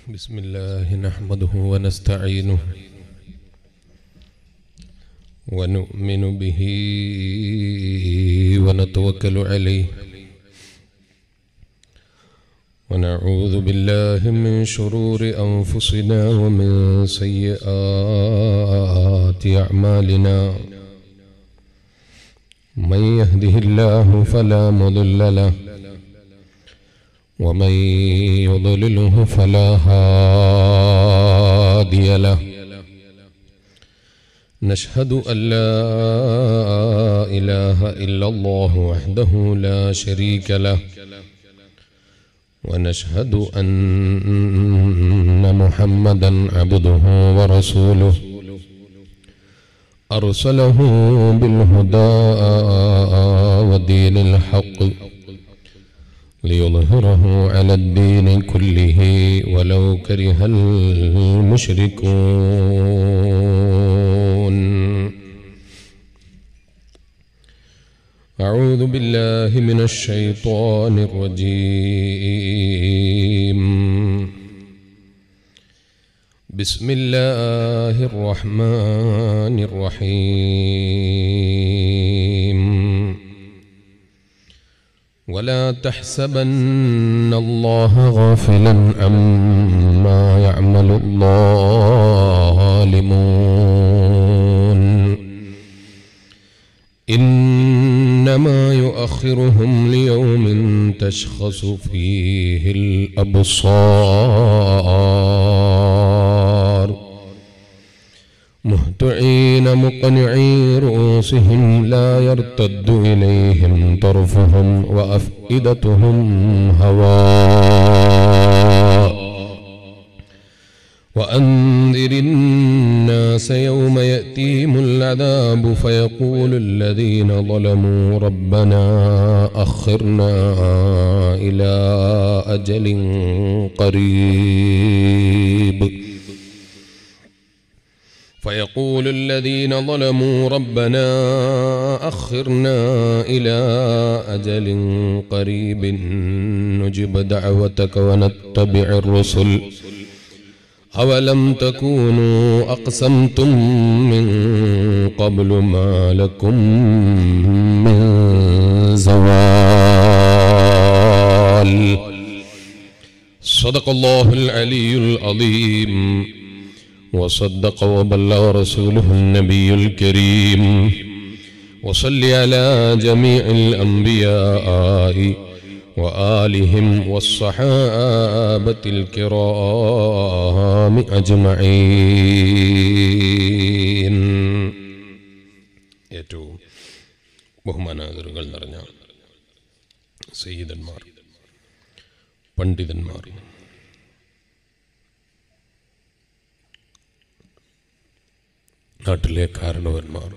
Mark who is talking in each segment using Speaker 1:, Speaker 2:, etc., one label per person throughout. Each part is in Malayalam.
Speaker 1: بسم الله نحمده ونستعينه ونؤمن به ونتوكل عليه ونعوذ بالله من شرور أنفسنا ومن سيئات أعمالنا من يهده الله فلا مضل له ومن يضلله فلا هادي له نشهد أن لا إله إلا الله وحده لا شريك له ونشهد أن محمدا عبده ورسوله أرسله بالهدى ودين الحق ليظهره على الدين كله ولو كره المشركون أعوذ بالله من الشيطان الرجيم بسم الله الرحمن الرحيم ولا تحسبن الله غافلا عما يعمل الظالمون إنما يؤخرهم ليوم تشخص فيه الأبصار مهطعين مقنعي رؤوسهم لا يرتد إليهم طرفهم وأفئدتهم هواء وأنذر الناس يوم يأتيهم العذاب فيقول الذين ظلموا ربنا أخرنا إلى أجل قريب فيقول الذين ظلموا ربنا أخرنا إلى أجل قريب نجب دعوتك ونتبع الرسل أولم تكونوا أقسمتم من قبل ما لكم من زوال صدق الله العلي العظيم وصدق وبلغ رسوله النبي الكريم وصل على جميع الأنبياء وآلهم والصحابة الكرام أجمعين ഏറ്റവും ബഹുമാനാദരങ്ങൾ നിറഞ്ഞ സയ്യിദന്മാർ പണ്ഡിതന്മാർ നാട്ടിലെ കാരണവന്മാർ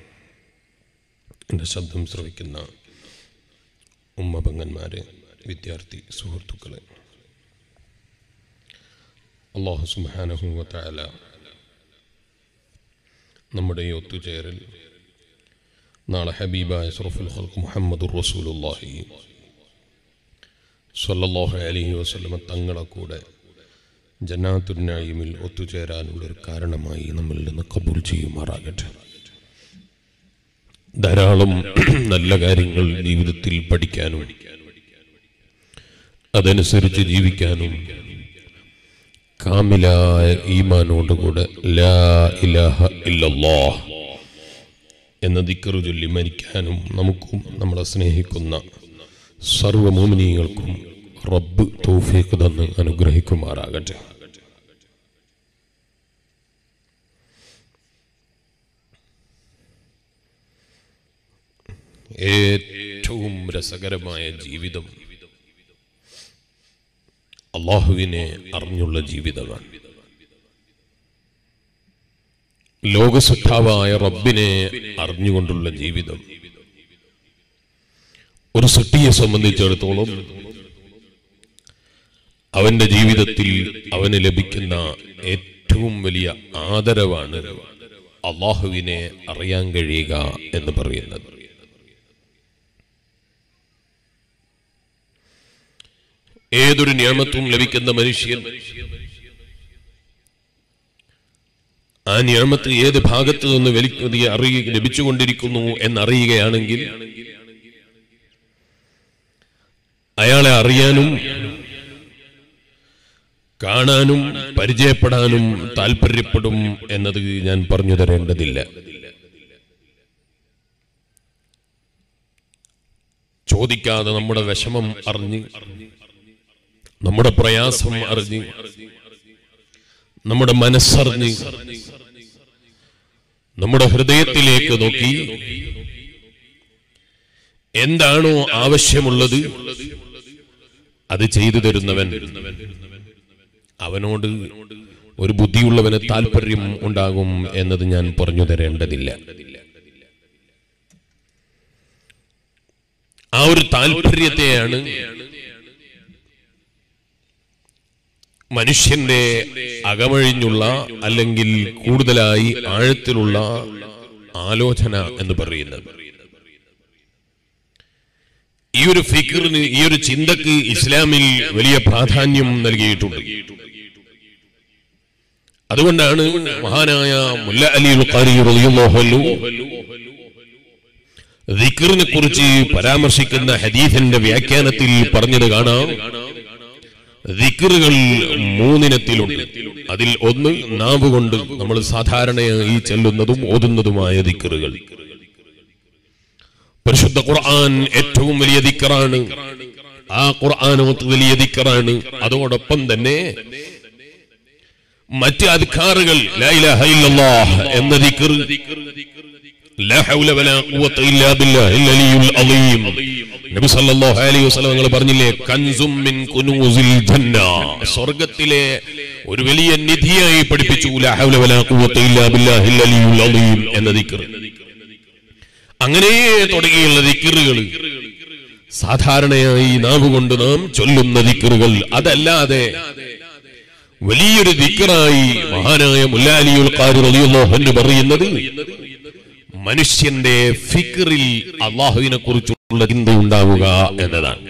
Speaker 1: എൻ്റെ ശബ്ദം ശ്രവിക്കുന്ന ഉമ്മപങ്ങന്മാരെ വിദ്യാർത്ഥി സുഹൃത്തുക്കളെ അള്ളാഹു സുബാനഹുവല നമ്മുടെ ഈ ഒത്തുചേരൽ നാളെ ഹബീബായ സറഫുൽ ഹൽക്ക് മുഹമ്മദ് റസൂലുല്ലാഹി സല്ലല്ലാഹു അലൈഹി വസല്ലമ തങ്ങളെ കൂടെ ജന്നാത്തുന്നായിമിൽ ഒത്തുചേരാനുള്ളൊരു കാരണമായി നമ്മിൽ നിന്ന് കബൂൽ ചെയ്യുമാറാകട്ടെ ധാരാളം നല്ല കാര്യങ്ങൾ ജീവിതത്തിൽ പഠിക്കാനും അതനുസരിച്ച് ജീവിക്കാനും കാമിലായ ഈമാനോടുകൂടെ ലാ ഇലാഹ ഇല്ലല്ലാഹ് എന്ന ദിക്കറു ചൊല്ലി മരിക്കാനും നമുക്കും നമ്മളെ സ്നേഹിക്കുന്ന സർവമോമിനിയങ്ങൾക്കും റബ്ബ് തൗഫീഖ് തന്ന് അനുഗ്രഹിക്കുമാറാകട്ടെ ഏറ്റവും രസകരമായ ജീവിതം അള്ളാഹുവിനെ അറിഞ്ഞുള്ള ജീവിതമാണ് ലോകസുദ്ധാവായ റബ്ബിനെ അറിഞ്ഞുകൊണ്ടുള്ള ജീവിതം ഒരു സൃഷ്ടിയെ സംബന്ധിച്ചിടത്തോളം അവന്റെ ജീവിതത്തിൽ അവന് ലഭിക്കുന്ന ഏറ്റവും വലിയ ആദരവാണ് അള്ളാഹുവിനെ അറിയാൻ കഴിയുക എന്ന് പറയുന്നത് ഏതൊരു നിയമത്തും ലഭിക്കുന്ന മനുഷ്യൻ ആ നിയമത്ത് ഏത് ഭാഗത്ത് നിന്ന് വലി അറിയ ലഭിച്ചുകൊണ്ടിരിക്കുന്നു എന്നറിയുകയാണെങ്കിൽ അയാളെ അറിയാനും കാണാനും പരിചയപ്പെടാനും താല്പര്യപ്പെടും എന്നത് ഞാൻ പറഞ്ഞു തരേണ്ടതില്ല ചോദിക്കാതെ നമ്മുടെ വിഷമം അറിഞ്ഞ് നമ്മുടെ പ്രയാസം അറിഞ്ഞ് നമ്മുടെ മനസ്സറിഞ്ഞ് നമ്മുടെ ഹൃദയത്തിലേക്ക് നോക്കി എന്താണോ ആവശ്യമുള്ളത് അത് ചെയ്തു തരുന്നവൻ അവനോട് ഒരു ബുദ്ധിയുള്ളവന് താല്പര്യം ഉണ്ടാകും എന്നത് ഞാൻ പറഞ്ഞു തരേണ്ടതില്ല ആ ഒരു താല്പര്യത്തെയാണ് മനുഷ്യന്റെ അകമഴിഞ്ഞുള്ള അല്ലെങ്കിൽ കൂടുതലായി ആഴത്തിലുള്ള ആലോചന എന്ന് പറയുന്നത് ഈ ഒരു ഫിക്കറിന് ഈ ഒരു ചിന്തക്ക് ഇസ്ലാമിൽ വലിയ പ്രാധാന്യം നൽകിയിട്ടുണ്ട് അതുകൊണ്ടാണ് മഹാനായ മുല്ല അലി ഖാരി റളിയല്ലാഹു അൻഹു ദിക്റിനെ കുറിച്ച് പരാമർശിക്കുന്ന ഹദീസിന്റെ വ്യാഖ്യാനത്തിൽ പറഞ്ഞത് കാണാം ദിക്റുകൾ മൂന്നിനത്തിലുണ്ട് അതിൽ ഒന്ന് നാവ് കൊണ്ട് നമ്മൾ സാധാരണയായി ചെല്ലുന്നതും ഓതുന്നതുമായ ദിക്റുകൾ പരിശുദ്ധ ഖുർആൻ ഏറ്റവും വലിയ ദിക്കറാണ് ആ ഖുർആാനോത്ത് വലിയ ദിക്കറാണ് അതോടൊപ്പം തന്നെ മറ്റ് അധികാറുകൾ എന്ന ദിക്കർ ലാ ഹൗല വലാ ഖുവത ഇല്ലാ ബില്ലാഹിൽ അലിയുൽ അളീം നബി സല്ലല്ലാഹു അലൈഹി വസല്ലം നിങ്ങൾ പറഞ്ഞില്ലേ കൻസും മിൻ കുനൂസിൽ ജന്ന സ്വർഗ്ഗത്തിലെ ഒരു വലിയ നിധിയായി പഠിപ്പിച്ചു ലാ ഹൗല വലാ ഖുവത ഇല്ലാ ബില്ലാഹിൽ അലിയുൽ അളീം എന്ന ദിക്ർ അങ്ങനെ തുടങ്ങിയുള്ള ദിക്കറുകൾ സാധാരണയായി നാവ് കൊണ്ട് നാം ചൊല്ലുന്ന ദിക്കറുകൾ അതല്ലാതെ വലിയൊരു ദിക്കറായി മഹാനായ മുല്ലാലിയുൽ ഖാരി റളിയല്ലാഹു അൻഹു പറയുന്നത് മനുഷ്യന്റെ ഫിക്റിൽ അള്ളാഹുവിനെ കുറിച്ചുള്ള ചിന്ത ഉണ്ടാവുക എന്നതാണ്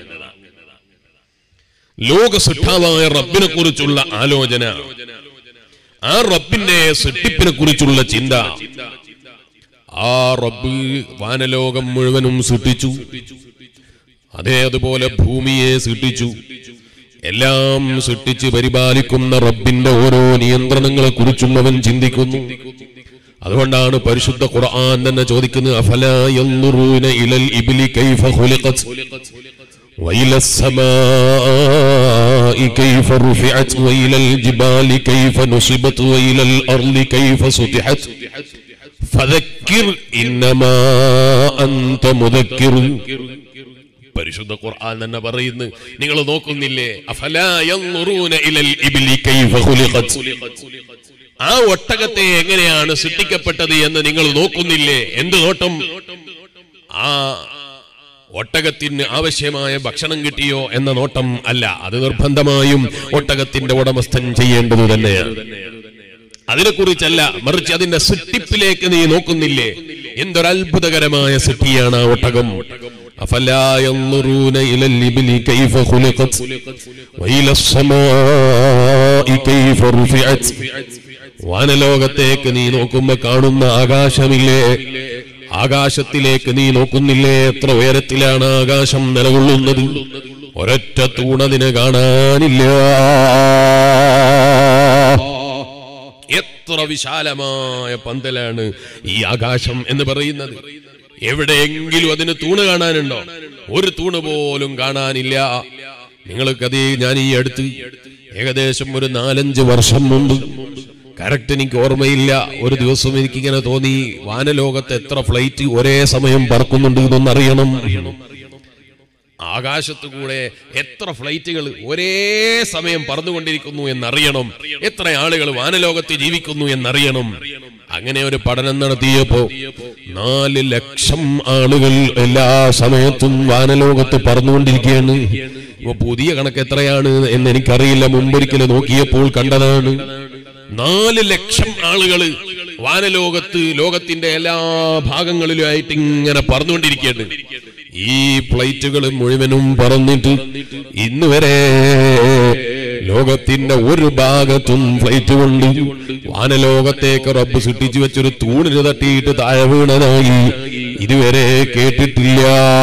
Speaker 1: ലോക സൃഷ്ടാവായ റബ്ബിനെ കുറിച്ചുള്ള ആലോചന ആ റബ്ബിന്റെ സൃഷ്ടിപ്പിനെ കുറിച്ചുള്ള ചിന്ത ആ റബ്ബ് വാനലോകം മുഴുവനും സൃഷ്ടിച്ചു അതേ അതുപോലെ ഭൂമിയെ സൃഷ്ടിച്ചു എല്ലാം സൃഷ്ടിച്ച് പരിപാലിക്കുന്ന റബ്ബിന്റെ ഓരോ നിയന്ത്രണങ്ങളെ കുറിച്ചും അവൻ ചിന്തിക്കുന്നു അതുകൊണ്ടാണ് പരിശുദ്ധ ഖുർആൻ തന്നെ ചോദിക്കുന്നത് അഫലാ യൻദുറൂന ഇലൽ ഇബ്ലി കൈഫ ഖുലിഖത് وإلى السماء كيف رفعت وإلى الجبال كيف نصبت وإلى الأرض كيف سطحت فذكر إنما أنت مذكر പരിശുദ്ധ ഖുർആൻ തന്നെ പറയുന്നു നിങ്ങൾ നോക്കുന്നില്ലേ അഫലാ യൻദുറൂന ഇലൽ ഇബ്ലി കൈഫ ഖുലിഖത് ആ ഒട്ടകത്തെ എങ്ങനെയാണ് സൃഷ്ടിക്കപ്പെട്ടത് എന്ന് നിങ്ങൾ നോക്കുന്നില്ലേ എന്ത് നോട്ടം ആ ഒട്ടകത്തിന് ആവശ്യമായ ഭക്ഷണം കിട്ടിയോ എന്ന നോട്ടം അല്ല അത് നിർബന്ധമായും ഒട്ടകത്തിന്റെ ഉടമസ്ഥൻ ചെയ്യേണ്ടത് തന്നെയാണ് അതിനെക്കുറിച്ചല്ല മറിച്ച് അതിന്റെ സൃഷ്ടിപ്പിലേക്ക് നീ നോക്കുന്നില്ലേ എന്തൊരത്ഭുതകരമായ സൃഷ്ടിയാണ് ആ ഒട്ടകം أفلا ينظرون إلى الإبل كيف خلقت وإلى السماء كيف رفعت വാനലോകത്തേക്ക് നീ നോക്കുമ്പോ കാണുന്ന ആകാശമില്ലേ ആകാശത്തിലേക്ക് നീ നോക്കുന്നില്ലേ എത്ര ഉയരത്തിലാണ് ആകാശം നിലകൊള്ളുന്നത് ഒരൊറ്റ തൂണതിന് കാണാനില്ല എത്ര വിശാലമായ പന്തലാണ് ഈ ആകാശം എന്ന് പറയുന്നത് എവിടെയെങ്കിലും അതിന് തൂണ് കാണാനുണ്ടോ ഒരു തൂണ് പോലും കാണാനില്ല നിങ്ങൾക്കത് ഞാൻ ഈ അടുത്ത് ഏകദേശം ഒരു നാലഞ്ച് വർഷം മുമ്പ് കറക്റ്റ് എനിക്ക് ഓർമ്മയില്ല ഒരു ദിവസം എനിക്കിങ്ങനെ തോന്നി വാനലോകത്ത് എത്ര ഫ്ലൈറ്റ് ഒരേ സമയം പറക്കുന്നുണ്ട് ഇതൊന്നറിയണം ആകാശത്ത് കൂടെ എത്ര ഫ്ലൈറ്റുകൾ ഒരേ സമയം പറന്നുകൊണ്ടിരിക്കുന്നു എന്നറിയണം എത്ര ആളുകൾ വാനലോകത്ത് ജീവിക്കുന്നു എന്നറിയണം അങ്ങനെ ഒരു പഠനം നടത്തിയപ്പോ നാല് ലക്ഷം ആളുകൾ എല്ലാ സമയത്തും വാനലോകത്ത് പറന്നുകൊണ്ടിരിക്കുകയാണ് ഇപ്പൊ പുതിയ കണക്ക് എത്രയാണ് എന്ന് എനിക്കറിയില്ല മുമ്പൊരിക്കൽ നോക്കിയപ്പോൾ കണ്ടതാണ് നാല് ലക്ഷം ആളുകൾ വാനലോകത്ത് ലോകത്തിന്റെ എല്ലാ ഭാഗങ്ങളിലുമായിട്ട് ഇങ്ങനെ പറന്നുകൊണ്ടിരിക്കുകയാണ് ഈ ഫ്ലൈറ്റുകൾ മുഴുവനും പറന്നിട്ട് ഇന്ന് വരെ ലോകത്തിന്റെ ഒരു ഭാഗത്തും ഫ്ലൈറ്റ് കൊണ്ട് വാനലോകത്തേക്ക് റബ്ബ് സൃഷ്ടിച്ചു വെച്ചൊരു തൂണിന് തട്ടിയിട്ട് താഴെ വീണതായി ഇതുവരെ കേട്ടിട്ടില്ല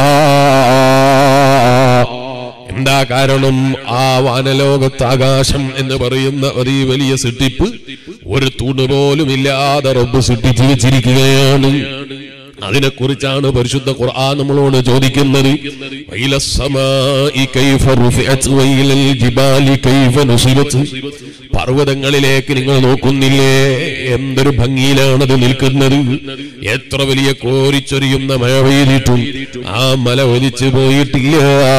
Speaker 1: എന്താ കാരണം ആ വാനലോകത്ത് ആകാശം എന്ന് പറയുന്ന അതീ വലിയ സൃഷ്ടിപ്പ് ഒരു തൂണ് പോലും ഇല്ലാതെ റബ്ബ് സൃഷ്ടിച്ചു വെച്ചിരിക്കുകയാണ് അതിനെക്കുറിച്ചാണ് പരിശുദ്ധ ഖുർആൻ നമ്മളോട് ചോദിക്കുന്നത് വൈലസ്സമാഇ കൈഫ റുഫിഅത് വൈലൽ ജിബാലി കൈഫ നുസിബത് പർവ്വതങ്ങളിലേക്ക് നിങ്ങൾ നോക്കുന്നില്ലേ എന്തൊരു ഭംഗിയിലാണത് നിൽക്കുന്നത് എത്ര വലിയ കോരിച്ചൊരിയുന്ന മഴ പെയ്തിട്ടും ആ മല ഒലിച്ചു പോയിട്ടില്ല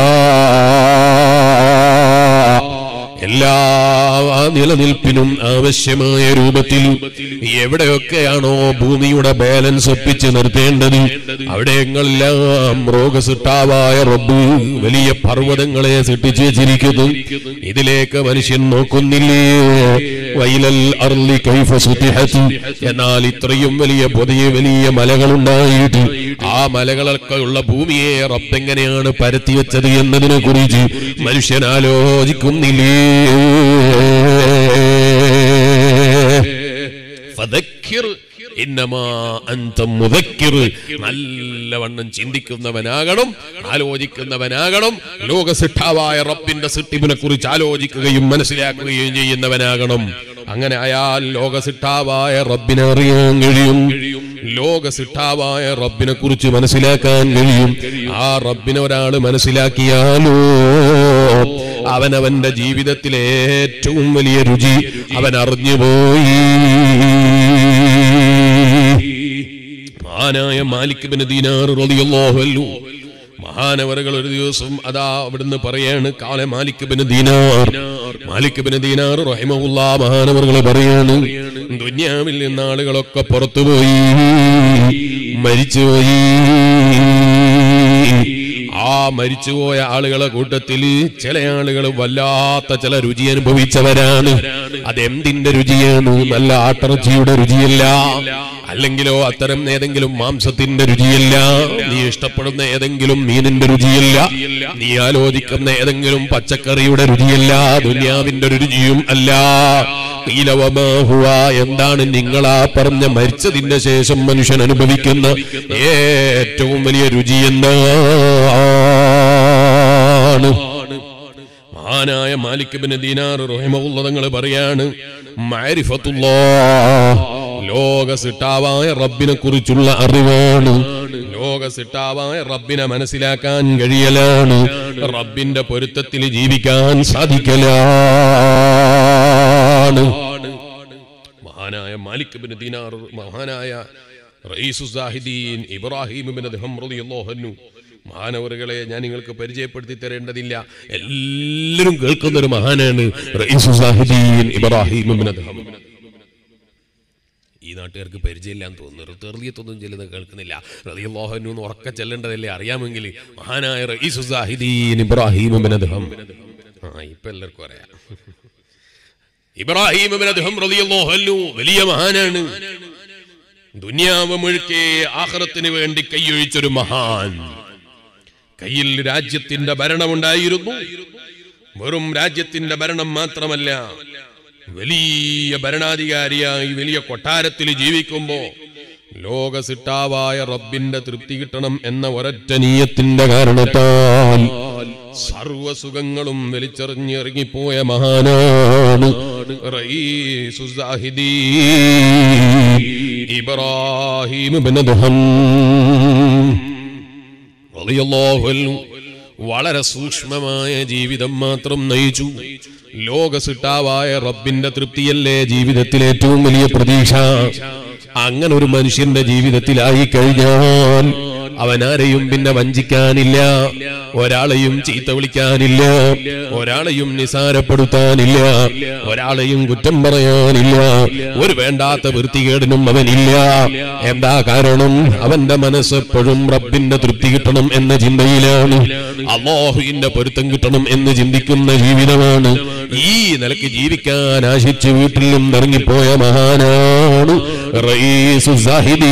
Speaker 1: എല്ലാ നിലനിൽപ്പിനും ആവശ്യമായ രൂപത്തിൽ എവിടെയൊക്കെയാണോ ഭൂമിയുടെ ബാലൻസ് ഒപ്പിച്ച് നിർത്തേണ്ടത് അവിടെയെങ്ങളെല്ലാം രോഗസിട്ടാവായ റബ്ബ് വലിയ പർവ്വതങ്ങളെ സൃഷ്ടിച്ചു വെച്ചിരിക്കുന്നു ഇതിലേക്ക് മനുഷ്യൻ നോക്കുന്നില്ലേ വൈലൽ അർലി കൈഫ സുത്തിഹത്ത് എന്നാൽ ഇത്രയും വലിയ പുതിയ വലിയ മലകളുണ്ടായിട്ട് ആ മലകളൊക്കെ ഉള്ള ഭൂമിയെ റബ്ബെങ്ങനെയാണ് പരത്തി വെച്ചത് എന്നതിനെ കുറിച്ച് മനുഷ്യൻ ആലോചിക്കുന്നില്ലേ ഫദക്കിർ ഇന്നമാ അന്ത മുദക്കിർ നല്ലവണ്ണം ചിന്തിക്കുന്നവനാകണം ആലോചിക്കുന്നവനാകണം ലോകസിട്ടാവായ റബ്ബിന്റെ സിട്ടിബിനെ കുറിച്ച് ആലോചിക്കുകയും മനസ്സിലാക്കുകയും ചെയ്യുന്നവനാകണം അങ്ങനെ അയാൾ ലോകസിട്ടാവായ റബ്ബിനെ അറിയാൻ കഴിയും ലോകസിട്ടാവായ റബ്ബിനെ കുറിച്ച് മനസ്സിലാക്കാൻ കഴിയും ആ റബ്ബിനെ ഒരാൾ മനസ്സിലാക്കിയാലോ അവനവന്റെ ജീവിതത്തിലെ ഏറ്റവും വലിയ രുചി അവൻ അറിഞ്ഞുപോയി മഹാനായ മാലിക് ബിൻ ദീനാർ റളിയല്ലാഹു അൻഹു മഹാനവറുകൾ ഒരു ദിവസം അതാ അവിടുന്ന് പറയാണ് കാല Malik bin Dinar Malik bin Dinar റഹിമഹുല്ല മഹാനവറുകൾ പറയാണ് ദുന്യാവിൽ നിന്ന് ആളുകളൊക്കെ പുറത്തുപോയി മരിച്ചുപോയി ആ മരിച്ചുപോയ ആളുകളെ കൂട്ടത്തിൽ ചില ആളുകൾ വല്ലാത്ത ചില രുചി അനുഭവിച്ചവരാണ് അതെന്തിന്റെ രുചിയാണ് നല്ല ആട്ടിറച്ചിയുടെ രുചിയല്ല അല്ലെങ്കിലോ അത്തരം ഏതെങ്കിലും മാംസത്തിന്റെ രുചിയല്ല നീ ഇഷ്ടപ്പെടുന്ന ഏതെങ്കിലും മീനിന്റെ രുചിയല്ല നീ ആലോചിക്കുന്ന ഏതെങ്കിലും പച്ചക്കറിയുടെ രുചിയല്ല ദുന്യാവിന്റെ ഒരു രുചിയും അല്ല ഈലവമാഹുവ എന്താണ് നിങ്ങളാ പറഞ്ഞ മരിച്ചതിന്റെ ശേഷം മനുഷ്യൻ അനുഭവിക്കുന്ന ഏറ്റവും വലിയ രുചി എന്താണ് മഹാനായ മാലിക് ബിൻ ദീനാർ റഹിമഹുല്ല തങ്ങൾ പറയാണ് മാരിഫത്തുല്ലാ ലോക സിട്ടാവായ റബ്ബിനെ കുറിച്ചുള്ള അറിവാണ് ലോക സിട്ടാവായ റബ്ബിനെ മനസ്സിലാക്കാൻ കഴിയലാണ് റബ്ബിന്റെ പൊരുത്തത്തിൽ ജീവിക്കാൻ സാധിക്കലാണ് മഹാനായ മാലിക് ബിൻ ദീനാർ മഹാനായ റയീസു സാഹിദീൻ ഇബ്രാഹിം ബിൻ അദ്ഹം റളിയല്ലാഹു അൻഹു മഹാനവറുകളെ ഞാൻ നിങ്ങൾക്ക് പരിചയപ്പെടുത്തി തരേണ്ടതില്ല എല്ലാവരും കേൾക്കുന്ന ഒരു മഹാനാണ് റയീസു സാഹിദീൻ ഇബ്രാഹിം ബിൻ അദ്ഹം ഈ നാട്ടുകാർക്ക് പരിചയമില്ലാന്ന് തോന്നുന്നു തെറിയത്തൊന്നും ചെല്ലുന്നത് കേൾക്കുന്നില്ല റളിയല്ലാഹു എന്ന് ഉറക്കെ ചെല്ലേണ്ടതല്ലേ അറിയാമെങ്കിൽ മഹാനായ റയീസു സാഹിദീൻ ഇബ്രാഹിം ബിൻ അദ്ഹം ആ ഇപ്പൊ എല്ലാവർക്കും അറിയാം ഇബ്രാഹിം ബിൻ അദ്ഹം റളിയല്ലാഹു അൻഹു വലിയ മഹാനാണ് ദുനിയാവ് മുഴുക്കെ ആഖിറത്തിന് വേണ്ടി കൈയൊഴിച്ചൊരു മഹാൻ കയ്യിൽ രാജ്യത്തിന്റെ ഭരണമുണ്ടായിരുന്നു വെറും രാജ്യത്തിന്റെ ഭരണം മാത്രമല്ല വലിയ ഭരണാധികാരിയായി വലിയ കൊട്ടാരത്തിൽ ജീവിക്കുമ്പോ ലോക സിട്ടാവായ റബ്ബിന്റെ തൃപ്തി കിട്ടണം എന്ന ഒരൊറ്റ നീയത്തിന്റെ കാരണത്താൽ സർവസുഖങ്ങളും വലിച്ചെറിഞ്ഞിറങ്ങിപ്പോയ മഹാനാണ് റയീസു സാഹിദീ ഇബ്രാഹിം ബിൻ അദ്ഹം റളിയല്ലാഹു അൻഹു വളരെ സൂക്ഷ്മമായ ജീവിതം മാത്രം നയിച്ചു ലോകസിട്ടാവായ റബ്ബിന്റെ തൃപ്തിയല്ലേ ജീവിതത്തിൽ ഏറ്റവും വലിയ പ്രതീക്ഷ അങ്ങനെ ഒരു മനുഷ്യന്റെ ജീവിതത്തിലായി കഴിഞ്ഞാൽ അവൻ ആരെയും പിന്നെ വഞ്ചിക്കാനില്ല ഒരാളെയും ചീത്ത വിളിക്കാനില്ല ഒരാളെയും നിസാരപ്പെടുത്താനില്ല ഒരാളെയും കുറ്റം പറയാനില്ല ഒരു വേണ്ടാത്ത വൃത്തികേടിനും അവനില്ല എന്താ കാരണം അവന്റെ മനസ്സെപ്പോഴും റബ്ബിന്റെ തൃപ്തി കിട്ടണം എന്ന ചിന്തയിലാണ് അള്ളാഹുവിന്റെ പൊരുത്തം കിട്ടണം എന്ന് ചിന്തിക്കുന്ന ജീവിതമാണ് ഈ നിലയ്ക്ക് ജീവിക്കാൻ ആശിച്ച് വീട്ടിൽ നിന്ന് ഇറങ്ങിപ്പോയ മഹാനാണ് റയീസു സാഹിദി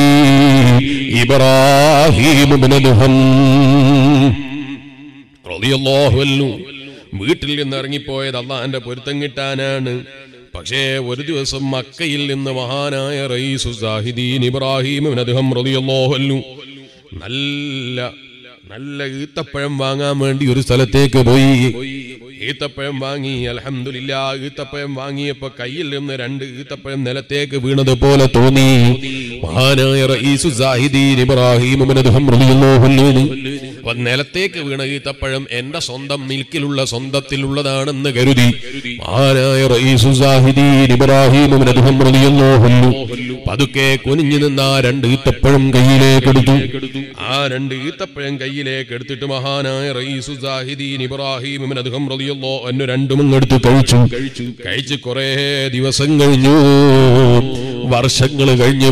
Speaker 1: ഇബ്രാഹിം ബിൻ അദ്ഹം റളിയല്ലാഹു അൻഹു വീട്ടിൽ നിന്ന് ഇറങ്ങിപ്പോയത് അള്ളാന്റെ പൊരുത്തം കിട്ടാനാണ് പക്ഷേ ഒരു ദിവസം മക്കയിൽ നിന്ന് മഹാനായ റയീസു സാഹിദീൻ ഇബ്രാഹിം അദ്ദേഹം റളിയല്ലാഹു നല്ല നല്ല ഈത്തപ്പഴം വാങ്ങാൻ വേണ്ടി ഒരു സ്ഥലത്തേക്ക് പോയി ഈത്തപ്പഴം വാങ്ങി അലഹമില്ല ഈത്തപ്പഴം വാങ്ങിയപ്പോ കയ്യിൽ നിന്ന് രണ്ട് ഈത്തപ്പഴം നിലത്തേക്ക് വീണത് പോലെ തോന്നി മഹാനായ റയീസു സാഹിദീൻ ഇബ്രാഹിം അദ്ദേഹം റളിയല്ലാഹു അൻഹു അപ്പൊ നിലത്തേക്ക് വീണ ഈത്തപ്പഴം എന്റെ സ്വന്തം മിൽക്കിലുള്ള സ്വന്തത്തിലുള്ളതാണെന്ന് കരുതി മഹാനായ റയീസു സാഹിദീൻ ഇബ്രാഹിം അദ്ദേഹം റളിയല്ലാഹു അൻഹു പതുക്കെ കുനിഞ്ഞു നിന്ന് ആ രണ്ട് ഈത്തപ്പഴം കയ്യിലേക്ക് എടുത്തു ആ രണ്ട് ഈത്തപ്പഴം കയ്യിലേക്ക് എടുത്തിട്ട് മഹാനായ റയീസു സാഹിദീൻ ഇബ്രാഹിം അദ്ദേഹം റളിയല്ലാഹു അൻഹു രണ്ടും എടുത്ത് കഴിച്ചു കഴിച്ച് കുറേ ദിവസം കഴിഞ്ഞു വർഷങ്ങൾ കഴിഞ്ഞു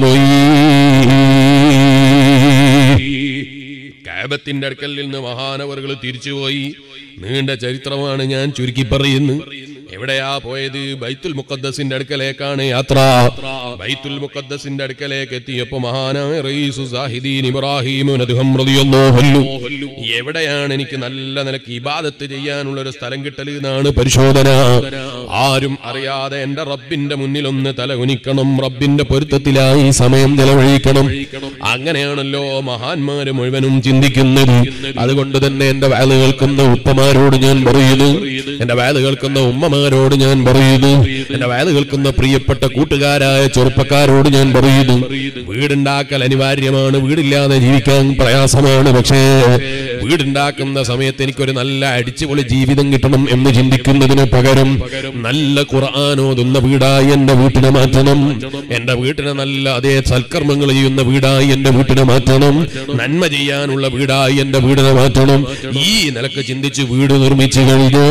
Speaker 1: പോയി കാബത്തിന്റെ അടുക്കൽ നിന്ന് മഹാനവറുകൾ തിരിച്ചുപോയി നീണ്ട ചരിത്രമാണ് ഞാൻ ചുരുക്കി പറയുന്നു എവിടെയാ പോയത് ബൈത്തുൽ മുഖദ്ദസിന്റെ അടുക്കലേക്കാണ് യാത്ര ബൈത്തുൽ മുഖദ്ദസിന്റെ അടുക്കലേക്ക് എത്തിയപ്പോ മഹാനായ റയീസു സാഹിദീൻ ഇബ്രാഹിം അദ്ദേഹം റളിയല്ലാഹു അൻഹു എവിടെയാണ് എനിക്ക് നല്ല നിലക്ക് ഇബാദത്ത് ചെയ്യാനുള്ള ഒരു സ്ഥലം കിട്ടൽ എന്നാണ് പരിശോധന ആരും അറിയാതെ എന്റെ റബ്ബിന്റെ മുന്നിൽ ഒന്ന് തല കുനിക്കണം റബ്ബിന്റെ പൊരുത്തത്തിലായി സമയം ചെലവഴിക്കണം അങ്ങനെയാണല്ലോ മഹാന്മാര് മുഴുവനും ചിന്തിക്കുന്നത് അതുകൊണ്ട് തന്നെ എന്റെ വയല് കേൾക്കുന്ന ഉപ്പമാരോട് ഞാൻ പറയുന്നു എന്റെ വയല് കേൾക്കുന്ന ഉമ്മമാരോട് ഞാൻ പറയുന്നു എന്റെ വയല് കേൾക്കുന്ന പ്രിയപ്പെട്ട കൂട്ടുകാരായ ചെറുപ്പക്കാരോട് ഞാൻ പറയുന്നു വീടുണ്ടാക്കൽ അനിവാര്യമാണ് വീടില്ലാതെ ജീവിക്കാൻ പ്രയാസമാണ് പക്ഷേ വീടുണ്ടാക്കുന്ന സമയത്ത് എനിക്കൊരു നല്ല അടിച്ചുപൊളി ജീവിതം കിട്ടണം എന്ന് ചിന്തിക്കുന്നതിന് പകരം നല്ല ഖുർആാനോതുന്ന വീടായി എന്റെ വീട്ടിനെ മാറ്റണം എന്റെ വീട്ടിനെ നല്ല അതേ സൽക്കർമ്മങ്ങൾ ചെയ്യുന്ന വീടായി എന്റെ വീട്ടിനെ മാറ്റണം നന്മ ചെയ്യാനുള്ള വീടായി എന്റെ വീടിനെ മാറ്റണം ഈ നിലക്ക് ചിന്തിച്ച് വീട് നിർമ്മിച്ചു കഴിഞ്ഞു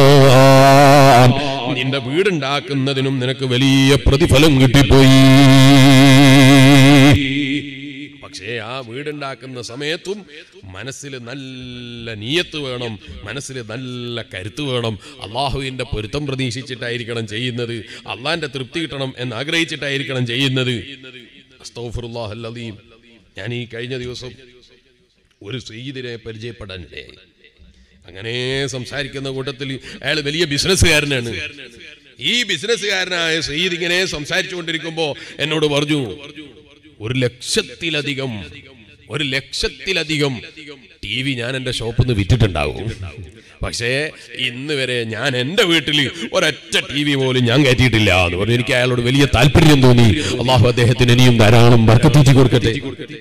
Speaker 1: നിന്റെ വീടുണ്ടാക്കുന്നതിനും നിനക്ക് വലിയ പ്രതിഫലം കിട്ടിപ്പോയി പക്ഷേ ആ വീടുണ്ടാക്കുന്ന സമയത്തും മനസ്സിൽ നല്ല നീയത്ത് വേണം മനസ്സിൽ നല്ല കരുത്ത് വേണം അള്ളാഹുവിന്റെ പൊരുത്തം പ്രതീക്ഷിച്ചിട്ടായിരിക്കണം ചെയ്യുന്നത് അള്ളാന്റെ തൃപ്തി കിട്ടണം എന്ന് ആഗ്രഹിച്ചിട്ടായിരിക്കണം ചെയ്യുന്നത് അസ്തഗ്ഫിറുല്ലാഹൽ അലീം. ഞാൻ ഈ കഴിഞ്ഞ ദിവസം ഒരു സയ്യിദിനെ പരിചയപ്പെടാനിടയായി അങ്ങനെ സംസാരിക്കുന്ന കൂട്ടത്തിൽ അയാൾ വലിയ ബിസിനസ്സുകാരനാണ് ഈ ബിസിനസ്സുകാരനായ സയ്യിദ് ഇങ്ങനെ സംസാരിച്ചുകൊണ്ടിരിക്കുമ്പോ എന്നോട് പറഞ്ഞു ഒരു ലക്ഷത്തിലധികം ഒരു ലക്ഷത്തിലധികം ടി വി ഞാൻ എന്റെ ഷോപ്പിൽ നിന്ന് വിറ്റിട്ടുണ്ടാവും പക്ഷേ ഇന്ന് വരെ ഞാൻ എന്റെ വീട്ടിൽ ഒരൊറ്റ ടി വി പോലും ഞാൻ കയറ്റിയിട്ടില്ല എന്ന് പറഞ്ഞു എനിക്ക് അയാളോട് വലിയ താല്പര്യം തോന്നി അള്ളാഹു അദ്ദേഹത്തിന് ഇനിയും ധാരാളം വർക്കത്തിച്ച് കൊടുക്കട്ടെ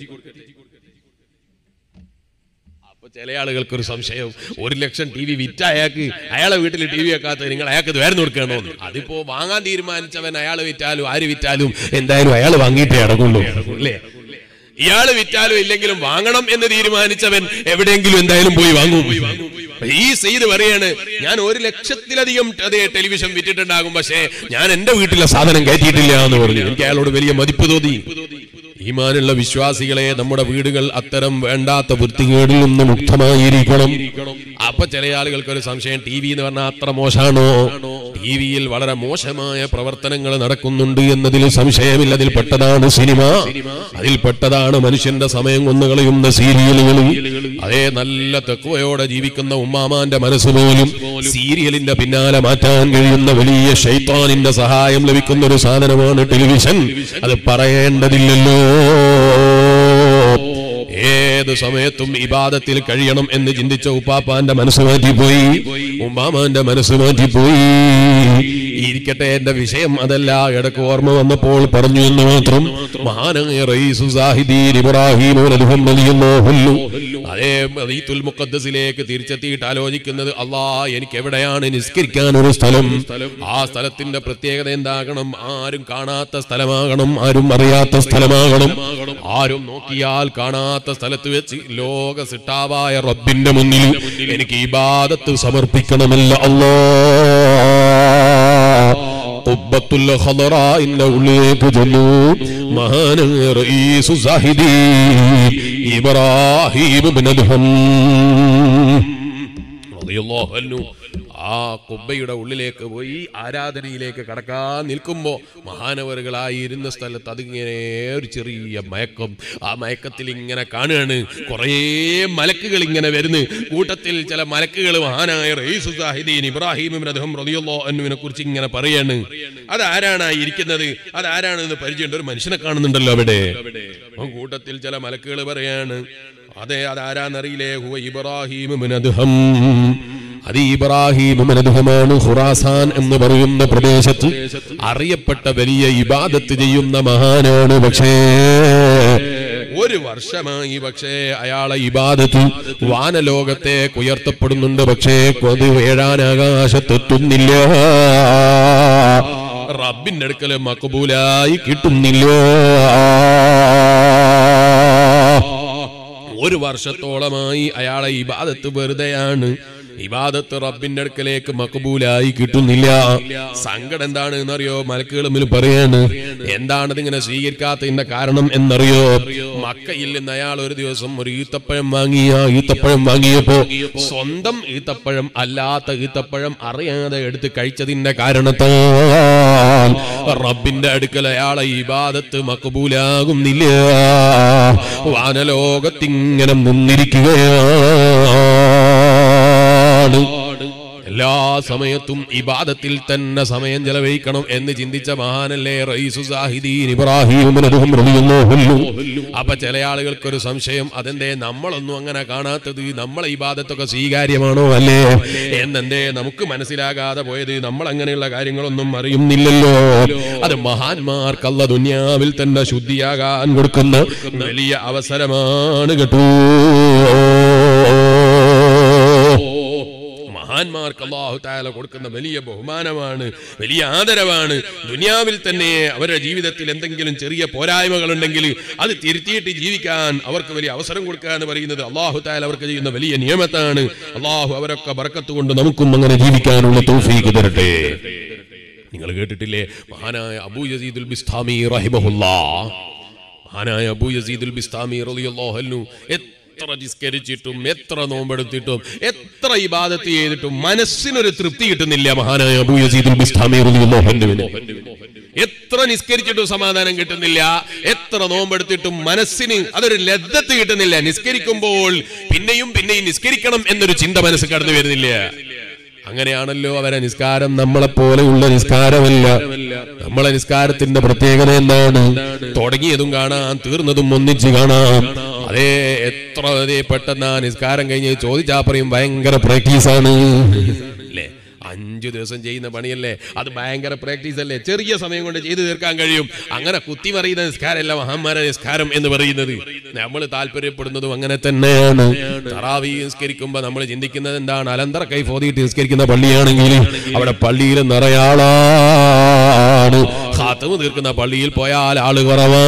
Speaker 1: അപ്പൊ ചില ആളുകൾക്ക് ഒരു സംശയം ഒരു ലക്ഷം ടി വി വിറ്റ അയാൾക്ക് അയാളെ വീട്ടിൽ ടി വി വെക്കാത്ത നിങ്ങൾ അയാൾക്ക് വേർന്നു കൊടുക്കണോ അതിപ്പോ വാങ്ങാൻ തീരുമാനിച്ചവൻ അയാൾ വിറ്റാലും ആര് വിറ്റാലും എന്തായാലും അയാൾ വാങ്ങിയിട്ടേ അടങ്ങുള്ളൂ അല്ലേ ഇയാള് വിറ്റാലും ഇല്ലെങ്കിലും വാങ്ങണം എന്ന് തീരുമാനിച്ചവൻ എവിടെയെങ്കിലും എന്തായാലും പോയി വാങ്ങും ഈ സെയ്ത് പറയാണ് ഞാൻ ഒരു ലക്ഷത്തിലധികം അതേ ടെലിവിഷൻ വിറ്റിട്ടുണ്ടാകും പക്ഷേ ഞാൻ എന്റെ വീട്ടിലെ സാധനം കയറ്റിയിട്ടില്ല എന്ന് പറഞ്ഞു എനിക്ക് അയാളോട് വലിയ മതിപ്പ് തോന്നി ഈമാനുള്ള വിശ്വാസികളെ നമ്മുടെ വീടുകൾ അത്തരം വേണ്ടാത്ത വൃത്തികേടിൽ നിന്ന് മുക്തമായിരിക്കണം അപ്പൊ ചില ആളുകൾക്ക് ഒരു സംശയം ടി വി എന്ന് പറഞ്ഞാൽ അത്ര മോശാണോ ടി വിയിൽ വളരെ മോശമായ പ്രവർത്തനങ്ങൾ നടക്കുന്നുണ്ട് എന്നതിൽ സംശയമില്ല അതിൽ പെട്ടതാണ് സിനിമ അതിൽ പെട്ടതാണ് മനുഷ്യന്റെ സമയം കൊന്നുകളയുന്ന സീരിയലുകൾ അതേ നല്ല തെക്കുവയോടെ ജീവിക്കുന്ന ഉമ്മാമാന്റെ മനസ്സ് പോലും സീരിയലിന്റെ പിന്നാലെ മാറ്റാൻ കഴിയുന്ന വലിയ ഷൈത്താനിന്റെ സഹായം ലഭിക്കുന്ന ഒരു സാധനമാണ് ടെലിവിഷൻ അത് പറയേണ്ടതില്ലല്ലോ ഏത് സമയത്തും ഇബാദത്തിൽ കഴിയണം എന്ന് ചിന്തിച്ച ഉപ്പാപ്പാന്റെ മനസ്സ് മാറ്റിപ്പോയി ഉമ്മാമാന്റെ മനസ്സ് മാറ്റിപ്പോയി ഇരിക്കട്ടെ എന്റെ വിഷയം അതല്ല ഇടക്ക് ഓർമ്മ വന്നപ്പോൾ പറഞ്ഞു എന്ന് മാത്രം മഹാനായ റയീസു സാഹിദീൻ ഇബ്രാഹിം റളിയല്ലാഹു അൻഹു അതേ റീത്തുൽ മുഖദ്ദസിലേക്ക് തിരിച്ചെത്തിയിട്ട് ആലോചിക്കുന്നത് അല്ലാ എനിക്ക് എവിടെയാണ് നിസ്കരിക്കാൻ ഒരു സ്ഥലം ആ സ്ഥലത്തിന്റെ പ്രത്യേകത എന്താകണം ആരും കാണാത്ത സ്ഥലമാകണം ആരും അറിയാത്ത സ്ഥലമാകണം ആരും നോക്കിയാൽ കാണാത്ത സ്ഥലത്ത് വെച്ച് ലോക സിട്ടാവായ റബ്ബിന്റെ മുന്നിൽ എനിക്ക് ഇബാദത്ത് സമർപ്പിക്കണമല്ല അല്ലാ ഖുബ്ബത്തുൽ ഖദറാഇന്റെ ഉള്ളിലേക്ക് ചെല്ലൂ മഹാനായ റഈസു സാഹിദീൻ ഇബ്രാഹിം ഇബ്നു അദ്ഹം റളിയല്ലാഹു അൻഹു ആ കുബ്ബയുടെ ഉള്ളിലേക്ക് പോയി ആരാധനയിലേക്ക് കടക്കാൻ നിൽക്കുമ്പോൾ മഹാനവറുകളായി ഇരുന്ന സ്ഥലത്ത് അതിങ്ങനെ ഒരു ചെറിയ മയക്കം ആ മയക്കത്തിൽ ഇങ്ങനെ കാണുകയാണ് കുറേ മലക്കുകൾ ഇങ്ങനെ വരുന്നു കൂട്ടത്തിൽ ചില മലക്കുകൾ മഹാനായ റയീസു സാഹിദീൻ ഇബ്രാഹിം അദ്ദേഹം റളിയല്ലാഹു അൻഹുവിനെ കുറിച്ച് ഇങ്ങനെ പറയാണ് അതാരാണ് ആ ഇരിക്കുന്നത് അതാരാണെന്ന് പരിചയമുണ്ട് ഒരു മനുഷ്യനെ കാണുന്നുണ്ടല്ലോ അവിടെ ആ കൂട്ടത്തിൽ ചില മലക്കുകൾ പറയാണ് അതെ അതാരാന്നറിയില്ലേ ഹുവ ഇബ്രാഹിം ഇബ്നു അദ്ഹം. അത് ഇബ്രാഹിം ഇബ്നു അദ്ഹമാണ് ഖുറാസാൻ എന്ന് പറയുന്ന പ്രദേശത്ത് അറിയപ്പെട്ട വലിയ ഇബാദത്ത് ചെയ്യുന്ന മഹാനാണ് പക്ഷേ ഒരു വർഷമായി പക്ഷേ അയാളെ ഇബാദത്ത് വാനലോകത്തേക്ക് ഉയർത്തപ്പെടുന്നുണ്ട് പക്ഷേ കൊതി ഏഴാനാകാശത്തെത്തുന്നില്ല റബ്ബിന്റെ അടുക്കൽ മക്കബൂലായി കിട്ടുന്നില്ല ഒരു വർഷത്തോളമായി അയാളെ ഇബാദത്ത് വെറുതെയാണ് ഇബാദത്ത് റബ്ബിന്റെ അടുക്കലേക്ക് മക്കബൂലായി കിട്ടുന്നില്ല സങ്കടം എന്താണ് എന്നറിയോ മലക്കുകൾ മുന്നിൽ പറയാണ് എന്താണത് ഇങ്ങനെ സ്വീകരിക്കാത്തതിന്റെ കാരണം എന്നറിയോ മക്കയിൽ നിന്ന് അയാൾ ഒരു ദിവസം ഒരു ഈത്തപ്പഴം വാങ്ങി ആ ഈത്തപ്പഴം വാങ്ങിയപ്പോ സ്വന്തം ഈത്തപ്പഴം അല്ലാത്ത ഈത്തപ്പഴം അറിയാതെ എടുത്ത് കഴിച്ചതിന്റെ കാരണത്താൽ റബ്ബിന്റെ അടുക്കൽ അയാളെ ഇബാദത്ത് മക്കബൂലാകുന്നില്ല വാനലോകത്തിങ്ങനെ നിന്നിരിക്കുകയാണ് എല്ലാ സമയത്തും ഇബാദത്തിൽ തന്നെ സമയം ചെലവഴിക്കണം എന്ന് ചിന്തിച്ച മഹാനല്ലേ റയീസു സാഹിദീൻ ഇബ്രാഹിം ഇബ്നു റളിയല്ലാഹു അൻഹു. അപ്പൊ ചില ആളുകൾക്കൊരു സംശയം അതെന്തേ നമ്മളൊന്നും അങ്ങനെ കാണാത്തത് നമ്മളെ ഇബാദത്തൊക്കെ സ്വീകാര്യമാണോ അല്ലേ എന്നെന്തേ നമുക്ക് മനസ്സിലാകാതെ പോയത് നമ്മൾ അങ്ങനെയുള്ള കാര്യങ്ങളൊന്നും അറിയുന്നില്ലല്ലോ അത് മഹാന്മാർക്കല്ല ദുന്യാവിൽ തന്നെ ശുദ്ധിയാകാൻ കൊടുക്കുന്ന വലിയ അവസരമാണ് കേട്ടോ മഹാന്മാർക്ക് അള്ളാഹു താല കൊടുക്കുന്ന വലിയ ബഹുമാനമാണ് വലിയ ആദരവാണ് ദുനിയാവിൽ തന്നെ അവരുടെ ജീവിതത്തിൽ എന്തെങ്കിലും ചെറിയ പോരായ്മകൾ ഉണ്ടെങ്കിൽ അത് തിരുത്തിയിട്ട് ജീവിക്കാൻ അവർക്ക് വലിയ അവസരം കൊടുക്കുക എന്ന് പറയുന്നത് അള്ളാഹു താല അവർക്ക് ചെയ്യുന്ന വലിയ നിയമത്താണ് അള്ളാഹു അവരൊക്കെ ബർക്കത്ത് കൊണ്ട് നമുക്കും അങ്ങനെ ജീവിക്കാനുള്ള തൗഫീഖ് തരട്ടെ നിങ്ങൾ കേട്ടിട്ടില്ലേ മഹാനായ അബൂ യസീദുൽ ബിസ്താമി റഹിമഹുല്ലാ മഹാനായ അബൂ യസീദുൽ ബിസ്താമി റളിയല്ലാഹു അൻഹു എത്ര നിസ്കരിച്ചിട്ടും എത്ര നോമ്പെടുത്തിട്ടും എത്ര ഇബാദത്ത് ചെയ്തിട്ടും മനസ്സിനൊരു തൃപ്തി കിട്ടുന്നില്ല മഹാനായ അബൂ യസീദുൽ ബിസ്താമി റളിയല്ലാഹു അൻഹുവിന് എത്ര നിസ്കരിച്ചിട്ടും സമാധാനം കിട്ടുന്നില്ല എത്ര നോമ്പെടുത്തിട്ടും മനസ്സിന് അതൊരു ലദ്ദത്ത് കിട്ടുന്നില്ല നിസ്കരിക്കുമ്പോൾ പിന്നെയും പിന്നെയും നിസ്കരിക്കണം എന്നൊരു ചിന്ത മനസ്സ് കടന്നു വരുന്നില്ല അങ്ങനെയാണല്ലോ അവരെ നിസ്കാരം നമ്മളെ പോലെയുള്ള നിസ്കാരമല്ല നമ്മളെ നിസ്കാരത്തിന്റെ പ്രത്യേകത എന്താണ് തുടങ്ങിയതും കാണാം തീർന്നതും ഒന്നിച്ച് കാണാം അതേ എത്ര അതേ പെട്ടെന്ന് ആ നിസ്കാരം കഴിഞ്ഞ് ചോദിച്ചാ പറയും ഭയങ്കര പ്രാക്ടീസാണ് അല്ലേ അഞ്ചു ദിവസം ചെയ്യുന്ന പണിയല്ലേ അത് ഭയങ്കര പ്രാക്ടീസ് അല്ലേ ചെറിയ സമയം കൊണ്ട് ചെയ്തു തീർക്കാൻ കഴിയും അങ്ങനെ കുത്തിമറിയുന്ന നിസ്കാരമല്ല മഹാന്മാര നിസ്കാരം എന്ന് പറയുന്നത് നമ്മൾ താല്പര്യപ്പെടുന്നതും അങ്ങനെ തന്നെയാണ് തറാവി നിസ്കരിക്കുമ്പോ നമ്മൾ ചിന്തിക്കുന്നത് എന്താണ് അലന്തര കൈ ഫോതിയിട്ട് നിസ്കരിക്കുന്ന പള്ളിയാണെങ്കിൽ അവിടെ പള്ളിയിൽ നിറയാളാണ് ഖാത്തമ് തീർക്കുന്ന പള്ളിയിൽ പോയാൽ ആള്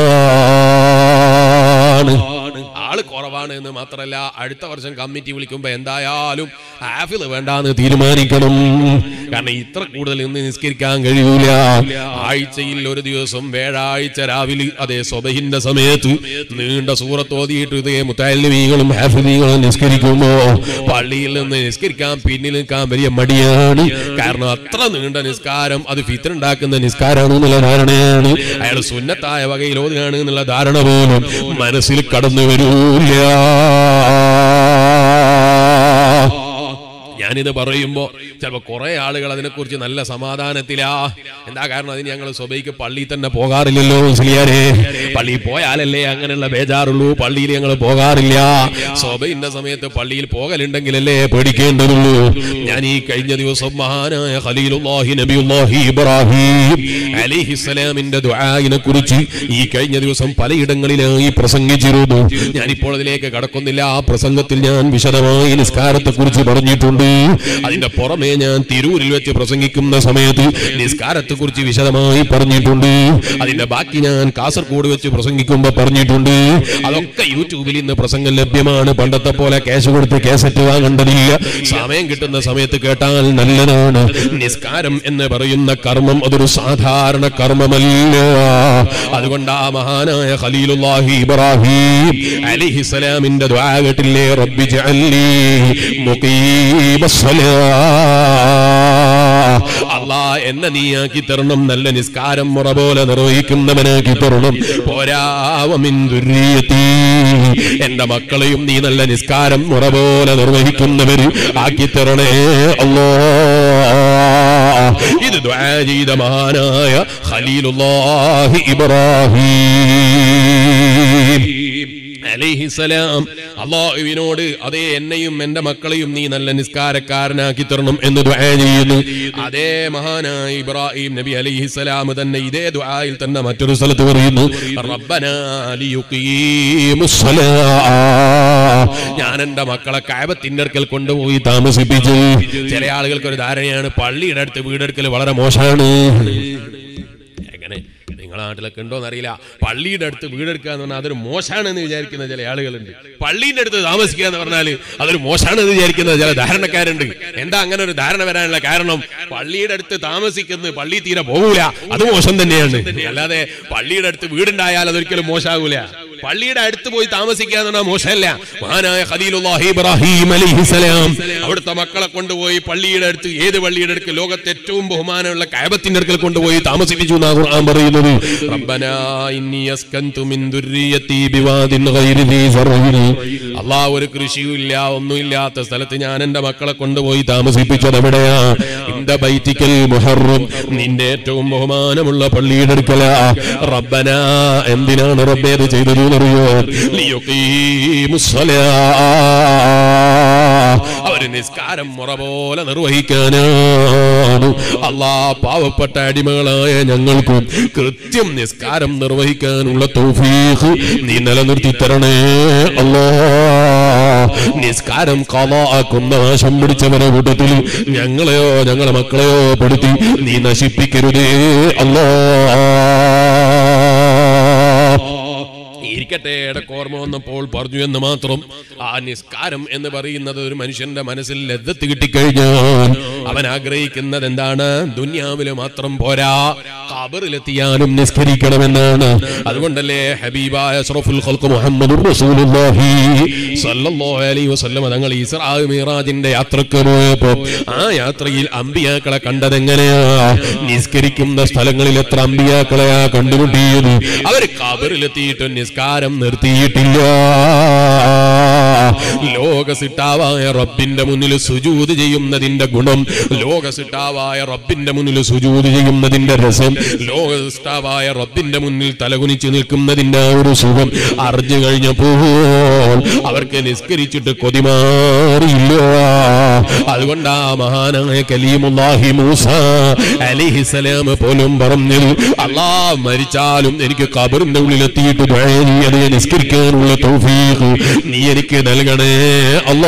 Speaker 1: കുറവാണ് ആള് കുറവാണ് എന്ന് മാത്രമല്ല അടുത്ത വർഷം കമ്മിറ്റി വിളിക്കുമ്പോ എന്തായാലും ഹാഫിള് വേണ്ടാന്ന് തീരുമാനിക്കണം കാരണം ഇത്ര കൂടുതൽ ഇന്ന് നിസ്കരിക്കാൻ കഴിയൂല ആഴ്ചയിൽ ഒരു ദിവസം വ്യാഴാഴ്ച രാവിലെ അതേ സ്വബഹിന്റെ സമയത്ത് നീണ്ട സൂറത്ത് ഓതിയിട്ട് ഇതേ മുത്താലിമീങ്ങളും ഹാഫിദീകളും നിസ്കരിക്കുമ്പോ പള്ളിയിൽ നിന്ന് നിസ്കരിക്കാൻ പിന്നിൽ നിൽക്കാൻ വലിയ മടിയാണ് കാരണം അത്ര നീണ്ട നിസ്കാരം അത് ഫിത്തറുണ്ടാക്കുന്ന നിസ്കാരമാണ് എന്നുള്ള ധാരണയാണ് അയാൾ സുന്നത്തായ വകയിൽ ഓതുകയാണ് എന്നുള്ള ധാരണ പോലും മനസ്സിൽ കടന്നു വരൂല്ല ഞാനിത് പറയുമ്പോ ചിലപ്പോ കുറെ ആളുകൾ അതിനെക്കുറിച്ച് നല്ല സമാധാനത്തിലാ എന്താ കാരണം അതിന് ഞങ്ങൾ സ്വബൈക്ക് പള്ളിയിൽ തന്നെ പോകാറില്ലല്ലോ മുസ്ലിയാരെ പള്ളിയിൽ പോയാലല്ലേ അങ്ങനെയുള്ള ബേജാറുള്ളൂ പള്ളിയിൽ ഞങ്ങൾ പോകാറില്ല സ്വബൈന്റെ സമയത്ത് പള്ളിയിൽ പോകലുണ്ടെങ്കിലല്ലേ പേടിക്കേണ്ടതുള്ളൂ ഞാൻ ഈ കഴിഞ്ഞ ദിവസം മഹാനായ ഖലീലുല്ലാഹി നബിയുല്ലാഹി ഇബ്രാഹിം അലിഹിസ്സലാമിന്റെ ദുആഇനെ കുറിച്ച് ഈ കഴിഞ്ഞ ദിവസം പലയിടങ്ങളിലായി പ്രസംഗിച്ചിരുന്നു ഞാനിപ്പോൾ അതിലേക്ക് കടക്കുന്നില്ല ആ പ്രസംഗത്തിൽ ഞാൻ വിശദമായി നിസ്കാരത്തെ കുറിച്ച് പറഞ്ഞിട്ടുണ്ട് അതിന്റെ പുറമെ ഞാൻ തിരൂരിൽ വെച്ച് പ്രസംഗിക്കുന്ന സമയത്ത് നിസ്കാരത്തെ കുറിച്ച് വിശദമായി പറഞ്ഞിട്ടുണ്ട് അതിന്റെ ബാക്കി ഞാൻ കാസർഗോഡ് വെച്ച് പ്രസംഗിക്കുമ്പോ പറഞ്ഞിട്ടുണ്ട് അതൊക്കെ യൂട്യൂബിൽ ഇന്ന് പ്രസംഗം ലഭ്യമാണ് പണ്ടത്തെ പോലെ ക്യാഷ് കൊടുത്ത് കേസറ്റ് വാങ്ങേണ്ടതില്ല സമയം കിട്ടുന്ന സമയത്ത് കേട്ടാൽ നല്ലതാണ് നിസ്കാരം എന്ന് പറയുന്ന കർമ്മം അതൊരു സാധാരണ കർമ്മമല്ല അതുകൊണ്ട് ആ മഹാനായ ഖലീലുല്ലാഹി ഇബ്രാഹിം അലിഹിസ്സലാമിന്റെ ദുആ കേട്ടില്ലേ റബ്ബി ജഅൽനി മുഖീമ അല്ലാ എന്നെ നീയാക്കി തരണം നല്ല നിസ്കാരം മുറ പോലെ നിർവഹിക്കുന്നവനാക്കി തരണം പോരാവമിൻ ദുരീയത്തി എന്റെ മക്കളെയും നീ നല്ല നിസ്കാരം മുറ പോലെ നിർവഹിക്കുന്നവര് ആക്കി തരണേ അല്ലോ ഇത് ദ്വാ ചെയ്ത മഹാനായ ഖലീലുല്ലാഹി ഇബ്രാഹിം അലൈഹിസലാം അള്ളാഹുവിനോട് അതേ എന്നെയും എന്റെ മക്കളെയും നീ നല്ല നിസ്കാരക്കാരനാക്കി തരണം എന്ന് ദുആ ചെയ്യുന്നു അതേ മഹാനായ ഇബ്രാഹിം നബി അലൈഹിസലാം തന്നെ ഇതേ ദുആയിൽ തന്നെ മറ്റൊരു സ്ഥലത്ത് പറയുന്നു റബ്ബനാ ലിയുഖീമുസ്സലാ. ഞാൻ എന്റെ മക്കളെ കായബത്തിന്റെ അടുക്കൽ കൊണ്ടുപോയി താമസിപ്പിച്ചു ചില ആളുകൾക്ക് ഒരു ധാരണയാണ് പള്ളിയുടെ അടുത്ത് വീടെടുക്കൽ വളരെ മോശമാണ് എങ്ങനെ നിങ്ങളെ നാട്ടിലൊക്കെ ഉണ്ടോന്ന് അറിയില്ല പള്ളിയുടെ അടുത്ത് വീടെടുക്കുക എന്ന് പറഞ്ഞാൽ അതൊരു മോശമാണെന്ന് വിചാരിക്കുന്ന ചില ആളുകളുണ്ട് പള്ളിയുടെ അടുത്ത് താമസിക്കുക എന്ന് പറഞ്ഞാൽ അതൊരു മോശമാണെന്ന് വിചാരിക്കുന്ന ചില ധാരണക്കാരുണ്ട് എന്താ അങ്ങനെ ഒരു ധാരണ വരാനുള്ള കാരണം പള്ളിയുടെ അടുത്ത് താമസിക്കുന്നത് പള്ളി തീരെ പോകൂല അത് മോശം തന്നെയാണ് അല്ലാതെ പള്ളിയുടെ അടുത്ത് വീടുണ്ടായാൽ അതൊരിക്കലും മോശമാകൂല പള്ളിയുടെ അടുത്ത് പോയി താമസിക്കുക എന്ന് പറഞ്ഞാൽ മോശമല്ല മഹാനായ ഖലീലുല്ലാഹി ഇബ്രാഹിം അലൈഹിസലാം അവിടുത്തെ മക്കളെ കൊണ്ടുപോയി പള്ളിയുടെ അടുത്ത് ഏത് പള്ളിയുടെ അടുത്ത് ലോകത്തെ ഏറ്റവും ബഹുമാനമുള്ള കയബത്തിന്റെ അടുക്കൽ കൊണ്ടുപോയി താമസിപ്പിച്ചു എന്നാ ഖുർആൻ പറയുന്നത് റബ്ബനാ ഇന്നി അസ്കന്തു മിൻ ദുർരിയത്തി ബിവാദിൻ ഗൈരി ദീ സർഇൻ അല്ലാഹ് ഒരു കൃഷിയുമില്ല ഒന്നുമില്ലാത്ത സ്ഥലത്ത് ഞാൻ എന്റെ മക്കളെ കൊണ്ടുപോയി താമസിപ്പിച്ചത് എവിടെയാ ഇന്ത ബൈത്തിക്കൽ മുഹറം നിന്റെ ഏറ്റവും ബഹുമാനമുള്ള പള്ളിയുടെ അടുക്കല റബ്ബന എന്തിനാണ് റബ്ബേ ഇത് ചെയ്തത് എന്നറിയോ ലിയുഖീമുസ്സലാ. അവര് നിസ്കാരം മുറ പോലെ നിർവഹിക്കാനാണ് അല്ലാ പാവപ്പെട്ട അടിമകളായ ഞങ്ങൾക്കും കൃത്യം നിസ്കാരം നിർവഹിക്കാനുള്ള തൗഫീഖ് നീ നിലനിർത്തി തരണേ അല്ലാ നിസ്കാരം കലാക്കുന്ന നാശം പിടിച്ചവരെ കൂട്ടത്തിൽ ഞങ്ങളെയോ ഞങ്ങളെ മക്കളെയോ പെടുത്തി നീ നശിപ്പിക്കരുതേ അല്ലാ ഇരിക്കട്ടെ ഇടക്ക് ഓർമ്മ വന്നപ്പോൾ പറഞ്ഞു എന്ന് മാത്രം ആ നിസ്കാരം എന്ന് പറയുന്നത് ഒരു മനുഷ്യന്റെ മനസ്സിൽ ലദ്ദത്ത് കിട്ടിക്കഴിഞ്ഞാൽ അവൻ ആഗ്രഹിക്കുന്നത് എന്താണ് ദുന്യാവില് മാത്രം പോരാ ഖബറിലെത്തിയാലും നിസ്കരിക്കണമെന്നാണ് അതുകൊണ്ടല്ലേ ഹബീബായ അഷ്റഫുൽ ഖൽഖ് മുഹമ്മദുർ റസൂലുള്ളാഹി സല്ലല്ലാഹു അലൈഹി വസല്ലം തങ്ങൾ ഇസ്രാ മിറാജിന്റെ യാത്രക്ക് പോയപ്പോ ആ യാത്രയിൽ അമ്പിയാക്കളെ കണ്ടതെങ്ങനെയാ നിസ്കരിക്കുന്ന സ്ഥലങ്ങളിൽ എത്ര അമ്പിയാക്കളെയാ കണ്ടുമുട്ടിയത് അവര് കബറിലെത്തിയിട്ട് നിസ്കാരം നിർത്തിയിട്ടില്ല ലോകസിട്ടാവായ റബ്ബിന്റെ മുന്നിൽ സുജൂത് ചെയ്യുന്നതിന്റെ ഗുണം ലോകസിട്ടാവായ റബ്ബിന്റെ മുന്നിൽ സുജൂത് ചെയ്യുന്നതിന്റെ രസം ലോകസിട്ടാവായ റബ്ബിന്റെ മുന്നിൽ തലകുനിച്ച് നിൽക്കുന്നതിന്റെ ആ ഒരു സുഖം അറിഞ്ഞു കഴിഞ്ഞപ്പോൾ അവർക്ക് നിസ്കരിച്ചിട്ട് കൊതിമാറിയില്ല അതുകൊണ്ടാ മഹാനായ കലീമുല്ലാഹി മൂസ അലിഹിസലാം പോലും പറഞ്ഞു അല്ലാ മരിച്ചാലും എനിക്ക് കബറിന്റെ ഉള്ളിലെത്തിയിട്ട് ദുആ ചെയ്ത് നിസ്കരിക്കാനുള്ള തൗഫീഖ് നീ എനിക്ക് നൽകണേ അല്ലാ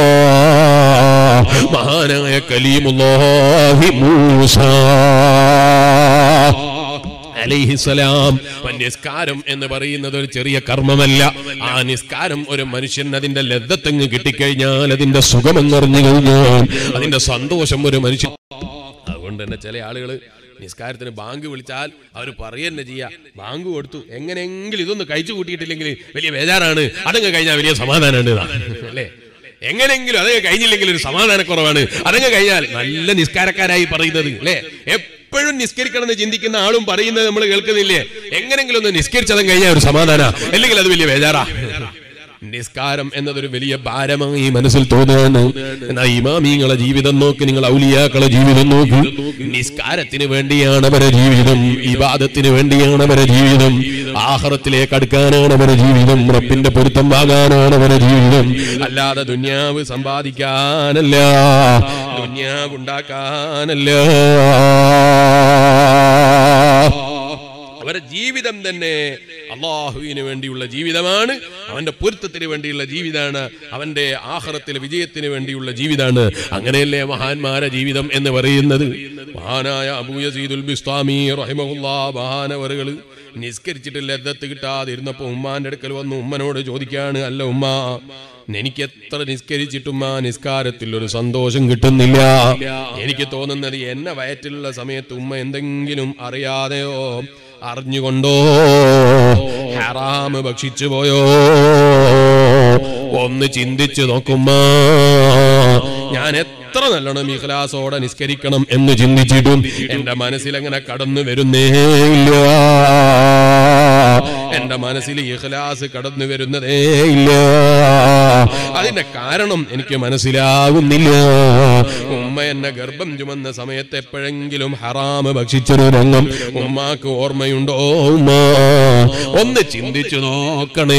Speaker 1: മഹാനായ കലീമുല്ലാഹി മൂസ അലൈഹിസ്സലാം നിസ്കാരം എന്ന് പറയുന്നത് ഒരു ചെറിയ കർമ്മമല്ല ആ നിസ്കാരം ഒരു മനുഷ്യൻ അതിന്റെ ലദ്ദത്തെങ്ങ് കിട്ടിക്കഴിഞ്ഞാൽ അതിന്റെ സുഖമെന്നറിഞ്ഞു കഴിഞ്ഞാൽ അതിന്റെ സന്തോഷം ഒരു മനുഷ്യൻ അതുകൊണ്ട് തന്നെ ചില ആളുകൾ നിസ്കാരത്തിന് ബാങ്ക് വിളിച്ചാൽ അവർ പറയുന്നെ ചെയ്യാ ബാങ്ക് കൊടുത്തു എങ്ങനെയെങ്കിലും ഇതൊന്ന് കഴിച്ചു കൂട്ടിയിട്ടില്ലെങ്കിൽ വലിയ ബേജാറാണ് അതങ്ങ് കഴിഞ്ഞാൽ വലിയ സമാധാനമാണ് ഇതാ. അല്ലേ എങ്ങനെയെങ്കിലും അതങ്ങ് കഴിഞ്ഞില്ലെങ്കിൽ ഒരു സമാധാനക്കുറവാണ് അതങ്ങ് കഴിഞ്ഞാൽ നല്ല നിസ്കാരക്കാരായി പറയുന്നത് അല്ലേ എപ്പോഴും നിസ്കരിക്കണം എന്ന് ചിന്തിക്കുന്ന ആളും പറയുന്നത് നമ്മൾ കേൾക്കുന്നില്ലേ എങ്ങനെങ്കിലും ഒന്ന് നിസ്കരിച്ചതും കഴിഞ്ഞാൽ ഒരു സമാധാന അല്ലെങ്കിൽ അത് വലിയ ബേജാറാ നിസ്കാരം എന്നതൊരു വലിയ ഭാരമായി മനസ്സിൽ തോന്നുകയാണ് എന്നാ ഇമാമിങ്ങളെ ജീവിതം നോക്ക് നിങ്ങൾ ഔലിയാക്കളെ ജീവിതം നോക്ക് നിസ്കാരത്തിന് വേണ്ടിയാണ് അവരെ ജീവിതം ഇബാദത്തിന് വേണ്ടിയാണ് അവരെ ജീവിതം ആഹ്റത്തിലേക്ക് അടുക്കാനാണ് അവരെ ജീവിതം റബ്ബിന്റെ പൊരുത്തം വാങ്ങാനാണ് അവരെ ജീവിതം അല്ലാതെ ദുന്യാവ് സമ്പാദിക്കാനല്ല ദുന്യാവ് ഉണ്ടാക്കാനല്ല അവരുടെ ജീവിതം തന്നെ അള്ളാഹുവിന് വേണ്ടിയുള്ള ജീവിതമാണ് അവന്റെ പൊരുത്തത്തിന് വേണ്ടിയുള്ള ജീവിതമാണ് അവന്റെ ആഹ്റത്തിലെ വിജയത്തിന് വേണ്ടിയുള്ള ജീവിതമാണ് അങ്ങനെയല്ലേ മഹാന്മാരെ ജീവിതം എന്ന് പറയുന്നത് മഹാനായ അബൂയസീദുൽ ബിസ്താമി റഹിമഹുല്ലാ മഹാനവറുകൾ നിസ്കരിച്ചിട്ട് ലദ്ദത്ത് കിട്ടാതെ ഇരുന്നപ്പോ ഉമ്മാന്റെ അടുക്കൽ വന്ന് ഉമ്മനോട് ചോദിക്കാണ് അല്ല ഉമ്മ എനിക്ക് എത്ര നിസ്കരിച്ചിട്ടും ആ നിസ്കാരത്തിൽ ഒരു സന്തോഷം കിട്ടുന്നില്ല എനിക്ക് തോന്നുന്നത് എന്നെ വയറ്റിലുള്ള സമയത്ത് ഉമ്മ എന്തെങ്കിലും അറിയാതെയോ അറിഞ്ഞുകൊണ്ടോ ഹറാമ് ഭക്ഷിച്ചു പോയോ ഒന്ന് ചിന്തിച്ചു നോക്കുമ്പോ ഞാൻ എത്ര എത്ര നല്ലോണം ഇഖ്ലാസോടെ നിസ്കരിക്കണം എന്ന് ചിന്തിച്ചിട്ടും എന്റെ മനസ്സിൽ അങ്ങനെ കടന്നു വരുന്നേ ഇല്ല എന്റെ മനസ്സിൽ ഇഖ്ലാസ് കടന്നു വരുന്നതേ ഇല്ല അതിന്റെ കാരണം എനിക്ക് മനസ്സിലാകുന്നില്ല ഉമ്മ എന്നെ ഗർഭം ചുമന്ന സമയത്ത് എപ്പോഴെങ്കിലും ഹറാമ് ഭക്ഷിച്ചൊരു രംഗം ഉമ്മാക്ക് ഓർമ്മയുണ്ടോ ഉമ്മ ഒന്ന് ചിന്തിച്ചു നോക്കണേ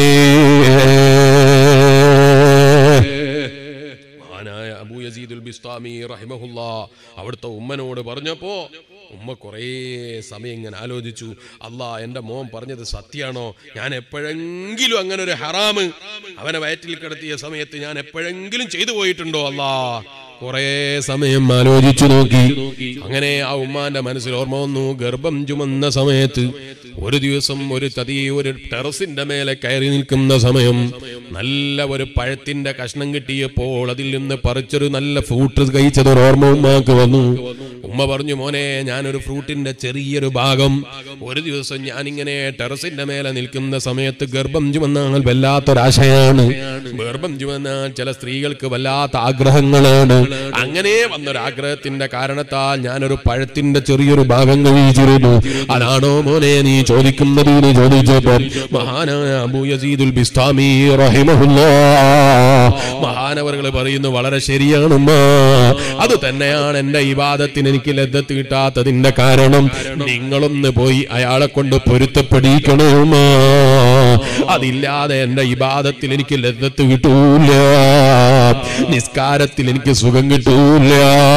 Speaker 1: മഹാനായ അബൂ യസീദുൽ ബിസ്താമി റഹിമഹുല്ല അവിടുത്തെ ഉമ്മനോട് പറഞ്ഞപ്പോ ഉമ്മ കുറേ സമയം ഇങ്ങനെ ആലോചിച്ചു അല്ലാ എൻ്റെ മോൻ പറഞ്ഞത് സത്യാണോ ഞാൻ എപ്പോഴെങ്കിലും അങ്ങനെ ഒരു ഹറാമ് അവനെ വയറ്റിൽ കിടത്തിയ സമയത്ത് ഞാൻ എപ്പോഴെങ്കിലും ചെയ്തു പോയിട്ടുണ്ടോ അല്ലാ കുറേ സമയം ആലോചിച്ചു നോക്കി അങ്ങനെ ആ ഉമ്മാന്റെ മനസ്സിൽ ഓർമ്മ വന്നു ഗർഭം ചുമന്ന സമയത്ത് ഒരു ദിവസം ഒരു തതി ഒരു ടെറസിന്റെ മേലെ കയറി നിൽക്കുന്ന സമയം നല്ല ഒരു പഴത്തിന്റെ കഷ്ണം കിട്ടിയപ്പോൾ അതിൽ നിന്ന് പറിച്ചൊരു നല്ല ഫ്രൂട്ട് കഴിച്ചതൊരു ഓർമ്മ ഉമ്മാക്ക് വന്നു ഉമ്മ പറഞ്ഞു മോനെ ഞാനൊരു ഫ്രൂട്ടിന്റെ ചെറിയൊരു ഭാഗം ഒരു ദിവസം ഞാനിങ്ങനെ ടെറസിന്റെ മേലെ നിൽക്കുന്ന സമയത്ത് ഗർഭം ചുമന്നാൽ വല്ലാത്തൊരാശയാണ് ഗർഭം ചുമന്നാൽ ചില സ്ത്രീകൾക്ക് വല്ലാത്ത ആഗ്രഹങ്ങളാണ് അങ്ങനെ വന്നൊരാഗ്രഹത്തിന്റെ കാരണത്താൽ ഞാനൊരു പഴത്തിന്റെ ചെറിയൊരു ഭാഗം കഴിച്ചിരുന്നു അതാണോ മോനെ നീ ചോദിക്കുന്നത് എന്ന് ചോദിച്ചപ്പോ മഹാനായ അബൂ യസീദുൽ ബിസ്താമി റഹിമഹുല്ലാ മഹാനവറുകൾ പറയുന്നു വളരെ ശരിയാണുമ്മ അത് തന്നെയാണ് എന്റെ ഇവാദത്തിന് എനിക്ക് ലദ്ദത്ത് കിട്ടാത്തതിന്റെ കാരണം നിങ്ങളൊന്ന് പോയി അയാളെ കൊണ്ട് പൊരുത്തപ്പെടിക്കണമ അതില്ലാതെ എന്റെ ഇബാദത്തിൽ എനിക്ക് ലദ്ദത്ത് കിട്ടൂല നിസ്കാരത്തിൽ എനിക്ക് സുഖം കിട്ടൂല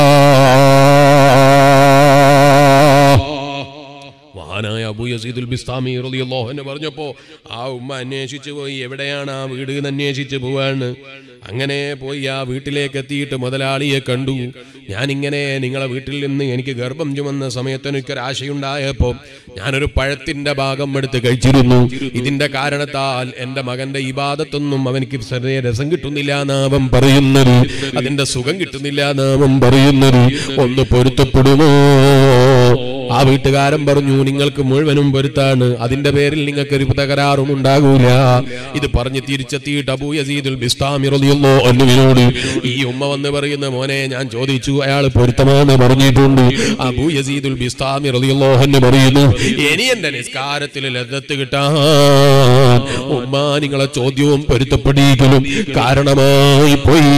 Speaker 1: മഹാനായ അബൂ യസീദുൽ ബിസ്താമി റളിയല്ലാഹു അൻഹു പറഞ്ഞപ്പോ ആ ഉമ്മ അന്വേഷിച്ചു പോയി എവിടെയാണ് ആ വീട് എന്ന് അന്വേഷിച്ചു പോവാണ് അങ്ങനെ പോയി ആ വീട്ടിലേക്ക് എത്തിയിട്ട് മുതലാളിയെ കണ്ടു ഞാനിങ്ങനെ നിങ്ങളെ വീട്ടിൽ നിന്ന് എനിക്ക് ഗർഭം ചുമന്ന സമയത്ത് എനിക്കൊരാശയുണ്ടായപ്പോ ഞാനൊരു പഴത്തിന്റെ ഭാഗം എടുത്ത് കഴിച്ചിരുന്നു ഇതിന്റെ കാരണത്താൽ എന്റെ മകന്റെ ഇബാദത്തൊന്നും അവനിക്ക് ചെറിയ രസം കിട്ടുന്നില്ല നാമം പറയുന്നത് അതിന്റെ സുഖം കിട്ടുന്നില്ല നാമം പറയുന്നത് ഒന്ന് പൊരുത്തപ്പെടുമോ ആ വീട്ടുകാരൻ പറഞ്ഞു നിങ്ങൾക്ക് മുഴുവനും പൊരുത്താണ് അതിന്റെ പേരിൽ നിങ്ങൾക്ക് ഒരു തകരാറും ഉണ്ടാകൂല ഇത് പറഞ്ഞ് തിരിച്ചെത്തിയിട്ട് അബൂ യസീദുൽ ബിസ്താമി റളിയല്ലാഹു അൻഹുവിനോട് ഈ ഉമ്മ വന്ന് പറയുന്ന മോനെ ഞാൻ ചോദിച്ചു അയാൾ പൊരുത്തമാണെന്ന് പറഞ്ഞിട്ടുണ്ട് അബൂ യസീദുൽ ബിസ്താമി റളിയല്ലാഹു അൻഹു പറയുന്നു ഇനി എന്റെ നിസ്കാരത്തിൽ ലദ്ദത്ത് കിട്ടാൻ ഉമ്മ നിങ്ങളെ ചോദ്യവും പൊരുത്തപ്പെടിക്കലും കാരണമായി പോയി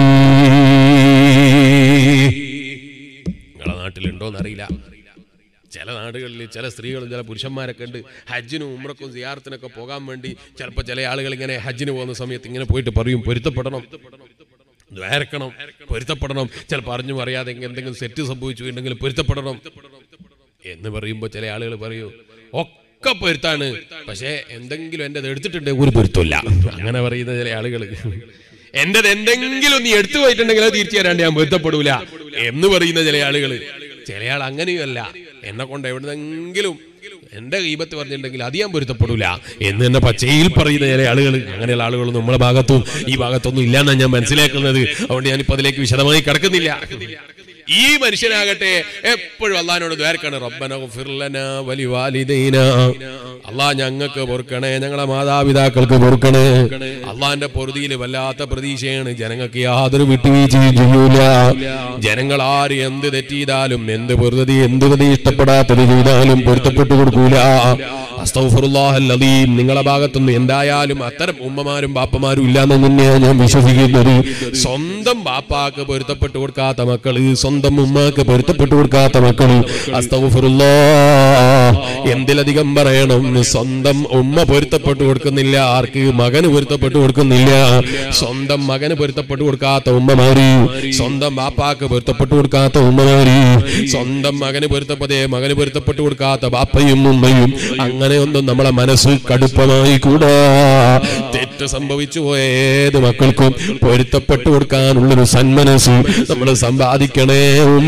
Speaker 1: നിങ്ങളെ നാട്ടിലുണ്ടോന്ന് അറിയില്ല ചില നാടുകളിൽ ചില സ്ത്രീകളും ചില പുരുഷന്മാരൊക്കെ ഉണ്ട് ഹജ്ജിനും ഉമ്രക്കും സിയാറത്തിനൊക്കെ പോകാൻ വേണ്ടി ചിലപ്പോൾ ചില ആളുകൾ ഇങ്ങനെ ഹജ്ജിന് പോകുന്ന സമയത്ത് ഇങ്ങനെ പോയിട്ട് പറയും പൊരുത്തപ്പെടണം ദ്വാരക്കണം പൊരുത്തപ്പെടണം ചിലപ്പോൾ അറിഞ്ഞു അറിയാതെ എന്തെങ്കിലും സെറ്റ് സംഭവിച്ചു ഉണ്ടെങ്കിൽ പൊരുത്തപ്പെടണം എന്ന് പറയുമ്പോൾ ചില ആളുകൾ പറയൂ ഒക്കെ പൊരുത്താണ് പക്ഷേ എന്തെങ്കിലും എൻ്റെ എടുത്തിട്ടുണ്ട് ഒരു പൊരുത്തമില്ല അങ്ങനെ പറയുന്ന ചില ആളുകൾ എന്റേത് എന്തെങ്കിലും നീ എടുത്തു പോയിട്ടുണ്ടെങ്കിൽ അത് തിരിച്ചു തരാണ്ട് ഞാൻ പൊരുത്തപ്പെടൂല എന്ന് പറയുന്ന ചില ആളുകൾ ചില ആൾ അങ്ങനെയുമല്ല എന്നെ കൊണ്ട് എവിടുന്നെങ്കിലും എന്റെ കൈപത്ത് പറഞ്ഞിട്ടുണ്ടെങ്കിൽ അത് ഞാൻ പൊരുത്തപ്പെടൂല എന്ന് തന്നെ പച്ചയിൽ പറയുന്ന ചില ആളുകൾ അങ്ങനെയുള്ള ആളുകൾ നമ്മുടെ ഭാഗത്തും ഈ ഭാഗത്തൊന്നും ഇല്ലാന്നാണ് ഞാൻ മനസ്സിലാക്കുന്നത് അതുകൊണ്ട് ഞാനിപ്പോ അതിലേക്ക് വിശദമായി കിടക്കുന്നില്ല ഈ മനുഷ്യനാകട്ടെ എപ്പോഴും അള്ളഹാനോട് ദ്വാരക്കാണ് റബ്ബന ഗുഫിർ ലനാ വലി വാലിദൈന അള്ളാഹ് ഞങ്ങൾക്ക് പൊറുക്കണേ ഞങ്ങളെ മാതാപിതാക്കൾക്ക് പൊറുക്കണേ അള്ളാന്റെ പൊറുതിയിൽ വല്ലാത്ത പ്രതീക്ഷയാണ് ജനങ്ങൾക്ക് യാതൊരു വിട്ടുവീഴ്ചയും ചെയ്യൂല ജനങ്ങൾ ആര് എന്ത് തെറ്റിയതാലും എന്ത് പൊറുതി എന്ത് പ്രതി ഇഷ്ടപ്പെടാത്തത് ചെയ്താലും പൊരുത്തപ്പെട്ടു കൊടുക്കൂല അസ്തൗഫറുല്ലാഹല്ലദീം നിങ്ങളെ ഭാഗത്തുനിന്ന് എന്തായാലും അത്തരം ഉമ്മമാരും ബാപ്പമാരും ഇല്ലാന്ന് തന്നെയാണ് ഞാൻ വിശ്വസിക്കുന്നത് സ്വന്തം ബാപ്പാക്ക് പൊരുത്തപ്പെട്ടു കൊടുക്കാത്ത മക്കള് സ്വന്തം ഉമ്മാക്ക് പൊരുത്തപ്പെട്ടു കൊടുക്കാത്ത മക്കള് അസ്തൗഫറുല്ലാ എന്തിലധികം പറയണം സ്വന്തം ഉമ്മ പൊരുത്തപ്പെട്ടു കൊടുക്കുന്നില്ല ആർക്ക് മകന് പൊരുത്തപ്പെട്ടു കൊടുക്കുന്നില്ല സ്വന്തം മകന് പൊരുത്തപ്പെട്ടു കൊടുക്കാത്ത ഉമ്മമാര് സ്വന്തം ബാപ്പാക്ക് പൊരുത്തപ്പെട്ടു കൊടുക്കാത്ത ഉമ്മമാര് സ്വന്തം മകന് പൊരുത്തപ്പതേ മകന് പൊരുത്തപ്പെട്ടു കൊടുക്കാത്ത ബാപ്പയും ഉമ്മയും അങ്ങനെയൊന്നും നമ്മളെ മനസ്സ് കടുപ്പമായി കൂടാ തെറ്റ് സംഭവിച്ചു പോയ ഏത് മക്കൾക്കും പൊരുത്തപ്പെട്ടു കൊടുക്കാനുള്ളൊരു സന്മനസ് നമ്മൾ സമ്പാദിക്കണേ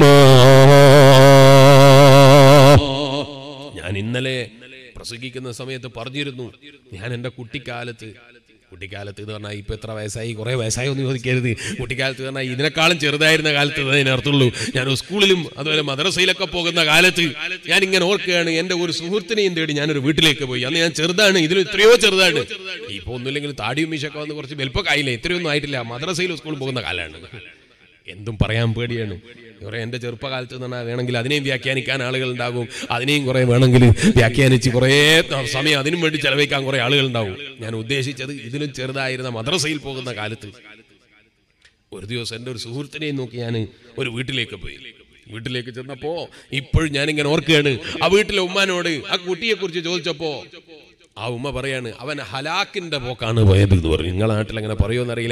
Speaker 1: ഉമ്മ ഞാൻ ഇന്നലെ പ്രസംഗിക്കുന്ന സമയത്ത് പറഞ്ഞിരുന്നു ഞാൻ എൻ്റെ കുട്ടിക്കാലത്ത് കുട്ടിക്കാലത്ത് എന്ന് പറഞ്ഞാൽ ഇപ്പൊ എത്ര വയസ്സായി കുറെ വയസ്സായി ഒന്നും ചോദിക്കരുത് കുട്ടിക്കാലത്ത് എന്ന് പറഞ്ഞാൽ ഇതിനേക്കാളും ചെറുതായിരുന്ന കാലത്ത് അതിനർത്ഥമുള്ളൂ ഞാൻ സ്കൂളിലും അതുപോലെ മദ്രസയിലൊക്കെ പോകുന്ന കാലത്ത് ഞാൻ ഇങ്ങനെ ഓർക്കുകയാണ് എൻ്റെ ഒരു സുഹൃത്തിനെയും തേടി ഞാനൊരു വീട്ടിലേക്ക് പോയി അന്ന് ഞാൻ ചെറുതാണ് ഇതിൽ എത്രയോ ചെറുതാണ് ഇപ്പൊ ഒന്നുമില്ലെങ്കിൽ താടിയും മീശൊക്കെ വന്ന് കുറച്ച് വലുപ്പമൊക്കെ ആയില്ലേ ഇത്രയൊന്നും ആയിട്ടില്ല മദ്രസയിലും സ്കൂളിൽ പോകുന്ന കാലമാണ് എന്തും പറയാൻ പേടിയാണ് കുറെ എൻ്റെ ചെറുപ്പകാലത്ത് എന്ന് പറഞ്ഞാൽ വേണമെങ്കിൽ അതിനെയും വ്യാഖ്യാനിക്കാൻ ആളുകൾ ഉണ്ടാകും അതിനെയും കുറെ വേണമെങ്കിൽ വ്യാഖ്യാനിച്ച് കുറേ സമയം അതിനും വേണ്ടി ചെലവഴിക്കാൻ കുറെ ആളുകൾ ഉണ്ടാവും ഞാൻ ഉദ്ദേശിച്ചത് ഇതിലും ചെറുതായിരുന്ന മദ്രസയിൽ പോകുന്ന കാലത്ത് ഒരു ദിവസം എൻ്റെ ഒരു സുഹൃത്തിനെയും നോക്കി ഞാൻ ഒരു വീട്ടിലേക്ക് പോയി വീട്ടിലേക്ക് ചെന്നപ്പോ ഇപ്പോഴും ഞാനിങ്ങനെ ഓർക്കുകയാണ് ആ വീട്ടിലെ ഉമ്മാനോട് ആ കുട്ടിയെ കുറിച്ച് ചോദിച്ചപ്പോ ആ ഉമ്മ പറയാണ് അവൻ ഹലാക്കിന്റെ പോക്കാണ് പോയത് എന്ന് പറഞ്ഞു നിങ്ങളെ നാട്ടിൽ അങ്ങനെ പറയുമെന്നറിയില്ല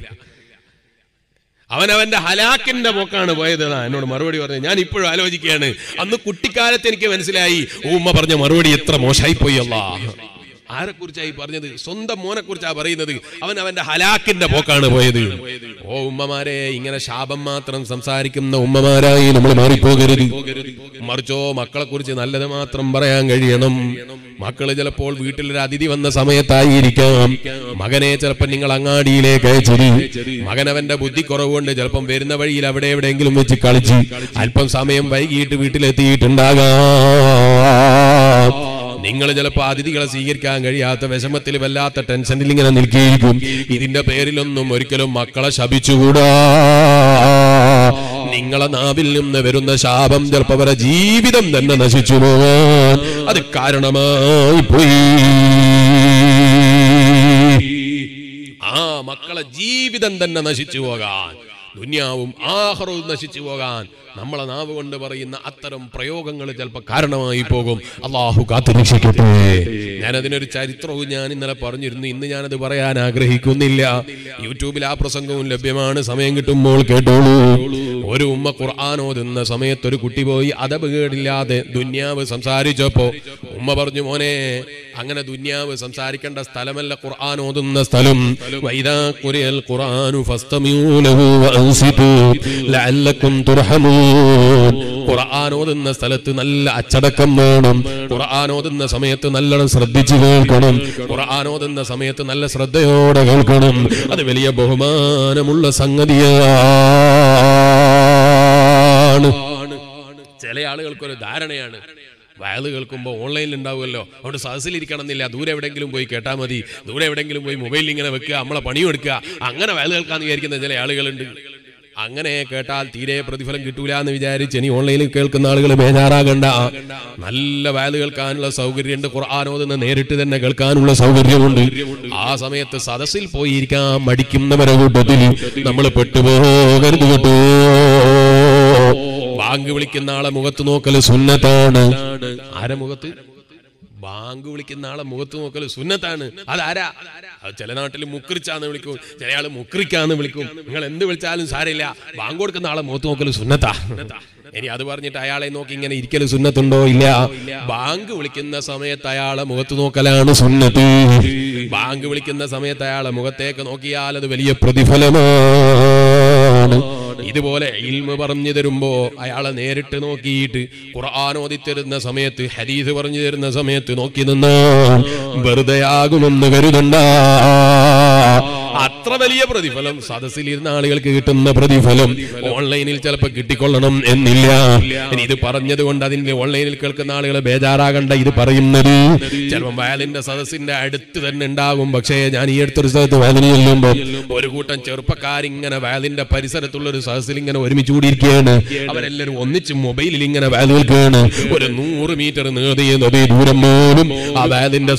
Speaker 1: അവൻ അവന്റെ ഹലാക്കിന്റെ പോക്കാണ് പോയത് എന്നാ എന്നോട് മറുപടി പറഞ്ഞത് ഞാൻ ഇപ്പോഴും ആലോചിക്കുകയാണ് അന്ന് കുട്ടിക്കാലത്ത് എനിക്ക് മനസ്സിലായി ഉമ്മ പറഞ്ഞ മറുപടി എത്ര മോശമായി പോയി അല്ല ആരെ കുറിച്ചായി പറഞ്ഞത് സ്വന്തം മോനെ കുറിച്ചാ പറയുന്നത് അവൻ അവന്റെ ഹലാക്കിന്റെ പോക്കാണ് പോയത് ഓ ഉമ്മമാരെ ഇങ്ങനെ ശാപം മാത്രം സംസാരിക്കുന്ന ഉമ്മമാരായി നമ്മൾ മാറിപ്പോകരുത് മറിച്ചോ മക്കളെ കുറിച്ച് നല്ലത് മാത്രം പറയാൻ കഴിയണം മക്കള് ചിലപ്പോൾ വീട്ടിലൊരു അതിഥി വന്ന സമയത്തായിരിക്കാം മകനെ ചിലപ്പോൾ നിങ്ങൾ അങ്ങാടിയിലേക്ക് അയച്ചത് മകൻ അവന്റെ ബുദ്ധിക്കുറവ് കൊണ്ട് ചിലപ്പം വരുന്ന വഴിയിൽ അവിടെ എവിടെയെങ്കിലും വെച്ച് കളിച്ച് അല്പം സമയം വൈകിട്ട് വീട്ടിലെത്തിയിട്ടുണ്ടാകാം നിങ്ങൾ ചിലപ്പോൾ അതിഥികളെ സ്വീകരിക്കാൻ കഴിയാത്ത വിഷമത്തിൽ വല്ലാത്ത ടെൻഷനിൽ ഇങ്ങനെ നിൽക്കുകയും ഇതിന്റെ പേരിലൊന്നും ഒരിക്കലും മക്കളെ ശപിച്ചുകൂടാ നിങ്ങളെ നാവിൽ നിന്ന് വരുന്ന ശാപം ചിലപ്പോൾ അവരെ ജീവിതം തന്നെ നശിച്ചു പോകാൻ അത് കാരണമായി പോയി ആ മക്കളെ ജീവിതം തന്നെ നശിച്ചു പോകാൻ ദുന്യാവും ആഹ്റവും നശിച്ചു പോകാൻ നമ്മളെ നാവ് കൊണ്ട് പറയുന്ന അത്തരം പ്രയോഗങ്ങൾ ചിലപ്പോൾ കാരണമായി പോകും അള്ളാഹു കാത്തുരക്ഷിക്കട്ടെ ഞാൻ അതിനൊരു ചരിത്രവും ഞാൻ ഇന്നലെ പറഞ്ഞിരുന്നു ഇന്ന് ഞാനത് പറയാൻ ആഗ്രഹിക്കുന്നില്ല യൂട്യൂബിൽ ആ പ്രസംഗവും ലഭ്യമാണ് സമയം കിട്ടുമ്പോൾ കേട്ടോളൂ ഒരു ഉമ്മ ഖുർആൻ ഓതുന്ന സമയത്ത് ഒരു കുട്ടി പോയി അതബ് കേടില്ലാതെ ദുന്യാവ് സംസാരിച്ചപ്പോ ഉമ്മ പറഞ്ഞു മോനെ അങ്ങനെ ദുന്യാവ് സംസാരിക്കേണ്ട സ്ഥലമല്ല ഖുർആൻ ഓതുന്ന സ്ഥലം വൈദാ ഖുരിയൽ ഖുർആനു ഫസ്തമിഊ ലഹു വഅൻസിതു ലഅല്ലക്കും തുർഹമൂൻ ഖുർആൻ ഓതുന്ന സ്ഥലത്ത് നല്ല അച്ചടക്കം വേണം ഖുർആൻ ഓതുന്ന സമയത്ത് നല്ലോണം ശ്രദ്ധിച്ചു കേൾക്കണം ഖുർആൻ ഓതുന്ന സമയത്ത് നല്ല ശ്രദ്ധയോടെ കേൾക്കണം അത് വലിയ ബഹുമാനമുള്ള സംഗതിയാണ് ചില ആളുകൾക്കൊരു ധാരണയാണ് വയല് കേൾക്കുമ്പോൾ ഓൺലൈനിൽ ഉണ്ടാവുമല്ലോ അവിടെ സദസ്സിലിരിക്കണം എന്നില്ല ദൂരെ എവിടെയെങ്കിലും പോയി കേട്ടാൽ മതി ദൂരെ എവിടെയെങ്കിലും പോയി മൊബൈലിൽ ഇങ്ങനെ വെക്കുക നമ്മളെ പണിയെടുക്കുക അങ്ങനെ വയല് കേൾക്കാന്ന് വിചാരിക്കുന്ന ചില ആളുകളുണ്ട് അങ്ങനെ കേട്ടാൽ തീരെ പ്രതിഫലം കിട്ടൂല എന്ന് വിചാരിച്ച് ഇനി ഓൺലൈനിൽ കേൾക്കുന്ന ആളുകൾ ബേജാറാകണ്ട നല്ല വയല് കേൾക്കാനുള്ള സൗകര്യമുണ്ട് ഖുർആാനോദെന്ന് നേരിട്ട് തന്നെ കേൾക്കാനുള്ള സൗകര്യമുണ്ട് ആ സമയത്ത് സദസ്സിൽ പോയിരിക്കാൻ മടിക്കുന്നവരെ കൂട്ടത്തിൽ നമ്മൾ പെട്ടുപോകരുത് കേട്ടോ ബാങ്ക് വിളിക്കുന്ന ആളെ മുഖത്ത് നോക്കല് സുന്നത്താണ് ആരെ മുഖത്ത് ബാങ്ക് വിളിക്കുന്ന ആളെ മുഖത്ത് നോക്കല് സുന്നത്താണ് അതാരാ അത് ചില നാട്ടിൽ മുക്രിച്ചാന്ന് വിളിക്കും ചില ആള് മുക്രിക്കാന്ന് വിളിക്കും നിങ്ങൾ എന്ത് വിളിച്ചാലും സാരമില്ല ബാങ്ക് കൊടുക്കുന്ന ആളെ മുഖത്ത് നോക്കല് സുന്നത്താ ഇനി അത് പറഞ്ഞിട്ട് അയാളെ നോക്കി ഇങ്ങനെ ഇരിക്കല് സുന്നത്തുണ്ടോ ഇല്ല ബാങ്ക് വിളിക്കുന്ന സമയത്ത് അയാളെ മുഖത്ത് നോക്കലാണ് സുന്നത്ത് ബാങ്ക് വിളിക്കുന്ന സമയത്ത് അയാളെ മുഖത്തേക്ക് നോക്കിയാൽ അത് വലിയ പ്രതിഫലമാണ് ഇതുപോലെ ഇൽമ പറഞ്ഞു തരുമ്പോ അയാളെ നേരിട്ട് നോക്കിയിട്ട് ഖുർആൻ ഓതി തരുന്ന സമയത്ത് ഹദീസ് പറഞ്ഞു തരുന്ന സമയത്ത് നോക്കി നിന്നാൽ വെറുതെ ആകുമെന്ന് കരുതണ്ട അത്ര വലിയ പ്രതിഫലം സദസ്സിലിരുന്ന ആളുകൾക്ക് കിട്ടുന്ന പ്രതിഫലം ഓൺലൈനിൽ ചിലപ്പോൾ കിട്ടിക്കൊള്ളണം എന്നില്ല ഇനി ഇത് പറഞ്ഞത് കൊണ്ട് അതിന്റെ ഓൺലൈനിൽ കേൾക്കുന്ന ആളുകൾ ബേജാറാകണ്ട ഇത് പറയുന്നത് ചിലപ്പോൾ വയലിന്റെ സദസ്സിന്റെ അടുത്ത് തന്നെ ഉണ്ടാകും പക്ഷേ ഞാൻ ഈ അടുത്തൊരു സ്ഥലത്ത് വയലിന് ചെല്ലുമ്പോൾ ഒരു കൂട്ടം ചെറുപ്പക്കാരിങ്ങനെ വയലിന്റെ പരിസരത്തുള്ള ഒരു സദസ്സിൽ ഇങ്ങനെ ഒരുമിച്ച് കൂടിയിരിക്കുകയാണ് അവരെല്ലാവരും ഒന്നിച്ച് മൊബൈലിൽ ഇങ്ങനെ വയൽ കേൾക്കുകയാണ് ഒരു നൂറ് മീറ്റർ നീതിയ നദി ദൂരം പോലും ആ വയലിന്റെ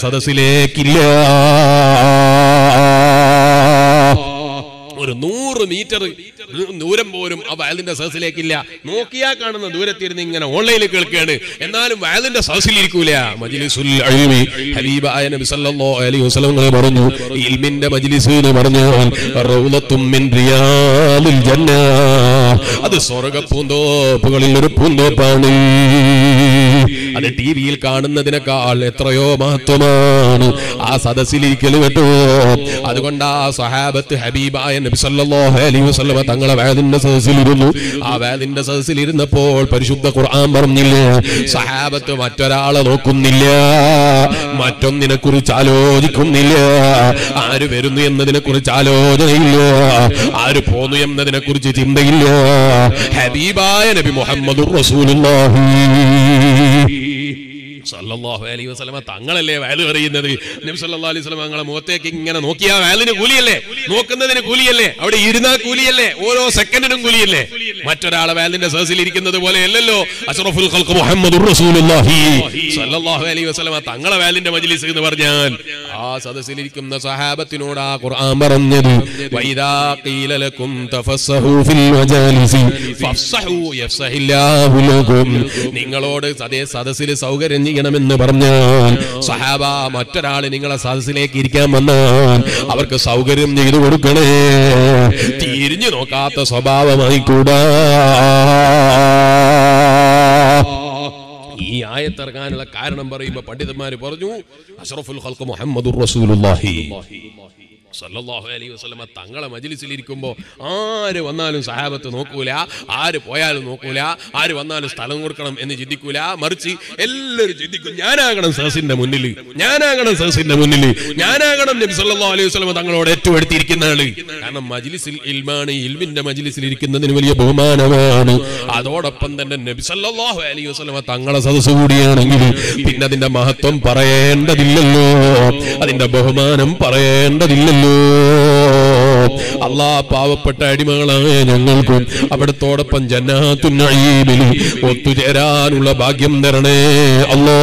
Speaker 1: സദസ്സിലേക്കില്ല ഒരു നൂറ് മീറ്റർ ദൂരം പോലും ആ വയലിന്റെ സദസ്സിലേക്കില്ല നോക്കിയാ കാണുന്ന ദൂരത്തിരുന്ന് ഇങ്ങനെ ഓൺലൈനിൽ കേൾക്കുകയാണ് എന്നാലും വയലിന്റെ സദസ്സിലിരിക്കൂല മജ്ലിസുൽ ഇൽമി ഹബീബായ നബി സല്ലല്ലാഹു അലൈഹി വസല്ലം ഇങ്ങനെ പറഞ്ഞു ഇൽമിന്റെ മജ്ലിസ് എന്ന് പറഞ്ഞാൽ റൗളത്തും മിൻ റിയാലിൽ ജന്ന അത് സ്വർഗ്ഗ പൂന്തോപ്പുകളിൽ ഒരു പൂന്തോപ്പാണ് അത് ടി വിയിൽ കാണുന്നതിനേക്കാൾ എത്രയോ മഹത്വമാണ് ആ സദസ്സിലിരിക്കൽ കേട്ടോ അതുകൊണ്ട് ആ സഹാബത്ത് ഹബീബായ നബി സല്ലല്ലാഹു അലൈഹി വസല്ലമ തങ്ങളെ വേദിന്റെ സദസ്സിലിരുന്നു ആ വേദിന്റെ സദസ്സിലിരുന്നപ്പോൾ പരിശുദ്ധ ഖുർആൻ പറഞ്ഞില്ല സഹാബത്ത് മറ്റൊരാളെ നോക്കുന്നില്ല മറ്റൊന്നിനെ കുറിച്ച് ആലോചിക്കുന്നില്ല ആര് വരുന്നു എന്നതിനെ കുറിച്ച് ആലോചനയില്ല ആര് പോന്നു എന്നതിനെ കുറിച്ച് ചിന്തയില്ല ഹബീബായ നബി മുഹമ്മദ് റസൂലുള്ളാഹി സല്ലല്ലാഹു അലൈഹി വസല്ലമ തങ്ങളല്ലേ വയല് പറയുന്നത് നബി സല്ലല്ലാഹു അലൈഹി വസല്ലമ തങ്ങളെ മുഖത്തേക്ക് ഇങ്ങനെ നോക്കിയാ വയലിന് കൂലിയല്ലേ നോക്കുന്നതിന് കൂലിയല്ലേ അവിടെ ഇരുന്നാൽ കൂലിയല്ലേ ഓരോ സെക്കൻഡിനും കൂലിയല്ലേ മറ്റൊരാളെ വയലിന്റെ സദസ്സിൽ ഇരിക്കുന്നത് പോലെ അല്ലല്ലോ അഷ്റഫുൽ ഖൽഖ് മുഹമ്മദുർ റസൂലുള്ളാഹി സല്ലല്ലാഹു അലൈഹി വസല്ലമ തങ്ങളെ വയലിന്റെ മജ്ലിസ് എന്ന് പറഞ്ഞാൽ ആ സദസ്സിലിരിക്കുന്ന സഹാബത്തിനോട് ആ ഖുർആൻ പറഞ്ഞത് വൈദാ ഖീല ലക്കും തഫസ്സഹു ഫിൽ മജാലിസി ഫഫ്സഹു യഫ്സഹില്ലാഹു ലക്കും നിങ്ങളോട് അതേ സദസ്സിൽ സൗകര്യം ചെയ്യണമെന്ന് പറഞ്ഞാൽ സഹാബ മറ്റൊരാൾ നിങ്ങളെ സദസ്സിലേക്ക് ഇരിക്കാൻ വന്നാൽ അവർക്ക് സൗകര്യം ചെയ്തു കൊടുക്കണേ തിരിഞ്ഞു നോക്കാത്ത സ്വഭാവമായി കൂടാ ഈ ആയത്തിറങ്ങാനുള്ള കാരണം പറയുമ്പോ പണ്ഡിതന്മാര് പറഞ്ഞു അഷ്റഫുൽ ഖൽഖ് മുഹമ്മദുർ റസൂലുള്ളാഹി സല്ലല്ലാഹു അലൈഹി വസല്ലമ തങ്ങളെ മജ്ലിസിൽ ഇരിക്കുമ്പോൾ ആര് വന്നാലും സഹാബത്ത് നോക്കൂല ആര് പോയാലും നോക്കൂല ആര് വന്നാലും സ്ഥലം കൊടുക്കണം എന്ന് ചിന്തിക്കൂല മറിച്ച് എല്ലാവരും ചിന്തിക്കും ഞാനാകണം സഹസിന്റെ മുന്നിൽ ഞാനാകണം സഹസിന്റെ മുന്നിൽ ഞാനാകണം നബി സല്ലല്ലാഹു അലൈഹി വസല്ലമ തങ്ങളോട് ഏറ്റവും അടുത്തിരിക്കുന്ന ആള് കാരണം മജ്ലിസിൽ ഇൽമാണ് ഇൽമിന്റെ മജ്ലിസിൽ ഇരിക്കുന്നതിന് വലിയ ബഹുമാനമാണ് അതോടൊപ്പം തന്നെ നബി സല്ലല്ലാഹു അലൈഹി വസല്ലമ തങ്ങളെ സദസ്സ് കൂടിയാണെങ്കിൽ പിന്നെ അതിന്റെ മഹത്വം പറയേണ്ടതില്ലല്ലോ അതിന്റെ ബഹുമാനം പറയേണ്ടതില്ലല്ലോ അള്ളാ പാവപ്പെട്ട അടിമകളായ ഞങ്ങൾക്കും അവിടത്തോടൊപ്പം ജന്നാത്തു നഈമിൽ ഒത്തുചേരാനുള്ള ഭാഗ്യം തരണേ അല്ലോ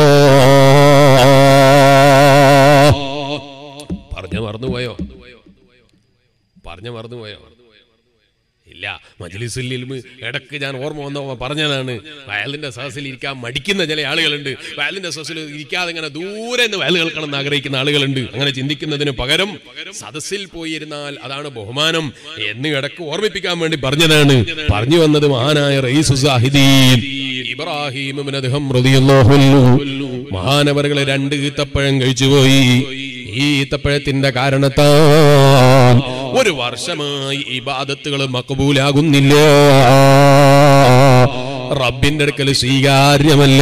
Speaker 1: പറഞ്ഞു മറന്നുപോയോ പറഞ്ഞു മറന്നുപോയോ ഇല്ല മജ്ലിസുൽ ഇൽമ് ഇടക്ക് ഞാൻ ഓർമ്മ വന്നപ്പോ പറഞ്ഞതാണ് വയലിന്റെ സദസ്സിൽ ഇരിക്കാൻ മടിക്കുന്ന ചില ആളുകളുണ്ട് വയലിന്റെ സദസ്സിൽ ഇരിക്കാതെ ഇങ്ങനെ ദൂരെ നിന്ന് വയൽ കേൾക്കണം എന്ന് ആഗ്രഹിക്കുന്ന ആളുകളുണ്ട് അങ്ങനെ ചിന്തിക്കുന്നതിന് പകരം സദസ്സിൽ പോയിരുന്നാൽ അതാണ് ബഹുമാനം എന്ന് ഇടക്ക് ഓർമ്മിപ്പിക്കാൻ വേണ്ടി പറഞ്ഞതാണ് പറഞ്ഞു വന്നത് മഹാനായ റയീസു സാഹിദീൻ ഇബ്രാഹിം ഇബ്നു അദ്ഹം റളിയല്ലാഹു അൻഹു മഹാനവറുകളെ രണ്ട് ഈത്തപ്പഴം കഴിച്ചുപോയി ഈ ഈത്തപ്പഴത്തിന്റെ കാരണത്താൽ ഒരു വർഷമായി ഇബാദത്തുകൾ മക്കബൂലാകുന്നില്ല റബ്ബിന്റെ അടുക്കൽ സ്വീകാര്യമല്ല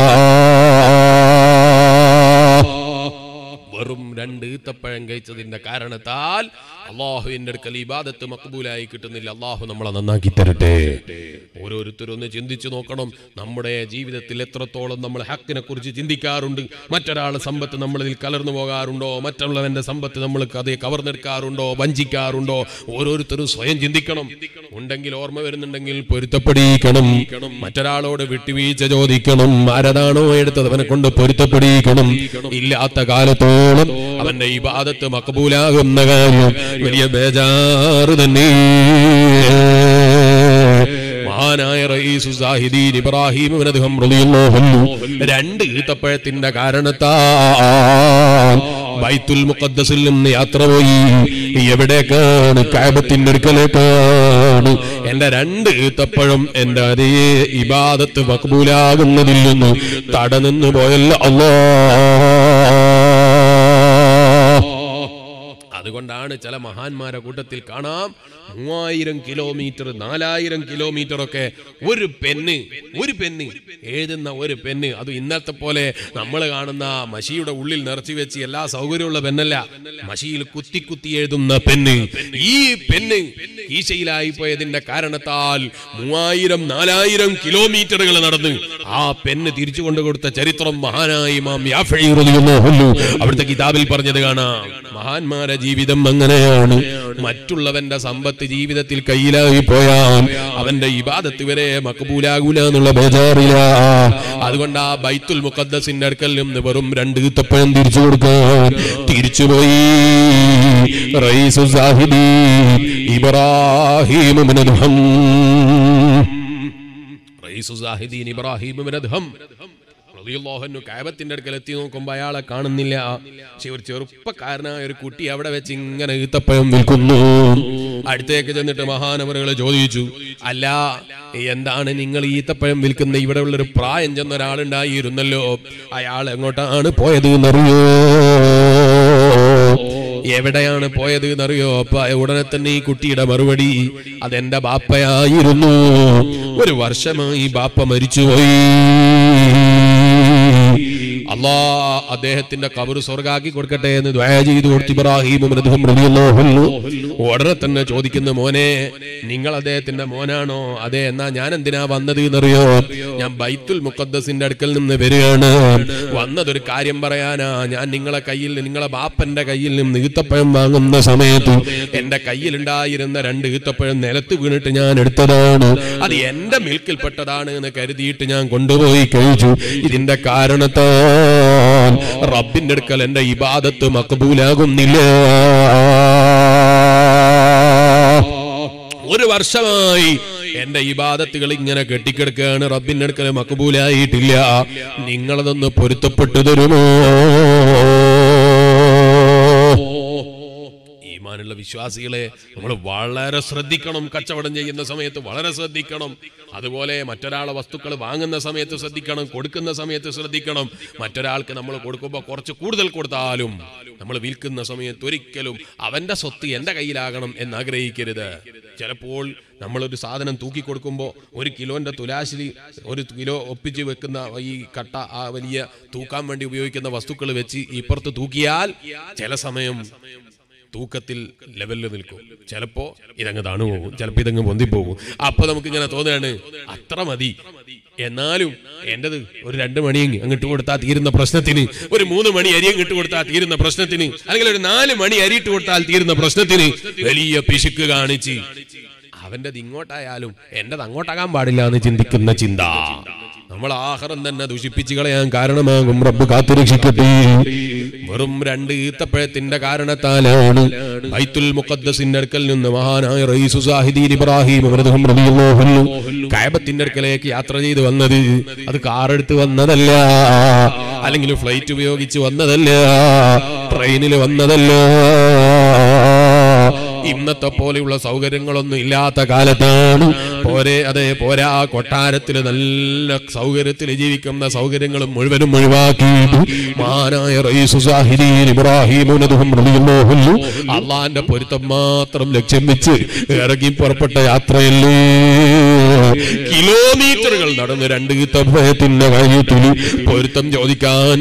Speaker 1: വെറും രണ്ട് ഈത്തപ്പഴം കഴിച്ചതിന്റെ കാരണത്താൽ അള്ളാഹുവിന്റെ അടുക്കൽ ഇബാദത്ത് മക്ബൂലായി കിട്ടുന്നില്ല അള്ളാഹു നമ്മളെ നന്നാക്കി തരട്ടെ ഓരോരുത്തരും ഒന്ന് ചിന്തിച്ചു നോക്കണം നമ്മുടെ ജീവിതത്തിൽ എത്രത്തോളം നമ്മൾ ഹക്കിനെ കുറിച്ച് ചിന്തിക്കാറുണ്ട് മറ്റൊരാൾ സമ്പത്ത് നമ്മളിൽ കലർന്നു പോകാറുണ്ടോ മറ്റുള്ളവന്റെ സമ്പത്ത് നമ്മൾ അതേ കവർന്നെടുക്കാറുണ്ടോ വഞ്ചിക്കാറുണ്ടോ ഓരോരുത്തരും സ്വയം ചിന്തിക്കണം ഉണ്ടെങ്കിൽ ഓർമ്മ വരുന്നുണ്ടെങ്കിൽ പൊരുത്തപ്പെടിക്കണം മറ്റൊരാളോട് വിട്ടുവീഴ്ച ചോദിക്കണം ആരതാണോ എടുത്തത് അവനെ കൊണ്ട് പൊരുത്തപ്പെടിക്കണം ഇല്ലാത്ത കാലത്തോളം അവന്റെ ഈ ബാധത്ത് മക്കബൂലാകുന്ന കാര്യം വലിയ ബേജാറ് തന്നെ മഹാനായ റയീസു സാഹിദീൻ ഇബ്രാഹിം ഇബ്നു അദ്ഹം റളിയല്ലാഹു അൻഹു രണ്ട് ഈത്തപ്പഴത്തിന്റെ കാരണത്താൽ ബൈത്തുൽ മുഖദ്ദസിൽ നിന്ന് യാത്ര പോയി എവിടേക്കാണ് കാബത്തിന്റെ അടുക്കലേക്കാണ് എന്റെ രണ്ട് ഈത്തപ്പഴം എന്റെ അതേ ഇബാദത്ത് മക്ബൂലാകുന്നതിൽ നിന്ന് തടനിന്ന് പോയല്ലോ അല്ലാ അതുകൊണ്ടാണ് ചില മഹാന്മാരെ കൂട്ടത്തിൽ കാണാം മൂവായിരം കിലോമീറ്റർ നാലായിരം കിലോമീറ്റർ ഒക്കെ ഒരു പെന്ന് ഒരു പെന്ന് എഴുതുന്ന ഒരു പെന്ന് അത് ഇന്നത്തെ പോലെ നമ്മൾ കാണുന്ന മഷിയുടെ ഉള്ളിൽ നിറച്ചു വെച്ച് എല്ലാ സൗകര്യമുള്ള പെന്നല്ല മഷിയിൽ കുത്തി കുത്തി എഴുതുന്ന പെന്ന് ഈ പെന്ന് ഈശയിലായി പോയതിന്റെ കാരണത്താൽ മൂവായിരം നാലായിരം കിലോമീറ്ററുകൾ നടന്ന് ആ പെന്ന് തിരിച്ചു കൊണ്ടു കൊടുത്ത ചരിത്രം മഹാനായ ഇമാം യാഫഈ റളിയല്ലാഹു അൻഹു അവിടുത്തെ കിതാബിൽ പറഞ്ഞത് കാണാം മഹാന്മാരെ ജീവിതം അങ്ങനെയാണ് മറ്റുള്ളവന്റെ സമ്പത്ത് ജീവിതത്തിൽ കയ്യിലായി പോയാൽ അവന്റെ ഇബാദത്ത് വരെ മക്കബൂലാകൂല എന്നുള്ള ബേജാറില്ല അതുകൊണ്ട് ആ ബൈത്തുൽ മുഖദ്ദസിന്റെ അടുക്കൽ നിന്ന് വെറും രണ്ട് ഈത്തപ്പഴം തിരിച്ചു കൊടുക്കാൻ തിരിച്ചുപോയി റയീസു സാഹിബി ഇബ്രാഹിം ഇബ്നു അദ്ഹം റയീസു സാഹിദീൻ ഇബ്രാഹിം ഇബ്നു അദ്ഹം റളിയല്ലാഹു കാബത്തിന്റെ അടുക്കൽ എത്തി നോക്കുമ്പോ അയാളെ കാണുന്നില്ല പക്ഷെ ഒരു ചെറുപ്പക്കാരനായ ഒരു കുട്ടി അവിടെ വെച്ച് ഇങ്ങനെ ഈത്തപ്പഴം നിൽക്കുന്നു അടുത്തേക്ക് ചെന്നിട്ട് മഹാനവറുകൾ ചോദിച്ചു അല്ല എന്താണ് നിങ്ങൾ ഈത്തപ്പഴം വിൽക്കുന്ന ഇവിടെ ഉള്ള ഒരു പ്രായം ചെന്ന ഒരാളുണ്ടായിരുന്നല്ലോ അയാൾ എങ്ങോട്ടാണ് പോയത് എന്നറിയോ എവിടെയാണ് പോയത് എന്നറിയോ അപ്പൊ ഉടനെ തന്നെ ഈ കുട്ടിയുടെ മറുപടി അതെന്റെ ബാപ്പയായിരുന്നു ഒരു വർഷമായി ബാപ്പ മരിച്ചുപോയി അള്ളാ അദ്ദേഹത്തിന്റെ കബർ സ്വർഗാക്കി കൊടുക്കട്ടെ എന്ന് ദ്വാ ചെയ്തു കൊടുത്തു ഇബ്രാഹിം മൃദുഹം റളിയല്ലാഹു അൻഹു. ഉടനെ തന്നെ ചോദിക്കുന്ന മോനെ നിങ്ങൾ അദ്ദേഹത്തിന്റെ മോനാണോ അതെ എന്നാ ഞാൻ എന്തിനാ വന്നത് എന്നറിയോ ഞാൻ ബൈത്തുൽ മുഖദ്ദസിന്റെ അടുക്കൽ നിന്ന് വരികയാണ് വന്നതൊരു കാര്യം പറയാനാ ഞാൻ നിങ്ങളെ കയ്യിൽ നിങ്ങളെ ബാപ്പന്റെ കയ്യിൽ നിന്ന് ഈത്തപ്പഴം വാങ്ങുന്ന സമയത്ത് എന്റെ കയ്യിലുണ്ടായിരുന്ന രണ്ട് ഈത്തപ്പഴം നിലത്ത് വീണിട്ട് ഞാൻ എടുത്തതാണ് അത് എന്റെ മിൽക്കിൽപ്പെട്ടതാണ് എന്ന് കരുതിയിട്ട് ഞാൻ കൊണ്ടുപോയി കഴിച്ചു ഇതിന്റെ കാരണത്താൽ റബ്ബിന്റെ അടുക്കൽ എന്റെ ഇബാദത്ത് മക്കബൂലാകുന്നില്ല ഒരു വർഷമായി എന്റെ ഇബാദത്തുകൾ ഇങ്ങനെ കെട്ടിക്കിടക്കുകയാണ് റബ്ബിന്റെ അടുക്കൽ മക്കബൂലായിട്ടില്ല നിങ്ങളതൊന്ന് പൊരുത്തപ്പെട്ടു തരുമോ ഈമാനുള്ള വിശ്വാസികളെ നമ്മൾ വളരെ ശ്രദ്ധിക്കണം കച്ചവടം ചെയ്യുന്ന സമയത്ത് വളരെ ശ്രദ്ധിക്കണം അതുപോലെ മറ്റൊരാളെ വസ്തുക്കൾ വാങ്ങുന്ന സമയത്ത് ശ്രദ്ധിക്കണം കൊടുക്കുന്ന സമയത്ത് ശ്രദ്ധിക്കണം മറ്റൊരാൾക്ക് നമ്മൾ കൊടുക്കുമ്പോൾ കുറച്ച് കൂടുതൽ കൊടുത്താലും നമ്മൾ വിൽക്കുന്ന സമയത്ത് ഒരിക്കലും അവന്റെ സ്വത്ത് എന്റെ കയ്യിലാകണം എന്ന് ആഗ്രഹിക്കരുത് ചിലപ്പോൾ നമ്മളൊരു സാധനം തൂക്കി കൊടുക്കുമ്പോൾ ഒരു കിലോന്റെ തുലാശിലി ഒരു കിലോ ഒപ്പിച്ച് വെക്കുന്ന ഈ കട്ട ആ വലിയ തൂക്കാൻ വേണ്ടി ഉപയോഗിക്കുന്ന വസ്തുക്കൾ വെച്ച് ഇപ്പുറത്ത് തൂക്കിയാൽ ചില സമയം തൂക്കത്തിൽ ലെവലിൽ നിൽക്കും ചിലപ്പോ ഇതങ്ങ് താണു പോകും ചിലപ്പോ ഇതങ്ങ് പൊന്തിപ്പോകും അപ്പൊ നമുക്ക് ഇങ്ങനെ തോന്നുകയാണ് അത്ര മതി എന്നാലും എന്റേത് ഒരു രണ്ട് മണി അങ്ങോട്ട് കൊടുത്താൽ തീരുന്ന പ്രശ്നത്തിന് ഒരു മൂന്ന് മണി അരി അങ്ങോട്ട് കൊടുത്താൽ തീരുന്ന പ്രശ്നത്തിന് അല്ലെങ്കിൽ ഒരു നാല് മണി അരി ഇട്ട് കൊടുത്താൽ തീരുന്ന പ്രശ്നത്തിന് വലിയ പിശുക്ക് കാണിച്ച് അവൻ്റെത് ഇങ്ങോട്ടായാലും എന്റേത് അങ്ങോട്ടാകാൻ പാടില്ല എന്ന് ചിന്തിക്കുന്ന ചിന്ത നമ്മൾ ആഹാരം തന്നെ ദുഷിപ്പിച്ച് കളയാൻ കാരണമാകും റബ്ബ് കാത്തുരക്ഷിക്കട്ടെ വെറും രണ്ട് ഈത്തപ്പഴത്തിന്റെ കാരണത്താലാണ് ബൈത്തുൽ മുഖദ്ദസിന്റെ അടുക്കൽ നിന്ന് മഹാനായ റയീസു സാഹിദീൻ ഇബ്രാഹിം അമൃതഹം റളിയല്ലാഹു അൻഹു കഅബത്തിന്റെ അടുക്കലേക്ക് യാത്ര ചെയ്ത് വന്നത് അത് കാർ എടുത്ത് വന്നതല്ല അല്ലെങ്കിൽ ഫ്ലൈറ്റ് ഉപയോഗിച്ച് വന്നതല്ല ട്രെയിനിൽ വന്നതല്ല ഇന്നത്തെ പോലെയുള്ള സൗകര്യങ്ങളൊന്നും ഇല്ലാത്ത കാലത്താണ് പോരെ അതെ പോരാ കൊട്ടാരത്തിൽ നല്ല സൗകര്യത്തിൽ ജീവിക്കുന്ന സൗകര്യങ്ങളും മുഴുവനും ഒഴിവാക്കി മാനായ റയീസു സാഹിദീൻ ഇബ്രാഹിം ഉനദുഹും റളിയല്ലാഹു അൻഹു അള്ളാന്റെ പൊരുത്തം മാത്രം ലക്ഷ്യം വെച്ച് ഇറങ്ങി പുറപ്പെട്ട യാത്രയല്ലേ കിലോമീറ്ററുകൾ നടന്ന് രണ്ട് തഭയത്തിന്റെ കാര്യത്തിൽ പൊരുത്തം ചോദിക്കാൻ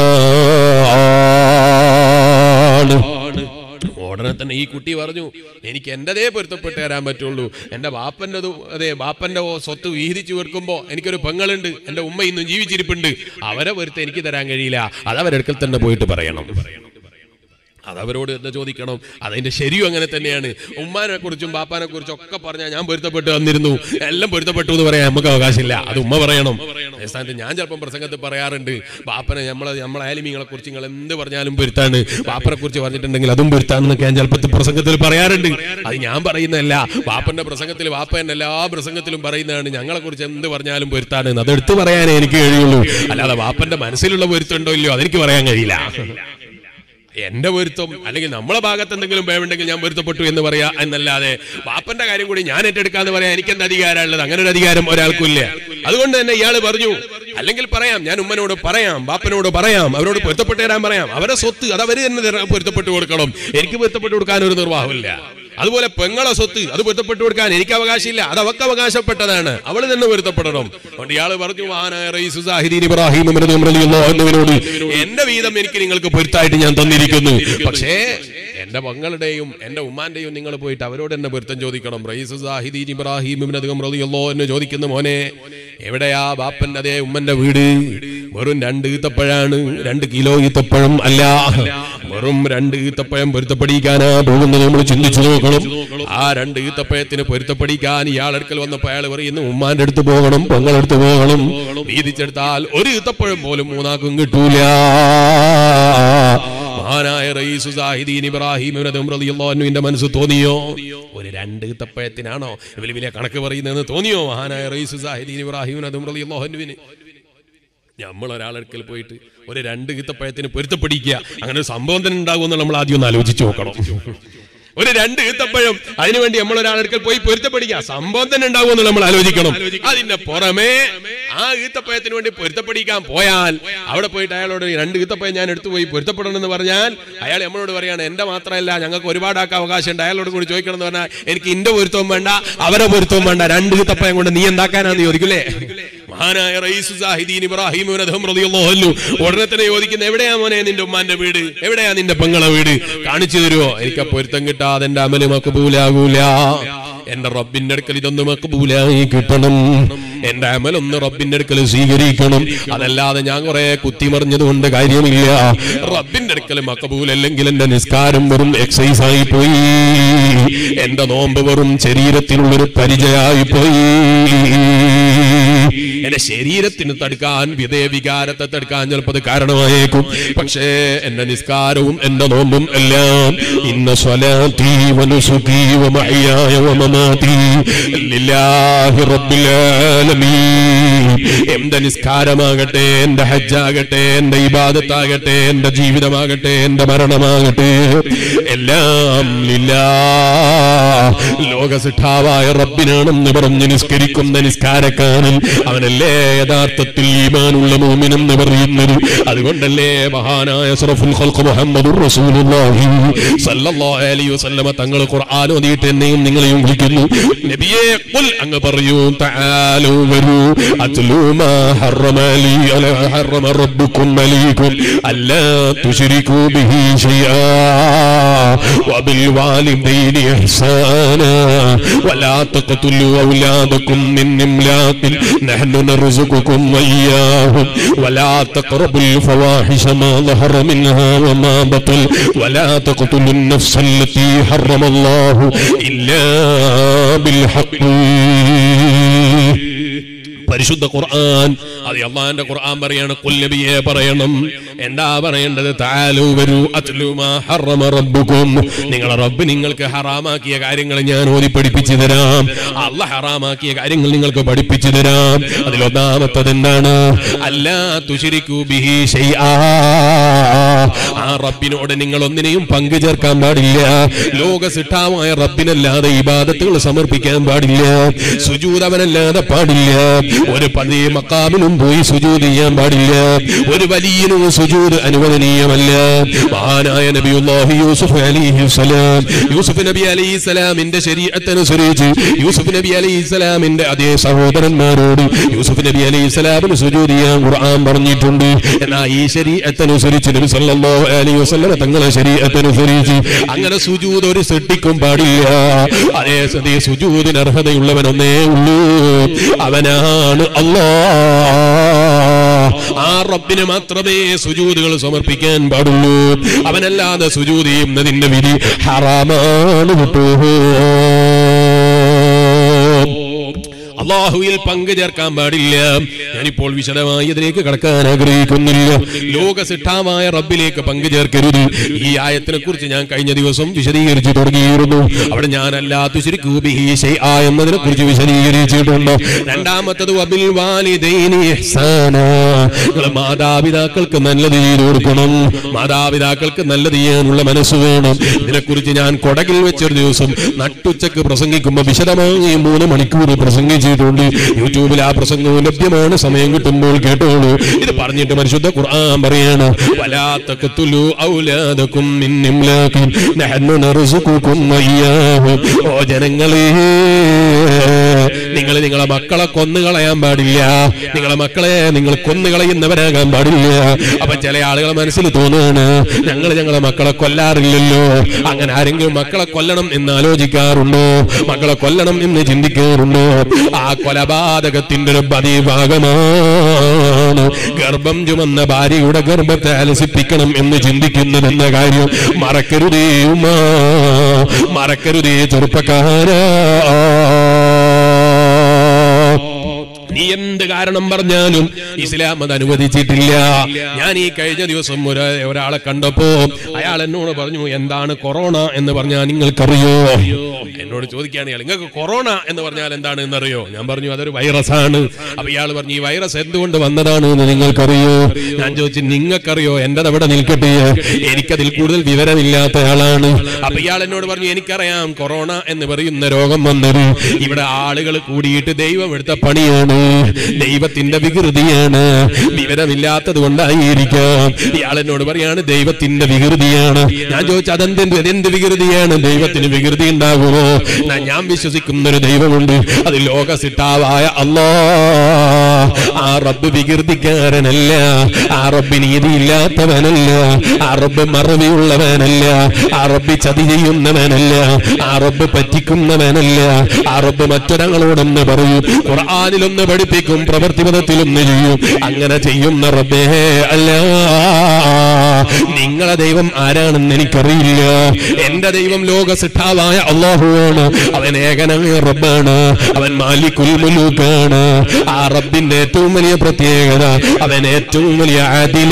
Speaker 1: വന്നതാണ് ഉടനെ തന്നെ ഈ കുട്ടി പറഞ്ഞു എനിക്ക് എന്റേതേ പൊരുത്തപ്പെട്ട് തരാൻ പറ്റുള്ളൂ എന്റെ ബാപ്പന്റെ അതെ ബാപ്പന്റെ ഓ സ്വത്ത് വീതിച്ചു വെക്കുമ്പോ എനിക്കൊരു പെങ്ങളുണ്ട് എന്റെ ഉമ്മ ഇന്നും ജീവിച്ചിരിപ്പുണ്ട് അവരെ പൊരുത്ത് എനിക്ക് തരാൻ കഴിയില്ല അത് അവരെടുക്കൽ തന്നെ പോയിട്ട് പറയണം അതവരോട് തന്നെ ചോദിക്കണം അതിന്റെ ശരിയും അങ്ങനെ തന്നെയാണ് ഉമ്മാനെ കുറിച്ചും ബാപ്പാനെ കുറിച്ചും ഒക്കെ പറഞ്ഞാൽ ഞാൻ പൊരുത്തപ്പെട്ട് വന്നിരുന്നു എല്ലാം പൊരുത്തപ്പെട്ടു എന്ന് പറയാൻ നമുക്ക് അവകാശമില്ല അത് ഉമ്മ പറയണം അതേ സ്ഥാനത്ത് ഞാൻ ചിലപ്പം പ്രസംഗത്തിൽ പറയാറുണ്ട് ബാപ്പനെ നമ്മളെ നമ്മളെ ആലിമീങ്ങളെ കുറിച്ച് നിങ്ങൾ എന്ത് പറഞ്ഞാലും പൊരുത്താണ് ബാപ്പനെ കുറിച്ച് പറഞ്ഞിട്ടുണ്ടെങ്കിൽ അതും പൊരുത്താണെന്നൊക്കെ ഞാൻ ചിലപ്പോൾ പ്രസംഗത്തിൽ പറയാറുണ്ട് അത് ഞാൻ പറയുന്നതല്ല ബാപ്പന്റെ പ്രസംഗത്തിൽ ബാപ്പ തന്നെ എല്ലാ പ്രസംഗത്തിലും പറയുന്നതാണ് ഞങ്ങളെ കുറിച്ച് എന്ത് പറഞ്ഞാലും പൊരുത്താണ് അത് എടുത്തു പറയാനേ എനിക്ക് കഴിയുള്ളൂ അല്ലാതെ ബാപ്പന്റെ മനസ്സിലുള്ള പൊരുത്തുണ്ടോ ഇല്ലയോ അതെനിക്ക് പറയാൻ കഴിയില്ല എന്റെ പൊരുത്തം അല്ലെങ്കിൽ നമ്മളെ ഭാഗത്ത് എന്തെങ്കിലും ഭയമുണ്ടെങ്കിൽ ഞാൻ പൊരുത്തപ്പെട്ടു എന്ന് പറയാ എന്നല്ലാതെ ബാപ്പന്റെ കാര്യം കൂടി ഞാൻ ഏറ്റെടുക്കാന്ന് പറയാൻ എനിക്ക് എന്ത് അധികാരമുള്ളത് അങ്ങനെ ഒരു അധികാരം ഒരാൾക്കും ഇല്ല അതുകൊണ്ട് തന്നെ ഇയാള് പറഞ്ഞു അല്ലെങ്കിൽ പറയാം ഞാൻ ഉമ്മനോട് പറയാം ബാപ്പനോട് പറയാം അവരോട് പൊരുത്തപ്പെട്ട് തരാൻ പറയാം അവരെ സ്വത്ത് അത് അവര് തന്നെ തരാൻ പൊരുത്തപ്പെട്ടു കൊടുക്കണം എനിക്ക് പൊരുത്തപ്പെട്ടു കൊടുക്കാൻ ഒരു നിർവാഹമില്ല അതുപോലെ പെങ്ങളെ സ്വത്ത് അത് പൊരുത്തപ്പെട്ടു കൊടുക്കാൻ എനിക്ക് അവകാശമില്ല അത് അവക്ക് അവകാശപ്പെട്ടതാണ് അവള് തന്നെ പൊരുത്തപ്പെടണം അതുകൊണ്ട് ഇയാള് പറഞ്ഞു മഹാനായ റയീസു സാഹിദീൻ ഇബ്രാഹിം അമൃതം റളിയല്ലാഹു അൻഹുവിനോട് എന്റെ വീതം എനിക്ക് നിങ്ങൾക്ക് പൊരുത്തായിട്ട് ഞാൻ തന്നിരിക്കുന്നു പക്ഷേ എന്റെ മങ്ങളുടെയും എന്റെ ഉമ്മാന്റെയും നിങ്ങൾ പോയിട്ട് അവരോട് എന്നെ പൊരുത്തം ചോദിക്കണം റയീസു സാഹിദീൻ ഇബ്രാഹിം അമൃതം റളിയല്ലാഹു എന്ന് ചോദിക്കുന്ന മോനെ എവിടെയാ ബാപ്പന്റെ അതേ ഉമ്മന്റെ വീട് വെറും രണ്ട് ഈത്തപ്പഴാണ് രണ്ട് കിലോ ഈത്തപ്പഴം അല്ല വെറും രണ്ട് ഈത്തപ്പഴം പൊരുത്തപ്പെടിക്കാനാ പോകുന്നത് നമ്മൾ ചിന്തിച്ചു നോക്കണം ആ രണ്ട് ഈത്തപ്പഴത്തിന് പൊരുത്തപ്പെടിക്കാൻ ഇയാളെടുക്കൽ വന്നപ്പോ അയാൾ പറയുന്നു ഉമ്മാന്റെ അടുത്ത് പോകണം പെങ്ങളടുത്ത് പോകണം വീതിച്ചെടുത്താൽ ഒരു ഈത്തപ്പഴം പോലും മൂന്നാക്കും കിട്ടൂല മഹാനായ റയീസു സാഹിദീൻ ഇബ്രാഹിം റളിയല്ലാഹുവിന്റെ മനസ്സ് തോന്നിയോ ഒരു രണ്ട് ഈത്തപ്പഴത്തിനാണോ വലിയ വലിയ കണക്ക് പറയുന്നതെന്ന് തോന്നിയോ മഹാനായ റയീസു സാഹിദീൻ ഇബ്രാഹിം റളിയല്ലാഹുവിന് നമ്മൾ ഒരാളെടുക്കൽ പോയിട്ട് ഒരു രണ്ട് ഈത്തപ്പഴത്തിന് പൊരുത്തപ്പെടിക്കുക അങ്ങനെ ഒരു സംഭവം തന്നെ ഉണ്ടാകുമെന്ന് നമ്മൾ ആദ്യം ഒന്ന് ആലോചിച്ച് നോക്കണം ഒരു രണ്ട് ഈത്തപ്പഴം അതിനുവേണ്ടി നമ്മൾ ഒരാളെടുക്കൽ പോയി പൊരുത്തപ്പെടിക്കുക സംഭവം തന്നെ ഉണ്ടാകുമെന്ന് നമ്മൾ ആലോചിക്കണം അതിന്റെ പുറമെ ആ ഈത്തപ്പഴത്തിന് വേണ്ടി പൊരുത്തപ്പെടിക്കാൻ പോയാൽ അവിടെ പോയിട്ട് അയാളോട് രണ്ട് ഈത്തപ്പഴം ഞാൻ എടുത്തു പോയി പൊരുത്തപ്പെടണം എന്ന് പറഞ്ഞാൽ അയാൾ നമ്മളോട് പറയാണ് എന്റെ മാത്രമല്ല ഞങ്ങൾക്ക് ഒരുപാടാക്കാൻ അവകാശമുണ്ട് അയാളോട് കൂടി ചോദിക്കണം എന്ന് പറഞ്ഞാൽ എനിക്ക് ഇന്റെ പൊരുത്തവും വേണ്ട അവരെ പൊരുത്തവും വേണ്ട രണ്ട് ഈത്തപ്പഴം കൊണ്ട് നീ എന്താക്കാനാന്ന് ചോദിക്കില്ലേ മഹാനായ റയീസു സാഹിദീൻ ഇബ്രാഹിം ഇബ്നു അദ്ഹം റളിയല്ലാഹു അൻഹു ഉടനെ തന്നെ ചോദിക്കുന്നത് എവിടെയാ മോനെ നിന്റെ ഉമ്മാന്റെ വീട് എവിടെയാ നിന്റെ പെങ്ങളെ വീട് കാണിച്ചു തരുമോ എനിക്ക് ആ പൊരുത്തം കിട്ടാതെ എന്റെ അമല് മക്കബൂലാകൂല എന്റെ റബ്ബിന്റെ അടുക്കൽ ഇതൊന്ന് മക്കബൂലായി കിട്ടണം എന്റെ അമലൊന്ന് റബ്ബിന്റെ അടുക്കൽ സ്വീകരിക്കണം അതല്ലാതെ ഞാൻ കുറെ കുത്തിമറിഞ്ഞത് കൊണ്ട് കാര്യമില്ല റബ്ബിന്റെ അടുക്കൽ മക്കബൂൽ അല്ലെങ്കിൽ എന്റെ നിസ്കാരം വെറും എക്സസൈസ് ആയി പോയി എന്റെ നോമ്പ് വെറും ശരീരത്തിനുള്ളൊരു പരിചയമായി പോയി എന്റെ ശരീരത്തിന് തടുക്കാൻ വിധേയ വികാരത്തെ തടുക്കാൻ ചിലപ്പോൾ അത് കാരണമായേക്കും പക്ഷേ എന്റെ നിസ്കാരവും എന്റെ നോമ്പും എല്ലാം ഇന്ന സ്വലാത്തി വനുസുഖി വമഹയായ വമമാതി ലില്ലാഹി റബ്ബിൽ ആലമീൻ എന്റെ നിസ്കാരമാകട്ടെ എന്റെ ഹജ്ജാകട്ടെ എന്റെ ഇബാദത്താകട്ടെ എന്റെ ജീവിതമാകട്ടെ എന്റെ മരണമാകട്ടെ എല്ലാം ലില്ലാ ലോകസിട്ടാവായ റബ്ബിനാണെന്ന് പറഞ്ഞ് നിസ്കരിക്കുന്ന നിസ്കാരക്കാരൻ അവനല്ലേ യഥാർത്ഥത്തിൽ ഈമാനുള്ള മോമിനെന്ന് പറയുന്നത് അതുകൊണ്ടല്ലേ മഹാനായ സറഫുൽ ഖൽഖ് മുഹമ്മദുർ റസൂലുള്ളാഹി സല്ലല്ലാഹു അലൈഹി വസല്ലമ തങ്ങൾ ഖുർആൻ ഓതിയിട്ട് എന്നെയും നിങ്ങളെയും വിളിക്കുന്നു നബിയെ ഖുൽ അങ്ങ് പറയൂ തആലു വരൂ അത്ലു മാ ഹറമ ലി അല ഹറമ റബ്ബുക്കും അലൈക്കും അല്ലാ തുശ്രികൂ ബിഹി ശൈആ وبالوالدين إحسانا ولا تقتلوا أولادكم من إملاق نحن نرزقكم وإياهم ولا تقربوا الفواحش ما ظهر منها وما بطل ولا تقتلوا النفس التي حرم الله إلا بالحق പരിശുദ്ധ ഖുർആൻ അത് അള്ളാന്റെ ഖുർആൻ പറയാണ് കുല്ലബിയെ പറയണം എന്താ പറയേണ്ടത് താലു വരൂ അത്ലുമാ ഹറമ റബ്ബുക്കും നിങ്ങളെ റബ്ബ് നിങ്ങൾക്ക് ഹറാമാക്കിയ കാര്യങ്ങൾ ഞാൻ ഓതി പഠിപ്പിച്ചു തരാം അല്ല ഹറാമാക്കിയ കാര്യങ്ങൾ നിങ്ങൾക്ക് പഠിപ്പിച്ചു തരാം അതിലൊന്നാമത്തത് എന്താണ് അല്ലാ തുശിരിക്കൂ ബിഹി ശൈആ ആ റബ്ബിനോട് നിങ്ങൾ ഒന്നിനെയും പങ്കു ചേർക്കാൻ പാടില്ല ലോക സിട്ടാവായ റബ്ബിനല്ലാതെ ഇബാദത്തുകൾ സമർപ്പിക്കാൻ പാടില്ല സുജൂദ് അവനല്ലാതെ പാടില്ല ഒരു പതിയ മക്കാമിനും പോയി സുജൂദ് ചെയ്യാൻ പാടില്ല ഒരു വലിയനും സുജൂദ് അനുവദനീയമല്ല മഹാനായ നബിയുല്ലാഹി യൂസുഫ് അലൈഹി സലാം യൂസുഫ് നബി അലൈഹി സലാമിന്റെ ശരീരത്തനുസരിച്ച് യൂസുഫ് നബി അലൈഹി സലാമിന്റെ അതേ സഹോദരന്മാരോട് യൂസുഫ് നബി അലൈഹി സലാമിന് സുജൂദ് ചെയ്യാൻ ഖുർആൻ പറഞ്ഞിട്ടുണ്ട് എന്നാൽ ഈ ശരീരത്തനുസരിച്ച് നബി സല്ലല്ലാഹു അലൈഹി വസല്ലം തങ്ങളെ ശരീരത്തനുസരിച്ച് അങ്ങനെ സുജൂദ് ഒരു സൃഷ്ടിക്കും പാടില്ല അതേ സതി സുജൂദിന് അർഹതയുള്ളവൻ ഒന്നേ ഉള്ളൂ അവനാണ് അല്ലാ ആ റബ്ബിന് മാത്രമേ സുജൂദുകൾ സമർപ്പിക്കാൻ പാടുള്ളൂ അവനല്ലാതെ സുജൂദ് ചെയ്യുന്നതിന്റെ വിധി ഹറാമാണ് വിട്ടു അള്ളാഹുവിൽ പങ്കു ചേർക്കാൻ പാടില്ല ഞാനിപ്പോൾ വിശദമായി ഇതിലേക്ക് കടക്കാൻ ആഗ്രഹിക്കുന്നില്ല ലോക സിട്ടാമായ റബ്ബിലേക്ക് പങ്കു ചേർക്കരുത് ഈ ആയത്തിനെ കുറിച്ച് ഞാൻ കഴിഞ്ഞ ദിവസം വിശദീകരിച്ചു തുടങ്ങിയിരുന്നു അവിടെ ഞാൻ അല്ലാത്ത എന്നതിനെ കുറിച്ച് വിശദീകരിച്ചിട്ടുണ്ട് രണ്ടാമത്തത് വബിൽ വാലിദൈനി ഇഹ്സാനാ. നിങ്ങള് മാതാപിതാക്കൾക്ക് നല്ലത് ചെയ്തു കൊടുക്കണം മാതാപിതാക്കൾക്ക് നല്ലത് ചെയ്യാനുള്ള മനസ്സ് വേണം ഇതിനെക്കുറിച്ച് ഞാൻ കൊടകിൽ വെച്ചൊരു ദിവസം നട്ടുച്ചക്ക് പ്രസംഗിക്കുമ്പോൾ വിശദമായി മൂന്ന് മണിക്കൂർ പ്രസംഗിച്ചിട്ടുണ്ട് യൂട്യൂബിൽ ആ പ്രസംഗവും ലഭ്യമാണ് സമയം കിട്ടുമ്പോൾ കേട്ടോളൂ ഇത് പറഞ്ഞിട്ട് പരിശുദ്ധ ഖുർആൻ പറയാണ് വലാത്തക്കത്തുലു ഔലാദക്കും മിൻ ഇംലാഖിൻ നഹ്നു നർസുഖുക്കും വയ്യാഹും ഓ ജനങ്ങളെ നിങ്ങൾ നിങ്ങളെ മക്കളെ കൊന്നുകളയാൻ പാടില്ല നിങ്ങളെ മക്കളെ നിങ്ങൾ കൊന്നുകളയുന്നവരാകാൻ പാടില്ല അപ്പൊ ചില ആളുകളെ മനസ്സിൽ തോന്നുകയാണ് ഞങ്ങൾ ഞങ്ങളെ മക്കളെ കൊല്ലാറില്ലല്ലോ അങ്ങനെ ആരെങ്കിലും മക്കളെ കൊല്ലണം എന്ന് ആലോചിക്കാറുണ്ടോ മക്കളെ കൊല്ലണം എന്ന് ചിന്തിക്കാറുണ്ടോ ആ കൊലപാതകത്തിന്റെ ഒരു പതിഭാഗമാണ് ഗർഭം ചുമന്ന ഭാര്യയുടെ ഗർഭത്തെ അലസിപ്പിക്കണം എന്ന് ചിന്തിക്കുന്നതെന്ന കാര്യം മറക്കരുതേ ഉമ്മ മറക്കരുതേ ചെറുപ്പക്കാരാ നീ എന്ത് കാരണം പറഞ്ഞാലും ഇസ്ലാം അത് അനുവദിച്ചിട്ടില്ല ഞാൻ ഈ കഴിഞ്ഞ ദിവസം ഒരു ഒരാളെ കണ്ടപ്പോ അയാൾ എന്നോട് പറഞ്ഞു എന്താണ് കൊറോണ എന്ന് പറഞ്ഞാൽ നിങ്ങൾക്കറിയോ എന്നോട് ചോദിക്കുകയാണ് ഇയാൾ നിങ്ങൾക്ക് കൊറോണ എന്ന് പറഞ്ഞാൽ എന്താണ് എന്നറിയോ ഞാൻ പറഞ്ഞു അതൊരു വൈറസ് ആണ് അപ്പൊ ഇയാൾ പറഞ്ഞു ഈ വൈറസ് എന്തുകൊണ്ട് വന്നതാണ് എന്ന് നിങ്ങൾക്കറിയോ ഞാൻ ചോദിച്ചു നിങ്ങൾക്കറിയോ എന്റെ അവിടെ നിൽക്കട്ടെ എനിക്കതിൽ കൂടുതൽ വിവരമില്ലാത്ത ആളാണ് അപ്പൊ ഇയാൾ എന്നോട് പറഞ്ഞു എനിക്കറിയാം കൊറോണ എന്ന് പറയുന്ന രോഗം വന്നത് ഇവിടെ ആളുകൾ കൂടിയിട്ട് ദൈവം എടുത്ത പണിയാണ് ദൈവത്തിന്റെ വികൃതിയാണ് വിവരമില്ലാത്തത് കൊണ്ടായിരിക്കാം ഇയാൾ എന്നോട് പറയാണ് ദൈവത്തിന്റെ വികൃതിയാണ് ഞാൻ ചോദിച്ചു അതെന്ത് അതെന്ത് വികൃതിയാണ് ദൈവത്തിന് വികൃതി ഉണ്ടാകുമോ എന്നാ ഞാൻ വിശ്വസിക്കുന്ന ഒരു ദൈവമുണ്ട് അത് ലോക സിട്ടാവായ അല്ലാ ആ റബ്ബ് വികൃതിക്കാരനല്ല ആ റബ്ബ് നീതിയില്ലാത്തവനല്ല ആ റബ്ബ് മറവിയുള്ളവനല്ല ആ റബ്ബ് ചതി ചെയ്യുന്നവനല്ല ആ റബ്ബ് പറ്റിക്കുന്നവനല്ല ആ റബ്ബ് മറ്റൊരാളോടൊന്ന് പറയും ഖുർആാനിലൊന്ന് പഠിപ്പിക്കും പ്രവൃത്തിപഥത്തിലൊന്ന് ചെയ്യും അങ്ങനെ ചെയ്യുന്ന റബ്ബേ അല്ല നിങ്ങളെ ദൈവം ആരാണെന്ന് എനിക്കറിയില്ല എന്റെ ദൈവം ലോക സിട്ടാവായ അള്ളാഹുവാണ് അവൻ ഏകനായ റബ്ബാണ് അവൻ മാലിക്കുൽ മുലൂക്കാണ് ആ റബ്ബിന്റെ ഏറ്റവും വലിയ പ്രത്യേകത അവൻ ഏറ്റവും വലിയ ആദില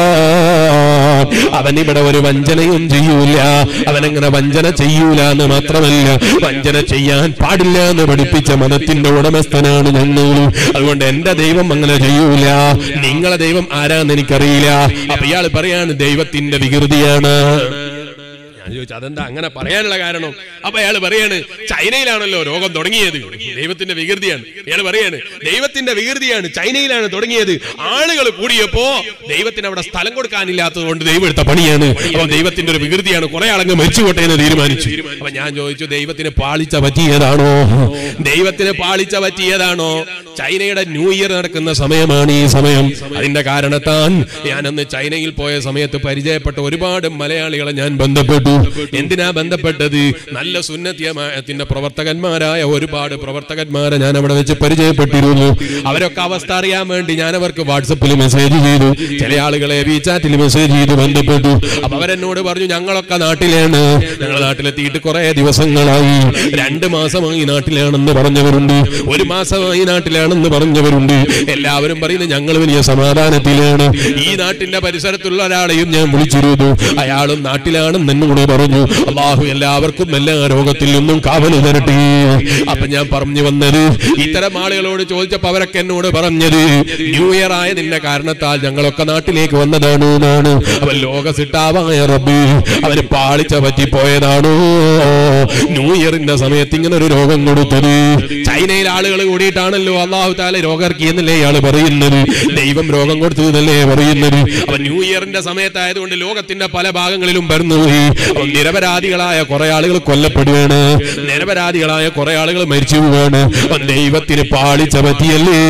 Speaker 1: അവൻ ഇവിടെ ഒരു വഞ്ചനയും ചെയ്യൂല അവനങ്ങനെ വഞ്ചന ചെയ്യൂല എന്ന് മാത്രമല്ല വഞ്ചന ചെയ്യാൻ പാടില്ല എന്ന് പഠിപ്പിച്ച മതത്തിന്റെ ഉടമസ്ഥനാണ് ഞങ്ങൾ അതുകൊണ്ട് എന്റെ ദൈവം അങ്ങനെ ചെയ്യൂല നിങ്ങളെ ദൈവം ആരാന്ന് എനിക്കറിയില്ല അപ്പൊ ഇയാൾ പറയാണ് ദൈവത്തിന്റെ വികൃതിയാണ് ഞാൻ ചോദിച്ചു അതെന്താ അങ്ങനെ പറയാനുള്ള കാരണം അപ്പൊ അയാൾ പറയാണ് ചൈനയിലാണല്ലോ രോഗം തുടങ്ങിയത് ദൈവത്തിന്റെ വികൃതിയാണ് അയാൾ പറയാണ് ദൈവത്തിന്റെ വികൃതിയാണ് ചൈനയിലാണ് തുടങ്ങിയത് ആളുകൾ കൂടിയപ്പോ ദൈവത്തിന് അവിടെ സ്ഥലം കൊടുക്കാനില്ലാത്തത് കൊണ്ട് ദൈവം എടുത്ത പണിയാണ് അപ്പൊ ദൈവത്തിന്റെ ഒരു വികൃതിയാണ് കുറെ ആളങ്ങ് മരിച്ചുപോട്ടെ എന്ന് തീരുമാനിച്ചു അപ്പൊ ഞാൻ ചോദിച്ചു ദൈവത്തിന് പാളിച്ച പറ്റിയതാണോ ദൈവത്തിന് പാളിച്ച പറ്റിയതാണോ ചൈനയുടെ ന്യൂ ഇയർ നടക്കുന്ന സമയമാണ് ഈ സമയം അതിന്റെ കാരണത്താൽ ഞാൻ അന്ന് ചൈനയിൽ പോയ സമയത്ത് പരിചയപ്പെട്ട ഒരുപാട് മലയാളികളെ ഞാൻ ബന്ധപ്പെട്ടു എന്തിനാ ബന്ധപ്പെട്ടത് നല്ല സുന്നത്യമായത്തിന്റെ പ്രവർത്തകന്മാരായ ഒരുപാട് പ്രവർത്തകന്മാരെ ഞാൻ അവിടെ വെച്ച് പരിചയപ്പെട്ടിരുന്നു അവരൊക്കെ അവസ്ഥ അറിയാൻ വേണ്ടി ഞാൻ അവർക്ക് വാട്സപ്പിൽ മെസ്സേജ് ചെയ്തു ചില ആളുകളെ വിചാറ്റിൽ മെസ്സേജ് ചെയ്ത് ബന്ധപ്പെട്ടു അപ്പൊ അവരെന്നോട് പറഞ്ഞു ഞങ്ങളൊക്കെ നാട്ടിലാണ് ഞങ്ങൾ നാട്ടിലെത്തിയിട്ട് കുറെ ദിവസങ്ങളായി രണ്ട് മാസമായി നാട്ടിലാണെന്ന് പറഞ്ഞവരുണ്ട് ഒരു മാസമായി നാട്ടിലാണെന്ന് പറഞ്ഞവരുണ്ട് എല്ലാവരും പറയുന്നത് ഞങ്ങൾ വലിയ സമാധാനത്തിലാണ് ഈ നാട്ടിന്റെ പരിസരത്തുള്ള ഒരാളെയും ഞാൻ വിളിച്ചിരുന്നു അയാളും നാട്ടിലാണെന്ന് എന്നോട് പറഞ്ഞു അള്ളാഹു എല്ലാവർക്കും എല്ലാ രോഗത്തിൽ നിന്നും കാവല് തരട്ടെ അപ്പൊ ഞാൻ പറഞ്ഞു വന്നത് ഇത്തരം ആളുകളോട് ചോദിച്ചപ്പോ അവരൊക്കെ എന്നോട് പറഞ്ഞത് ന്യൂ ഇയർ ആയതിന്റെ കാരണത്താൽ ഞങ്ങളൊക്കെ നാട്ടിലേക്ക് വന്നതാണ് എന്നാണ് അവൻ ലോക സിട്ടാവായ റബ്ബ് അവന് പാളിച്ച പറ്റിപ്പോയതാണോ ന്യൂ ഇയറിന്റെ സമയത്ത് ഇങ്ങനെ ഒരു രോഗം കൊടുത്തത് ചൈനയിൽ ആളുകൾ കൂടിയിട്ടാണല്ലോ അള്ളാഹു താല രോഗം ഇറക്കിയെന്നല്ലേ ഇയാള് പറയുന്നത് ദൈവം രോഗം കൊടുത്തതെന്നല്ലേ പറയുന്നത് അവൻ ന്യൂ ഇയറിന്റെ സമയത്തായതുകൊണ്ട് ലോകത്തിന്റെ പല ഭാഗങ്ങളിലും പരന്നുപോയി അവൻ നിരപരാധികളായ കുറെ ആളുകൾ കൊല്ലപ്പെടുകയാണ് നിരപരാധികളായ കുറെ ആളുകൾ മരിച്ചു പോവുകയാണ് അവൻ ദൈവത്തിന് പാളിച്ച പറ്റിയല്ലേ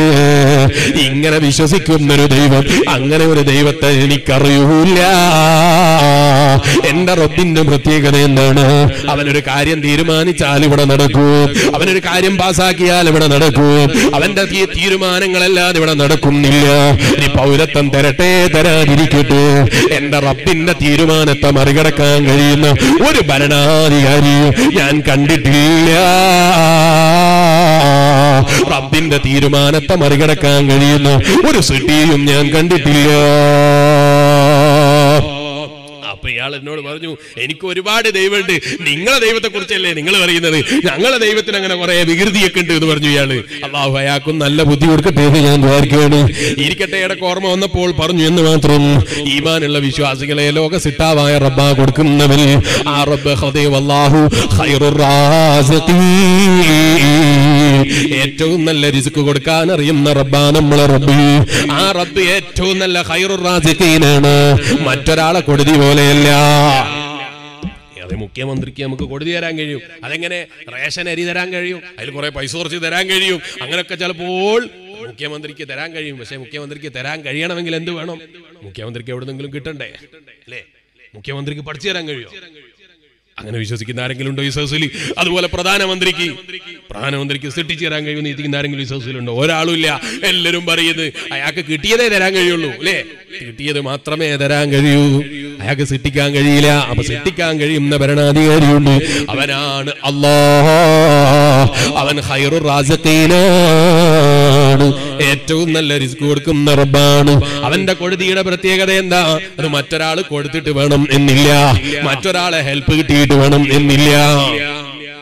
Speaker 1: ഇങ്ങനെ വിശ്വസിക്കുന്നൊരു ദൈവം അങ്ങനെ ഒരു ദൈവത്തെ എനിക്കറിയൂല എന്റെ റബ്ബിന്റെ പ്രത്യേകത എന്താണ് അവനൊരു കാര്യം തീരുമാനിച്ചാൽ ഇവിടെ നടക്കൂ അവനൊരു കാര്യം പാസാക്കിയാൽ ഇവിടെ നടക്കൂ അവന്റെ തീ- തീരുമാനങ്ങളല്ലാതെ ഇവിടെ നടക്കുന്നില്ല ഇനി പൗരത്വം തരട്ടെ തരാതിരിക്കട്ടെ എന്റെ റബ്ബിന്റെ തീരുമാനത്തെ മറികടക്കാൻ കഴിയുന്ന ഒരു ഭരണാധികാരി ഞാൻ കണ്ടിട്ടില്ല റബ്ബിന്റെ തീരുമാനത്തെ മറികടക്കാൻ കഴിയുന്ന ഒരു സിട്ടിയും ഞാൻ കണ്ടിട്ടില്ല അപ്പൊ ഇയാൾ എന്നോട് പറഞ്ഞു എനിക്ക് ഒരുപാട് ദൈവമുണ്ട് നിങ്ങളെ ദൈവത്തെ കുറിച്ചല്ലേ നിങ്ങൾ പറയുന്നത് ഞങ്ങളെ ദൈവത്തിന് അങ്ങനെ കുറെ വികൃതിയൊക്കെ ഉണ്ട് എന്ന് പറഞ്ഞു ഇയാള് അള്ളാഹു അയാൾക്കും നല്ല ബുദ്ധി കൊടുക്കട്ടെ എന്ന് ഞാൻ ദ്വാരിക്കുകയാണ് ഇരിക്കട്ടെ ഇടക്ക് ഓർമ്മ വന്നപ്പോൾ പറഞ്ഞു എന്ന് മാത്രം ഈമാനുള്ള വിശ്വാസികളെ ലോക സിട്ടാവായ റബ്ബ കൊടുക്കുന്നവൻ ആ റബ്ബ് ഹദൈവ് അല്ലാഹു ഖൈറുർ റാസിഖീൻ. ഏറ്റവും നല്ല റിസ്ക് കൊടുക്കാൻ അറിയുന്ന റബ്ബാ നമ്മളെ റബ്ബ് ആ റബ്ബ് ഏറ്റവും നല്ല ഖൈറുർ റാസിഖീനാണ് മറ്റൊരാളെ കൊടുതി പോലെയല്ല അത് മുഖ്യമന്ത്രിക്ക് നമുക്ക് കൊടുതി തരാൻ കഴിയും അതെങ്ങനെ റേഷൻ അരി തരാൻ കഴിയും അതിൽ കുറെ പൈസ കുറച്ച് തരാൻ കഴിയും അങ്ങനെയൊക്കെ ചിലപ്പോൾ മുഖ്യമന്ത്രിക്ക് തരാൻ കഴിയും പക്ഷെ മുഖ്യമന്ത്രിക്ക് തരാൻ കഴിയണമെങ്കിൽ എന്ത് വേണം മുഖ്യമന്ത്രിക്ക് എവിടെന്നെങ്കിലും കിട്ടണ്ടേ അല്ലേ മുഖ്യമന്ത്രിക്ക് പഠിച്ചു തരാൻ കഴിയോ അങ്ങനെ വിശ്വസിക്കുന്ന ആരെങ്കിലും ഉണ്ടോ ഈ സഹസിൽ അതുപോലെ പ്രധാനമന്ത്രിക്ക് പ്രധാനമന്ത്രിക്ക് സൃഷ്ടിച്ചു തരാൻ കഴിയുമെന്ന് ഇരിക്കുന്ന ആരെങ്കിലും ഈ സഹസിലുണ്ടോ ഒരാളും ഇല്ല എല്ലാവരും പറയുന്നത് അയാൾക്ക് കിട്ടിയതേ തരാൻ കഴിയുള്ളൂ അല്ലേ കിട്ടിയത് മാത്രമേ തരാൻ കഴിയൂ അയാൾക്ക് സൃഷ്ടിക്കാൻ കഴിയില്ല അപ്പൊ സൃഷ്ടിക്കാൻ കഴിയുന്ന ഭരണാധികാരിയുണ്ട് അവനാണ് അല്ലാ അവൻ ഹൈറു റാസക്കീനാണ് ഏറ്റവും നല്ല റിസ്ക് കൊടുക്കുന്ന റബ്ബാണ് അവന്റെ കൊടുതിയുടെ പ്രത്യേകത എന്താ അത് മറ്റൊരാൾ കൊടുത്തിട്ട് വേണം എന്നില്ല മറ്റൊരാളെ ഹെൽപ്പ് കിട്ടിയിട്ട് വേണം എന്നില്ല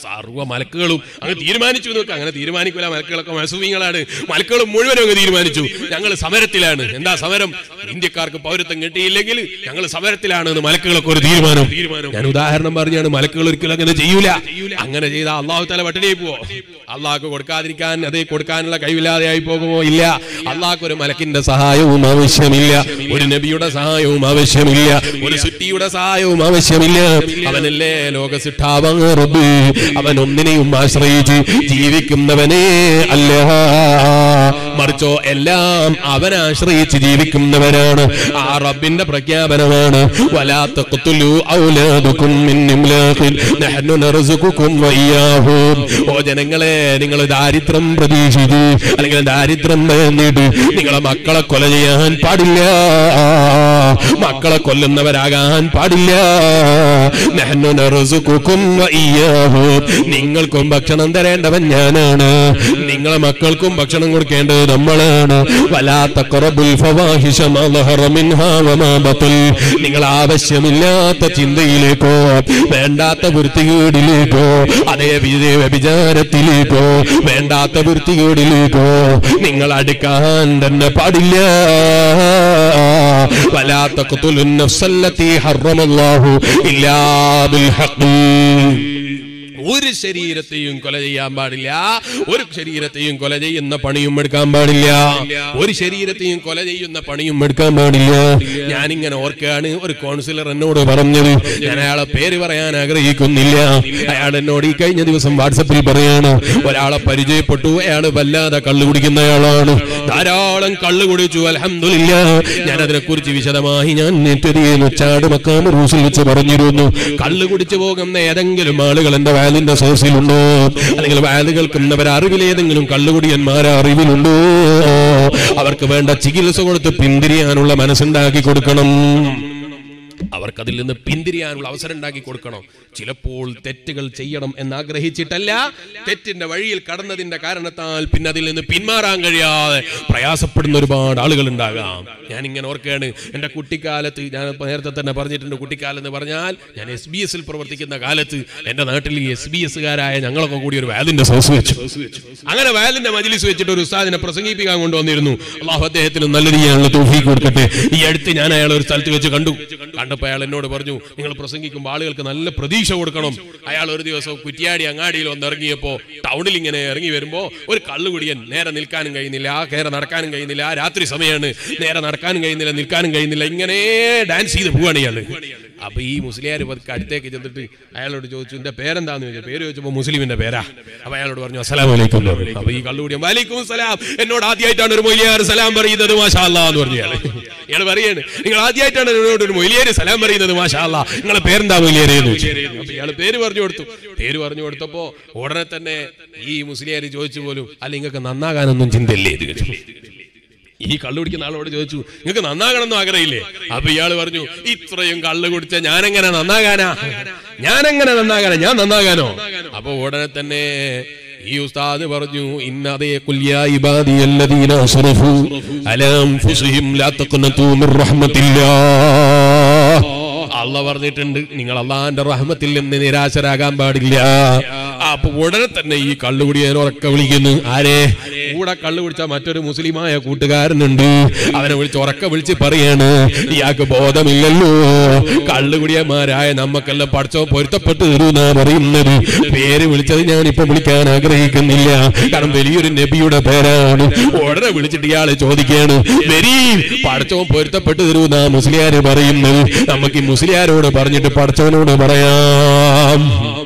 Speaker 1: സർവ്വ മലക്കുകളും അങ്ങ് തീരുമാനിച്ചു നോക്കുക അങ്ങനെ തീരുമാനിക്കൂല മലക്കുകളൊക്കെ മസൂമിങ്ങളാണ് മലക്കുകളും മുഴുവനും അങ്ങ് തീരുമാനിച്ചു ഞങ്ങൾ സമരത്തിലാണ് എന്താ സമരം ഇന്ത്യക്കാർക്ക് പൗരത്വം കിട്ടിയില്ലെങ്കിൽ ഞങ്ങൾ സമരത്തിലാണ് എന്ന് മലക്കുകളൊക്കെ ഒരു തീരുമാനം ഞാൻ ഉദാഹരണം പറഞ്ഞാണ് മലക്കുകൾ ഒരിക്കലും അങ്ങനെ ചെയ്യൂല അങ്ങനെ ചെയ്ത അള്ളാഹു തല പട്ടിണിയായി പോവോ അള്ളാഹ്ക്ക് കൊടുക്കാതിരിക്കാൻ അത് കൊടുക്കാനുള്ള കഴിവില്ലാതെ ആയി പോകുമോ ഇല്ല അള്ളാഹ്ക്ക് ഒരു മലക്കിന്റെ സഹായവും ആവശ്യമില്ല ഒരു നബിയുടെ സഹായവും ആവശ്യമില്ല ഒരു സുറ്റിയുടെ സഹായവും ആവശ്യമില്ല അവനല്ലേ ലോക സിട്ടാവാൻ റബ്ബ് അവൻ ഒന്നിനെയും ആശ്രയിച്ച് ജീവിക്കുന്നവനേ അല്ല മറിച്ചോ എല്ലാം അവനെ ആശ്രയിച്ച് ജീവിക്കുന്നവരാണ് ആ റബ്ബിന്റെ പ്രഖ്യാപനമാണ് വലാത്ത ഔലാദുക്കും മിൻ ഇംലാഖിൻ നഹ്നു നർസുഖുക്കും വഇയ്യാഹും ഓ ജനങ്ങളെ നിങ്ങൾ ദാരിദ്ര്യം പ്രതീക്ഷിച്ച് അല്ലെങ്കിൽ ദാരിദ്ര്യം ഭയന്നിട്ട് നിങ്ങളെ മക്കളെ കൊല ചെയ്യാൻ പാടില്ല മക്കളെ കൊല്ലുന്നവരാകാൻ പാടില്ല നഹ്നു നർസുഖുക്കും വഇയ്യാഹും നിങ്ങൾക്കും ഭക്ഷണം തരേണ്ടവൻ ഞാനാണ് നിങ്ങളെ മക്കൾക്കും ഭക്ഷണം കൊടുക്കേണ്ടത് നമ്മളാണ് വലാത്ത കുറബുൽ ഫവാഹിഷ മാ ളഹറ മിൻഹാ വമാ ബത്തൽ നിങ്ങൾ ആവശ്യമില്ലാത്ത ചിന്തയിലേക്കോ വേണ്ടാത്ത വൃത്തികേടിലേക്കോ അതേ വിജയ വ്യഭിചാരത്തിലേക്കോ വേണ്ടാത്ത വൃത്തികേടിലേക്കോ നിങ്ങൾ അടുക്കാൻ തന്നെ പാടില്ല വലാത്ത നഫ്സല്ലത്തി ഹറമല്ലാഹു ഇല്ലാ ബിൽ ഹഖ് ഒരു ശരീരത്തെയും കൊല ചെയ്യാൻ പാടില്ല ഒരു ശരീരത്തെയും കൊല ചെയ്യുന്ന പണിയും എടുക്കാൻ പാടില്ല ഒരു ശരീരത്തെയും കൊല ചെയ്യുന്ന പണിയും എടുക്കാൻ പാടില്ല ഞാനിങ്ങനെ ഓർക്കുകയാണ് ഒരു കൗൺസിലർ എന്നോട് പറഞ്ഞത് ഞാൻ അയാളെ പേര് പറയാൻ ആഗ്രഹിക്കുന്നില്ല അയാൾ എന്നോട് ഈ കഴിഞ്ഞ ദിവസം വാട്സപ്പിൽ പറയാണ് ഒരാളെ പരിചയപ്പെട്ടു അയാൾ വല്ലാതെ കള്ളു കുടിക്കുന്നയാളാണ് ധാരാളം കള്ളു കുടിച്ചു അലഹമില്ല ഞാൻ അതിനെ കുറിച്ച് വിശദമായി ഞാൻ നെറ്റരിയിൽ ചാട് മക്കാമ റൂസിൽ വെച്ച് പറഞ്ഞിരുന്നു കള്ളു കുടിച്ചു പോകുന്ന ഏതെങ്കിലും ആളുകൾ എന്റെ വയലിന്റെ സോഴ്സിലുണ്ടോ അല്ലെങ്കിൽ വയല് കേൾക്കുന്നവർ അറിവിൽ ഏതെങ്കിലും കള്ളുകുടിയന്മാരെ അറിവിലുണ്ടോ അവർക്ക് വേണ്ട ചികിത്സ കൊടുത്ത് പിന്തിരിയാനുള്ള മനസ്സുണ്ടാക്കി കൊടുക്കണം അവർക്കതിൽ നിന്ന് പിന്തിരിയാനുള്ള അവസരം ഉണ്ടാക്കി കൊടുക്കണം ചിലപ്പോൾ തെറ്റുകൾ ചെയ്യണം എന്ന് ആഗ്രഹിച്ചിട്ടല്ല തെറ്റിന്റെ വഴിയിൽ കടന്നതിന്റെ കാരണത്താൽ പിന്നെ അതിൽ നിന്ന് പിന്മാറാൻ കഴിയാതെ പ്രയാസപ്പെടുന്ന ഒരുപാട് ആളുകൾ ഉണ്ടാകാം ഞാൻ ഇങ്ങനെ ഓർക്കുകയാണ് എൻ്റെ കുട്ടിക്കാലത്ത് ഞാൻ ഇപ്പൊ നേരത്തെ തന്നെ പറഞ്ഞിട്ടുണ്ട് കുട്ടിക്കാലം എന്ന് പറഞ്ഞാൽ ഞാൻ എസ് ബി എസിൽ പ്രവർത്തിക്കുന്ന കാലത്ത് എൻ്റെ നാട്ടിൽ ഈ എസ് ബി എസുകാരായ ഞങ്ങളൊക്കെ കൂടി ഒരു വാലിന്റെ സോസ് വെച്ചു അങ്ങനെ വാലിന്റെ മജിലിസ് വെച്ചിട്ട് ഒരു ഉസ്താദിനെ പ്രസംഗിപ്പിക്കാൻ കൊണ്ടുവന്നിരുന്നു അള്ളാഹു അദ്ദേഹത്തിന് നല്ല രീതിയിലുള്ള തോഫീക്ക് കൊടുക്കട്ടെ ഈ അടുത്ത് ഞാൻ അയാൾ ഒരു സ്ഥലത്ത് വെച്ച് കണ്ടു കണ്ടപ്പോൾ അയാൾ എന്നോട് പറഞ്ഞു നിങ്ങൾ പ്രസംഗിക്കുമ്പോൾ ആളുകൾക്ക് നല്ല പ്രതീക്ഷ കൊടുക്കണം അയാൾ ഒരു ദിവസം കുറ്റിയാടി അങ്ങാടിയിൽ വന്ന് ഇറങ്ങിയപ്പോ ടൗണിൽ ഇങ്ങനെ ഇറങ്ങി വരുമ്പോ ഒരു കള്ളുകുടിയൻ നേരെ നിൽക്കാനും കഴിയുന്നില്ല നേരെ നടക്കാനും കഴിയുന്നില്ല രാത്രി സമയമാണ് നേരെ നടക്കാനും കഴിയുന്നില്ല നിൽക്കാനും കഴിയുന്നില്ല ഇങ്ങനെ ഡാൻസ് ചെയ്ത് പോവാണ് ഇയാള് അപ്പൊ ഈ മുസ്ലിയാർ പതുക്കെ അടുത്തേക്ക് ചെന്നിട്ട് അയാളോട് ചോദിച്ചു എന്റെ പേരെന്താന്ന് ചോദിച്ചു പേര് ചോദിച്ചപ്പോ മുസ്ലിമിന്റെ പേരാ അപ്പൊ അയാളോട് പറഞ്ഞു അസ്സലാം വലൈക്കും എന്ന് പറഞ്ഞു. അപ്പൊ ഈ കള്ളുകൂടിയ വലൈക്കും സലാം എന്നോട് ആദ്യമായിട്ടാണ് ഒരു മൊയിലിയാർ സലാം പറയുന്നത് മാഷാ അല്ലാ എന്ന് പറഞ്ഞു ഇയാള് ഇയാൾ പറയാണ് നിങ്ങൾ ആദ്യമായിട്ടാണ് എന്നോട് ഒരു മൊയിലിയാർ സലാം പറയുന്നത് മാഷാ അല്ലാ നിങ്ങളെ പേരെന്താ മൊയിലിയാരെ എന്ന് ചോദിച്ചു അപ്പൊ ഇയാള് പേര് പറഞ്ഞു കൊടുത്തു പേര് പറഞ്ഞു കൊടുത്തപ്പോ ഉടനെ തന്നെ ഈ മുസ്ലിയാർ ചോദിച്ചു പോലും അല്ല നിങ്ങൾക്ക് നന്നാകാനൊന്നും ചിന്തയില്ലേ ഇത് ചോദിച്ചു. ഈ കള്ളു കുടിക്കുന്ന ആളോട് ചോദിച്ചു നിങ്ങൾക്ക് നന്നാകണമെന്നും ആഗ്രഹമില്ലേ അപ്പൊ ഇയാള് പറഞ്ഞു ഇത്രയും കള്ളു കുടിച്ച ഞാനെങ്ങനെ നന്നാകാനാ ഞാനെങ്ങനെ നന്നാകാനാ ഞാൻ നന്നാകാനോ അപ്പൊ ഉടനെ തന്നെ ഈ ഉസ്താദ് പറഞ്ഞു ഇന്നതേ കുല്യാ ഇബാദിയല്ലദീന അസ്റഫു അലാ അൻഫുസിഹിം ലാ തഖ്നതു മിർ റഹ്മത്തില്ലാഹ് അള്ള പറഞ്ഞിട്ടുണ്ട് നിങ്ങൾ അള്ളാന്റെ റഹ്മത്തിൽ നിന്ന് നിരാശരാകാൻ പാടില്ല അപ്പൊ ഉടനെ തന്നെ ഈ കള്ളുകുടിയൻ ഉറക്ക വിളിക്കുന്നു ആരെ കൂടെ കള്ളു കുടിച്ച മറ്റൊരു മുസ്ലിമായ കൂട്ടുകാരനുണ്ട് അവനെ വിളിച്ച് ഉറക്ക വിളിച്ച് പറയാണ് ഇയാൾക്ക് ബോധമില്ലല്ലോ കള്ളുകുടിയന്മാരായ നമ്മക്കെല്ലാം പഠിച്ചോ പൊരുത്തപ്പെട്ട് തരൂന്നാ പറയുന്നത് പേര് വിളിച്ചത് ഞാൻ ഇപ്പൊ വിളിക്കാൻ ആഗ്രഹിക്കുന്നില്ല കാരണം വലിയൊരു നബിയുടെ പേരാണ് ഉടനെ വിളിച്ചിട്ട് ഇയാളെ ചോദിക്കുകയാണ് വരി പഠിച്ചോ പൊരുത്തപ്പെട്ട് തരൂന്നാ മുസ്ലിയാര് പറയുന്നത് നമുക്ക് ഈ മുസ്ലിയാരോട് പറഞ്ഞിട്ട് പഠിച്ചവനോട് പറയാം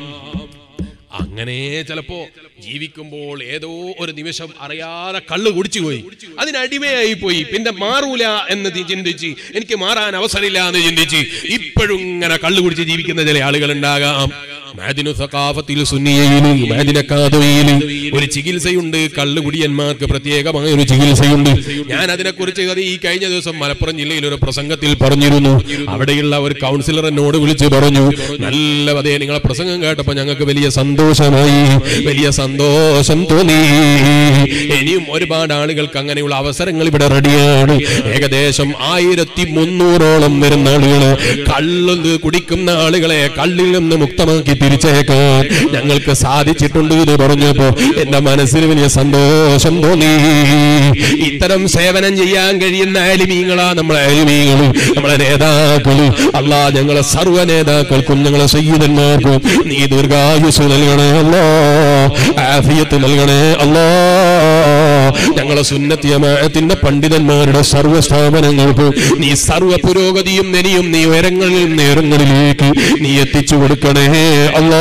Speaker 1: അങ്ങനെ ചിലപ്പോ ജീവിക്കുമ്പോൾ ഏതോ ഒരു നിമിഷം അറിയാതെ കള്ളു കുടിച്ചു പോയി അതിനടിമയായി പോയി പിന്നെ മാറൂല എന്ന് തി- ചിന്തിച്ച് എനിക്ക് മാറാൻ അവസരമില്ല എന്ന് ചിന്തിച്ച് ഇപ്പോഴും ഇങ്ങനെ കള്ളു കുടിച്ച് ജീവിക്കുന്ന ചില ആളുകൾ ഉണ്ടാകാം മാദിനു സഖാഫത്തിൽ സുന്നിയയിലും മാദിനക്കാതയിലും ഒരു ചികിത്സയുണ്ട് കള്ളുകുടിയന്മാർക്ക് പ്രത്യേകമായ ഒരു ചികിത്സയുണ്ട് ഞാൻ അതിനെക്കുറിച്ച് അത് ഈ കഴിഞ്ഞ ദിവസം മലപ്പുറം ജില്ലയിൽ ഒരു പ്രസംഗത്തിൽ പറഞ്ഞിരുന്നു അവിടെയുള്ള ഒരു കൗൺസിലർ എന്നോട് വിളിച്ച് പറഞ്ഞു നല്ല അതേ നിങ്ങളെ പ്രസംഗം കേട്ടപ്പോ ഞങ്ങൾക്ക് വലിയ സന്തോഷമായി വലിയ സന്തോഷം തോന്നി ഇനിയും ഒരുപാട് ആളുകൾക്ക് അങ്ങനെയുള്ള അവസരങ്ങൾ ഇവിടെ റെഡിയാണ് ഏകദേശം ആയിരത്തി മുന്നൂറോളം വരുന്ന ആളുകള് കള്ള് കുടിക്കുന്ന ആളുകളെ കള്ളിൽ നിന്ന് മുക്തമാക്കി തിരിച്ചയക്കാൻ ഞങ്ങൾക്ക് സാധിച്ചിട്ടുണ്ട് എന്ന് പറഞ്ഞപ്പോ എന്റെ മനസ്സിന് വലിയ സന്തോഷം തോന്നി ഇത്തരം സേവനം ചെയ്യാൻ കഴിയുന്ന അലിമീങ്ങളാ നമ്മളെ അലിമീങ്ങൾ നമ്മളെ നേതാക്കൾ അല്ലാ ഞങ്ങളെ സർവ്വ നേതാക്കൾക്കും ഞങ്ങളെ സയ്യിദന്മാർക്കും നീ ദീർഘായുസ് നൽകണേ അല്ലോ ആഫിയത്ത് നൽകണേ അല്ലോ ഞങ്ങളെ സുന്നത്തിയമാത്തിന്റെ പണ്ഡിതന്മാരുടെ സർവ്വ സ്ഥാപനങ്ങൾക്കും നീ സർവ്വ പുരോഗതിയും നെനിയും നീ ഉയരങ്ങളിൽ നേരങ്ങളിലേക്ക് നീ എത്തിച്ചു കൊടുക്കണേ അല്ലോ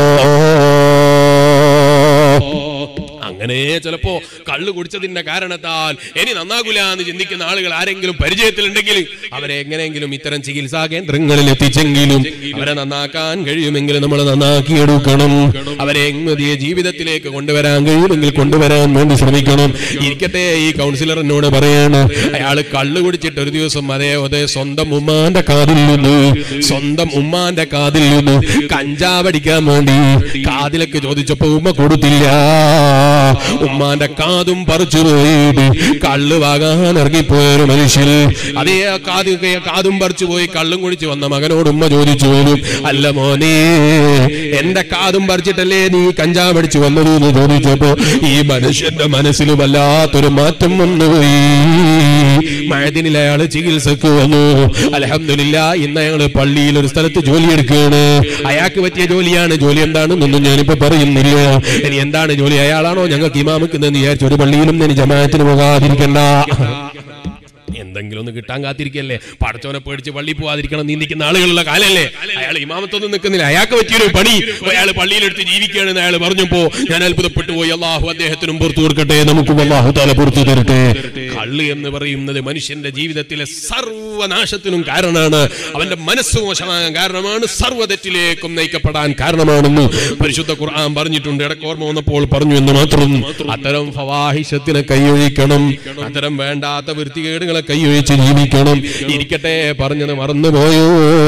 Speaker 1: അങ്ങനെ ചിലപ്പോ കള്ളു കുടിച്ചതിന്റെ കാരണത്താൽ ഇനി നന്നാകൂല എന്ന് ചിന്തിക്കുന്ന ആളുകൾ ആരെങ്കിലും പരിചയത്തിലുണ്ടെങ്കിൽ അവരെ എങ്ങനെയെങ്കിലും ഇത്തരം ചികിത്സാ കേന്ദ്രങ്ങളിൽ എത്തിച്ചെങ്കിലും അവരെ നന്നാക്കാൻ കഴിയുമെങ്കിൽ നമ്മൾ നന്നാക്കിയെടുക്കണം അവരെ എങ്ങനെ ജീവിതത്തിലേക്ക് കൊണ്ടുവരാൻ കഴിയുമെങ്കിൽ കൊണ്ടുവരാൻ വേണ്ടി ശ്രമിക്കണം ഇരിക്കട്ടെ ഈ കൗൺസിലർ എന്നോട് പറയാണ് അയാൾ കള്ളു കുടിച്ചിട്ട് ഒരു ദിവസം അതേ അതേ സ്വന്തം ഉമ്മാന്റെ കാതിൽ നിന്ന് സ്വന്തം ഉമ്മാന്റെ കാതിൽ നിന്ന് കഞ്ചാവടിക്കാൻ വേണ്ടി കാതിലൊക്കെ ചോദിച്ചപ്പോ ഉമ്മ കൊടുത്തില്ല ഉമ്മാന്റെ കാതും പറിച്ചു പോയിട്ട് കള്ള് വാങ്ങാൻ ഇറങ്ങിപ്പോയ ഒരു മനുഷ്യൻ അതേ ആ കാത് കാതും പറിച്ചു പോയി കള്ളും കുടിച്ച് വന്ന മകനോട് ഉമ്മ ചോദിച്ചു പോലും അല്ല മോനെ എന്റെ കാതും പറിച്ചിട്ടല്ലേ നീ കഞ്ചാവ് അടിച്ചു വന്നത് എന്ന് ചോദിച്ചപ്പോ ഈ മനുഷ്യന്റെ മനസ്സിൽ വല്ലാത്തൊരു മാറ്റം വന്നുപോയി മഴദിനിൽ അയാള് ചികിത്സക്ക് വന്നു അലഹമില്ല ഇന്ന് അയാള് പള്ളിയിൽ ഒരു സ്ഥലത്ത് ജോലിയെടുക്കുകയാണ് അയാൾക്ക് പറ്റിയ ജോലിയാണ് ജോലി എന്താണെന്നൊന്നും ഞാനിപ്പോ പറയുന്നില്ല ഇനി എന്താണ് ജോലി അയാളാണോ ഞങ്ങൾക്ക് ഇമാമിക്കുന്നെന്ന് വിചാരിച്ചു ഒരു പള്ളിയിലും ഞാൻ ജമാഅത്തിന് പോകാതിരിക്കണ്ട എന്തെങ്കിലും ഒന്ന് കിട്ടാൻ കാത്തിരിക്കല്ലേ പടച്ചോനെ പേടിച്ച് പള്ളി പോവാതിരിക്കണം നീന്തിക്കുന്ന ആളുകളുള്ള കാലല്ലേ അയാൾ ഇമാമത്തൊന്നും നിൽക്കുന്നില്ല അയാൾക്ക് പറ്റിയൊരു പണി അയാൾ പള്ളിയിലെടുത്ത് ജീവിക്കുകയാണെന്ന് അയാൾ പറഞ്ഞപ്പോ ഞാൻ അത്ഭുതപ്പെട്ടു പോയി അള്ളാഹു അദ്ദേഹത്തിനും പുറത്തു കൊടുക്കട്ടെ നമുക്കും അള്ളാഹു താല പുറത്തു തരട്ടെ കള്ള് എന്ന് പറയുന്നത് മനുഷ്യന്റെ ജീവിതത്തിലെ സർവനാശത്തിനും കാരണമാണ് അവന്റെ മനസ്സ് മോശമാകാൻ കാരണമാണ് സർവ്വ തെറ്റിലേക്കും നയിക്കപ്പെടാൻ കാരണമാണെന്ന് പരിശുദ്ധ ഖുർആൻ പറഞ്ഞിട്ടുണ്ട് ഇടയ്ക്ക് ഓർമ്മ വന്നപ്പോൾ പറഞ്ഞു എന്ന് മാത്രം അത്തരം ഫവാഹിഷത്തിനെ കൈയൊഴിക്കണം അത്തരം വേണ്ടാത്ത വൃത്തികേടുകളെ കൈയൊഴിച്ച് ജീവിക്കണം ഇരിക്കട്ടെ പറഞ്ഞത് മറന്നുപോയോ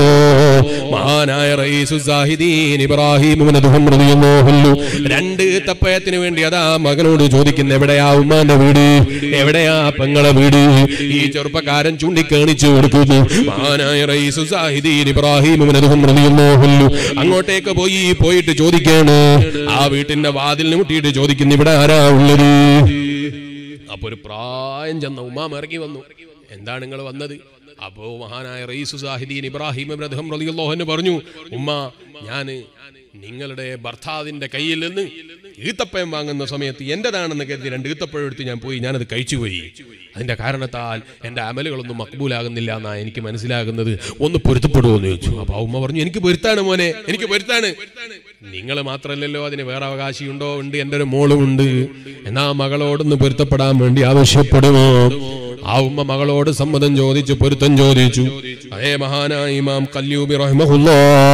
Speaker 1: മഹാനായ റയീസു സാഹിദീൻ ഇബ്രാഹിം ഇബ്നു റളിയല്ലാഹു അൻഹു രണ്ട് തപ്പയത്തിന് വേണ്ടി അതാ മകനോട് ചോദിക്കുന്ന എവിടെയാ ഉമ്മാന്റെ വീട് എവിടെയാ പെങ്ങളെ വീട് ഈ ചെറുപ്പക്കാരൻ ചൂണ്ടിക്കാണിച്ചു കൊടുക്കുന്നു മഹാനായ റയീസു സാഹിദീൻ ഇബ്രാഹിം ഇബ്നു റളിയല്ലാഹു അൻഹു അങ്ങോട്ടേക്ക് പോയി പോയിട്ട് ചോദിക്കാണ് ആ വീട്ടിന്റെ വാതിലിന് മുട്ടിയിട്ട് ചോദിക്കുന്നു ഇവിടെ ആരാ ഉള്ളത് അപ്പൊ ഒരു പ്രായം ചെന്ന ഉമ്മാം ഇറങ്ങി വന്നു എന്താണ് നിങ്ങൾ വന്നത് അപ്പോ മഹാനായ റയീസു സാഹിദീൻ ഇബ്രാഹിം ഇബ്രാഹിം റളിയല്ലാഹു പറഞ്ഞു ഉമ്മ ഞാന് നിങ്ങളുടെ ഭർത്താവിന്റെ കയ്യിൽ നിന്ന് ഈത്തപ്പഴം വാങ്ങുന്ന സമയത്ത് എന്റേതാണെന്ന് കരുതി രണ്ട് ഈത്തപ്പഴം എടുത്ത് ഞാൻ പോയി ഞാനത് കഴിച്ചുപോയി അതിന്റെ കാരണത്താൽ എന്റെ അമലുകളൊന്നും മക്ബൂലാകുന്നില്ല എന്നാ എനിക്ക് മനസ്സിലാകുന്നത് ഒന്ന് പൊരുത്തപ്പെടുമോ എന്ന് ചോദിച്ചു അപ്പൊ ആ ഉമ്മ പറഞ്ഞു എനിക്ക് പൊരുത്താണ് മോനെ എനിക്ക് പൊരുത്താണ് നിങ്ങൾ മാത്രമല്ലല്ലോ അതിന് വേറെ അവകാശിയുണ്ടോ ഉണ്ട് എൻ്റെ ഒരു മോളും ഉണ്ട് എന്നാ മകളോടൊന്ന് പൊരുത്തപ്പെടാൻ വേണ്ടി ആവശ്യപ്പെടുമോ ആ ഉമ്മ മകളോട് സമ്മതം ചോദിച്ചു പൊരുത്തം ചോദിച്ചു അതേ മഹാനായ ഇമാം കല്യൂബി റഹ്മഹുല്ലാ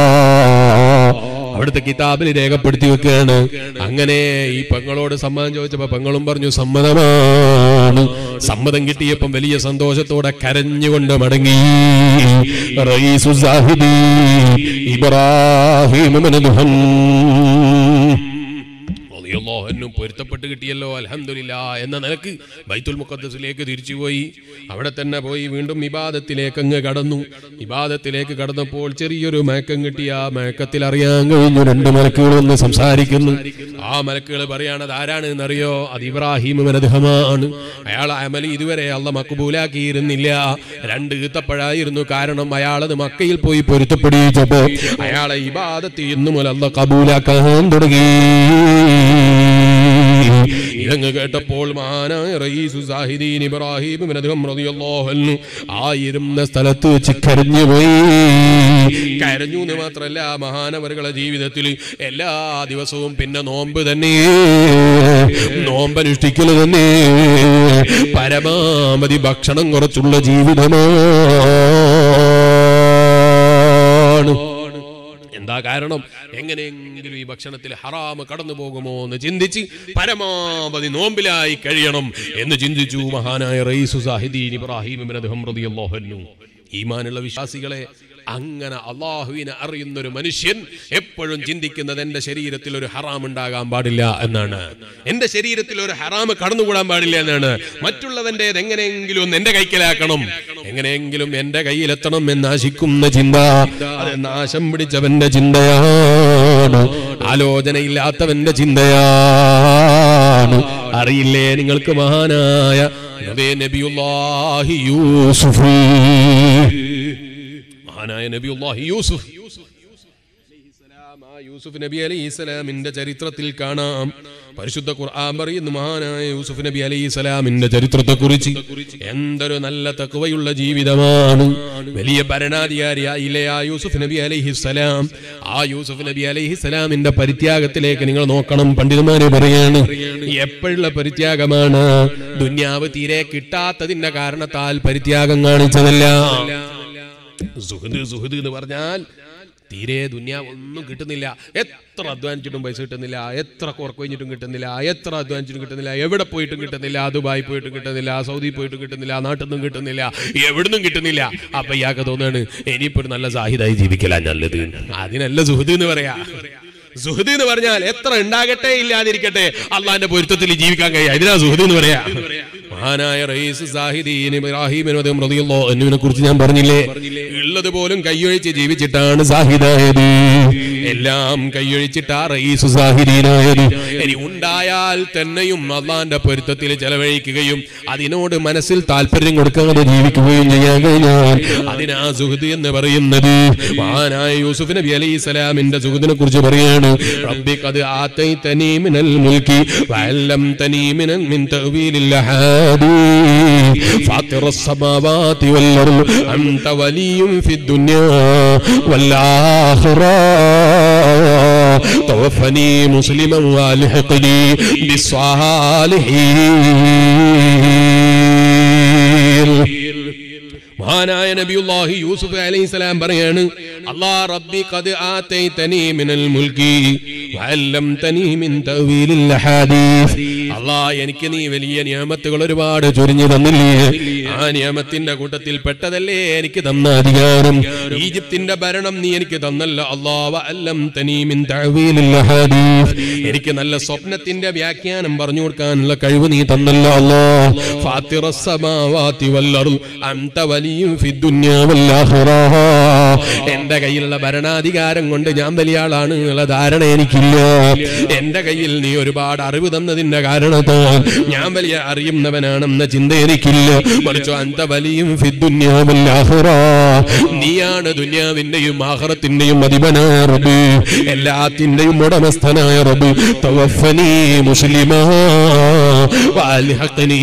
Speaker 1: അവിടുത്തെ കിതാബിൽ രേഖപ്പെടുത്തി വെക്കുകയാണ് അങ്ങനെ ഈ പെങ്ങളോട് സമ്മതം ചോദിച്ചപ്പോ പെങ്ങളും പറഞ്ഞു സമ്മതമാണ് സമ്മതം കിട്ടിയപ്പം വലിയ സന്തോഷത്തോടെ കരഞ്ഞുകൊണ്ട് മടങ്ങി റയീസു സാഹിദി ഇബ്രാഹിം ഇബ്നു ദുഹൻ റളിയല്ലാഹു പൊരുത്തപ്പെട്ട് കിട്ടിയല്ലോ അൽഹംദുലില്ല എന്ന നിലക്ക് ബൈത്തുൽ മുഖദ്ദസിലേക്ക് തിരിച്ചുപോയി അവിടെ തന്നെ പോയി വീണ്ടും ഇബാദത്തിലേക്ക് അങ്ങ് കടന്നു ഇബാദത്തിലേക്ക് കടന്നപ്പോൾ ചെറിയൊരു മയക്കം കിട്ടി ആ മയക്കത്തിൽ അറിയാൻ കഴിഞ്ഞു രണ്ട് മലക്കുകൾ വന്ന് സംസാരിക്കുന്നു ആ മലക്കുകൾ പറയാണത് ആരാണ് എന്നറിയോ അത് ഇബ്രാഹിം മനദ്ഹമാണ് അയാൾ അമലി ഇതുവരെ അള്ള മക്കുബൂലാക്കിയിരുന്നില്ല രണ്ട് ഈത്തപ്പഴായിരുന്നു കാരണം അയാളത് മക്കയിൽ പോയി പൊരുത്തപ്പെടിച്ചപ്പോ അയാളെ ഇബാദത്ത് ഇന്നു മുതൽ അള്ള കബൂലാക്കാൻ തുടങ്ങി ഇതങ്ങ് കേട്ടപ്പോൾ മഹാനായ റയീസു സാഹിദീൻ ഇബ്രാഹിം ഇബ്നു റളിയല്ലാഹു അൻഹു ആയിരുന്ന സ്ഥലത്ത് വെച്ച് കരഞ്ഞു പോയി കരഞ്ഞു എന്ന് മാത്രമല്ല മഹാനവറുകളുടെ ജീവിതത്തിൽ എല്ലാ ദിവസവും പിന്നെ നോമ്പ് തന്നെ നോമ്പനുഷ്ഠിക്കൽ തന്നെ പരമാവധി ഭക്ഷണം കുറച്ചുള്ള ജീവിതമാണ് എന്താ കാരണം എങ്ങനെയെങ്കിലും ഈ ഭക്ഷണത്തിൽ ഹറാമ് കടന്നു പോകുമോ എന്ന് ചിന്തിച്ച് പരമാവധി നോമ്പിലായി കഴിയണം എന്ന് ചിന്തിച്ചു മഹാനായ റയീസു സാഹിദീൻ ഇബ്രാഹിം ഇബ്നു അദ്ഹം റളിയല്ലാഹു അൻഹു ഈമാനുള്ള വിശ്വാസികളെ അങ്ങനെ അള്ളാഹുവിനെ അറിയുന്ന ഒരു മനുഷ്യൻ എപ്പോഴും ചിന്തിക്കുന്നത് എന്റെ ശരീരത്തിൽ ഒരു ഹറാം ഉണ്ടാകാൻ പാടില്ല എന്നാണ് എന്റെ ശരീരത്തിൽ ഒരു ഹറാം കടന്നുകൂടാൻ പാടില്ല എന്നാണ് മറ്റുള്ളവന്റെ എങ്ങനെയെങ്കിലും ഒന്ന് എന്റെ കൈക്കലാക്കണം എങ്ങനെയെങ്കിലും എന്റെ കയ്യിലെത്തണം എന്ന് ആശിക്കുന്ന ചിന്ത അത് നാശം പിടിച്ചവന്റെ ചിന്തയാണ് ആലോചനയില്ലാത്തവന്റെ ചിന്തയാണ് അറിയില്ലേ നിങ്ങൾക്ക് മഹാനായ നബി നബിയുല്ലാഹി യൂസുഫ് മഹാനായ നബിയുല്ലാഹി യൂസുഫ് അലൈഹിസ്സലാം, ആ യൂസുഫ് നബി അലൈഹി ഇസ്ലാമിന്റെ ചരിത്രത്തിൽ കാണാം പരിശുദ്ധ ഖുർആൻ പറയുന്നു മഹാനായ യൂസുഫ് നബി അലൈഹി ഇസ്ലാമിന്റെ ചരിത്രത്തെ കുറിച്ച് എന്തൊരു നല്ല തക്കുവയുള്ള ജീവിതമാണ് വലിയ ഭരണാധികാരിയായില്ലേ ആ യൂസുഫ് നബി അലൈഹി സ്വലാം ആ യൂസുഫ് നബി അലൈഹി സ്വലാമിന്റെ പരിത്യാഗത്തിലേക്ക് നിങ്ങൾ നോക്കണം പണ്ഡിതന്മാര് പറയാണ് എപ്പോഴുള്ള പരിത്യാഗമാണ് ദുന്യാവ് തീരെ കിട്ടാത്തതിന്റെ കാരണത്താൽ പരിത്യാഗം കാണിച്ചതല്ല സുഹൃദ് സുഹൃദ് എന്ന് പറഞ്ഞാൽ തീരെ ദുന്യാവ് ഒന്നും കിട്ടുന്നില്ല എത്ര അധ്വാനിച്ചിട്ടും പൈസ കിട്ടുന്നില്ല എത്ര കുറക്കൊഴിഞ്ഞിട്ടും കിട്ടുന്നില്ല എത്ര അധ്വാനിച്ചിട്ടും കിട്ടുന്നില്ല എവിടെ പോയിട്ടും കിട്ടുന്നില്ല ദുബായി പോയിട്ടും കിട്ടുന്നില്ല സൗദി പോയിട്ടും കിട്ടുന്നില്ല നാട്ടിൽ നിന്നും കിട്ടുന്നില്ല എവിടുന്നും കിട്ടുന്നില്ല അപ്പൊ ഇയാൾക്ക് തോന്നാണ് ഇനിയിപ്പോ ഒരു നല്ല സാഹിതായി ജീവിക്കലാ നല്ലത് അതിനല്ല സുഹൃദ് എന്ന് പറയാ സുഹൃദ് എന്ന് പറഞ്ഞാൽ എത്ര ഉണ്ടാകട്ടെ ഇല്ലാതിരിക്കട്ടെ അള്ളാന്റെ പൊരുത്തത്തിൽ ജീവിക്കാൻ കഴിയുക ഇതിനാ സുഹൃദ് എന്ന് പറയാ മഹാനായ റയീസ് സാഹിദീൻ ഇബ്രാഹിം എന്നിവനെ കുറിച്ച് ഞാൻ പറഞ്ഞില്ലേ ഉള്ളത് പോലും കൈയൊഴിച്ച് ജീവിച്ചിട്ടാണ് സാഹിദായത് എല്ലാം കൈയൊഴിച്ചിട്ടാ റയീസ് സാഹിദീനായത് ഇനി ഉണ്ടായാൽ തന്നെയും അള്ളാന്റെ പൊരുത്തത്തിൽ ചെലവഴിക്കുകയും അതിനോട് മനസ്സിൽ താല്പര്യം കൊടുക്കാതെ ജീവിക്കുകയും ചെയ്യാൻ കഴിഞ്ഞാൽ അതിനാ സുഹൃദ് എന്ന് പറയുന്നത് മഹാനായ യൂസുഫ് നബി അലൈഹി സ്വലാമിന്റെ സുഹൃദിനെ കുറിച്ച് പറയാണ് റബ്ബി ഖദ് ആതൈതനി മിനൽ മുൽക്കി വഅല്ലംതനി മിനൽ മിൻ തഅവീലിൽ അഹാദി ഫാത്തിറ السماوات والأرض أنت ولي في الدنيا والآخرة توفني مسلما والحقني بالصالحين മഹാനായ നബിയുല്ലാഹി യൂസുഫ് അലൈഹി സ്വലാം പറയാണ് അല്ലാ റബ്ബി ഖദ് ആതൈതനി മിനൽ മുൽക്കി വഅല്ലംതനി മിൻ തഅവീലിൽ അഹാദീസ് അല്ലാ എനിക്ക് നീ വലിയ നിയമത്തുകൾ ഒരുപാട് ചൊരിഞ്ഞു തന്നില്ലേ ആ നിയമത്തിന്റെ കൂട്ടത്തിൽ പെട്ടതല്ലേ എനിക്ക് തന്ന അധികാരം ഈജിപ്തിന്റെ ഭരണം നീ എനിക്ക് തന്നല്ല അല്ലാ വഅല്ലംതനി മിൻ തഅവീലിൽ അഹാദീസ് എനിക്ക് നല്ല സ്വപ്നത്തിന്റെ വ്യാഖ്യാനം പറഞ്ഞു കൊടുക്കാനുള്ള കഴിവ് നീ തന്നല്ല അല്ലാ ഫാത്തിറസ് സമാവാതി വൽ അർദ് അൻത വലിയും ഫിദ്ദുന്യാ വൽ ആഖിറ എന്റെ കയ്യിലുള്ള ഭരണാധികാരം കൊണ്ട് ഞാൻ വലിയ ആളാണ് എന്നുള്ള ധാരണ എനിക്കില്ല എന്റെ കയ്യിൽ നീ ഒരുപാട് അറിവ് തന്നതിന്റെ കാരണത്താൽ ഞാൻ വലിയ അറിയുന്നവനാണെന്ന ചിന്ത എനിക്കില്ല മറിച്ചു അന്ത വലിയും ഫിദ്ദുന്യാ വൽ ആഖിറ നീയാണ് ദുന്യാവിന്റെയും ആഖിറത്തിന്റെയും അധിപനായ റബ്ബ് എല്ലാത്തിന്റെയും ഉടമസ്ഥനായ റബ്ബ് തവഫനി മുസ്ലിമാ വാൽഹഖനി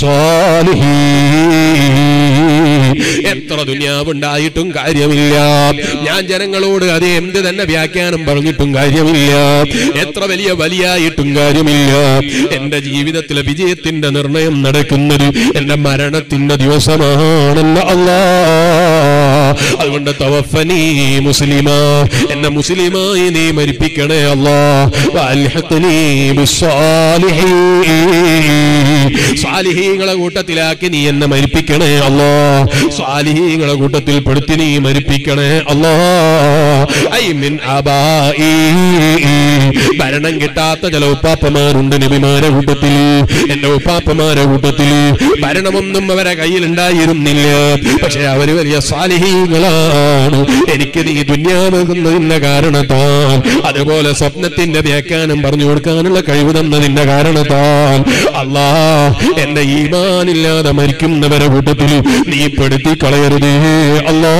Speaker 1: ബിസ്സാലിഹീൻ എത്ര ദുനിയാവുണ്ടായിട്ടും കാര്യമില്ല ഞാൻ ജനങ്ങളോട് അത് എന്ത് തന്നെ വ്യാഖ്യാനം പറഞ്ഞിട്ടും കാര്യമില്ല എത്ര വലിയ വലിയായിട്ടും കാര്യമില്ല എന്റെ ജീവിതത്തിലെ വിജയത്തിന്റെ നിർണയം നടക്കുന്നത് എന്റെ മരണത്തിന്റെ ദിവസമാണല്ലോ അല്ലാ അതുകൊണ്ട് തവഫനി മുസ്ലിമ എന്നെ മുസ്ലിമായി നീ മരിപ്പിക്കണേ അല്ലാ വഅൽഹിഖ്നി ബിസ്സാലിഹീൻ സ്വാലിഹീങ്ങളെ കൂട്ടത്തിലാക്കി നീ എന്നെ മരിപ്പിക്കണേ അല്ലാ സ്വാലിഹീങ്ങളെ കൂട്ടത്തിൽ പെടുത്തി നീ മരിപ്പിക്കണേ അല്ലാ ഐ മിൻ അബായി ഭരണം കിട്ടാത്ത ചില ഉപ്പാപ്പമാരുണ്ട് നബിമാരെ കൂട്ടത്തിൽ എന്റെ ഉപ്പാപ്പമാരെ കൂട്ടത്തിൽ ഭരണമൊന്നും അവരെ കയ്യിലുണ്ടായിരുന്നില്ല പക്ഷെ അവര് വലിയ സ്വാലിഹീങ്ങളാണ് എനിക്ക് നീ ദുന്യാവുന്നതിന്റെ കാരണത്താൽ അതുപോലെ സ്വപ്നത്തിന്റെ വ്യാഖ്യാനം പറഞ്ഞു കൊടുക്കാനുള്ള കഴിവ് തന്നതിന്റെ കാരണത്താൽ അല്ലാ എന്റെ ഈമാനില്ലാതെ മരിക്കുന്നവരെ കൂട്ടത്തിൽ നീ പെടുത്തി കളയരുതേ അല്ലാ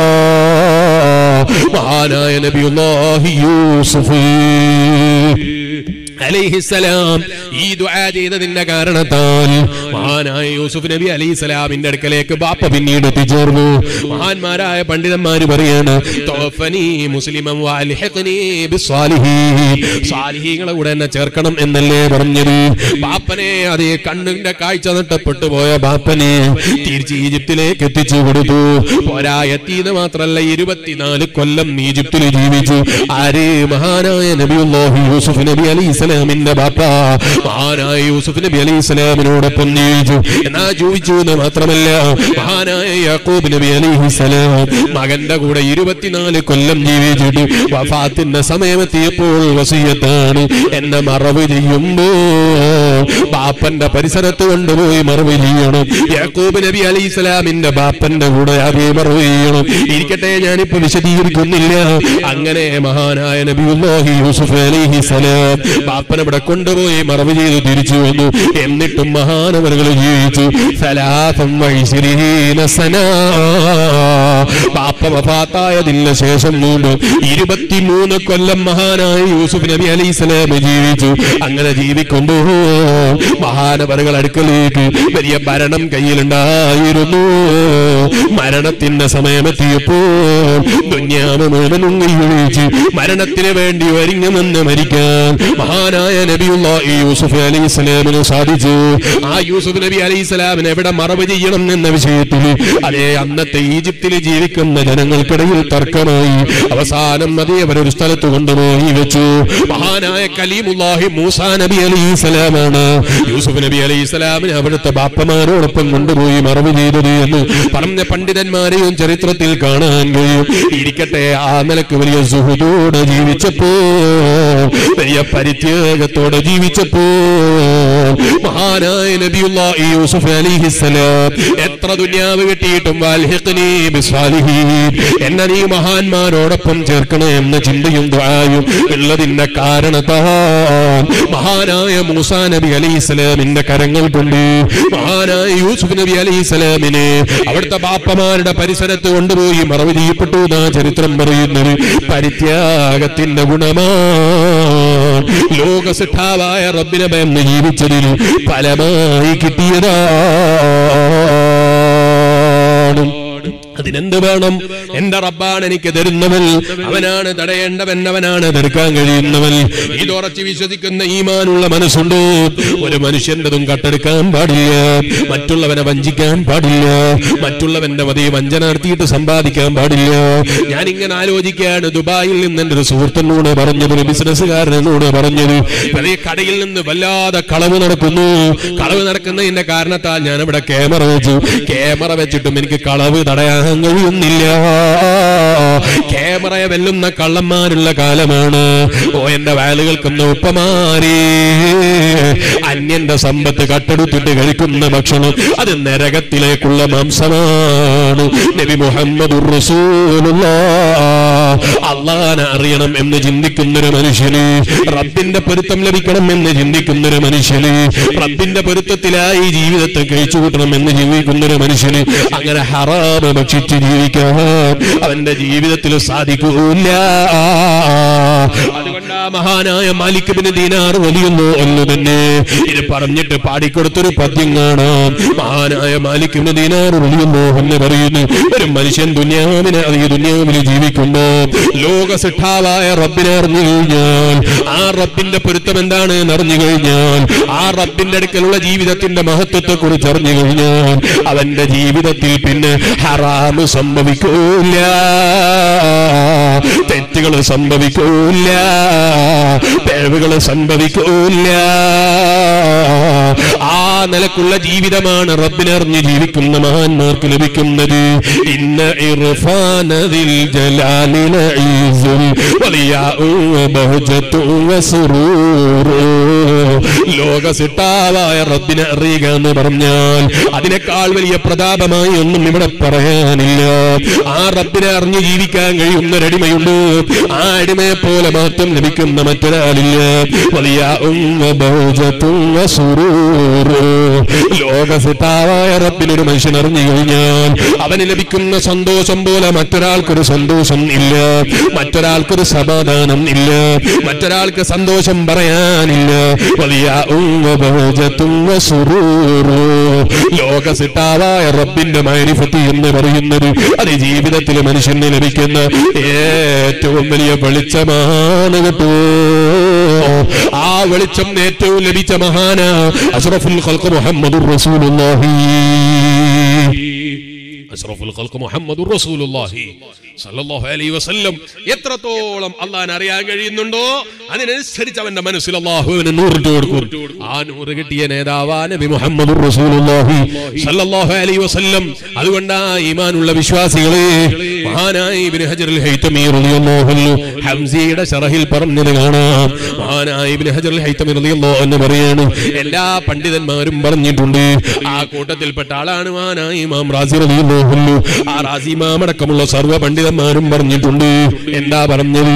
Speaker 1: മഹാനായ നബിയുല്ലാഹി യൂസുഫ് അലൈഹിസ്സലാം ഈ ദുആ ചെയ്തതിന്റെ കാരണത്താൽ മഹാനായ യൂസുഫ് നബി അലൈഹിസ്സലാമിന്റെ അടുക്കലേക്ക് ബാപ്പ പിന്നീട് എത്തിച്ചേർന്നു മഹാന്മാരായ പണ്ഡിതന്മാര് പറയാണ് തവഫനി മുസ്ലിമൻ വഅൽഹിഖ്നി ബിസ്സാലിഹീൻ സാലിഹീങ്ങളെ കൂടെ എന്നെ ചേർക്കണം എന്നല്ലേ പറഞ്ഞത് ബാപ്പനെ അതേ കണ്ണിന്റെ കാഴ്ച നഷ്ടപ്പെട്ടു പോയ ബാപ്പനെ തിരിച്ച് ഈജിപ്തിലേക്ക് എത്തിച്ചു കൊടുത്തു പോരാ എത്തിയത് മാത്രല്ല ഇരുപത്തിനാല് കൊല്ലം ഈജിപ്തിൽ ജീവിച്ചു ആര് മഹാനായ നബിയുല്ലാഹി യൂസുഫ് നബി അലൈഹി സ്വലാം
Speaker 2: ഇസ്ലാമിന്റെ ബാപ്പ മഹാനായ യൂസുഫ് നബി അലൈഹി ഇസ്ലാമിനോടൊപ്പം ജീവിച്ചു എന്നാ ജീവിച്ചു എന്ന് മാത്രമല്ല മഹാനായ യാക്കൂബ് നബി അലൈഹി സലാം മകന്റെ കൂടെ ഇരുപത്തിനാല് കൊല്ലം ജീവിച്ചിട്ട് വഫാത്തിന്റെ സമയമെത്തിയപ്പോൾ വസീയത്താണ് എന്നെ മറവ് ചെയ്യുമ്പോ ബാപ്പന്റെ പരിസരത്ത് കൊണ്ടുപോയി മറവ് ചെയ്യണം യാക്കൂബ് നബി അലൈഹി സ്വലാമിന്റെ ബാപ്പന്റെ കൂടെ അതേ മറവ് ചെയ്യണം ഇരിക്കട്ടെ ഞാനിപ്പോ വിശദീകരിക്കുന്നില്ല അങ്ങനെ മഹാനായ നബിയുല്ലാഹി യൂസുഫ് അലൈഹി സലാം ബാപ്പനെ ഇവിടെ കൊണ്ടുപോയി മറവ് ചെയ്ത് തിരിച്ചു വന്നു എന്നിട്ടും മഹാനവറുകൾ ജീവിച്ചു സലാസം വൈശിരീന സനാ ബാപ്പ വഫാത്തായതിന് ശേഷം മൂന്ന് ഇരുപത്തിമൂന്ന് കൊല്ലം മഹാനായ യൂസുഫ് നബി അലൈഹി സ്വലാം ജീവിച്ചു അങ്ങനെ ജീവിക്കുമ്പോ മഹാനവറുകൾ അടുക്കലേക്ക് വലിയ ഭരണം കയ്യിലുണ്ടായിരുന്നു മരണത്തിന്റെ സമയമെത്തിയപ്പോ ദുന്യാവ് മുഴുവൻ ഉങ്ങിയൊഴിച്ച് മരണത്തിന് വേണ്ടി ഒരുങ്ങി നിന്ന് മരിക്കാൻ മഹാനായ നബിയുള്ള യൂസുഫ് അലൈഹി സ്വലാമിന് സാധിച്ചു ആ യൂസുഫ് നബി അലൈഹി സ്വലാമിനെ എവിടെ മറവ് ചെയ്യണം എന്ന വിഷയത്തിൽ അതേ അന്നത്തെ ഈജിപ്തിൽ ജീവിക്കുന്ന ജനങ്ങൾക്കിടയിൽ തർക്കമായി അവസാനം അതേ അവരൊരു സ്ഥലത്ത് കൊണ്ടുപോയി വെച്ചു മഹാനായ കലീമുല്ലാഹി മൂസാ നബി അലൈഹി സ്വലാമാണ് യൂസുഫ് നബി അലൈഹി സ്വലാമിനെ അവിടുത്തെ ബാപ്പമാരോടൊപ്പം കൊണ്ടുപോയി മറവ് ചെയ്തത് എന്ന് പറഞ്ഞ പണ്ഡിതന്മാരെയും ചരിത്രത്തിൽ കാണാൻ കഴിയും ഇരിക്കട്ടെ ആ നിലക്ക് വലിയ സുഹൃതോടെ ജീവിച്ചപ്പോ വലിയ പരിത്യാഗത്തോടെ ജീവിച്ചപ്പോ മഹാനായ നബിയുള്ള യൂസുഫ് അലിഹിസലാം എത്ര ദുന്യാവ് കിട്ടിയിട്ടും വാൽഹിഖ്നി ബിസ്സാലിഹീൻ എന്നെ നീ മഹാന്മാരോടൊപ്പം ചേർക്കണേ എന്ന ചിന്തയും ദ്വായും ഉള്ളതിന്റെ കാരണത്താൽ മഹാനായ മൂസാ നബി അലൈഹി സ്വലാമിന്റെ കരങ്ങൾ കൊണ്ട് മഹാനായ യൂസുഫ് നബി അലൈഹി സ്വലാമിനെ അവിടുത്തെ ബാപ്പമാരുടെ പരിസരത്ത് കൊണ്ടുപോയി മറവ് ചെയ്യപ്പെട്ടു എന്നാ ചരിത്രം പറയുന്നത് പരിത്യാഗത്തിന്റെ ഗുണമാ ലോകസിട്ടാവായ റബ്ബിനെ ഭയന്ന് ജീവിച്ചതിന് ഫലമായി കിട്ടിയതാണ് അതിനെന്ത് വേണം എന്റെ റബ്ബാണ് എനിക്ക് തരുന്നവൻ അവനാണ് തടയേണ്ടവൻ അവനാണ് തടുക്കാൻ കഴിയുന്നവൻ ഇതുറച്ച് വിശ്വസിക്കുന്ന ഈമാനുള്ള മനസ്സുണ്ടോ ഒരു മനുഷ്യന്റെതും കട്ടെടുക്കാൻ പാടില്ല മറ്റുള്ളവനെ വഞ്ചിക്കാൻ പാടില്ല മറ്റുള്ളവന്റെ മതി വഞ്ചന നടത്തിയിട്ട് സമ്പാദിക്കാൻ പാടില്ല ഞാൻ ഇങ്ങനെ ആലോചിക്കുകയാണ് ദുബായിൽ നിന്ന് എന്റെ ഒരു സുഹൃത്തിനോട് പറഞ്ഞത് ഒരു ബിസിനസ്സുകാരനോട് പറഞ്ഞത് വലിയ കടയിൽ നിന്ന് വല്ലാതെ കളവ് നടക്കുന്നു കളവ് നടക്കുന്നതിന്റെ കാരണത്താൽ ഞാൻ ഇവിടെ ക്യാമറ വെച്ചു ക്യാമറ വെച്ചിട്ടും എനിക്ക് കളവ് തടയാൻ കഴിയുന്നില്ല ക്യാമറയെ വെല്ലുന്ന കള്ളന്മാരുള്ള കാലമാണ് ഓ എന്റെ വയലുകൾക്കൊന്ന് ഉപ്പമാരി അന്യന്റെ സമ്പത്ത് കട്ടെടുത്തിട്ട് കഴിക്കുന്ന ഭക്ഷണം അത് നരകത്തിലേക്കുള്ള മാംസമാണ് നബി മുഹമ്മദ് അള്ളാനെ അറിയണം എന്ന് ചിന്തിക്കുന്നൊരു മനുഷ്യന് റബ്ബിന്റെ പൊരുത്തം ലഭിക്കണം എന്ന് ചിന്തിക്കുന്നൊരു മനുഷ്യന് റബ്ബിന്റെ പൊരുത്തത്തിലായി ജീവിതത്തെ കഴിച്ചു കൂട്ടണം എന്ന് ജീവിക്കുന്നൊരു മനുഷ്യന് അങ്ങനെ ഹറാമ ഭക്ഷിച്ച് ജീവിക്കാൻ അവന്റെ ജീവിതത്തിൽ സാധിക്കൂല അതുകൊണ്ട് ആ മഹാനായ മാലിക്കബിന് ദീനാർ വലിയുന്നു എന്ന് തന്നെ ഇത് പറഞ്ഞിട്ട് പാടിക്കൊടുത്തൊരു പദ്യം കാണാം മഹാനായ മാലിക്കബിന് ദീനാർ വലിയുന്നു എന്ന് പറയുന്നു ഒരു മനുഷ്യൻ ദുന്യാവിനെ അത് ഈ ദുന്യാവിൽ ജീവിക്കുമ്പോ ലോക സിട്ടാവായ റബ്ബിനെ അറിഞ്ഞു കഴിഞ്ഞാൽ ആ റബ്ബിന്റെ പൊരുത്തം എന്താണ് എന്ന് അറിഞ്ഞു കഴിഞ്ഞാൽ ആ റബ്ബിന്റെ അടുക്കലുള്ള ജീവിതത്തിന്റെ മഹത്വത്തെ കുറിച്ച് അറിഞ്ഞു കഴിഞ്ഞാൽ അവന്റെ ജീവിതത്തിൽ പിന്നെ ഹറാമ് സംഭവിക്കൂല തെറ്റുകൾ സംഭവിക്കൂല പിഴവുകൾ സംഭവിക്കൂല ആ നിലക്കുള്ള ജീവിതമാണ് റബ്ബിനറിഞ്ഞ് ജീവിക്കുന്ന മഹാന്മാർക്ക് ലഭിക്കുന്നത് ഇന്ന ഇർഫാനതിൽ ജലാലിന ഈസുൽ വലിയാഉ ബഹജത്തു വസുറൂറു ലോക സിട്ടാവായ റബ്ബിനെ അറിയുക എന്ന് പറഞ്ഞാൽ അതിനേക്കാൾ വലിയ പ്രതാപമായി ഒന്നും ഇവിടെ പറയാനില്ല ആ റബ്ബിനെ അറിഞ്ഞ് ജീവിക്കാൻ കഴിയുന്ന ഒരടിമയുണ്ട് ആ അടിമയെ പോലെ മാറ്റം ലഭിക്കുന്ന മറ്റൊരാളില്ല വലിയ ലോക സിട്ടാവായ റബ്ബിനൊരു മനുഷ്യൻ അറിഞ്ഞു കഴിഞ്ഞാൽ അവന് ലഭിക്കുന്ന സന്തോഷം പോലെ മറ്റൊരാൾക്കൊരു സന്തോഷം ഇല്ല മറ്റൊരാൾക്കൊരു സമാധാനം ഇല്ല മറ്റൊരാൾക്ക് സന്തോഷം പറയാനില്ല വലിയ ലോക സിട്ടാവായ റബ്ബിന്റെ മൈരിഫത്തി എന്ന് പറയുന്നത് അത് ജീവിതത്തിൽ മനുഷ്യന് ലഭിക്കുന്ന ഏറ്റവും വലിയ വെളിച്ചമാണ് കേട്ടോ ആ വെളിച്ചം ഏറ്റവും ലഭിച്ച മഹാന അഷ്റഫുൽ ഖൽഖ് മുഹമ്മദുർ റസൂലുള്ളാഹി
Speaker 1: അഷ്റഫുൽ ഖൽഖ് മുഹമ്മദുർ റസൂലുള്ളാഹി സല്ലല്ലാഹു അലൈഹി വസല്ലം എത്രത്തോളം അള്ളാഹിനെ അറിയാൻ കഴിയുന്നുണ്ടോ അതിനനുസരിച്ച് അവന്റെ മനസ്സിൽ അള്ളാഹു അവന് നൂറിട്ട് കൊടുക്കും ആ നൂറ് കിട്ടിയ നേതാവാ നബി മുഹമ്മദുർ റസൂലുള്ളാഹി സല്ലല്ലാഹു അലൈഹി വസല്ലം അതുകൊണ്ടാ ഈമാനുള്ള വിശ്വാസികളെ മഹാനായ ഇബ്നു ഹജറുൽ ഹൈതമി റളിയല്ലാഹു അൻഹു ഹംസയുടെ ശറഹിൽ പറഞ്ഞത് കാണാം മഹാനായ ഇബ്നു ഹജറുൽ ഹൈതമി റളിയല്ലാഹു അൻഹു പറയാണ് എല്ലാ പണ്ഡിതന്മാരും പറഞ്ഞിട്ടുണ്ട് ആ കൂട്ടത്തിൽപ്പെട്ട ആളാണ് മഹാനായ ഇമാം റാസി റളിയല്ലാഹു അൻഹു ആ റാസി ഇമാം അടക്കമുള്ള സർവ്വ പണ്ഡിതന്മാരും പറഞ്ഞിട്ടുണ്ട് എന്താ പറഞ്ഞത്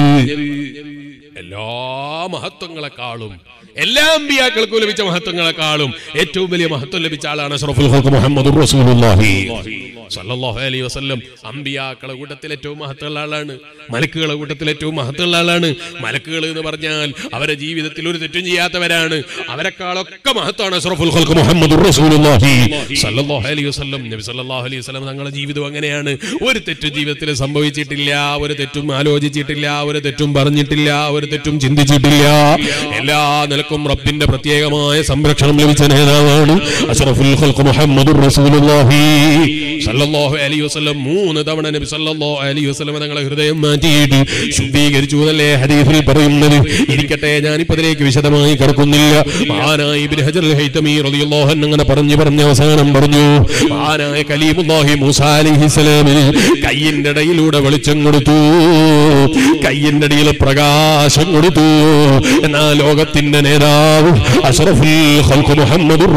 Speaker 1: എല്ലാ മഹത്വങ്ങളെക്കാളും എല്ലാ അമ്പിയാക്കൾക്കും ലഭിച്ച മഹത്വങ്ങളെക്കാളും ഏറ്റവും വലിയ മഹത്വം ലഭിച്ച ആളാണ് അഷ്റഫുൽ ഖൽഖ് മുഹമ്മദുർ റസൂലുള്ളാഹി സല്ലല്ലാഹു അലൈഹി വസല്ലം അമ്പിയാക്കളെ കൂട്ടത്തിൽ ഏറ്റവും മഹത്വമുള്ള ആളാണ് മലക്കുകളെ കൂട്ടത്തിൽ ഏറ്റവും മഹത്വമുള്ള ആളാണ് മലക്കുകൾ എന്ന് പറഞ്ഞാൽ അവരെ ജീവിതത്തിൽ ഒരു തെറ്റും ചെയ്യാത്തവരാണ് അവരെക്കാളൊക്കെ മഹത്വമാണ് അഷ്റഫുൽ ഖൽഖ് മുഹമ്മദുർ റസൂലുള്ളാഹി സല്ലല്ലാഹു അലൈഹി വസല്ലം നബി സല്ലല്ലാഹു അലൈഹി വസല്ലം തങ്ങളുടെ ജീവിതം അങ്ങനെയാണ് ഒരു തെറ്റും ജീവിതത്തിൽ സംഭവിച്ചിട്ടില്ല ഒരു തെറ്റും ആലോചിച്ചിട്ടില്ല ഒരു തെറ്റും പറഞ്ഞിട്ടില്ല ഒരു തെറ്റും ചിന്തിച്ചിട്ടില്ല എല്ലാ നിലക്കും റബ്ബിന്റെ പ്രത്യേകമായ സംരക്ഷണം ലഭിച്ച നേതാവാണ് അഷ്റഫുൽ ഖൽഖ് മുഹമ്മദുർ റസൂലുള്ളാഹി സല്ലല്ലാഹു അലൈഹി വസല്ലം മൂന്ന് തവണ നബി സല്ലല്ലാഹു അലൈഹി വസല്ലം തങ്ങളെ ഹൃദയം മാറ്റിയിട്ട് ശുദ്ധീകരിച്ചു എന്നല്ലേ ഹദീസിൽ പറയുന്നത് ഇരിക്കട്ടെ ഞാനിപ്പോ അതിലേക്ക് വിശദമായി കിടക്കുന്നില്ല മഹാനായ ഇബ്നു ഹജർ അൽ ഹൈതമി റളിയല്ലാഹു അൻഹു അങ്ങനെ പറഞ്ഞു പറഞ്ഞ അവസാനം പറഞ്ഞു മഹാനായ കലീമുല്ലാഹി മൂസ അലൈഹിസ്സലാമിന് കയ്യിന്റെ ഇടയിലൂടെ വെളിച്ചം കൊടുത്തു കയ്യിന്റെ ഇടയിൽ പ്രകാശം കൊടുത്തു എന്നാ ലോകത്തിന്റെ നേതാവ് അഷ്റഫുൽ ഖൽഖ് മുഹമ്മദുർ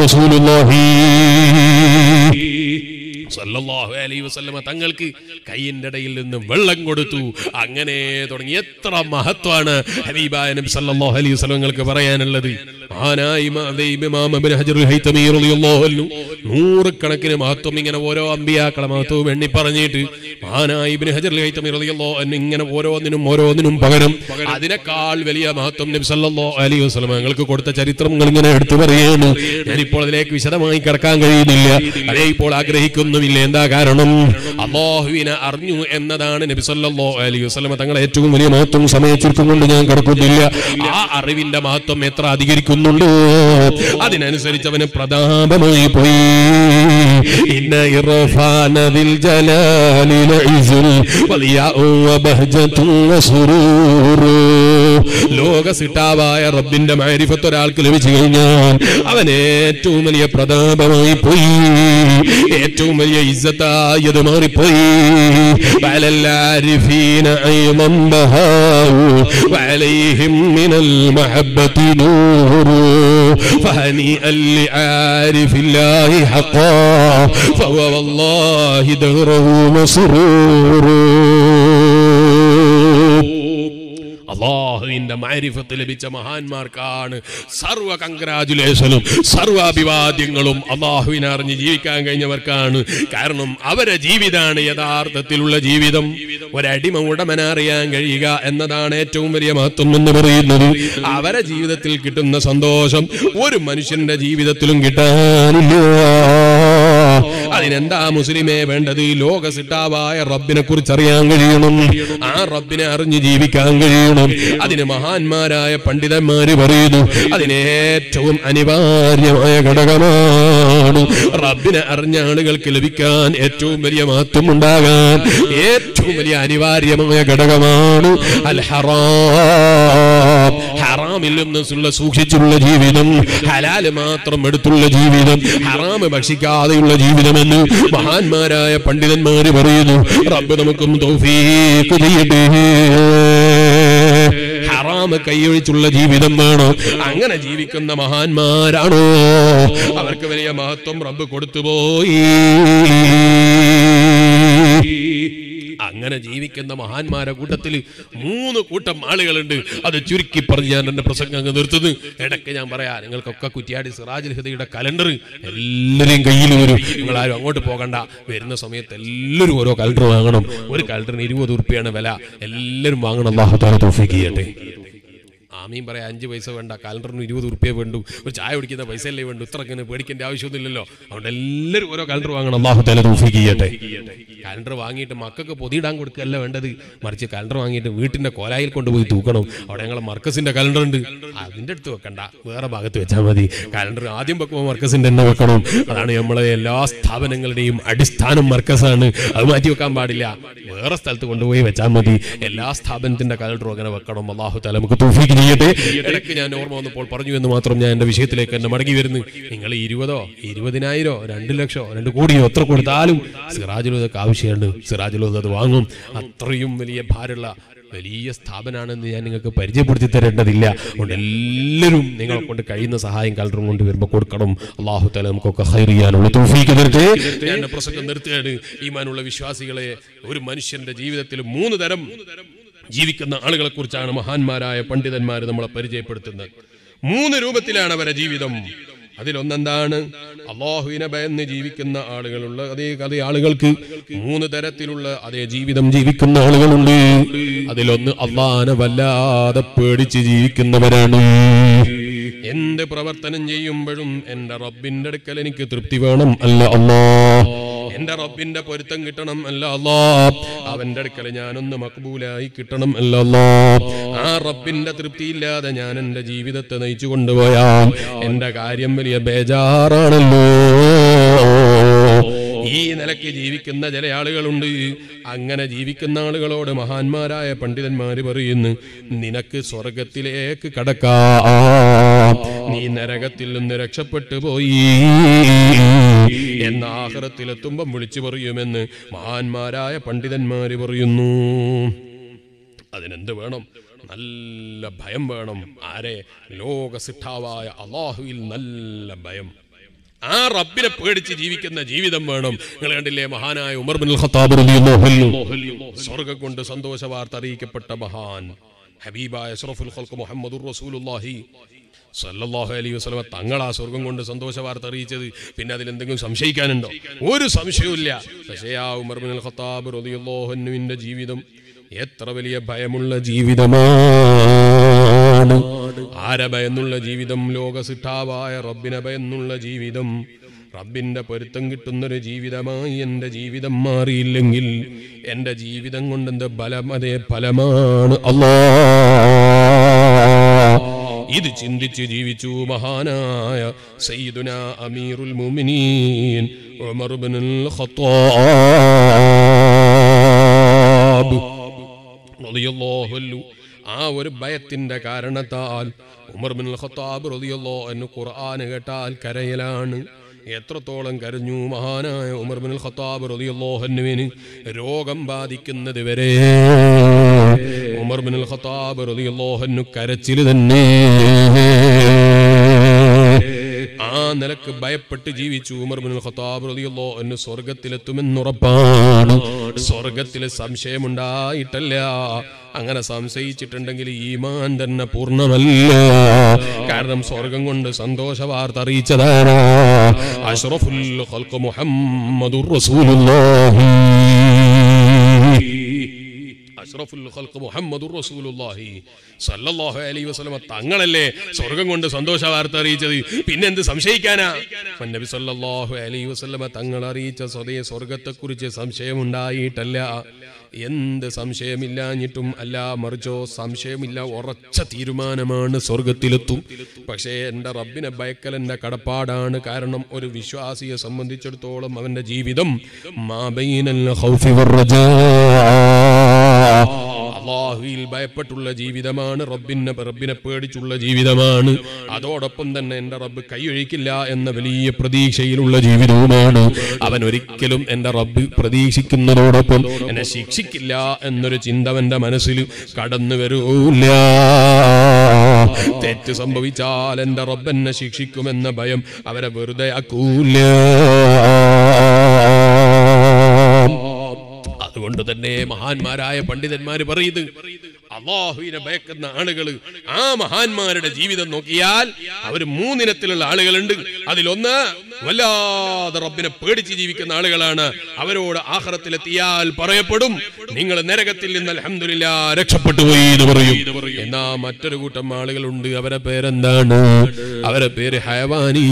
Speaker 1: റസൂലുള്ളാഹി സല്ലല്ലാഹു അലൈഹി വസല്ലമ തങ്ങൾക്ക് കൈയിന്റെ ഇടയിൽ നിന്ന് വെള്ളം കൊടുത്തു അങ്ങനെ തുടങ്ങി എത്ര മഹത്വമാണ് ഹബീബായ നബി സല്ലല്ലാഹു അലൈഹി വസല്ലമങ്ങൾക്ക് പറയാനുള്ളത് മഹാനായ ഇമാം ദേ ഇമാം ഇബ്നു ഹജറുൽ ഹൈതമി റളിയല്ലാഹു അൻഹു നൂറുകണക്കിന് മഹത്വം ഇങ്ങനെ ഓരോ അമ്പിയാക്കളെ മഹത്വവും എണ്ണി പറഞ്ഞിട്ട് മഹാനായ ഇബ്നു ഹജറുൽ ഹൈതമി റളിയല്ലാഹു അൻഹു ഇങ്ങനെ ഓരോന്നിനും ഓരോന്നിനും പകരം അതിനേക്കാൾ വലിയ മഹത്വം നബി സല്ലല്ലാഹു അലൈഹി വസല്ലമ ഞങ്ങൾക്ക് കൊടുത്ത ചരിത്രങ്ങൾ ഇങ്ങനെ എടുത്തു പറയുന്നു ഞാനിപ്പോൾ അതിലേക്ക് വിശദമായി കിടക്കാൻ കഴിയുന്നില്ല അതേ ഇപ്പോൾ ആഗ്രഹിക്കുന്നുമില്ല എന്താ കാരണം അള്ളാഹുവിനെ അറിഞ്ഞു എന്നതാണ് നബി സല്ലല്ലാഹു അലൈഹി വസല്ലമ തങ്ങളെ ഏറ്റവും വലിയ മഹത്വം സമയച്ചിരിക്കും കൊണ്ട് ഞാൻ കിടക്കുന്നില്ല ആ അറിവിന്റെ മഹത്വം എത്ര അധികരിക്കുന്നുണ്ടോ അതിനനുസരിച്ച് അവന് പ്രതാപമായി പോയി ഇന്ന ഇർഫാനദിൽ ജലാലിൽ ഇസുൽ വലിയാഉ വബഹ്ജതും വസുറൂറു ലോക സിട്ടാവായ റബ്ബിന്റെ മാരിഫത്ത് ഒരാൾക്ക് ലഭിച്ചു കഴിഞ്ഞാൽ അവൻ ഏറ്റവും വലിയ പ്രതാപമായി പോയി ഏറ്റവും വലിയ ഇസ്സത്തായത് മാറിപ്പോയി وعلى العارفين أيضا بهاء وعليهم من المحبة نور فهنيئا لعارف الله حقا فهو والله دهره مسرور അള്ളാഹുവിന്റെ മാരിഫത്ത് ലഭിച്ച മഹാന്മാർക്കാണ് സർവ കൺഗ്രാജുലേഷനും സർവ അഭിവാദ്യങ്ങളും അള്ളാഹുവിനെ അറിഞ്ഞ് ജീവിക്കാൻ കഴിഞ്ഞവർക്കാണ് കാരണം അവരെ ജീവിതമാണ് യഥാർത്ഥത്തിലുള്ള ജീവിതം ഒരടിമ ഉടമനെ അറിയാൻ കഴിയുക എന്നതാണ് ഏറ്റവും വലിയ മഹത്വം എന്ന് പറയുന്നത് അവരെ ജീവിതത്തിൽ കിട്ടുന്ന സന്തോഷം ഒരു മനുഷ്യന്റെ ജീവിതത്തിലും കിട്ടാനില്ല അതിനെന്താ മുസ്ലിമേ വേണ്ടത് ലോക സിട്ടാവായ റബ്ബിനെ കുറിച്ച് അറിയാൻ കഴിയണം ആ റബ്ബിനെ അറിഞ്ഞ് ജീവിക്കാൻ കഴിയണം അതിന് മഹാന്മാരായ പണ്ഡിതന്മാര് പറയുന്നു അതിന് ഏറ്റവും അനിവാര്യമായ ഘടകമാണ് റബ്ബിനെ അറിഞ്ഞ ആളുകൾക്ക് ലഭിക്കാൻ ഏറ്റവും വലിയ മഹത്വം ഉണ്ടാകാൻ ഏറ്റവും വലിയ അനിവാര്യമായ ഘടകമാണ് അൽ ഹറാം ഹറാമിൽ നിന്നുള്ള സൂക്ഷിച്ചുള്ള ജീവിതം ഹലാല് മാത്രം എടുത്തുള്ള ജീവിതം ഹറാമ് ഭക്ഷിക്കാതെയുള്ള ജീവിതമെന്ന് മഹാന്മാരായ പണ്ഡിതന്മാര് പറയുന്നു റബ്ബ് നമുക്കും തൗഫീഖ് ചെയ്യട്ടെ ഹറാമ് കൈയൊഴിച്ചുള്ള ജീവിതം വേണോ അങ്ങനെ ജീവിക്കുന്ന മഹാന്മാരാണോ അവർക്ക് വലിയ മഹത്വം റബ്ബ് കൊടുത്തുപോയി അങ്ങനെ ജീവിക്കുന്ന മഹാന്മാരെ കൂട്ടത്തിൽ മൂന്ന് കൂട്ടം ആളുകളുണ്ട് അത് ചുരുക്കി പറഞ്ഞ് ഞാൻ എന്റെ പ്രസംഗം അങ്ങ് നിർത്തുന്നു ഇടയ്ക്ക് ഞാൻ പറയാം നിങ്ങൾക്കൊക്കെ കുറ്റിയാടി സിറാജുൽ ഹിദയുടെ കലണ്ടർ എല്ലാവരെയും കയ്യിൽ വരും നിങ്ങൾ ആരും അങ്ങോട്ട് പോകണ്ട വരുന്ന സമയത്ത് എല്ലാവരും ഓരോ കലണ്ടർ വാങ്ങണം ഒരു കലണ്ടറിന് ഇരുപത് ഉറുപ്പിയാണ് വില എല്ലാവരും വാങ്ങണം അള്ളാഹു താല തോഫിക്ക് ചെയ്യട്ടെ ആമീൻ പറയാം അഞ്ച് പൈസ വേണ്ട കാലണ്ടറിന് ഇരുപത് ഉറുപ്പ്യ വേണ്ടു ഒരു ചായ കുടിക്കുന്ന പൈസ അല്ലേ വേണ്ടു ഇത്ര അങ്ങനെ പേടിക്കേണ്ട ആവശ്യമൊന്നുമില്ലല്ലോ അതുകൊണ്ട് എല്ലാവരും ഓരോ കാലണ്ടർ വാങ്ങണം
Speaker 2: അള്ളാഹു തല തൗഫീഖ് ചെയ്യട്ടെ
Speaker 1: കാലണ്ടർ വാങ്ങിയിട്ട് മക്കൾക്ക് പൊതിയിടാൻ കൊടുക്കുകയല്ല വേണ്ടത് മറിച്ച് കാലണ്ടർ വാങ്ങിയിട്ട് വീട്ടിന്റെ കോലായിൽ കൊണ്ടുപോയി തൂക്കണം അവിടെ ഞങ്ങളെ മർക്കസിന്റെ കാലണ്ടർ ഉണ്ട് അതിന്റെ അടുത്ത് വെക്കണ്ട വേറെ ഭാഗത്ത് വെച്ചാൽ മതി കാലണ്ടർ ആദ്യം വെക്കുമ്പോൾ മർക്കസിന്റെ എണ്ണ വെക്കണം അതാണ് നമ്മളെ എല്ലാ സ്ഥാപനങ്ങളുടെയും അടിസ്ഥാനം മർക്കസാണ് അത് മാറ്റി വെക്കാൻ പാടില്ല വേറെ സ്ഥലത്ത് കൊണ്ടുപോയി വെച്ചാൽ മതി എല്ലാ സ്ഥാപനത്തിന്റെ കാലണ്ടറും അങ്ങനെ വെക്കണം അള്ളാഹു തല നമുക്ക് തൗഫീഖ് ചെയ്യട്ടെ ഇടയ്ക്ക് ഞാൻ ഓർമ്മ വന്നപ്പോൾ പറഞ്ഞു എന്ന് മാത്രം ഞാൻ എന്റെ വിഷയത്തിലേക്ക് തന്നെ മടങ്ങി വരുന്നു നിങ്ങൾ ഇരുപതോ ഇരുപതിനായിരോ രണ്ട് ലക്ഷോ രണ്ട് കോടിയോ എത്ര കൊടുത്താലും സിറാജുലൂദക്ക് ആവശ്യമുണ്ട് സിറാജുലൂദ് അത് വാങ്ങും അത്രയും വലിയ ഭാരമുള്ള വലിയ സ്ഥാപനമാണെന്ന് ഞാൻ നിങ്ങൾക്ക് പരിചയപ്പെടുത്തി തരേണ്ടതില്ല അതുകൊണ്ട് എല്ലാവരും നിങ്ങളെ കൊണ്ട് കഴിയുന്ന സഹായം കലറും കൊണ്ട് വരുമ്പോൾ കൊടുക്കണം അള്ളാഹു തല നമുക്കൊക്കെ ഹൈർ ചെയ്യാനുള്ള തൗഫീഖ് തരട്ടെ ഞാൻ എൻ്റെ പ്രസംഗം നിർത്തുകയാണ് ഈമാനുള്ള വിശ്വാസികളെ ഒരു മനുഷ്യന്റെ ജീവിതത്തിൽ മൂന്ന് തരം ജീവിക്കുന്ന ആളുകളെ കുറിച്ചാണ് മഹാന്മാരായ പണ്ഡിതന്മാർ നമ്മളെ പരിചയപ്പെടുത്തുന്നത് മൂന്ന് രൂപത്തിലാണ് അവരെ ജീവിതം അതിലൊന്നെന്താണ് അള്ളാഹുവിനെ ഭയന്ന് ജീവിക്കുന്ന ആളുകളുള്ള അതേ അതേ ആളുകൾക്ക് മൂന്ന് തരത്തിലുള്ള അതേ ജീവിതം ജീവിക്കുന്ന ആളുകളുണ്ട് അതിലൊന്ന് അള്ളാഹനെ വല്ലാതെ പേടിച്ച് ജീവിക്കുന്നവരാണ് എന്ത് പ്രവർത്തനം ചെയ്യുമ്പോഴും എന്റെ റബ്ബിന്റെ അടുക്കൽ എനിക്ക് തൃപ്തി വേണം അല്ല അല്ലാ എന്റെ റബ്ബിന്റെ പൊരുത്തം കിട്ടണം അല്ല അല്ലാ അവന്റെ അടുക്കൽ ഞാനൊന്ന് മക്ബൂലായി കിട്ടണം അല്ല അല്ലാ ആ റബ്ബിന്റെ തൃപ്തിയില്ലാതെ ഞാൻ എന്റെ ജീവിതത്തെ നയിച്ചു കൊണ്ടുപോയാൽ എന്റെ കാര്യം വലിയ ബേജാറാണല്ലോ ഈ നിലയ്ക്ക് ജീവിക്കുന്ന ചില ആളുകളുണ്ട് അങ്ങനെ ജീവിക്കുന്ന ആളുകളോട് മഹാന്മാരായ പണ്ഡിതന്മാര് പറയുന്നു നിനക്ക് സ്വർഗത്തിലേക്ക് കടക്കാം നീ നരകത്തിൽ നിന്ന് രക്ഷപ്പെട്ടു പോയി എന്ന ആഹ്റത്തിലെത്തുമ്പം വിളിച്ചു പറയുമെന്ന് മഹാന്മാരായ പണ്ഡിതന്മാര് പറയുന്നു അതിനെന്ത് വേണം നല്ല ഭയം വേണം ആരെ ലോകസിട്ടാവായ അള്ളാഹുവിൽ നല്ല ഭയം ആ റബ്ബിനെ പേടിച്ച് ജീവിക്കുന്ന ജീവിതം വേണം നിങ്ങൾ കണ്ടില്ലേ മഹാനായ ഉമർ ബിൻ ഖത്താബ് റളിയല്ലാഹു അൻഹു സ്വർഗ്ഗം കൊണ്ട് സന്തോഷ വാർത്ത അറിയിക്കപ്പെട്ട മഹാൻ ഹബീബായ അഷ്റഫുൽ ഖൽഖ് മുഹമ്മദുർ റസൂലുള്ളാഹി സല്ലല്ലാഹു അലൈഹി വസല്ലമ തങ്ങളാ സ്വർഗം കൊണ്ട് സന്തോഷ വാർത്ത അറിയിച്ചത് പിന്നെ അതിൽ എന്തെങ്കിലും സംശയിക്കാനുണ്ടോ ഒരു സംശയവുമില്ല പക്ഷേ ആ ഉമർ ബിൻ ഖത്താബ് റളിയല്ലാഹു അൻഹുവിന്റെ ജീവിതം എത്ര വലിയ ഭയമുള്ള ജീവിതമാണ് ആരെ ഭയന്നുള്ള ജീവിതം ലോക സിട്ടാവായ റബ്ബിനെ ഭയന്നുള്ള ജീവിതം റബ്ബിന്റെ പൊരുത്തം കിട്ടുന്നൊരു ജീവിതമായി എൻ്റെ ജീവിതം മാറിയില്ലെങ്കിൽ എൻ്റെ ജീവിതം കൊണ്ട് എന്ത് ബലം അതേ ഫലമാണ് അല്ലാ ഇത് ചിന്തിച്ച് ജീവിച്ചു മഹാനായ സയ്യിദുന അമീറുൽ മുഅ്മിനീൻ ഉമർ ഇബ്നുൽ ഖത്താബ് റളിയല്ലാഹു അൻഹു ആ ഒരു ഭയത്തിന്റെ കാരണത്താൽ ഉമർ ബിൻ ഖത്താബ് റളിയല്ലാഹു അൻഹു ഖുർആൻ കേട്ടാൽ കരയലാണ് എത്രത്തോളം കരഞ്ഞു മഹാനായ ഉമർ ബിൻ ഖത്താബ് റളിയല്ലാഹു അൻഹുവിന് രോഗം ബാധിക്കുന്നത് വരെ ഉമർ ബിൻ ഖത്താബ് റളിയല്ലാഹു അൻഹു കരച്ചിൽ തന്നെ ആ നിലക്ക് ഭയപ്പെട്ട് ജീവിച്ചു ഉമർ ബിൻ ഖത്താബ് റളിയല്ലാഹു അൻഹു സ്വർഗത്തിലെത്തുമെന്നുറപ്പാണ് സ്വർഗത്തിൽ സംശയമുണ്ടായിട്ടല്ല അങ്ങനെ സംശയിച്ചിട്ടുണ്ടെങ്കിൽ ഈമാൻ തന്നെ പൂർണ്ണമല്ല കാരണം സ്വർഗം കൊണ്ട് സന്തോഷ വാർത്ത അറിയിച്ചതാണ് അഷ്റഫുൽ ഖൽഖ് മുഹമ്മദുർ റസൂലുള്ളാഹി അഷ്റഫുൽ ഖൽഖ് മുഹമ്മദുർ റസൂലുള്ളാഹി സല്ലല്ലാഹു അലൈഹി വസല്ലമ തങ്ങളല്ലേ സ്വർഗം കൊണ്ട് സന്തോഷ വാർത്ത അറിയിച്ചത് പിന്നെ എന്ത് സംശയിക്കാനാ അപ്പോൾ നബി സല്ലല്ലാഹു അലൈഹി വസല്ലമ തങ്ങൾ അറിയിച്ച സ്വതേ സ്വർഗത്തെക്കുറിച്ച് സംശയമുണ്ടായിട്ടല്ല എന്ത് സംശയമില്ലാഞ്ഞിട്ടും അല്ല മറിച്ചോ സംശയമില്ല ഉറച്ച തീരുമാനമാണ് സ്വർഗത്തിലെത്തും പക്ഷേ എൻ്റെ റബ്ബിനെ ഭയക്കൽ എൻ്റെ കടപ്പാടാണ് കാരണം ഒരു വിശ്വാസിയെ സംബന്ധിച്ചിടത്തോളം അവൻ്റെ ജീവിതം മാബൈനൽ ഖൗഫി വറജാ അള്ളാഹുവിൽ ഭയപ്പെട്ടുള്ള ജീവിതമാണ് റബ്ബിനെ റബ്ബിനെ പേടിച്ചുള്ള ജീവിതമാണ് അതോടൊപ്പം തന്നെ എൻ്റെ റബ്ബ് കൈയൊഴിക്കില്ല എന്ന വലിയ പ്രതീക്ഷയിലുള്ള ജീവിതവുമാണ് അവൻ ഒരിക്കലും എൻ്റെ റബ്ബ് പ്രതീക്ഷിക്കുന്നതോടൊപ്പം എന്നെ ശിക്ഷിക്കില്ല എന്നൊരു ചിന്ത അവൻ്റെ മനസ്സിൽ കടന്നു വരൂല്ല തെറ്റ് സംഭവിച്ചാൽ എൻ്റെ റബ്ബ് എന്നെ ശിക്ഷിക്കുമെന്ന ഭയം അവരെ വെറുതെ ആക്കൂല അതുകൊണ്ട് തന്നെ മഹാന്മാരായ പണ്ഡിതന്മാര് പറയുന്നത് അള്ളാഹുവിനെ ഭയക്കുന്ന ആളുകൾ ആ മഹാന്മാരുടെ ജീവിതം നോക്കിയാൽ അവർ മൂന്നിനത്തിലുള്ള ആളുകളുണ്ട് അതിലൊന്ന് വല്ലാതെ റബ്ബിനെ പേടിച്ച് ജീവിക്കുന്ന ആളുകളാണ് അവരോട് ആഹ്റത്തിലെത്തിയാൽ പറയപ്പെടും നിങ്ങൾ നരകത്തിൽ നിന്ന് അൽഹംദുലില്ലാ രക്ഷപ്പെട്ടു പോയി എന്ന് പറയും എന്നാ മറ്റൊരു കൂട്ടം ആളുകളുണ്ട് അവരെ പേരെന്താണ് അവരെ പേര് ഹയവാനി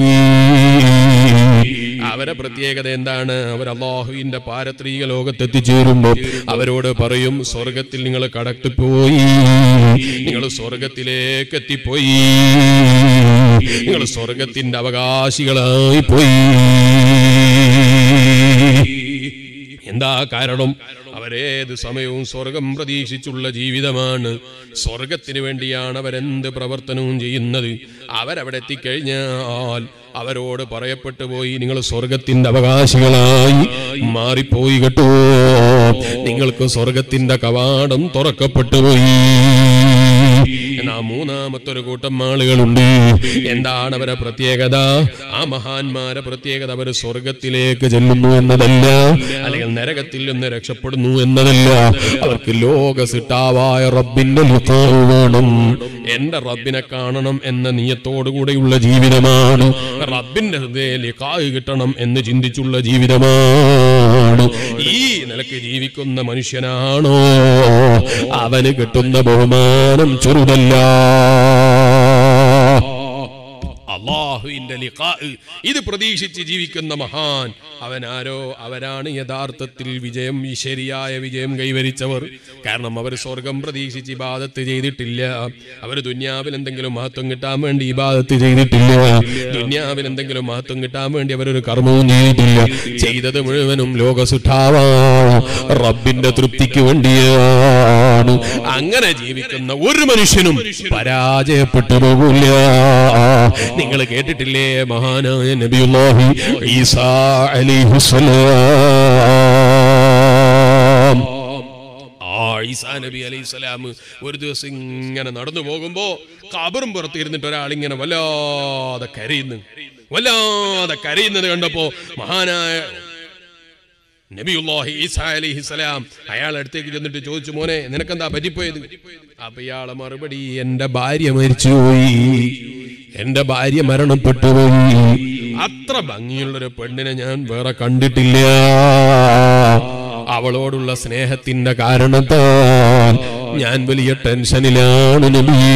Speaker 1: അവരെ പ്രത്യേകത എന്താണ് അവർ അള്ളാഹുവിന്റെ പാരത്രീക ലോകത്ത് എത്തിച്ചേരുമ്പോൾ അവരോട് പറയും സ്വർഗത്തിൽ നിങ്ങൾ കടത്തി പോയി നിങ്ങൾ സ്വർഗത്തിലേക്ക് എത്തിപ്പോയി നിങ്ങൾ സ്വർഗത്തിന്റെ അവകാശികളായി പോയി എന്താ കാരണം അവരേത് സമയവും സ്വർഗം പ്രതീക്ഷിച്ചുള്ള ജീവിതമാണ് സ്വർഗത്തിന് വേണ്ടിയാണ് അവരെന്ത് പ്രവർത്തനവും ചെയ്യുന്നത് അവരവിടെ എത്തിക്കഴിഞ്ഞാൽ അവരോട് പറയപ്പെട്ടു പോയി നിങ്ങൾ സ്വർഗത്തിന്റെ അവകാശികളായി മാറിപ്പോയി കേട്ടോ നിങ്ങൾക്ക് സ്വർഗത്തിന്റെ കവാടം തുറക്കപ്പെട്ടു പോയി എന്നാ മൂന്നാമത്തെ ഒരു കൂട്ടം ആളുകളുണ്ട് എന്താണ് അവരെ പ്രത്യേകത ആ മഹാന്മാരെ പ്രത്യേകത അവർ സ്വർഗത്തിലേക്ക് ചെല്ലുന്നു എന്നതല്ല അല്ലെങ്കിൽ നരകത്തിൽ നിന്ന് രക്ഷപ്പെടുന്നു എന്നതല്ല അവർക്ക് ലോക സിട്ടാവായ റബ്ബിന്റെ ലിഖാവ് വേണം എന്റെ റബ്ബിനെ കാണണം എന്ന നിയത്തോടുകൂടെയുള്ള ജീവിതമാണ് റബ്ബിന്റെ ഹൃദയ ലിഖാവ് കിട്ടണം എന്ന് ചിന്തിച്ചുള്ള ജീവിതമാണ് ഈ നിലക്ക് ജീവിക്കുന്ന മനുഷ്യനാണോ അവന് കിട്ടുന്ന ബഹുമാനം ചെറുതല്ല അള്ളാഹുവിന്റെ ലിഖാ ഇത് പ്രതീക്ഷിച്ച് ജീവിക്കുന്ന മഹാൻ അവൻ ആരോ അവരാണ് യഥാർത്ഥത്തിൽ വിജയം ഈ ശരിയായ വിജയം കൈവരിച്ചവർ കാരണം അവർ സ്വർഗം പ്രതീക്ഷിച്ച് ഇബാദത്ത് ചെയ്തിട്ടില്ല അവർ ദുന്യാവിൽ എന്തെങ്കിലും മഹത്വം കിട്ടാൻ വേണ്ടി ഇബാദത്ത് ചെയ്തിട്ടില്ല ദുന്യാവിൽ എന്തെങ്കിലും മഹത്വം കിട്ടാൻ വേണ്ടി അവരൊരു കർമ്മവും ചെയ്തിട്ടില്ല ചെയ്തത് മുഴുവനും ലോകസുഠാവാ റബ്ബിന്റെ തൃപ്തിക്ക് വേണ്ടിയാണ് അങ്ങനെ ജീവിക്കുന്ന ഒരു മനുഷ്യനും പരാജയപ്പെട്ടു പോകില്ല നിങ്ങൾ കേട്ടിട്ടില്ലേ മഹാനായ നബിയുല്ലാഹി ഈസാ അലിഹുസലാം ആ ഈസാ നബി അലൈഹി സ്വലാം ഒരു ദിവസം ഇങ്ങനെ നടന്നു പോകുമ്പോ കബറും പുറത്ത് ഇരുന്നിട്ട് ഒരാൾ ഇങ്ങനെ വല്ലാതെ കരയുന്നു വല്ലാതെ കരയുന്നത് കണ്ടപ്പോ മഹാനായ നബിയുല്ലാഹി ഈസാ അലൈഹി സ്വലാം അയാൾ അടുത്തേക്ക് ചെന്നിട്ട് ചോദിച്ചു മോനെ നിനക്കെന്താ പറ്റിപ്പോയത് അപ്പൊ ഇയാളെ മറുപടി എന്റെ ഭാര്യ മരിച്ചുപോയി എന്റെ ഭാര്യ മരണപ്പെട്ടു പോയി അത്ര ഭംഗിയുള്ളൊരു പെണ്ണിനെ ഞാൻ വേറെ കണ്ടിട്ടില്ല അവളോടുള്ള സ്നേഹത്തിന്റെ കാരണത്താൽ ഞാൻ വലിയ ടെൻഷനിലാണ് നബിയേ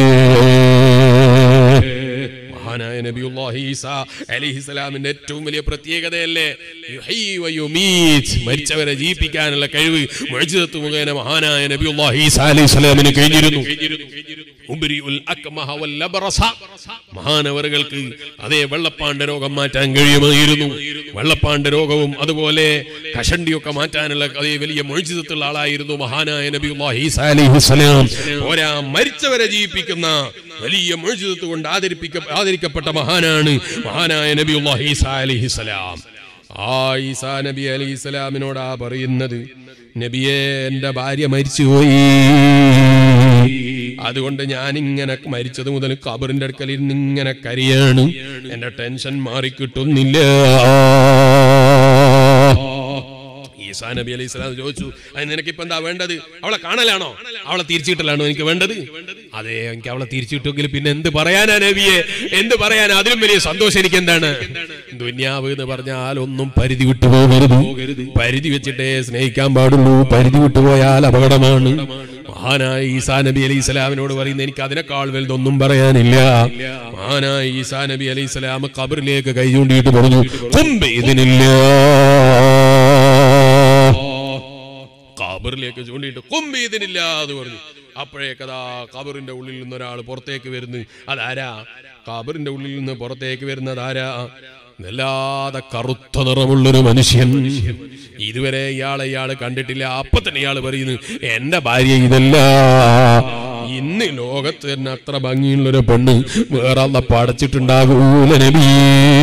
Speaker 1: മഹാനായ നബിയുല്ലാഹി ഈസാ അലൈഹിസ്സലാമിന്റെ ഏറ്റവും വലിയ പ്രത്യേകതയല്ലേ യുഹീ വ യുമീത്. മരിച്ചവരെ ജീവിപ്പിക്കാനുള്ള കഴിവ് മുഅ്ജിസത്ത് മുഖേന മഹാനായ നബിയുല്ലാഹി ഈസാ അലൈഹിസ്സലാമിന് കഴിഞ്ഞിരുന്നു ഉബ്രിഉൽ അക്മഹ വൽ ലബ്റസ. മഹാനവറുകൾക്ക് അതേ വെള്ളപ്പാണ്ട് രോഗം മാറ്റാൻ കഴിയുമായിരുന്നു വെള്ളപ്പാണ്ട് രോഗവും അതുപോലെ കഷണ്ടിയൊക്കെ മാറ്റാനുള്ള അതേ വലിയ മൊഴിച്ചിതത്തുള്ള ആളായിരുന്നു മഹാനായ നബിയുല്ലാഹി ഈസാ അലൈഹിസ്സലാം പോരാ മരിച്ചവരെ ജീവിപ്പിക്കുന്ന വലിയ മൊഴിച്ചിതത്ത് കൊണ്ട് ആദരിപ്പിക്ക ആദരിക്കപ്പെട്ട മഹാനാണ് മഹാനായ നബിയുല്ലാഹി ഈസാ അലൈഹിസ്സലാം ആ ഈസാ നബി അലൈഹി സ്വലാമിനോടാ പറയുന്നത് നബിയെ എന്റെ ഭാര്യ മരിച്ചുപോയി അതുകൊണ്ട് ഞാൻ ഇങ്ങനെ മരിച്ചത് മുതൽ കബറിന്റെ അടുക്കൽ ഇരുന്ന് ഇങ്ങനെ കരിയാണ് എന്റെ ടെൻഷൻ മാറിക്കിട്ടുന്നില്ല ഈസാ നബി അലൈഹി സ്വലാം ചോദിച്ചു അത് നിനക്കിപ്പോ എന്താ വേണ്ടത് അവളെ കാണലാണോ അവളെ തിരിച്ചിട്ടലാണോ എനിക്ക് വേണ്ടത് അതെ എനിക്ക് അവളെ തിരിച്ചിട്ടെങ്കിൽ പിന്നെ എന്ത് പറയാനാ നബിയെ എന്ത് പറയാനാ അതിലും വലിയ സന്തോഷം എനിക്ക് എന്താണ് ദുന്യാവ് എന്ന് പറഞ്ഞാൽ ഒന്നും പരിധി വിട്ടു പോകരുത് പരിധി വെച്ചിട്ടേ സ്നേഹിക്കാൻ പാടുള്ളൂ പരിധി വിട്ടുപോയാൽ അപകടമാണ് മഹാനായ ഈസാ നബി അലൈഹി സ്വലാമിനോട് പറയുന്ന എനിക്ക് അതിനേക്കാൾ വലുതൊന്നും പറയാനില്ല മഹാനായ ഈസാ നബി അലൈഹി സ്വലാം കബറിലേക്ക് കൈ ചൂണ്ടിയിട്ട് പറഞ്ഞു "കുംബ് ഇതിനില്ല ഖബറിലേക്ക് ചൂണ്ടിയിട്ട് കൊമ്പീതിനില്ല എന്ന് പറഞ്ഞു അപ്പോഴേക്കതാ ഖബറിന്റെ ഉള്ളിൽ നിന്ന് ഒരാൾ പുറത്തേക്ക് വരുന്നു അതാരാ ഖബറിന്റെ ഉള്ളിൽ നിന്ന് പുറത്തേക്ക് വരുന്നത് ആരാ വല്ലാതെ കറുത്ത നിറമുള്ളൊരു മനുഷ്യൻ ഇതുവരെ ഇയാളെ ഇയാള് കണ്ടിട്ടില്ല അപ്പൊ തന്നെ ഇയാള് പറയുന്നു എന്റെ ഭാര്യ ഇതല്ല ഇന്ന് ലോകത്ത് തന്നെ അത്ര ഭംഗിയുള്ളൊരു പെണ്ണ് വേറെ അല്ല പടച്ചിട്ടുണ്ടാകൂല നബിയേ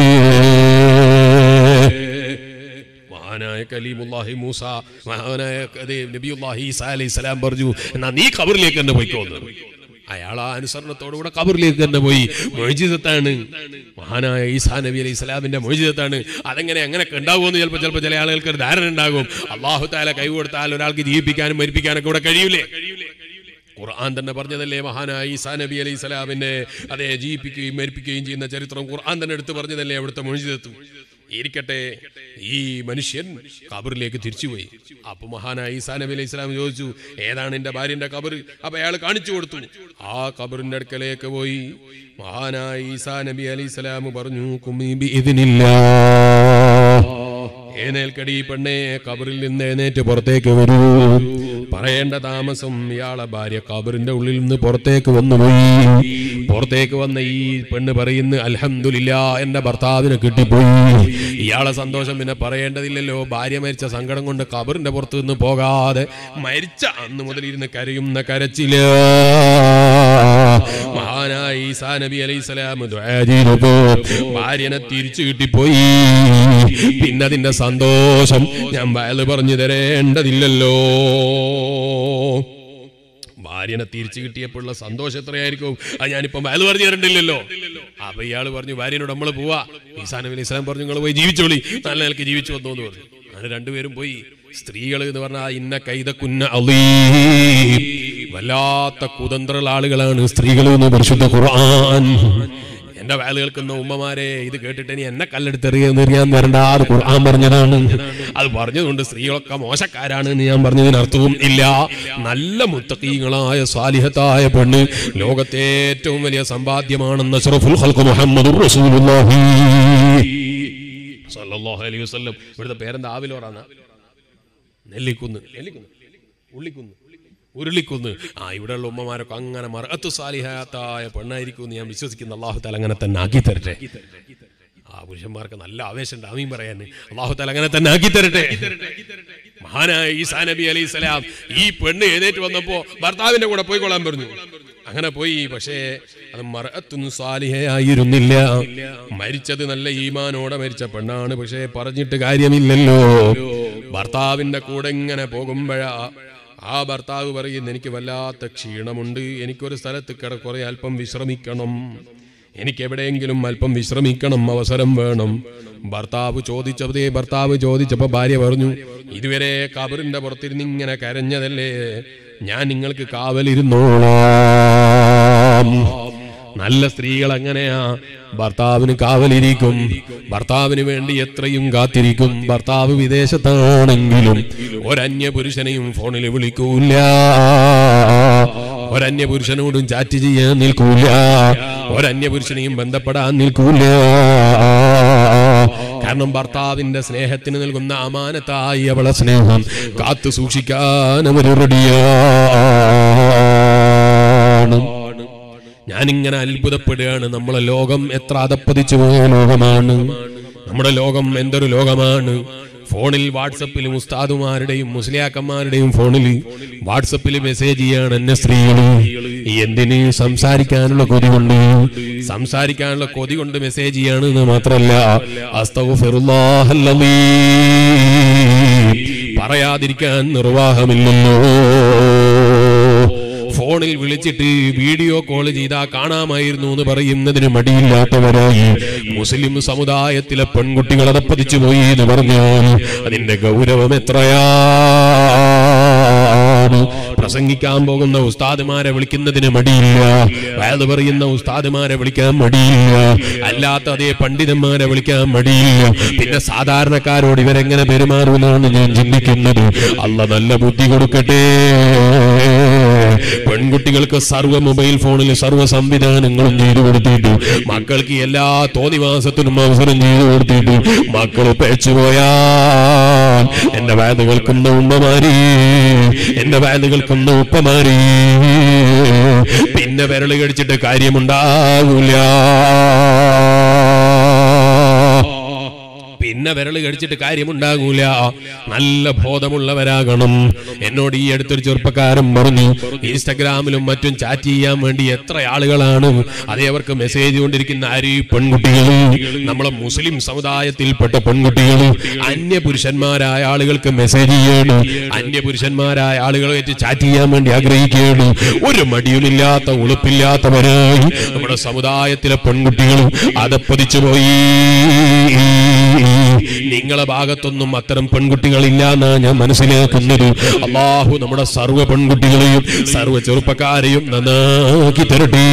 Speaker 1: മഹാനായ കലീമുല്ലാഹി മൂസ മഹാനായ അതേ നബിയുല്ലാഹി ഈസാ അലൈഹി സ്വലാം പറഞ്ഞു എന്നാ നീ ഖബറിലേക്ക് തന്നെ പോയിക്കോന്ന് അയാൾ ആ അനുസരണത്തോടുകൂടെ കബറിലേക്ക് തന്നെ പോയി മൊയ്ജിതത്താണ് മഹാനായ ഈസാ നബി അലൈഹി സ്വലാമിന്റെ മൊയ്ജിതത്താണ് അതെങ്ങനെ അങ്ങനെയൊക്കെ ഉണ്ടാകുമെന്ന് ചിലപ്പോൾ ചിലപ്പോൾ ചില ആളുകൾക്ക് ഒരു ധാരണ ഉണ്ടാകും അള്ളാഹു താല കൈ കൊടുത്താൽ ഒരാൾക്ക് ജീവിപ്പിക്കാനും മരിപ്പിക്കാനൊക്കെ ഇവിടെ കഴിയൂലേ ഖുർആൻ തന്നെ പറഞ്ഞതല്ലേ മഹാനായ ഈസാ നബി അലൈഹി സ്വലാമിനെ അതേ ജീവിപ്പിക്കുകയും മരിപ്പിക്കുകയും ചെയ്യുന്ന ചരിത്രം ഖുർആൻ തന്നെ എടുത്തു പറഞ്ഞതല്ലേ അവിടുത്തെ മൊഴിതെത്തും ഇരിക്കട്ടെ ഈ മനുഷ്യൻ കബറിലേക്ക് തിരിച്ചുപോയി അപ്പൊ മഹാനായ ഈസാ നബി അലൈഹി സ്വലാം ചോദിച്ചു ഏതാണ് എന്റെ ഭാര്യന്റെ കബർ അപ്പൊ അയാൾ കാണിച്ചു കൊടുത്തു ആ കബറിന്റെ അടുക്കലേക്ക് പോയി മഹാനായ ഈസാ നബി അലൈഹി സ്വലാം പറഞ്ഞു കുമി ബി ഇതിനില്ല എഴുന്നേൽക്കടി പെണ്ണെ കബറിൽ നിന്ന് എഴുന്നേറ്റ് പുറത്തേക്ക് വരൂ പറയേണ്ട താമസം ഇയാളെ ഭാര്യ കബറിന്റെ ഉള്ളിൽ നിന്ന് പുറത്തേക്ക് വന്നുപോയി പുറത്തേക്ക് വന്ന ഈ പെണ്ണ് പറയുന്നു അൽഹംദുലില്ല എന്റെ ഭർത്താവിനെ കിട്ടിപ്പോയി ഇയാളെ സന്തോഷം പിന്നെ പറയേണ്ടതില്ലല്ലോ ഭാര്യ മരിച്ച സങ്കടം കൊണ്ട് കബറിന്റെ പുറത്തു നിന്ന് പോകാതെ മരിച്ച അന്ന് മുതൽ ഇരുന്ന് കരയുന്ന കരച്ചില്ല മഹാനായ ഈസാ നബി അലൈഹി സ്വലാം ഭാര്യനെ തിരിച്ചു കിട്ടിപ്പോയി പിന്നെ അതിന്റെ സന്തോഷം ഞാൻ വയല് പറഞ്ഞു തരേണ്ടതില്ലല്ലോ ഭാര്യനെ തിരിച്ചു കിട്ടിയപ്പോഴുള്ള സന്തോഷം എത്രയായിരിക്കും അത് ഞാനിപ്പം വയല് പറഞ്ഞു തരണ്ടില്ലല്ലോ അപ്പൊ ഇയാള് പറഞ്ഞു ഭാര്യനോട് നമ്മൾ പോവാ ഈസാ നബി അലൈഹി സ്വലാം പറഞ്ഞു നിങ്ങൾ പോയി ജീവിച്ചോളി നല്ല നിലക്ക് ജീവിച്ചു വന്നു എന്ന് പറഞ്ഞു അങ്ങനെ രണ്ടുപേരും പോയി സ്ത്രീകൾ എന്ന് പറഞ്ഞാൽ ഇന്ന കൈത കുന്ന വല്ലാത്ത കുതന്ത്രമുള്ള ആളുകളാണ് സ്ത്രീകൾ എന്ന് പരിശുദ്ധ ഖുർആൻ എന്റെ വയൽ കേൾക്കുന്ന ഉമ്മമാരെ ഇത് കേട്ടിട്ട് ഇനി എന്നെ കല്ലെടുത്തെറിയാൻ വരണ്ട അത് ഖുർആൻ പറഞ്ഞതാണ് അത് പറഞ്ഞതുകൊണ്ട് സ്ത്രീകളൊക്കെ മോശക്കാരാണ് എന്ന് ഞാൻ പറഞ്ഞതിന് അർത്ഥവും ഇല്ല നല്ല മുത്തക്കീങ്ങളായ സ്വാലിഹത്തായ പെണ്ണ് ലോകത്തെ ഏറ്റവും വലിയ സമ്പാദ്യമാണെന്ന് അഷ്റഫുൽ ഖൽഖ് മുഹമ്മദുർ റസൂലുള്ളാഹി സല്ലല്ലാഹു അലൈഹി വസല്ലം ഇവിടുത്തെ പേരെന്താ ആവിലോറാന്ന നെല്ലിക്കുന്ന് നെല്ലിക്കുന്ന് ഉള്ളിക്കുന്ന് ഉരുളിക്കുന്ന് ആ ഇവിടെയുള്ള ഉമ്മമാരൊക്കെ അങ്ങനെ മറത്ത് സാലിഹാത്തായ പെണ്ണായിരിക്കും എന്ന് ഞാൻ വിശ്വസിക്കുന്ന അള്ളാഹു താല അങ്ങനെ തന്നെ ആക്കി തരട്ടെ ആ പുരുഷന്മാർക്ക് നല്ല ആവേശമുണ്ട് ആമീൻ പറയാൻ അള്ളാഹു താല അങ്ങനെ തന്നെ ആക്കി തരട്ടെ മഹാനായ ഈസാ നബി അലൈഹി സ്വലാം ഈ പെണ്ണ് എഴുന്നേറ്റ് വന്നപ്പോ ഭർത്താവിന്റെ കൂടെ പോയിക്കൊള്ളാൻ പറഞ്ഞു അങ്ങനെ പോയി പക്ഷേ അത് മറത്തൊന്നും സാലിഹയായിരുന്നില്ല മരിച്ചത് നല്ല ഈമാനോടെ മരിച്ച പെണ്ണാണ് പക്ഷേ പറഞ്ഞിട്ട് കാര്യമില്ലല്ലോ ഭർത്താവിന്റെ കൂടെ ഇങ്ങനെ പോകുമ്പോഴാ ആ ഭർത്താവ് പറയുന്നു എനിക്ക് വല്ലാത്ത ക്ഷീണമുണ്ട് എനിക്കൊരു സ്ഥലത്ത് കിട കുറെ അല്പം വിശ്രമിക്കണം എനിക്ക് എവിടെയെങ്കിലും അല്പം വിശ്രമിക്കണം അവസരം വേണം ഭർത്താവ് ചോദിച്ചതേ ഭർത്താവ് ചോദിച്ചപ്പോ ഭാര്യ പറഞ്ഞു ഇതുവരെ കബറിന്റെ പുറത്തിരുന്ന് ഇങ്ങനെ കരഞ്ഞതല്ലേ ഞാൻ നിങ്ങൾക്ക് കാവലിരുന്നോളാം നല്ല സ്ത്രീകൾ അങ്ങനെയാ ഭർത്താവിന് കാവലിരിക്കും ഭർത്താവിന് വേണ്ടി എത്രയും കാത്തിരിക്കും ഭർത്താവ് വിദേശത്താണെങ്കിലും ഒരന്യ പുരുഷനെയും ഫോണിൽ വിളിക്കൂല ഒരന്യ പുരുഷനോടും ചാറ്റ് ചെയ്യാൻ നിൽക്കൂല ഒരന്യ പുരുഷനെയും ബന്ധപ്പെടാൻ നിൽക്കൂല കാരണം ഭർത്താവിന്റെ സ്നേഹത്തിന് നൽകുന്ന അമാനത്തായി അവളെ സ്നേഹം കാത്തു സൂക്ഷിക്കാൻ അവർ റെഡിയാണ് ഞാനിങ്ങനെ അത്ഭുതപ്പെടുകയാണ് നമ്മളെ ലോകം എത്ര അതപ്പതിച്ചു പോയ ലോകമാണ് നമ്മുടെ ലോകം എന്തൊരു ലോകമാണ് ഫോണിൽ വാട്സപ്പിലും ഉസ്താദുമാരുടെയും മുസ്ലിയാക്കന്മാരുടെയും ഫോണിൽ വാട്സപ്പിൽ മെസ്സേജ് ചെയ്യാണ് എന്നെ സ്ത്രീകൾ എന്തിന് സംസാരിക്കാനുള്ള കൊതി കൊണ്ട് സംസാരിക്കാനുള്ള കൊതി കൊണ്ട് മെസ്സേജ് ചെയ്യാണ് എന്ന് മാത്രല്ല അസ്തഗ്ഫിറുല്ലാഹല്ലദീ പറയാതിരിക്കാൻ നിർവാഹമില്ലല്ലോ ഫോണിൽ വിളിച്ചിട്ട് വീഡിയോ കോൾ ചെയ്താ കാണാമായിരുന്നു എന്ന് പറയുന്നതിന് മടിയില്ലാത്തവരായി മുസ്ലിം സമുദായത്തിലെ പെൺകുട്ടികൾ അതപ്പതിച്ചു പോയി എന്ന് പറഞ്ഞാൽ അതിന്റെ ഗൗരവം എത്രയാണ് പ്രസംഗിക്കാൻ പോകുന്ന ഉസ്താദുമാരെ വിളിക്കുന്നതിന് മടിയില്ല വയത് പറയുന്ന ഉസ്താദുമാരെ വിളിക്കാൻ മടിയില്ല അല്ലാത്ത അതേ പണ്ഡിതന്മാരെ വിളിക്കാൻ മടിയില്ല പിന്നെ സാധാരണക്കാരോട് ഇവരെങ്ങനെ പെരുമാറൂലാണ് ഞാൻ ചിന്തിക്കുന്നത് അല്ല നല്ല ബുദ്ധി കൊടുക്കട്ടെ പെൺകുട്ടികൾക്ക് സർവ്വ മൊബൈൽ ഫോണിൽ സർവ്വ സംവിധാനങ്ങളും ചെയ്തു കൊടുത്തിട്ടു മക്കൾക്ക് എല്ലാ തോന്നിവാസത്തിനും അവസരം ചെയ്തു കൊടുത്തിട്ടു മക്കൾ പേച്ചുപോയാൽ എന്റെ വയത് കേൾക്കുന്ന ഉമ്മമാരി എന്റെ വയത് കേൾക്കുന്ന ഉപ്പമാരി പിന്നെ വിരള് കടിച്ചിട്ട് കാര്യമുണ്ടാകൂല
Speaker 2: പിന്നെ വിരൽ കടിച്ചിട്ട് കാര്യമുണ്ടാകൂല നല്ല ബോധമുള്ളവരാകണം എന്നോട് ഈ അടുത്തൊരു ചെറുപ്പക്കാരൻ പറഞ്ഞു ഇൻസ്റ്റഗ്രാമിലും മറ്റും ചാറ്റ് ചെയ്യാൻ വേണ്ടി എത്ര ആളുകളാണ് അതേ അവർക്ക് മെസ്സേജ് കൊണ്ടിരിക്കുന്ന ആര് ഈ പെൺകുട്ടികൾ നമ്മളെ മുസ്ലിം സമുദായത്തിൽപ്പെട്ട പെൺകുട്ടികൾ അന്യ പുരുഷന്മാരായ ആളുകൾക്ക് മെസ്സേജ് ചെയ്യാണ് അന്യ പുരുഷന്മാരായ ആളുകളായിട്ട് ചാറ്റ് ചെയ്യാൻ വേണ്ടി ആഗ്രഹിക്കുകയാണ് ഒരു മടിയുമില്ലാത്ത ഉളുപ്പില്ലാത്തവരായി നമ്മുടെ സമുദായത്തിലെ പെൺകുട്ടികളും അതപ്പതിച്ചു പോയി നിങ്ങളെ ഭാഗത്തൊന്നും അത്തരം പെൺകുട്ടികളില്ല എന്നാണ് ഞാൻ മനസ്സിലാക്കുന്നത് അള്ളാഹു നമ്മുടെ സർവ്വ പെൺകുട്ടികളെയും സർവ്വ ചെറുപ്പക്കാരെയും നന്നാക്കി തരട്ടെ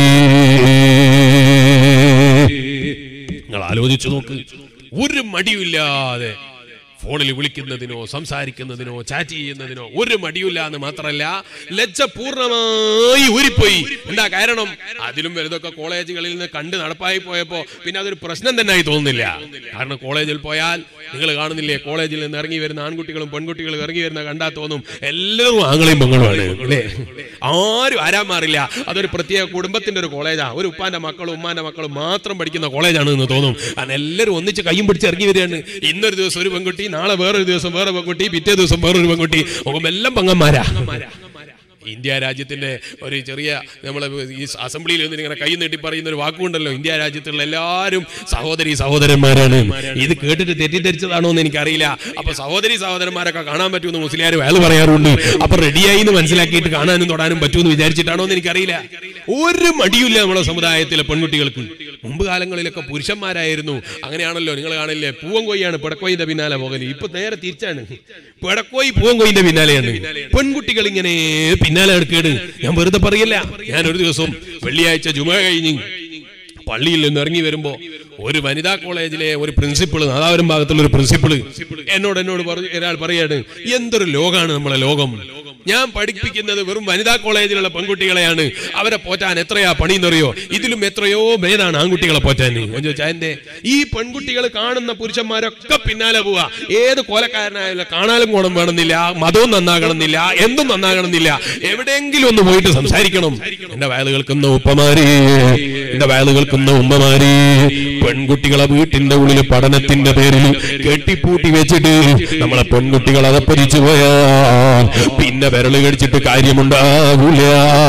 Speaker 2: നിങ്ങൾ ആലോചിച്ചു നോക്ക് ഒരു മടിയുമില്ലാതെ ഫോണിൽ വിളിക്കുന്നതിനോ സംസാരിക്കുന്നതിനോ ചാറ്റ് ചെയ്യുന്നതിനോ ഒരു മടിയില്ല എന്ന് മാത്രമല്ല ലജ്ജ പൂർണ്ണമായി ഊരിപ്പോയി എന്താ കാരണം അതിലും വലുതൊക്കെ കോളേജുകളിൽ നിന്ന് കണ്ട് നടപ്പായി പോയപ്പോ പിന്നെ അതൊരു പ്രശ്നം തന്നെ ആയി തോന്നുന്നില്ല കാരണം കോളേജിൽ പോയാൽ നിങ്ങൾ കാണുന്നില്ലേ കോളേജിൽ നിന്ന് ഇറങ്ങി വരുന്ന ആൺകുട്ടികളും പെൺകുട്ടികളും ഇറങ്ങി വരുന്ന കണ്ടാൽ തോന്നും എല്ലാവരും ആങ്ങളെയും പെങ്ങളുമാണ് അല്ലേ ആരും ആരാൻ മാറില്ല അതൊരു പ്രത്യേക കുടുംബത്തിന്റെ ഒരു കോളേജാ ഒരു ഉപ്പാന്റെ മക്കളും ഉമ്മാന്റെ മക്കളും മാത്രം പഠിക്കുന്ന കോളേജാണ് എന്ന് തോന്നും കാരണം എല്ലാവരും ഒന്നിച്ച് കയ്യും പിടിച്ച് ഇറങ്ങി വരികയാണ് ഇന്നൊരു ദിവസം ഒരു പെൺകുട്ടി നാളെ വേറൊരു ദിവസം വേറെ പെൺകുട്ടി പിറ്റേ ദിവസം വേറൊരു പെൺകുട്ടി നോക്കുമ്പോൾ എല്ലാം പെങ്ങന്മാരാ ഇന്ത്യ രാജ്യത്തിന്റെ ഒരു ചെറിയ നമ്മളെ ഈ അസംബ്ലിയിൽ നിന്ന് ഇങ്ങനെ കൈ നീട്ടി പറയുന്ന ഒരു വാക്കുണ്ടല്ലോ ഇന്ത്യ രാജ്യത്തുള്ള എല്ലാവരും സഹോദരി സഹോദരന്മാരാണ് ഇത് കേട്ടിട്ട് തെറ്റിദ്ധരിച്ചതാണോ എന്ന് എനിക്കറിയില്ല അപ്പൊ സഹോദരി സഹോദരന്മാരൊക്കെ കാണാൻ പറ്റുമെന്ന് മുസ്ലിയാർ വേല പറയാറുണ്ട് അപ്പൊ റെഡിയായി എന്ന് മനസ്സിലാക്കിയിട്ട് കാണാനും തൊടാനും പറ്റുമെന്ന് വിചാരിച്ചിട്ടാണോ എന്ന് എനിക്കറിയില്ല ഒരു മടിയില്ല നമ്മുടെ സമുദായത്തിലെ പെൺകുട്ടികൾക്ക് മുമ്പ് കാലങ്ങളിലൊക്കെ പുരുഷന്മാരായിരുന്നു അങ്ങനെയാണല്ലോ നിങ്ങൾ കാണില്ലേ പൂവൻകൊയ്യാണ് പിടക്കോയിന്റെ പിന്നാലെ പോകല് ഇപ്പൊ നേരെ തിരിച്ചാണ് പിടക്കോയി പൂവൻകൊയ്യിന്റെ പിന്നാലെയാണ് പെൺകുട്ടികൾ ഇങ്ങനെ പിന്നാലെ എടുക്കേട് ഞാൻ വെറുതെ പറയില്ല ഞാൻ ഒരു ദിവസം വെള്ളിയാഴ്ച ജുമ കഴിഞ്ഞ് പള്ളിയിൽ നിന്ന് ഇറങ്ങി വരുമ്പോ ഒരു വനിതാ കോളേജിലെ ഒരു പ്രിൻസിപ്പിൾ നാദാപുരം ഭാഗത്തുള്ള ഒരു പ്രിൻസിപ്പിൾ എന്നോട് എന്നോട് പറഞ്ഞു ഒരാൾ പറയാണ് എന്തൊരു ലോകാണ് നമ്മളെ ലോകം ഞാൻ പഠിപ്പിക്കുന്നത് വെറും വനിതാ കോളേജിലുള്ള പെൺകുട്ടികളെയാണ് അവരെ പോറ്റാൻ എത്രയാ പണിയെന്നറിയോ ഇതിലും എത്രയോ ഭേദാണ് ആൺകുട്ടികളെ പോറ്റാൻ ഞാൻ ചോദിച്ചാ എന്റെ ഈ പെൺകുട്ടികൾ കാണുന്ന പുരുഷന്മാരൊക്കെ പിന്നാലെ പോവാ ഏത് കോലക്കാരനായാലും കാണാനും ഗുണം വേണമെന്നില്ല മതവും നന്നാകണമെന്നില്ല എന്തും നന്നാകണമെന്നില്ല എവിടെയെങ്കിലും ഒന്ന് പോയിട്ട് സംസാരിക്കണം എന്റെ വയല് കേൾക്കുന്ന ഉപ്പമാരെ എന്റെ വയല് കേൾക്കുന്ന ഉമ്മമാരെ പെൺകുട്ടികളെ വീട്ടിന്റെ ഉള്ളിൽ പഠനത്തിന്റെ പേരിൽ കെട്ടിപ്പൂട്ടി വെച്ചിട്ട് നമ്മളെ പെൺകുട്ടികൾ അതപ്പതിച്ചു പോയാൽ പിന്നെ വിരല് കടിച്ചിട്ട് കാര്യമുണ്ടാകൂല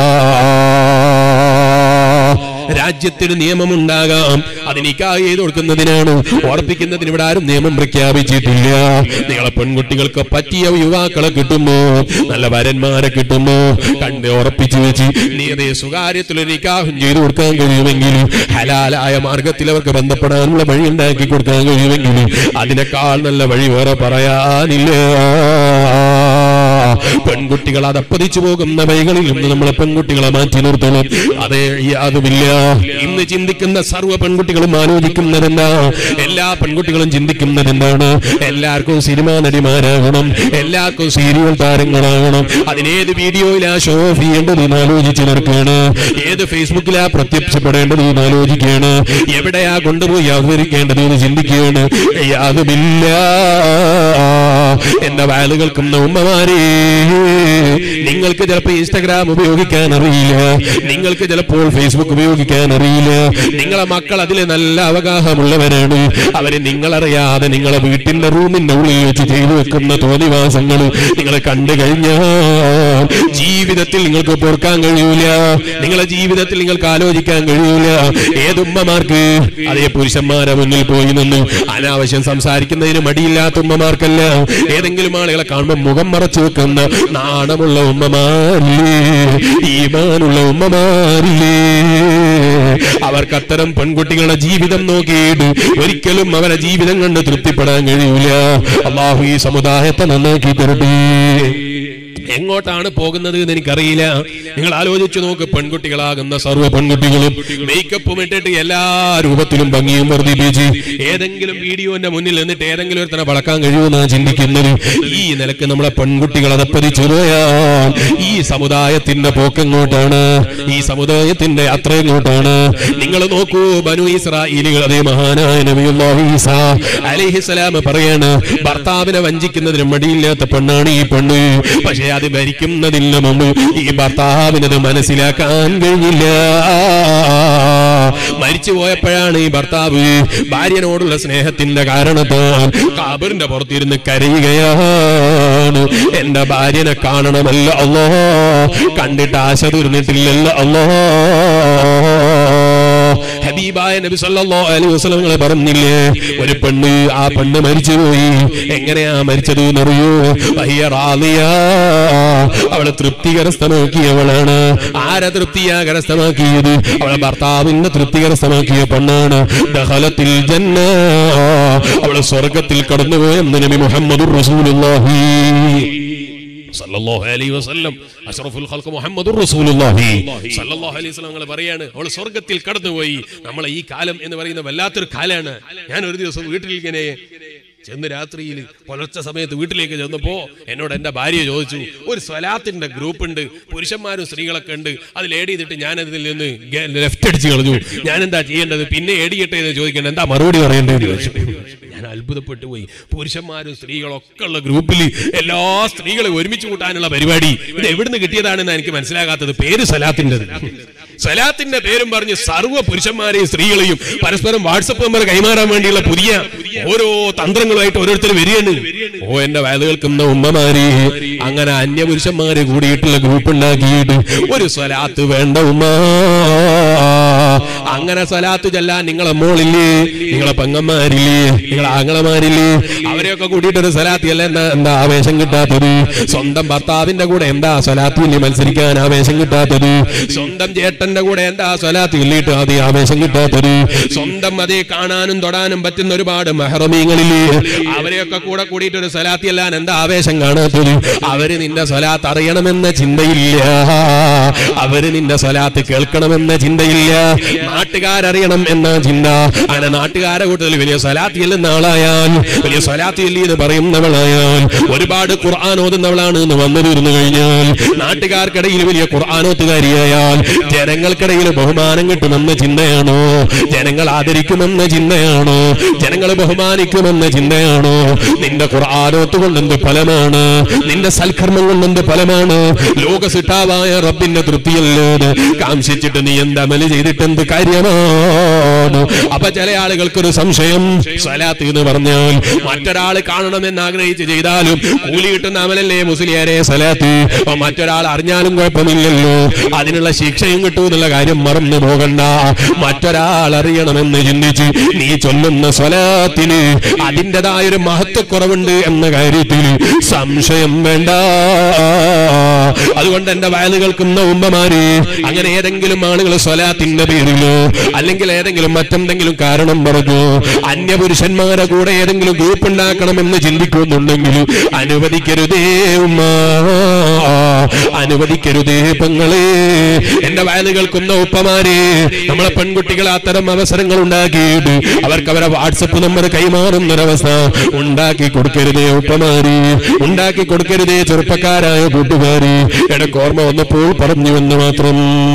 Speaker 2: രാജ്യത്തിന് നിയമമുണ്ടാകാം അതിനിക്കായി ചെയ്ത് കൊടുക്കുന്നതിനാണ് ഉറപ്പിക്കുന്നതിന് ഇവിടെ ആരും നിയമം പ്രഖ്യാപിച്ചിട്ടില്ല നിങ്ങളെ പെൺകുട്ടികൾക്ക് പറ്റിയ യുവാക്കളെ കിട്ടുമോ നല്ല വരന്മാരെ കിട്ടുമോ കണ്ട് ഉറപ്പിച്ചു വെച്ച് നീ അതേ സ്വകാര്യത്തിൽ ഒരു നിക്കാഹും ചെയ്തു കൊടുക്കാൻ കഴിയുമെങ്കിൽ ഹലാലായ മാർഗത്തിൽ അവർക്ക് ബന്ധപ്പെടാനുള്ള വഴി ഉണ്ടാക്കി കൊടുക്കാൻ കഴിയുമെങ്കിൽ അതിനേക്കാൾ നല്ല വഴി വേറെ പറയാനില്ല പെൺകുട്ടികൾ അതപ്പതിച്ചു പോകുന്ന വഴികളിൽ നിന്ന് നമ്മളെ പെൺകുട്ടികളെ മാറ്റി നിർത്തണം അതേ യാതുമില്ല ഇന്ന് ചിന്തിക്കുന്ന സർവ്വ പെൺകുട്ടികളും ആലോചിക്കുന്നതെന്താ എല്ലാ പെൺകുട്ടികളും ചിന്തിക്കുന്നത് എന്താണ് എല്ലാവർക്കും സിനിമാ നടിമാരാകണം എല്ലാവർക്കും സീരിയൽ താരങ്ങളാകണം അതിനേത് വീഡിയോയിലാ ഷോ ഓഫ് ചെയ്യേണ്ടത് എന്ന് ആലോചിച്ച് നടക്കുകയാണ് ഏത് ഫേസ്ബുക്കിലാ പ്രത്യക്ഷപ്പെടേണ്ടത് എന്ന് ആലോചിക്കുകയാണ് എവിടെയാ കൊണ്ടുപോയി അവതരിക്കേണ്ടത് എന്ന് ചിന്തിക്കുകയാണ് യാതുമില്ല എന്റെ വയല് കേൾക്കുന്ന ഉമ്മമാരെ നിങ്ങൾക്ക് ചിലപ്പോൾ ഇൻസ്റ്റാഗ്രാം ഉപയോഗിക്കാൻ അറിയില്ല നിങ്ങൾക്ക് ചിലപ്പോൾ ഫേസ്ബുക്ക് ഉപയോഗിക്കാൻ അറിയില്ല നിങ്ങളെ മക്കൾ അതിൽ നല്ല അവഗാഹമുള്ളവരാണ് അവര് നിങ്ങളറിയാതെ നിങ്ങളെ വീട്ടിന്റെ റൂമിന്റെ ഉള്ളിൽ വെച്ച് ചെയ്തു വെക്കുന്ന തോന്നിവാസങ്ങൾ നിങ്ങൾ കണ്ടു കഴിഞ്ഞാൽ ജീവിതത്തിൽ നിങ്ങൾക്ക് പൊറുക്കാൻ കഴിയൂല നിങ്ങളെ ജീവിതത്തിൽ നിങ്ങൾക്ക് ആലോചിക്കാൻ കഴിയൂല ഏതുമ്മമാർക്ക് അതേ പുരുഷന്മാരെ മുന്നിൽ പോയി നിന്ന് അനാവശ്യം സംസാരിക്കുന്നതിന് മടിയില്ലാത്ത ഉമ്മമാർക്കല്ല ഏതെങ്കിലും ആളുകളെ കാണുമ്പോൾ മുഖം മറച്ചു വെക്കുന്ന നാണമുള്ള ഉമ്മമാരില്ലേ ഈമാനുള്ള ഉമ്മമാരില്ലേ അവർക്ക് അത്തരം പെൺകുട്ടികളുടെ ജീവിതം നോക്കിയിട്ട് ഒരിക്കലും അവരെ ജീവിതം കണ്ട് തൃപ്തിപ്പെടാൻ കഴിയൂല അള്ളാഹു ഈ സമുദായത്തെ നന്നാക്കി തരട്ടെ എങ്ങോട്ടാണ് പോകുന്നത് എന്ന് എനിക്കറിയില്ല നിങ്ങൾ ആലോചിച്ചു നോക്ക് പെൺകുട്ടികളാകുന്ന സർവ്വ പെൺകുട്ടികളും മേക്കപ്പും ഇട്ടിട്ട് എല്ലാ രൂപത്തിലും ഭംഗിയും വർദ്ധിപ്പിച്ച് ഏതെങ്കിലും വീഡിയോന്റെ മുന്നിൽ നിന്നിട്ട് ഏതെങ്കിലും ഒരുത്തനെ വളക്കാൻ കഴിയുമെന്നാണ് ചിന്തിക്കുന്നത് ഈ നിലക്ക് നമ്മളെ പെൺകുട്ടികൾ അതപ്പതിച്ചു പോയാൽ ഈ സമുദായത്തിന്റെ പോക്കെങ്ങോട്ടാണ് ഈ സമുദായത്തിന്റെ യാത്ര എങ്ങോട്ടാണ് നിങ്ങൾ നോക്കൂ ബനു ഇസ്രായേലികൾ അതേ മഹാനായ നബിയുല്ലാഹി ഈസാ അലിഹിസലാം പറയാണ് ഭർത്താവിനെ വഞ്ചിക്കുന്നതിന് മടിയില്ലാത്ത പെണ്ണാണ് ഈ പെണ്ണ് പക്ഷെ അത് ഭരിക്കുന്നതിന് മുമ്പ് ഈ ഭർത്താവിനത് മനസ്സിലാക്കാൻ കഴിഞ്ഞില്ല മരിച്ചു പോയപ്പോഴാണ് ഈ ഭർത്താവ് ഭാര്യനോടുള്ള സ്നേഹത്തിന്റെ കാരണത്താൽ കാബറിന്റെ പുറത്തിരുന്ന് കരയുകയാണ് എന്റെ ഭാര്യനെ കാണണമല്ല അല്ലോ കണ്ടിട്ട് ആശ തീർന്നിട്ടില്ലല്ലോ അല്ലോ ഹബീബായ നബി സല്ലല്ലാഹു അലൈഹി വസല്ലം പറഞ്ഞില്ലേ ഒരു പെണ്ണ് ആ പെണ്ണ് മരിച്ചുപോയി എങ്ങനെയാ മരിച്ചത് എന്നറിയോ വഹിയ റാളിയ അവളെ തൃപ്തി കരസ്ഥമാക്കിയവളാണ് ആരെ തൃപ്തിയാ കരസ്ഥമാക്കിയത് അവളെ ഭർത്താവിന്റെ തൃപ്തി കരസ്ഥമാക്കിയ പെണ്ണാണ് ദഹലത്തിൽ ജന്ന അവള് സ്വർഗത്തിൽ കടന്നുപോയെന്ന് നബി മുഹമ്മദ് റസൂലുള്ളാഹി
Speaker 1: സല്ലല്ലാഹു അലൈഹി വസല്ലം അഷ്റഫുൽ ഖൽഖ് മുഹമ്മദുർ റസൂലുള്ളാഹി സല്ലല്ലാഹു അലൈഹി വസല്ലം ഞങ്ങൾ പറയാണ് അവൾ സ്വർഗ്ഗത്തിൽ കടന്നുപോയി നമ്മളെ ഈ കാലം എന്ന് പറയുന്ന വല്ലാത്തൊരു കാലാണ് ഞാൻ ഒരു ദിവസം വീട്ടിൽ ഇങ്ങനെ ചെന്ന് രാത്രിയിൽ പുലർച്ചെ സമയത്ത് വീട്ടിലേക്ക് ചെന്നപ്പോ എന്നോട് എന്റെ ഭാര്യ ചോദിച്ചു ഒരു സ്വലാത്തിന്റെ ഗ്രൂപ്പ് ഉണ്ട് പുരുഷന്മാരും സ്ത്രീകളൊക്കെ ഉണ്ട് അതിൽ ഏഡ് ചെയ്തിട്ട് ഞാൻ അതിൽ നിന്ന് ലെഫ്റ്റ് അടിച്ച് കളഞ്ഞു ഞാൻ എന്താ ചെയ്യേണ്ടത് പിന്നെ ഏഡ് ചെയ്യട്ടെ എന്ന് ചോദിക്കേണ്ടത് എന്താ മറുപടി പറയേണ്ടത് ചോദിച്ചു ഞാൻ അത്ഭുതപ്പെട്ടു പോയി പുരുഷന്മാരും സ്ത്രീകളൊക്കെ ഉള്ള ഗ്രൂപ്പിൽ എല്ലാ സ്ത്രീകളെ ഒരുമിച്ച് കൂട്ടാനുള്ള പരിപാടി ഇത് എവിടുന്ന് കിട്ടിയതാണെന്ന് എനിക്ക് മനസ്സിലാകാത്തത് പേര് സലാത്തിന്റെ സലാത്തിന്റെ പേരും പറഞ്ഞ് സർവ്വ പുരുഷന്മാരെയും സ്ത്രീകളെയും പരസ്പരം വാട്സപ്പ് നമ്പർ കൈമാറാൻ വേണ്ടിയുള്ള പുതിയ ഓരോ തന്ത്രങ്ങളുമായിട്ട് ഓരോരുത്തർ വരികയാണ്
Speaker 2: ഓ എന്റെ വയത് കേൾക്കുന്ന ഉമ്മമാര് അങ്ങനെ അന്യപുരുഷന്മാര് കൂടിയിട്ടുള്ള ഗ്രൂപ്പ് ഉണ്ടാക്കിയിട്ട് ഒരു സ്വലാത്ത് വേണ്ട ഉമ്മ അങ്ങനെ സ്വലാത്ത് ചെല്ലാൻ നിങ്ങളെ മോളില്ലേ നിങ്ങളെ പെങ്ങന്മാരില്ലേ നിങ്ങളെ ആങ്ങളമാരില്ലേ അവരെയൊക്കെ കൂട്ടിയിട്ട് ഒരു സ്വലാത്തിയല്ല എന്താ എന്താ ആവേശം കിട്ടാത്തത് സ്വന്തം ഭർത്താവിന്റെ കൂടെ എന്താ സ്വലാത്തിൽ മത്സരിക്കാൻ ആവേശം കിട്ടാത്തത് സ്വന്തം ചേട്ടന്റെ കൂടെ എന്താ സ്വലാത്ത് ചൊല്ലിയിട്ട് അത് ആവേശം കിട്ടാത്തത് സ്വന്തം അതേ കാണാനും തൊടാനും പറ്റുന്ന ഒരുപാട് മെഹറമീങ്ങളില്ലേ അവരെയൊക്കെ കൂടെ കൂടിയിട്ട് ഒരു സ്വലാത്തി അല്ലാൻ എന്താ ആവേശം കാണാത്തത് അവര് നിന്റെ സ്വലാത്ത് അറിയണമെന്ന ചിന്തയില്ല അവര് നിന്റെ സ്വലാത്ത് കേൾക്കണമെന്ന ചിന്തയില്ല നാട്ടുകാരറിയണം എന്ന ചിന്ത അങ്ങനെ നാട്ടുകാരെ കൂട്ടത്തിൽ വലിയ സ്വലാത്തി ചെല്ലുന്ന ആളായാൽ വലിയ സ്വലാത്തി ചൊല്ലി എന്ന് പറയുന്നവളായാൽ ഒരുപാട് ഖുർആൻ ഓതുന്നവളാണ് എന്ന് വന്നു തീർന്നു കഴിഞ്ഞാൽ നാട്ടുകാർക്കിടയിൽ വലിയ ഖുർആാനോത്തുകാരിയായാൽ ജനങ്ങൾക്കിടയിൽ ബഹുമാനം കിട്ടുമെന്ന ചിന്തയാണോ ജനങ്ങൾ ആദരിക്കുമെന്ന ചിന്തയാണോ ജനങ്ങൾ ബഹുമാനിക്കുമെന്ന ചിന്തയാണോ നിന്റെ ഖുർആാനോത്ത് കൊണ്ടെന്ത് ഫലമാണ് നിന്റെ സൽക്കർമ്മം കൊണ്ടെന്ത് ഫലമാണ് ലോക സിട്ടാവായ റബ്ബിന്റെ തൃപ്തിയല്ലേത് കാംക്ഷിച്ചിട്ട് നീ എന്ത് അമല് ചെയ്തിട്ട് എന്ത് കാര്യമാണ് അപ്പൊ ചില ആളുകൾക്കൊരു സംശയം സ്വലാത്ത് എന്ന് പറഞ്ഞാൽ മറ്റൊരാൾ കാണണമെന്ന് ആഗ്രഹിച്ച് ചെയ്താലും കൂലി കിട്ടുന്ന അമലല്ലേ മുസ്ലിയാരെ സ്വലാത്ത് അപ്പൊ മറ്റൊരാൾ അറിഞ്ഞാലും കുഴപ്പമില്ലല്ലോ അതിനുള്ള ശിക്ഷയും കിട്ടൂ എന്നുള്ള കാര്യം മറന്നു പോകണ്ട മറ്റൊരാൾ അറിയണമെന്ന് ചിന്തിച്ച് നീ ചൊല്ലുന്ന സ്വലാത്തിന് അതിൻ്റെതായ ഒരു മഹത്വക്കുറവുണ്ട് എന്ന കാര്യത്തിൽ സംശയം വേണ്ട അതുകൊണ്ട് എന്റെ വയല് കേൾക്കുന്ന ഉമ്മമാര് അങ്ങനെ ഏതെങ്കിലും ആളുകൾ സ്വലാത്തിന്റെ പേരിലോ അല്ലെങ്കിൽ ഏതെങ്കിലും മറ്റെന്തെങ്കിലും കാരണം പറഞ്ഞു അന്യപുരുഷന്മാരെ കൂടെ ഏതെങ്കിലും ഗ്രൂപ്പ് ഉണ്ടാക്കണമെന്ന് ചിന്തിക്കുന്നുണ്ടെങ്കിൽ അനുവദിക്കരുതേ ഉമ്മ അനുവദിക്കരുതേ പെങ്ങളെ എന്റെ വയല് കേൾക്കുന്ന ഉപ്പമാരെ നമ്മളെ പെൺകുട്ടികൾ അത്തരം അവസരങ്ങൾ ഉണ്ടാക്കിയിട്ട് അവർക്ക് അവരെ വാട്സപ്പ് നമ്പർ കൈമാറുന്നൊരവസ്ഥ ഉണ്ടാക്കി കൊടുക്കരുതേ ഉപ്പമാരി ഉണ്ടാക്കി കൊടുക്കരുതേ ചെറുപ്പക്കാരായ കൂട്ടുകാരി ഇടയ്ക്ക് ഓർമ്മ വന്നപ്പോൾ പറഞ്ഞു എന്ന് മാത്രം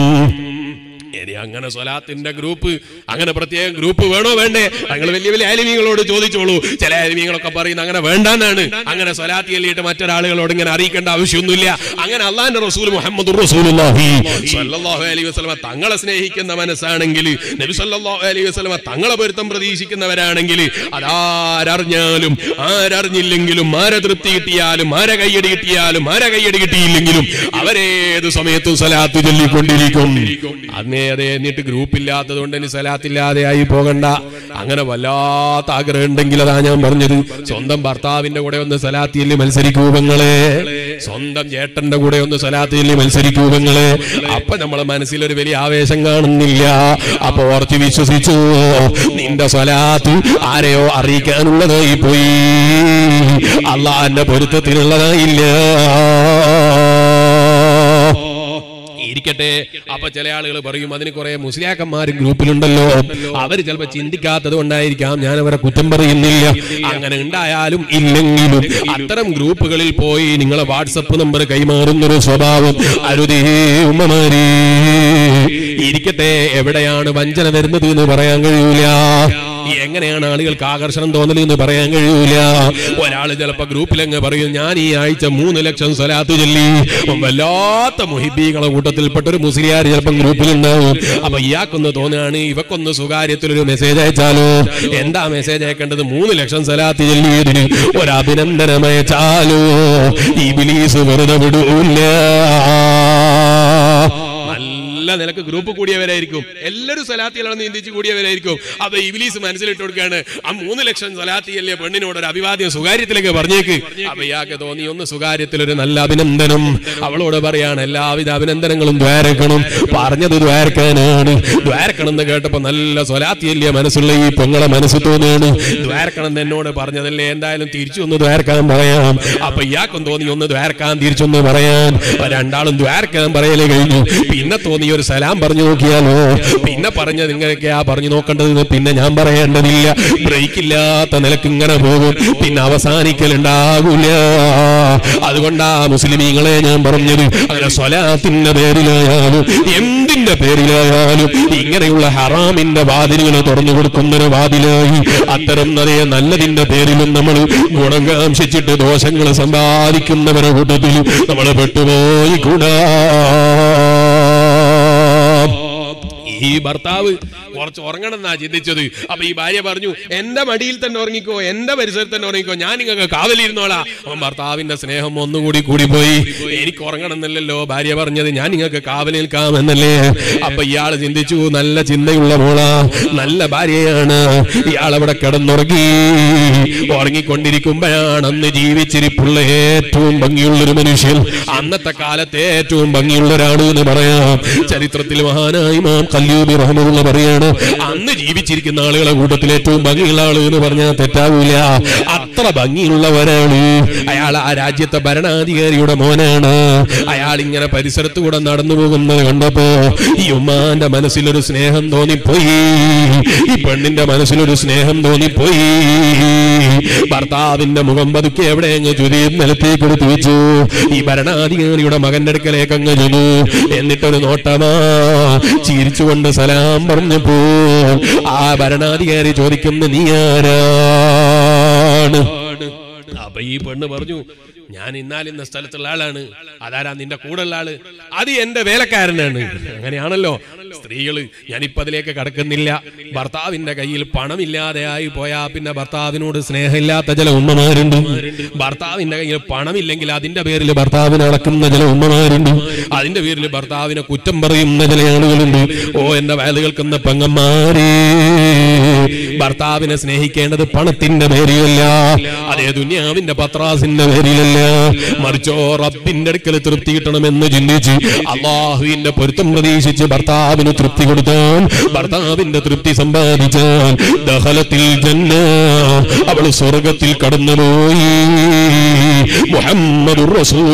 Speaker 1: ഇനി അങ്ങനെ സ്വലാത്തിന്റെ ഗ്രൂപ്പ് അങ്ങനെ പ്രത്യേക ഗ്രൂപ്പ് വേണോ വേണ്ടേ ഞങ്ങൾ വലിയ വലിയ ആലിമീങ്ങളോട് ചോദിച്ചോളൂ ചില ആലിമീങ്ങളൊക്കെ പറയുന്നത് അങ്ങനെ വേണ്ടാന്നാണ് അങ്ങനെ സ്വലാത്തി എല്ലിയിട്ട് മറ്റൊരാളുകളോട് ഇങ്ങനെ അറിയിക്കേണ്ട ആവശ്യമൊന്നുമില്ല അങ്ങനെ അള്ളാന്റെ റസൂൽ മുഹമ്മദ്
Speaker 2: റസൂലുള്ളാഹി
Speaker 1: സല്ലല്ലാഹു അലൈഹി വസല്ലമ തങ്ങളെ സ്നേഹിക്കുന്ന മനസ്സാണെങ്കിൽ നബി സല്ലല്ലാഹു അലൈഹി വസല്ലമ തങ്ങളെ പൊരുത്തം പ്രതീക്ഷിക്കുന്നവരാണെങ്കിൽ അതാരറിഞ്ഞാലും ആരറിഞ്ഞില്ലെങ്കിലും ആരെ തൃപ്തി കിട്ടിയാലും ആരെ കയ്യടി കിട്ടിയാലും ആരെ കയ്യടി കിട്ടിയില്ലെങ്കിലും അവരേത് സമയത്തും സലാത്ത് ചൊല്ലിക്കൊണ്ടിരിക്കും അന്നേ അതെ എന്നിട്ട് ഗ്രൂപ്പ് ഇല്ലാത്തത് കൊണ്ട് ഇനി സലാത്തില്ലാതെ ആയി പോകണ്ട അങ്ങനെ വല്ലാത്ത ആഗ്രഹം ഉണ്ടെങ്കിൽ അതാ ഞാൻ പറഞ്ഞത് സ്വന്തം ഭർത്താവിന്റെ കൂടെ ഒന്ന് സലാത്തിയിൽ മത്സരിക്കൂ പെങ്ങളെ സ്വന്തം ചേട്ടന്റെ കൂടെ ഒന്ന് സലാത്തിയിൽ മത്സരിക്കൂ പെങ്ങളെ അപ്പൊ നമ്മളെ മനസ്സിൽ ഒരു വലിയ ആവേശം കാണുന്നില്ല അപ്പൊ ഓർത്ത് വിശ്വസിച്ചു നിന്റെ സ്വലാത്ത് ആരെയോ അറിയിക്കാനുള്ളതായി പോയി അള്ളാന്റെ പൊരുത്തത്തിനുള്ളതായില്ല ഇരിക്കട്ടെ അപ്പൊ ചില ആളുകൾ പറയും അതിന് കുറെ മുസ്ലിയാക്കന്മാർ ഗ്രൂപ്പിലുണ്ടല്ലോ അവർ ചിലപ്പോ ചിന്തിക്കാത്തത് കൊണ്ടായിരിക്കാം ഞാൻ അവരെ കുറ്റം പറയുന്നില്ല അങ്ങനെ ഉണ്ടായാലും ഇല്ലെങ്കിലും അത്തരം ഗ്രൂപ്പുകളിൽ പോയി നിങ്ങളെ വാട്സപ്പ് നമ്പർ കൈമാറുന്നൊരു സ്വഭാവം അരുതേ ഉമ്മമാരി
Speaker 2: ഇരിക്കട്ടെ എവിടെയാണ് വഞ്ചന വരുന്നത് എന്ന് പറയാൻ കഴിയൂല എങ്ങനെയാണ് ആളുകൾക്ക് ആകർഷണം തോന്നൽ എന്ന് പറയാൻ കഴിയൂല ഒരാൾ ചിലപ്പോ ഗ്രൂപ്പിലങ്ങ് പറയും ഞാൻ ഈ ആഴ്ച മൂന്ന് ലക്ഷം സ്വലാത്ത് ചൊല്ലി വല്ലാത്ത മുഹിബീകളെ കൂട്ടത്തിൽപ്പെട്ട ഒരു മുസ്ലിയാർ ചിലപ്പം ഗ്രൂപ്പിലുണ്ടാവും അപ്പൊ ഇയാൾക്കൊന്ന് തോന്നുകയാണ് ഇവക്കൊന്ന് സ്വകാര്യത്തിൽ ഒരു മെസ്സേജ് അയച്ചാലോ എന്താ മെസ്സേജ് അയക്കേണ്ടത് മൂന്ന് ലക്ഷം സ്വലാത്ത് ചൊല്ലിയതിന് ഒരു അഭിനന്ദനം അയച്ചാലോ ഈ ബിലീസ് വെറുതെ വിടൂല്ല
Speaker 1: നല്ല നിലക്ക് ഗ്രൂപ്പ് കൂടിയവരായിരിക്കും എല്ലാവരും സലാത്തികളാണ് നീന്തിച്ച് കൂടിയവരായിരിക്കും അപ്പൊ ഇബിലീസ് മനസ്സിലിട്ട് കൊടുക്കുകയാണ് ആ മൂന്ന് ലക്ഷം സലാത്തിയല്ലേ പെണ്ണിനോട് ഒരു അഭിവാദ്യം സ്വകാര്യത്തിലേക്ക് പറഞ്ഞേക്ക് അപ്പൊ ഇയാൾക്ക് തോന്നി ഒന്ന് സ്വകാര്യത്തിൽ ഒരു നല്ല അഭിനന്ദനം അവളോട് പറയാണ് എല്ലാവിധ അഭിനന്ദനങ്ങളും ദ്വാരക്കണം പറഞ്ഞത് ദ്വാരക്കാനാണ് ദ്വാരക്കണം എന്ന് കേട്ടപ്പോ നല്ല സ്വലാത്തിയല്ലേ മനസ്സുള്ള ഈ പെങ്ങളെ മനസ്സ് തോന്നുകയാണ് ദ്വാരക്കണം എന്ന് എന്നോട് പറഞ്ഞതല്ലേ എന്തായാലും തിരിച്ചു ഒന്ന് ദ്വാരക്കാൻ പറയാം അപ്പൊ ഇയാൾക്കും തോന്നി ഒന്ന് ദ്വാരക്കാൻ തിരിച്ചൊന്ന് പറയാൻ അപ്പൊ രണ്ടാളും ദ്വാരക്കാൻ പറയലേ കഴിഞ്ഞു പിന്നെ തോന്നി ഒരു സലാം പറഞ്ഞു നോക്കിയാലോ പിന്നെ പറഞ്ഞത് ഇങ്ങനെയൊക്കെയാ പറഞ്ഞു നോക്കേണ്ടത് പിന്നെ ഞാൻ പറയേണ്ടതില്ല ബ്രേക്ക് ഇല്ലാത്ത നിലക്ക് ഇങ്ങനെ പോകും പിന്നെ അവസാനിക്കലുണ്ടാകൂല അതുകൊണ്ടാ മുസ്ലിമീങ്ങളെ ഞാൻ പറഞ്ഞത് അങ്ങനെ സ്വലാത്തിന്റെ പേരിലായാലും എന്തിന്റെ പേരിലായാലും ഇങ്ങനെയുള്ള ഹറാമിന്റെ വാതിലുകൾ തുറന്നു കൊടുക്കുന്നൊരു വാതിലായി അത്തരം അതേ നല്ലതിന്റെ പേരിലും നമ്മൾ ഗുണം കാംക്ഷിച്ചിട്ട് ദോഷങ്ങൾ സമ്പാദിക്കുന്നവരുടെ കൂട്ടത്തിൽ നമ്മൾ പെട്ടുപോയി കൂടാ ഈ ഭർത്താവ് കുറച്ച് ഉറങ്ങണം എന്നാ ചിന്തിച്ചത് അപ്പൊ ഈ ഭാര്യ പറഞ്ഞു എന്റെ മടിയിൽ തന്നെ ഉറങ്ങിക്കോ എന്റെ പരിസരത്ത് തന്നെ ഉറങ്ങിക്കോ ഞാൻ നിങ്ങൾക്ക് കാവലിരുന്നോളാ അവൻ ഭർത്താവിന്റെ സ്നേഹം ഒന്നുകൂടി കൂടി പോയി എനിക്ക് ഉറങ്ങണം എന്നല്ലല്ലോ ഭാര്യ പറഞ്ഞത് ഞാൻ നിങ്ങൾക്ക് കാവൽ നിൽക്കാം എന്നല്ലേ അപ്പൊ ഇയാള് ചിന്തിച്ചു നല്ല ചിന്തയുള്ള മോളാ നല്ല ഭാര്യയാണ് ഇയാൾ അവിടെ കിടന്നുറങ്ങി ഉറങ്ങിക്കൊണ്ടിരിക്കുമ്പോഴാണ് അന്ന് ജീവിച്ചിരിപ്പുള്ള ഏറ്റവും ഭംഗിയുള്ള ഒരു മനുഷ്യൻ അന്നത്തെ കാലത്തെ ഏറ്റവും ഭംഗിയുള്ള ഒരാൾ എന്ന് പറയാം ചരിത്രത്തിൽ മഹാനായി മാം കല്യൂബി റഹ്മുള്ള പറയാണ് അന്ന് ജീവിച്ചിരിക്കുന്ന ആളുകളെ കൂട്ടത്തിൽ ഏറ്റവും ഭംഗിയുള്ള ആള് എന്ന് പറഞ്ഞാൽ തെറ്റാവൂല അത്ര ഭംഗിയുള്ള ഒരാള് അയാൾ ആ രാജ്യത്തെ ഭരണാധികാരിയുടെ മോനാണ് അയാൾ ഇങ്ങനെ പരിസരത്ത് കൂടെ നടന്നു പോകുന്നത് കണ്ടപ്പോ ഈ ഉമ്മാന്റെ മനസ്സിലൊരു സ്നേഹം തോന്നിപ്പോയി ഈ പെണ്ണിന്റെ മനസ്സിലൊരു സ്നേഹം തോന്നിപ്പോയി ഭർത്താവിന്റെ മുഖം പതുക്കെ എവിടെ അങ്ങ് ചുരി നിലത്തേക്ക് എടുത്തു വെച്ചു ഈ ഭരണാധികാരിയുടെ മകന്റെ അടുക്കലേക്ക് അങ്ങ് ചെന്നു എന്നിട്ടൊരു നോട്ടമാ ചിരിച്ചുകൊണ്ട് സലാം പറഞ്ഞപ്പോ ആ ഭരണാധികാരി ചോദിക്കുന്ന നീ ആരാണ് അപ്പൊ ഈ പെണ്ണ് പറഞ്ഞു ഞാൻ ഇന്നാലിന്ന സ്ഥലത്തുള്ള ആളാണ് അതാരാ നിന്റെ കൂടെയുള്ള ആള് അത് എന്റെ വേലക്കാരനാണ് അങ്ങനെയാണല്ലോ സ്ത്രീകള് ഞാനിപ്പോ അതിലേക്ക് കടക്കുന്നില്ല ഭർത്താവിന്റെ കയ്യിൽ പണമില്ലാതെ ആയി പോയാ പിന്നെ ഭർത്താവിനോട് സ്നേഹമില്ലാത്ത ചില ഉമ്മമാരുണ്ട് ഭർത്താവിന്റെ കയ്യിൽ പണമില്ലെങ്കിൽ അതിന്റെ പേരിൽ ഭർത്താവിനെ അളക്കുന്ന ചില ഉമ്മമാരുണ്ട് അതിന്റെ പേരിൽ ഭർത്താവിനെ കുറ്റം പറയുന്ന ചില ആളുകളുണ്ട് ഓ എന്റെ വയല് കേൾക്കുന്ന പെങ്ങന്മാരേ ഭർത്താവിനെ സ്നേഹിക്കേണ്ടത് പണത്തിന്റെ പേരിലല്ല അതേ ദുനിയാവിന്റെ പത്രാസിന്റെ പേരിലല്ല മറിച്ചോ റബ്ബിന്റെ അടുക്കൽ തൃപ്തി കിട്ടണമെന്ന് ചിന്തിച്ച് അള്ളാഹുവിന്റെ പൊരുത്തം പ്രതീക്ഷിച്ച് ഭർത്താവിന് തൃപ്തി കൊടുത്താൽ ഭർത്താവിന്റെ തൃപ്തി സമ്പാദിച്ചാൽ ദഹലത്തിൽ ജന്ന അവൾ സ്വർഗത്തിൽ കടന്നുപോയി മുഹമ്മദ്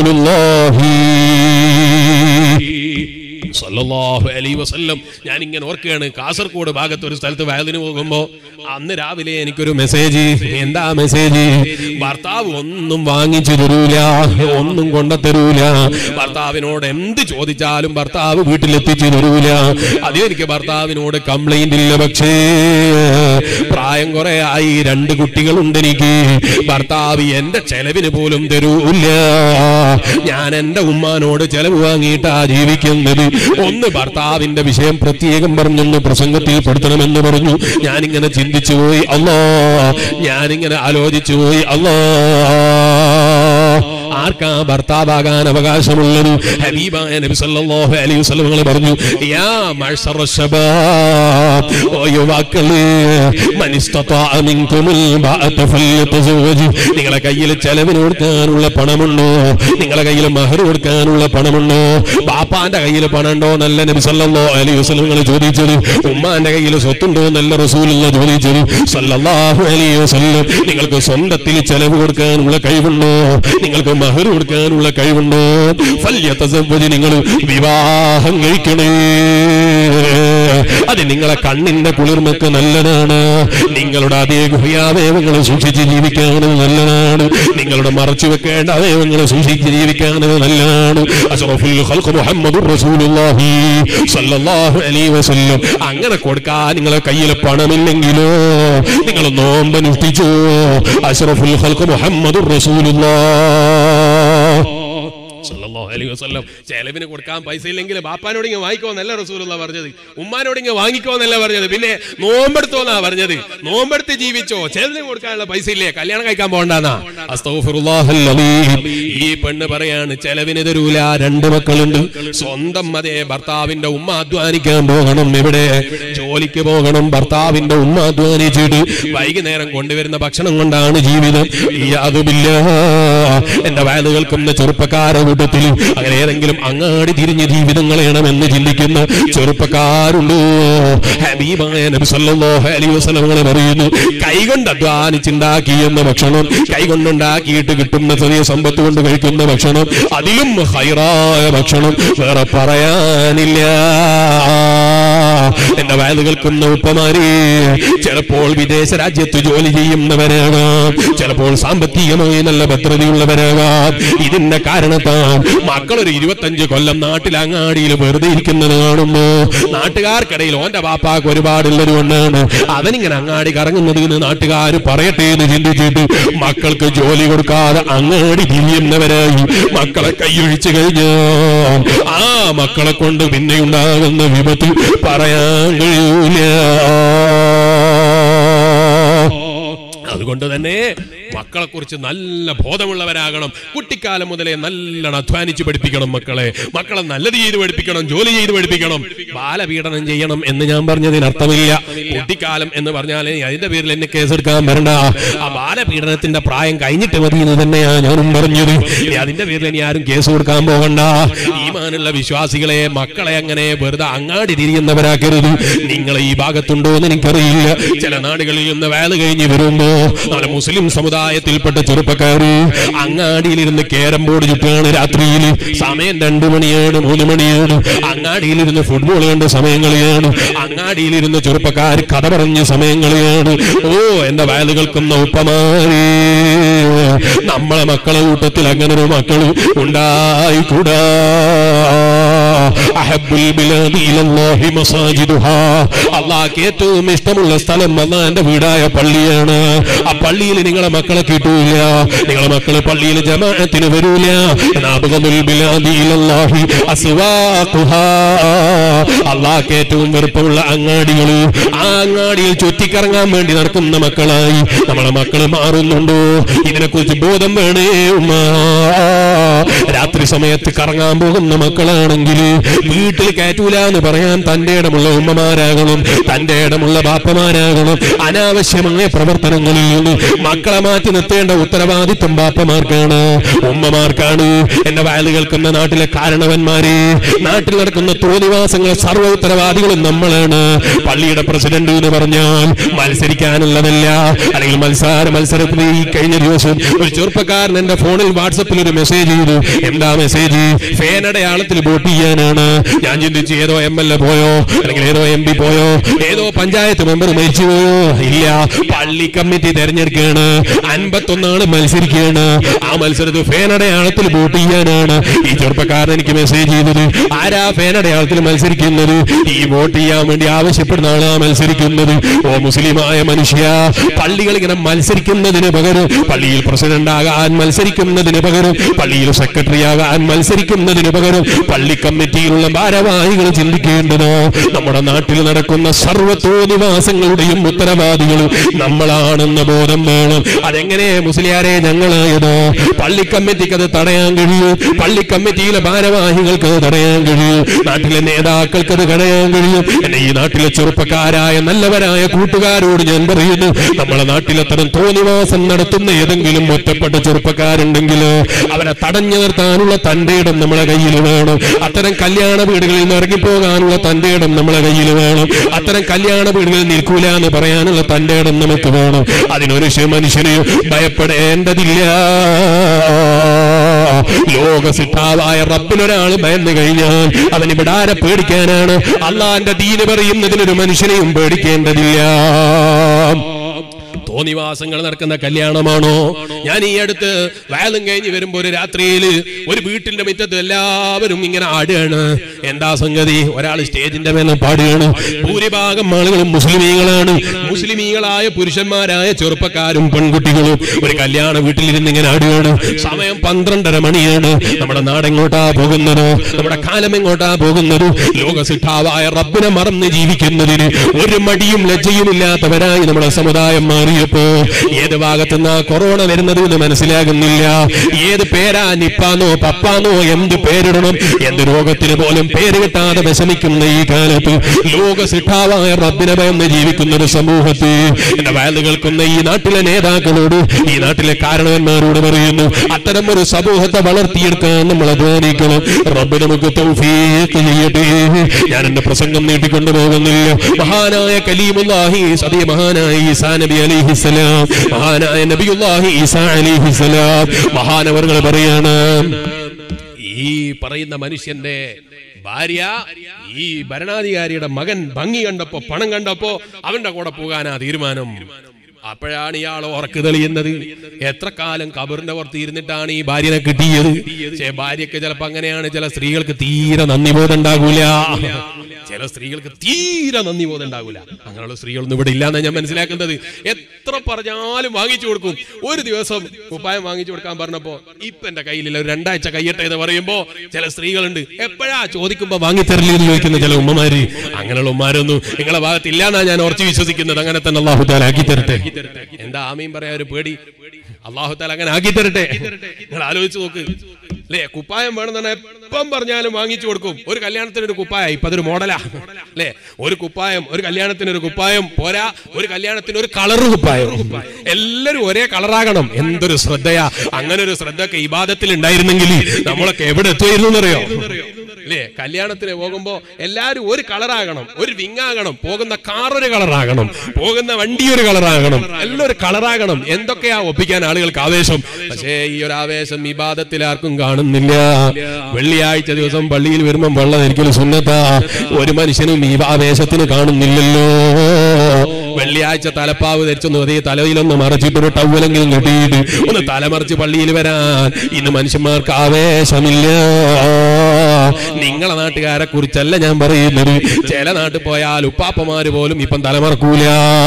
Speaker 1: റസൂലുള്ളാഹി സല്ലല്ലാഹു അലൈഹി വസല്ലം ഞാൻ ഇങ്ങനെ ഓർക്കുകയാണ് കാസർഗോഡ് ഭാഗത്ത് ഒരു സ്ഥലത്ത് വയലിന് പോകുമ്പോ അന്ന് രാവിലെ എനിക്കൊരു മെസ്സേജ് എന്താ മെസ്സേജ് ഭർത്താവ് ഒന്നും വാങ്ങിച്ചു തരൂല ഒന്നും കൊണ്ട തരൂല ഭർത്താവിനോട് എന്ത് ചോദിച്ചാലും ഭർത്താവ് വീട്ടിലെത്തിച്ചു തരൂല അത് എനിക്ക് ഭർത്താവിനോട് കംപ്ലൈന്റ് ഇല്ല പക്ഷേ പ്രായം കുറെ ആയി രണ്ട് കുട്ടികളുണ്ട് എനിക്ക് ഭർത്താവ് എന്റെ ചെലവിന് പോലും തരൂല്ല ഞാൻ എന്റെ ഉമ്മാനോട് ചെലവ് വാങ്ങിയിട്ടാ ജീവിക്കുന്നത് ഒന്ന് ഭർത്താവിന്റെ വിഷയം പ്രത്യേകം പറഞ്ഞൊന്ന് പ്രസംഗത്തിൽ പെടുത്തണമെന്ന് പറഞ്ഞു ഞാനിങ്ങനെ ചിന്തിച്ചു പോയി അല്ലോ ഞാനിങ്ങനെ ആലോചിച്ചു പോയി അല്ലോ ആർക്കാ ഭർത്താവാകാൻ അവകാശമുള്ളത് ഹബീബായ നബി സല്ലല്ലാഹു അലൈഹി വസല്ലം നിങ്ങൾ പറഞ്ഞു യാ മഅ്ശറ ശബാബ് ഓ യുവാക്കളെ മൻ ഇസ്തതാഅ മിൻകുമുൽ ബഅത ഫല്യതസവ്വജ് നിങ്ങളെ കയ്യിൽ ചെലവിന് കൊടുക്കാനുള്ള പണമുണ്ടോ നിങ്ങളെ കയ്യിൽ മഹർ കൊടുക്കാനുള്ള പണമുണ്ടോ ബാപ്പാന്റെ കയ്യിൽ പണമുണ്ടോ നല്ല നബി സല്ലല്ലാഹു അലൈഹി വസല്ലം നിങ്ങൾ ചോദിച്ചത് ഉമ്മാന്റെ കയ്യിൽ സ്വത്തുണ്ടോ നല്ല റസൂലുള്ള ചോദിച്ചത് സല്ലല്ലാഹു അലൈഹി വസല്ലം നിങ്ങൾക്ക് സ്വന്തത്തിൽ ചെലവ് കൊടുക്കാനുള്ള കഴിവുണ്ടോ നിങ്ങൾക്ക് മഹർ
Speaker 2: മഹർ കൊടുക്കാനുള്ള കഴിവുണ്ടോ ഫല്യതസവ്വജ് നിങ്ങൾ വിവാഹം കഴിക്കണേ അത് നിങ്ങളെ കണ്ണിന്റെ കുളിർമക്ക് നല്ലതാണ് നിങ്ങളുടെ അതേ ഗുഹ്യാവയവങ്ങൾ സൂക്ഷിച്ച് ജീവിക്കാനത് നല്ലതാണ് നിങ്ങളുടെ മറച്ചു വെക്കേണ്ട അവയവങ്ങൾ സൂക്ഷിച്ച് ജീവിക്കാനത് നല്ലതാണ് അഷ്റഫുൽ ഖൽഖ് മുഹമ്മദുർ റസൂലുള്ളാഹി സ്വല്ലല്ലാഹു അലൈഹി വസല്ലം അങ്ങനെ കൊടുക്കാൻ നിങ്ങളെ കയ്യിൽ പണമില്ലെങ്കിലോ നിങ്ങൾ നോമ്പ് അനുഷ്ഠിച്ചോ അഷ്റഫുൽ ഖൽഖ് മുഹമ്മദുർ റസൂലുള്ളാഹ്
Speaker 1: സല്ലല്ലാഹു അലൈഹി വസല്ലം ചെലവിന് കൊടുക്കാൻ പൈസ ഇല്ലെങ്കിൽ ബാപ്പാനോട് ഇങ്ങ് വാങ്ങിക്കോന്നല്ല റസൂലുള്ള പറഞ്ഞത് ഉമ്മാനോട് ഇങ്ങ് വാങ്ങിക്കോന്നല്ല പറഞ്ഞത് പിന്നെ നോമ്പെടുത്തോന്നാ പറഞ്ഞത് നോമ്പെടുത്ത് ജീവിച്ചോ ചെലവിന് കൊടുക്കാനുള്ള പൈസ ഇല്ലേ കല്യാണം കഴിക്കാൻ പോകണ്ടെന്നാ
Speaker 2: അസ്തഗ്ഫിറുല്ലാഹൽ അലീം.
Speaker 1: ഈ പെണ്ണ് പറയാണ് ചെലവിന് തരൂല രണ്ട് മക്കളുണ്ട് സ്വന്തം അതേ ഭർത്താവിന്റെ ഉമ്മ അധ്വാനിക്കാൻ
Speaker 2: അധ്വാനിക്കാൻ പോകണം ഇവിടെ ജോലിക്ക് പോകണം ഭർത്താവിന്റെ ഉമ്മ അധ്വാനിച്ചിട്ട് വൈകുന്നേരം കൊണ്ടുവരുന്ന ഭക്ഷണം കൊണ്ടാണ് ജീവിതം യാതുമില്ല എന്റെ വയല് കേൾക്കുന്ന ചെറുപ്പക്കാരെ കൂട്ടത്തിൽ അങ്ങനെ ഏതെങ്കിലും അങ്ങാടി തിരിഞ്ഞ് ജീവിതം കളയണമെന്ന് ചിന്തിക്കുന്ന ചെറുപ്പക്കാരുണ്ടോ ഹബീബായ നബി സല്ലല്ലാഹു അലൈഹി വസല്ലം അങ്ങനെ പറയുന്നു കൈകൊണ്ട് അധ്വാനിച്ചുണ്ടാക്കി എന്ന ഭക്ഷണം കൈകൊണ്ടുണ്ടാക്കിയിട്ട് കിട്ടുന്ന ചെറിയ സമ്പത്ത് കൊണ്ട് കഴിക്കുന്ന ഭക്ഷണം അതിലും ഹൈറായ ഭക്ഷണം വേറെ പറയാനില്ല എന്റെ വയല് കേൾക്കുന്ന ഉപ്പമാരെ ചിലപ്പോൾ വിദേശ രാജ്യത്ത് ജോലി ചെയ്യുന്നവരാകാം ചിലപ്പോൾ സാമ്പത്തികമായി നല്ല ഭദ്രതയുള്ളവരാകാം ഇതിന്റെ കാരണത്താൽ മക്കളൊരു ഇരുപത്തഞ്ച് കൊല്ലം നാട്ടിൽ അങ്ങാടിയിൽ വെറുതെ ഇരിക്കുന്നത് കാണുമ്പോ നാട്ടുകാർക്കിടയിൽ ഓന്റെ പാപ്പാക്ക് ഒരുപാടുള്ളത് കൊണ്ടാണ് അവനിങ്ങനെ അങ്ങാടി കറങ്ങുന്നത് എന്ന് നാട്ടുകാർ പറയട്ടെ എന്ന് ചിന്തിച്ചിട്ട് മക്കൾക്ക് ജോലി കൊടുക്കാതെ അങ്ങാടി തിരിയുന്നവരായി മക്കളെ കൈയൊഴിച്ചു കഴിഞ്ഞോ ആ മക്കളെ കൊണ്ട് പിന്നെ ഉണ്ടാകുന്ന വിപത്ത് പറയാൻ കഴിയൂല
Speaker 1: അതുകൊണ്ട് തന്നെ മക്കളെ കുറിച്ച് നല്ല ബോധമുള്ളവരാകണം കുട്ടിക്കാലം മുതലേ നല്ലോണം അധ്വാനിച്ച് പഠിപ്പിക്കണം മക്കളെ മക്കളെ നല്ലത് ചെയ്ത് പഠിപ്പിക്കണം ജോലി ചെയ്ത് പഠിപ്പിക്കണം ബാലപീഡനം ചെയ്യണം എന്ന് ഞാൻ പറഞ്ഞതിന് അർത്ഥമില്ല കുട്ടിക്കാലം എന്ന് പറഞ്ഞാൽ അതിന്റെ പേരിൽ എന്നെ കേസെടുക്കാൻ വരണ്ട ആ ബാലപീഡനത്തിന്റെ പ്രായം കഴിഞ്ഞിട്ട് മതി എന്ന് തന്നെയാ ഞാനും പറഞ്ഞത് ഇനി അതിന്റെ പേരിൽ ഇനി ആരും കേസ് കൊടുക്കാൻ പോകണ്ട ഈമാനുള്ള വിശ്വാസികളെ മക്കളെ അങ്ങനെ വെറുതെ അങ്ങാടി തിരിയുന്നവരാക്കരുത് നിങ്ങൾ ഈ ഭാഗത്തുണ്ടോ എന്ന് എനിക്കറിയില്ല ചില നാടുകളിൽ നിന്ന് വേല കഴിഞ്ഞ് വരുമ്പോ നമ്മുടെ മുസ്ലിം സമുദായത്തിൽപ്പെട്ട ചെറുപ്പക്കാര് അങ്ങാടിയിലിരുന്ന് കേരം ബോർഡ് ചുറ്റുകയാണ് രാത്രിയിൽ സമയം രണ്ടു മണിയാണ് മൂന്ന് മണിയാണ് അങ്ങാടിയിലിരുന്ന് ഫുട്ബോൾ കണ്ട സമയങ്ങളെയാണ് അങ്ങാടിയിലിരുന്ന് ചെറുപ്പക്കാർ കഥ പറഞ്ഞ സമയങ്ങളെയാണ് ഓ എന്റെ വയല് കേൾക്കുന്ന ഉപ്പമാരേ നമ്മളെ മക്കളെ കൂട്ടത്തിൽ അങ്ങനെ ഒരു മക്കള് ഉണ്ടായിക്കൂടാ അഹബ്ബുൽ ബിലാദി ഇലല്ലാഹി മസാജിദുഹാ അള്ളാഹ്ക്ക് ഏറ്റവും ഇഷ്ടമുള്ള സ്ഥലം അള്ളാന്റെ വീടായ പള്ളിയാണ് ആ പള്ളിയിൽ നിങ്ങളെ മക്കളെ കിട്ടൂല നിങ്ങളെ മക്കള് പള്ളിയിൽ ജമാഅത്തിന് വരൂല അബ്ഗദുൽ ബിലാദി ഇലല്ലാഹി അസ്വാഖുഹാ അള്ളാഹ്ക്ക് ഏറ്റവും വെറുപ്പമുള്ള അങ്ങാടികൾ ആ അങ്ങാടിയിൽ ചുറ്റിക്കറങ്ങാൻ വേണ്ടി നടക്കുന്ന മക്കളായി നമ്മളെ മക്കള് മാറുന്നുണ്ടോ ഇതിനെക്കുറിച്ച് ബോധം വേണേ ഉമ്മ രാത്രി സമയത്ത് കറങ്ങാൻ പോകുന്ന മക്കളാണെങ്കിൽ വീട്ടിൽ കയറ്റൂല എന്ന് പറയാൻ തന്റെ ഇടമുള്ള ഉമ്മമാരാകണം തന്റെ ഇടമുള്ള ബാപ്പമാരാകണം അനാവശ്യമായ പ്രവർത്തനങ്ങളിൽ നിന്ന് മക്കളെ മാറ്റി നിർത്തേണ്ട ഉത്തരവാദിത്വം ബാപ്പമാർക്കാണ് ഉമ്മമാർക്കാണ് എന്റെ വയല് കേൾക്കുന്ന നാട്ടിലെ കാരണവന്മാരെ നാട്ടിൽ നടക്കുന്ന തോന്നിവാസങ്ങൾ സർവ്വ ഉത്തരവാദികളും നമ്മളാണ് പള്ളിയുടെ പ്രസിഡന്റ് എന്ന് പറഞ്ഞാൽ മത്സരിക്കാനുള്ളതല്ല അല്ലെങ്കിൽ മത്സര മത്സരത്തിൽ ഈ കഴിഞ്ഞ ദിവസം ഒരു ചെറുപ്പക്കാരൻ എന്റെ ഫോണിൽ വാട്സപ്പിൽ ഒരു മെസ്സേജ് ചെയ്തു എന്താ മെസ്സേജ് ഫേനടയാളത്തിൽ വോട്ട് ചെയ്യാനാണ് ഞാൻ ചിന്തിച്ചു ഏതോ എം എൽ എ പോയോ അല്ലെങ്കിൽ ഏതോ എം പി പോയോ ഏതോ പഞ്ചായത്ത് മെമ്പർ മരിച്ചു പോയോ ഇല്ല പള്ളി കമ്മിറ്റി തെരഞ്ഞെടുക്കുകയാണ് അൻപത്തൊന്നാള് മത്സരിക്കുകയാണ് ആ മത്സരത്തിൽ ഫേനടയാളത്തിൽ വോട്ട് ചെയ്യാനാണ് ഈ ചെറുപ്പക്കാരൻ എനിക്ക് മെസ്സേജ് ചെയ്തത് ആരാ ഫേനടയാളത്തിൽ മത്സരിക്കുന്നത് ഈ വോട്ട് ചെയ്യാൻ വേണ്ടി ആവശ്യപ്പെടുന്ന ആളാ മത്സരിക്കുന്നത് ഓ മുസ്ലിമായ മനുഷ്യ പള്ളികൾ ഇങ്ങനെ മത്സരിക്കുന്നതിന് പകരം പള്ളിയിൽ പ്രസിഡന്റ് ആകാൻ മത്സരിക്കുന്നതിന് പകരം പള്ളിയിൽ സെക്രട്ടറി ആകാൻ മത്സരിക്കുന്നതിന് പകരം പള്ളി കമ്മിറ്റിയിലുള്ള ഭാരവാഹികൾ ചിന്തിക്കേണ്ടത് നമ്മുടെ നാട്ടിൽ നടക്കുന്ന സർവ്വത്തോനിവാസങ്ങളുടെയും ഉത്തരവാദികൾ നമ്മളാണെന്ന ബോധം വേണം അതെങ്ങനെ മുസ്ലിയാരെ ഞങ്ങളായത് പള്ളി കമ്മിറ്റിക്ക് അത് തടയാൻ കഴിയും പള്ളി കമ്മിറ്റിയിലെ ഭാരവാഹികൾക്ക് അത് തടയാൻ കഴിയും നാട്ടിലെ നേതാക്കൾക്ക് അത് തടയാൻ കഴിയും എന്നെ ഈ നാട്ടിലെ ചെറുപ്പക്കാരായ നല്ലവരായ കൂട്ടുകാരോട് ഞാൻ പറയുന്നു നമ്മളെ നാട്ടിൽ അത്തരം തോന്നിവാസം നടത്തുന്ന ഏതെങ്കിലും ഒറ്റപ്പെട്ട ചെറുപ്പക്കാരുണ്ടെങ്കിൽ അവരെ തടഞ്ഞു നിർത്താനുള്ള തന്റെ ഇടം നമ്മളെ കയ്യിൽ വേണം അത്തരം കല്യാണ വീടുകളിൽ നിന്ന് ഇറങ്ങിപ്പോകാനുള്ള തന്റെ ഇടം നമ്മളെ കയ്യിൽ വേണം അത്തരം കല്യാണ വീടുകളിൽ നിൽക്കൂല എന്ന് പറയാനുള്ള തന്റെ ഇടം നമുക്ക് വേണം അതിനൊരു ശ- മനുഷ്യന് ഭയപ്പെടേണ്ടതില്ല
Speaker 2: ലോക സിട്ടാവായ റബ്ബിനൊരാൾ ഭയന്നു കഴിഞ്ഞാൽ അവൻ ഇവിടെ ആരെ പേടിക്കാനാണ് അള്ളാന്റെ ദീന് പറയുന്നതിനൊരു മനുഷ്യനെയും പേടിക്കേണ്ടതില്ല തോന്നിവാസങ്ങൾ നടക്കുന്ന കല്യാണമാണോ ഞാൻ ഈ അടുത്ത് വയലും കഴിഞ്ഞ് വരുമ്പോ ഒരു രാത്രിയിൽ ഒരു വീട്ടിന്റെ മുറ്റത്ത് എല്ലാവരും ഇങ്ങനെ ആടുകയാണ് എന്താ സംഗതി ഒരാൾ സ്റ്റേജിന്റെ മേലെ പാടുകയാണ് ഭൂരിഭാഗം ആളുകളും മുസ്ലിമീങ്ങളാണ് മുസ്ലിമീങ്ങളായ പുരുഷന്മാരായ ചെറുപ്പക്കാരും പെൺകുട്ടികളും ഒരു കല്യാണ വീട്ടിലിരുന്ന് ഇങ്ങനെ ആടുകയാണ് സമയം പന്ത്രണ്ടര മണിയാണ് നമ്മുടെ നാടെങ്ങോട്ടാ പോകുന്നത് നമ്മുടെ കാലം എങ്ങോട്ടാ പോകുന്നത് ലോകസിദ്ധാവായ റബ്ബിനെ മറന്ന് ജീവിക്കുന്നതിന് ഒരു മടിയും ലജ്ജയും ഇല്ലാത്തവരായി നമ്മുടെ സമുദായം മാറിയപ്പോ ഏത് ഭാഗത്തുനിന്ന് കൊറോണ വരുന്നത് എന്ന് മനസ്സിലാകുന്നില്ല ഏത് പേരാ നിപ്പാന്നോ പപ്പാന്നോ എന്ത് പേരിടണം എന്ത് രോഗത്തിന് പോലും പേര് കിട്ടാതെ വിഷമിക്കുന്ന ഈ കാലത്ത് ലോക സിട്ടാവായ റബ്ബിനെ ഭയന്ന് ജീവിക്കുന്ന ഒരു സമൂഹത്തെ എന്റെ വയല് കേൾക്കുന്ന ഈ നാട്ടിലെ നേതാക്കളോട് ഈ നാട്ടിലെ കാരണവന്മാരോട് പറയുന്നു അത്തരം ഒരു സമൂഹത്തെ വളർത്തിയെടുക്കാൻ നമ്മൾ അധ്വാനിക്കണം റബ്ബ് നമുക്ക് തൗഫീഖ് ചെയ്യട്ടെ ഞാൻ എന്റെ പ്രസംഗം നീട്ടിക്കൊണ്ടു പോകുന്നില്ല മഹാനായ കലീമുല്ലാഹി സതിയ മഹാനായ ഈസാ നബി അലിഹിസലാം മഹാനായ നബിയുല്ലാഹി ഈസാ അലിഹിസലാം മഹാനവറുകൾ പറയാണ്
Speaker 1: ഈ പറയുന്ന മനുഷ്യന്റെ ഭാര്യ ഈ ഭരണാധികാരിയുടെ മകൻ ഭംഗി കണ്ടപ്പോ പണം കണ്ടപ്പോ അവന്റെ കൂടെ പോകാനാ തീരുമാനം അപ്പോഴാണ് ഇയാൾ ഉറക്ക് തെളിയുന്നത് എത്ര കാലം കബറിന്റെ പുറത്ത് ഇരുന്നിട്ടാണ് ഈ ഭാര്യനെ കിട്ടിയത് പക്ഷേ ഭാര്യക്ക് ചിലപ്പോ അങ്ങനെയാണ് ചില സ്ത്രീകൾക്ക് തീരെ നന്ദി ബോധം ഉണ്ടാകൂല ചില സ്ത്രീകൾക്ക് തീരെ നന്ദി ബോധം ഉണ്ടാകൂല അങ്ങനെയുള്ള സ്ത്രീകളൊന്നും ഇവിടെ ഇല്ലാന്ന് ഞാൻ മനസ്സിലാക്കുന്നത് എത്ര പറഞ്ഞാലും വാങ്ങിച്ചു കൊടുക്കും ഒരു ദിവസം കുപ്പായം വാങ്ങിച്ചു കൊടുക്കാൻ പറഞ്ഞപ്പോ ഇപ്പൊ എന്റെ കയ്യിലില്ല ഒരു രണ്ടാഴ്ച കയ്യട്ടെ എന്ന് പറയുമ്പോ ചില സ്ത്രീകളുണ്ട് എപ്പോഴാ ചോദിക്കുമ്പോ വാങ്ങിത്തരല്ലേ എന്ന് ചോദിക്കുന്ന ചില ഉമ്മമാര് അങ്ങനെയുള്ള ഉമ്മാരൊന്നും നിങ്ങളെ ഭാഗത്ത് ഇല്ലാന്നാ ഞാൻ ഉറച്ചു വിശ്വസിക്കുന്നത് അങ്ങനെ തന്നെ അള്ളാഹു താല ആക്കി തരട്ടെ എന്താ ആമീൻ പറയാ ഒരു പേടി അള്ളാഹു താല അങ്ങനെ ആക്കി തരട്ടെ നിങ്ങൾ ആലോചിച്ച് നോക്ക് അല്ലേ കുപ്പായം വേണമെന്നാണ് എപ്പം പറഞ്ഞാലും വാങ്ങിച്ചു കൊടുക്കും ഒരു കല്യാണത്തിന് ഒരു കുപ്പായ ഇപ്പൊ അതൊരു മോഡലാ അല്ലേ ഒരു കുപ്പായം ഒരു കല്യാണത്തിന് ഒരു കുപ്പായം പോരാ ഒരു കല്യാണത്തിന് ഒരു കളർ കുപ്പായം എല്ലാരും ഒരേ കളറാകണം എന്തൊരു ശ്രദ്ധയാ അങ്ങനെ ഒരു ശ്രദ്ധയൊക്കെ ഇബാദത്തിൽ ഉണ്ടായിരുന്നെങ്കിൽ നമ്മളൊക്കെ എവിടെ എത്തുമായിരുന്നു എന്നറിയോ അല്ലേ കല്യാണത്തിന് പോകുമ്പോ എല്ലാരും ഒരു കളറാകണം ഒരു വിങ്ങാകണം പോകുന്ന കാർ ഒരു കളറാകണം പോകുന്ന വണ്ടി ഒരു കളറാകണം എല്ലാം ഒരു കളറാകണം എന്തൊക്കെയാ ഒപ്പിക്കാൻ ആളുകൾക്ക് ആവേശം പക്ഷേ ഈ ഒരു ആവേശം ഇബാദത്തിൽ ആർക്കും കാണുന്നില്ല വെള്ളിയാഴ്ച ദിവസം പള്ളിയിൽ വരുമ്പം വെള്ളം ഒരിക്കലും സുന്നത്താ ഒരു മനുഷ്യനും ഈ ആവേശത്തിന് കാണുന്നില്ലല്ലോ വെള്ളിയാഴ്ച തലപ്പാവ് ധരിച്ചൊന്ന് അതേ തലയിലൊന്ന് മറച്ചിട്ട് ഒരു ടവലെങ്കിലും കെട്ടിയിട്ട് ഒന്ന് തലമറിച്ച് പള്ളിയിൽ വരാൻ ഇന്ന് മനുഷ്യന്മാർക്ക് ആവേശമില്ല നിങ്ങളെ നാട്ടുകാരെ കുറിച്ചല്ല ഞാൻ പറയുന്നത് ചില നാട്ടിൽ പോയാൽ ഉപ്പാപ്പമാര് പോലും ഇപ്പം തലമറക്കൂല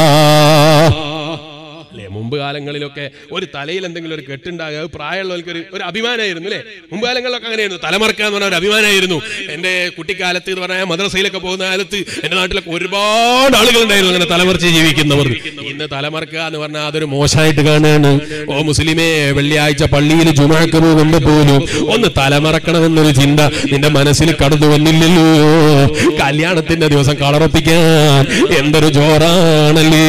Speaker 1: അല്ലേ മുമ്പ് കാലങ്ങളിലൊക്കെ ഒരു തലയിൽ എന്തെങ്കിലും ഒരു കെട്ടുണ്ടാകുക അത് പ്രായമുള്ളവർക്ക് ഒരു ഒരു അഭിമാനമായിരുന്നു അല്ലേ മുമ്പ് കാലങ്ങളിലൊക്കെ അങ്ങനെയായിരുന്നു തലമറക്കുക എന്ന് പറഞ്ഞ ഒരു അഭിമാനമായിരുന്നു എന്റെ കുട്ടിക്കാലത്ത് എന്ന് പറഞ്ഞാൽ മദ്രസയിലൊക്കെ പോകുന്ന കാലത്ത് എന്റെ നാട്ടിലൊക്കെ ഒരുപാട് ആളുകൾ ഉണ്ടായിരുന്നു അങ്ങനെ തലമറിച്ച് ജീവിക്കുന്നവർ ഇന്ന് തലമറക്കുക എന്ന് പറഞ്ഞാൽ അതൊരു മോശമായിട്ട് കാണുകയാണ് ഓ മുസ്ലിമേ വെള്ളിയാഴ്ച പള്ളിയിൽ ജുമാക്ക് പോകുമ്പോ പോലും ഒന്ന് തലമറക്കണമെന്നൊരു ചിന്ത നിന്റെ മനസ്സിൽ കടന്നു വന്നില്ലല്ലോ കല്യാണത്തിന്റെ ദിവസം കളറപ്പിക്കാൻ എന്തൊരു ജോറാണല്ലേ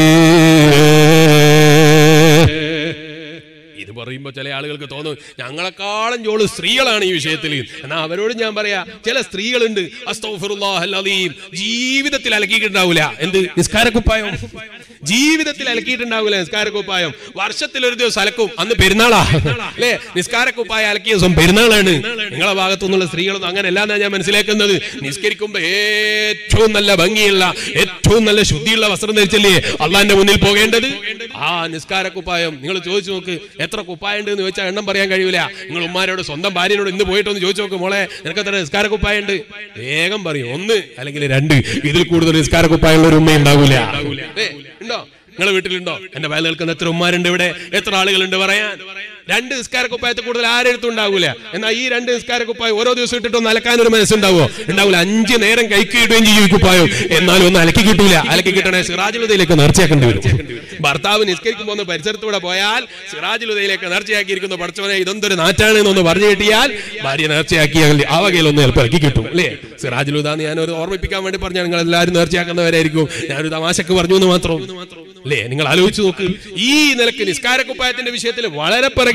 Speaker 1: ഇത് പറയുമ്പോ ചില ആളുകൾക്ക് തോന്നും ഞങ്ങളെക്കാളും ജോള് സ്ത്രീകളാണ് ഈ വിഷയത്തിൽ എന്നാ അവരോട് ഞാൻ പറയാ ചില സ്ത്രീകളുണ്ട് അസ്തഗ്ഫിറുല്ലാഹൽ അലീം. ജീവിതത്തിൽ അലക്കിയിട്ടുണ്ടാവൂല എന്ത് നിസ്കാരക്കുപ്പായം ജീവിതത്തിൽ അലക്കിയിട്ടുണ്ടാവൂല നിസ്കാരക്കുപ്പായം വർഷത്തിൽ ഒരു ദിവസം അലക്കും അന്ന് പെരുന്നാളാ അല്ലേ നിസ്കാരക്കുപ്പായ അലക്കിയ ദിവസം പെരുന്നാളാണ് നിങ്ങളെ ഭാഗത്തു നിന്നുള്ള സ്ത്രീകളൊന്നും അങ്ങനെ അല്ലാന്നാ ഞാൻ മനസ്സിലാക്കുന്നത് നിസ്കരിക്കുമ്പോ ഏറ്റവും നല്ല ഭംഗിയുള്ള ഏറ്റവും നല്ല ശുദ്ധിയുള്ള വസ്ത്രം ധരിച്ചല്ലേ അള്ളാന്റെ മുന്നിൽ പോകേണ്ടത് ആ നിസ്കാരക്കുപ്പായം നിങ്ങൾ ചോദിച്ചു നോക്ക് എത്ര കുപ്പായം ഉണ്ട് എന്ന് ചോദിച്ചാൽ എണ്ണം പറയാൻ കഴിയൂല നിങ്ങൾ ഉമ്മാരോട് സ്വന്തം ഭാര്യനോട് ഇന്ന് പോയിട്ടൊന്ന് ചോദിച്ചു നോക്ക് മോളെ നിനക്ക് എത്ര നിസ്കാരക്കുപ്പായം ഉണ്ട് വേഗം പറയും ഒന്ന് അല്ലെങ്കിൽ രണ്ട് ഇതിൽ കൂടുതൽ നിസ്കാരക്കുപ്പായുള്ള ഒരു ഉമ്മ ഉണ്ടാകൂല ഏ, ഉണ്ടോ നിങ്ങളെ വീട്ടിലുണ്ടോ എന്റെ വയൽ നിൽക്കുന്ന എത്ര ഉമ്മാരുണ്ട് ഇവിടെ എത്ര ആളുകളുണ്ട് പറയാൻ രണ്ട് നിസ്കാരക്കുപ്പായത്തെ കൂടുതൽ ആരെടുത്തും ഉണ്ടാകൂല എന്നാൽ ഈ രണ്ട് നിസ്കാരക്കുപ്പായം ഓരോ ദിവസം ഇട്ടിട്ടൊന്ന് അലക്കാൻ ഒരു മനസ്സുണ്ടാവോ ഉണ്ടാവില്ല അഞ്ച് നേരം കൈക്ക് കിട്ടുകയും ചെയ്യും ഈ കുപ്പായം എന്നാലും ഒന്ന് അലക്കി കിട്ടൂല അലക്കി കിട്ടണേ സിറാജുലതയിലേക്ക് നേർച്ചയാക്കേണ്ടി വരും ഭർത്താവ് നിസ്കരിക്കുമ്പോൾ ഒന്ന് പരിസരത്തൂടെ പോയാൽ സിറാജുലതയിലേക്ക് നേർച്ചയാക്കിയിരിക്കുന്ന പഠിച്ചവനെ ഇതൊന്തൊരു നാറ്റാണ് എന്നൊന്ന് പറഞ്ഞു കിട്ടിയാൽ ഭാര്യ നേർച്ചയാക്കിയാൽ ആ വകയിൽ ഒന്ന് ചിലപ്പോൾ ഇറക്കി കിട്ടും അല്ലേ സിറാജുലുദ എന്ന് ഞാനൊരു ഓർമ്മിപ്പിക്കാൻ വേണ്ടി പറഞ്ഞാൽ നിങ്ങൾ എല്ലാവരും നേർച്ചയാക്കുന്നവരായിരിക്കും ഞാനൊരു തമാശക്ക് പറഞ്ഞു എന്ന് മാത്രം അല്ലേ നിങ്ങൾ ആലോചിച്ച് നോക്ക് ഈ നിലക്ക് നിസ്കാരക്കുപ്പായത്തിന്റെ വിഷയത്തിൽ വളരെ പിറകെ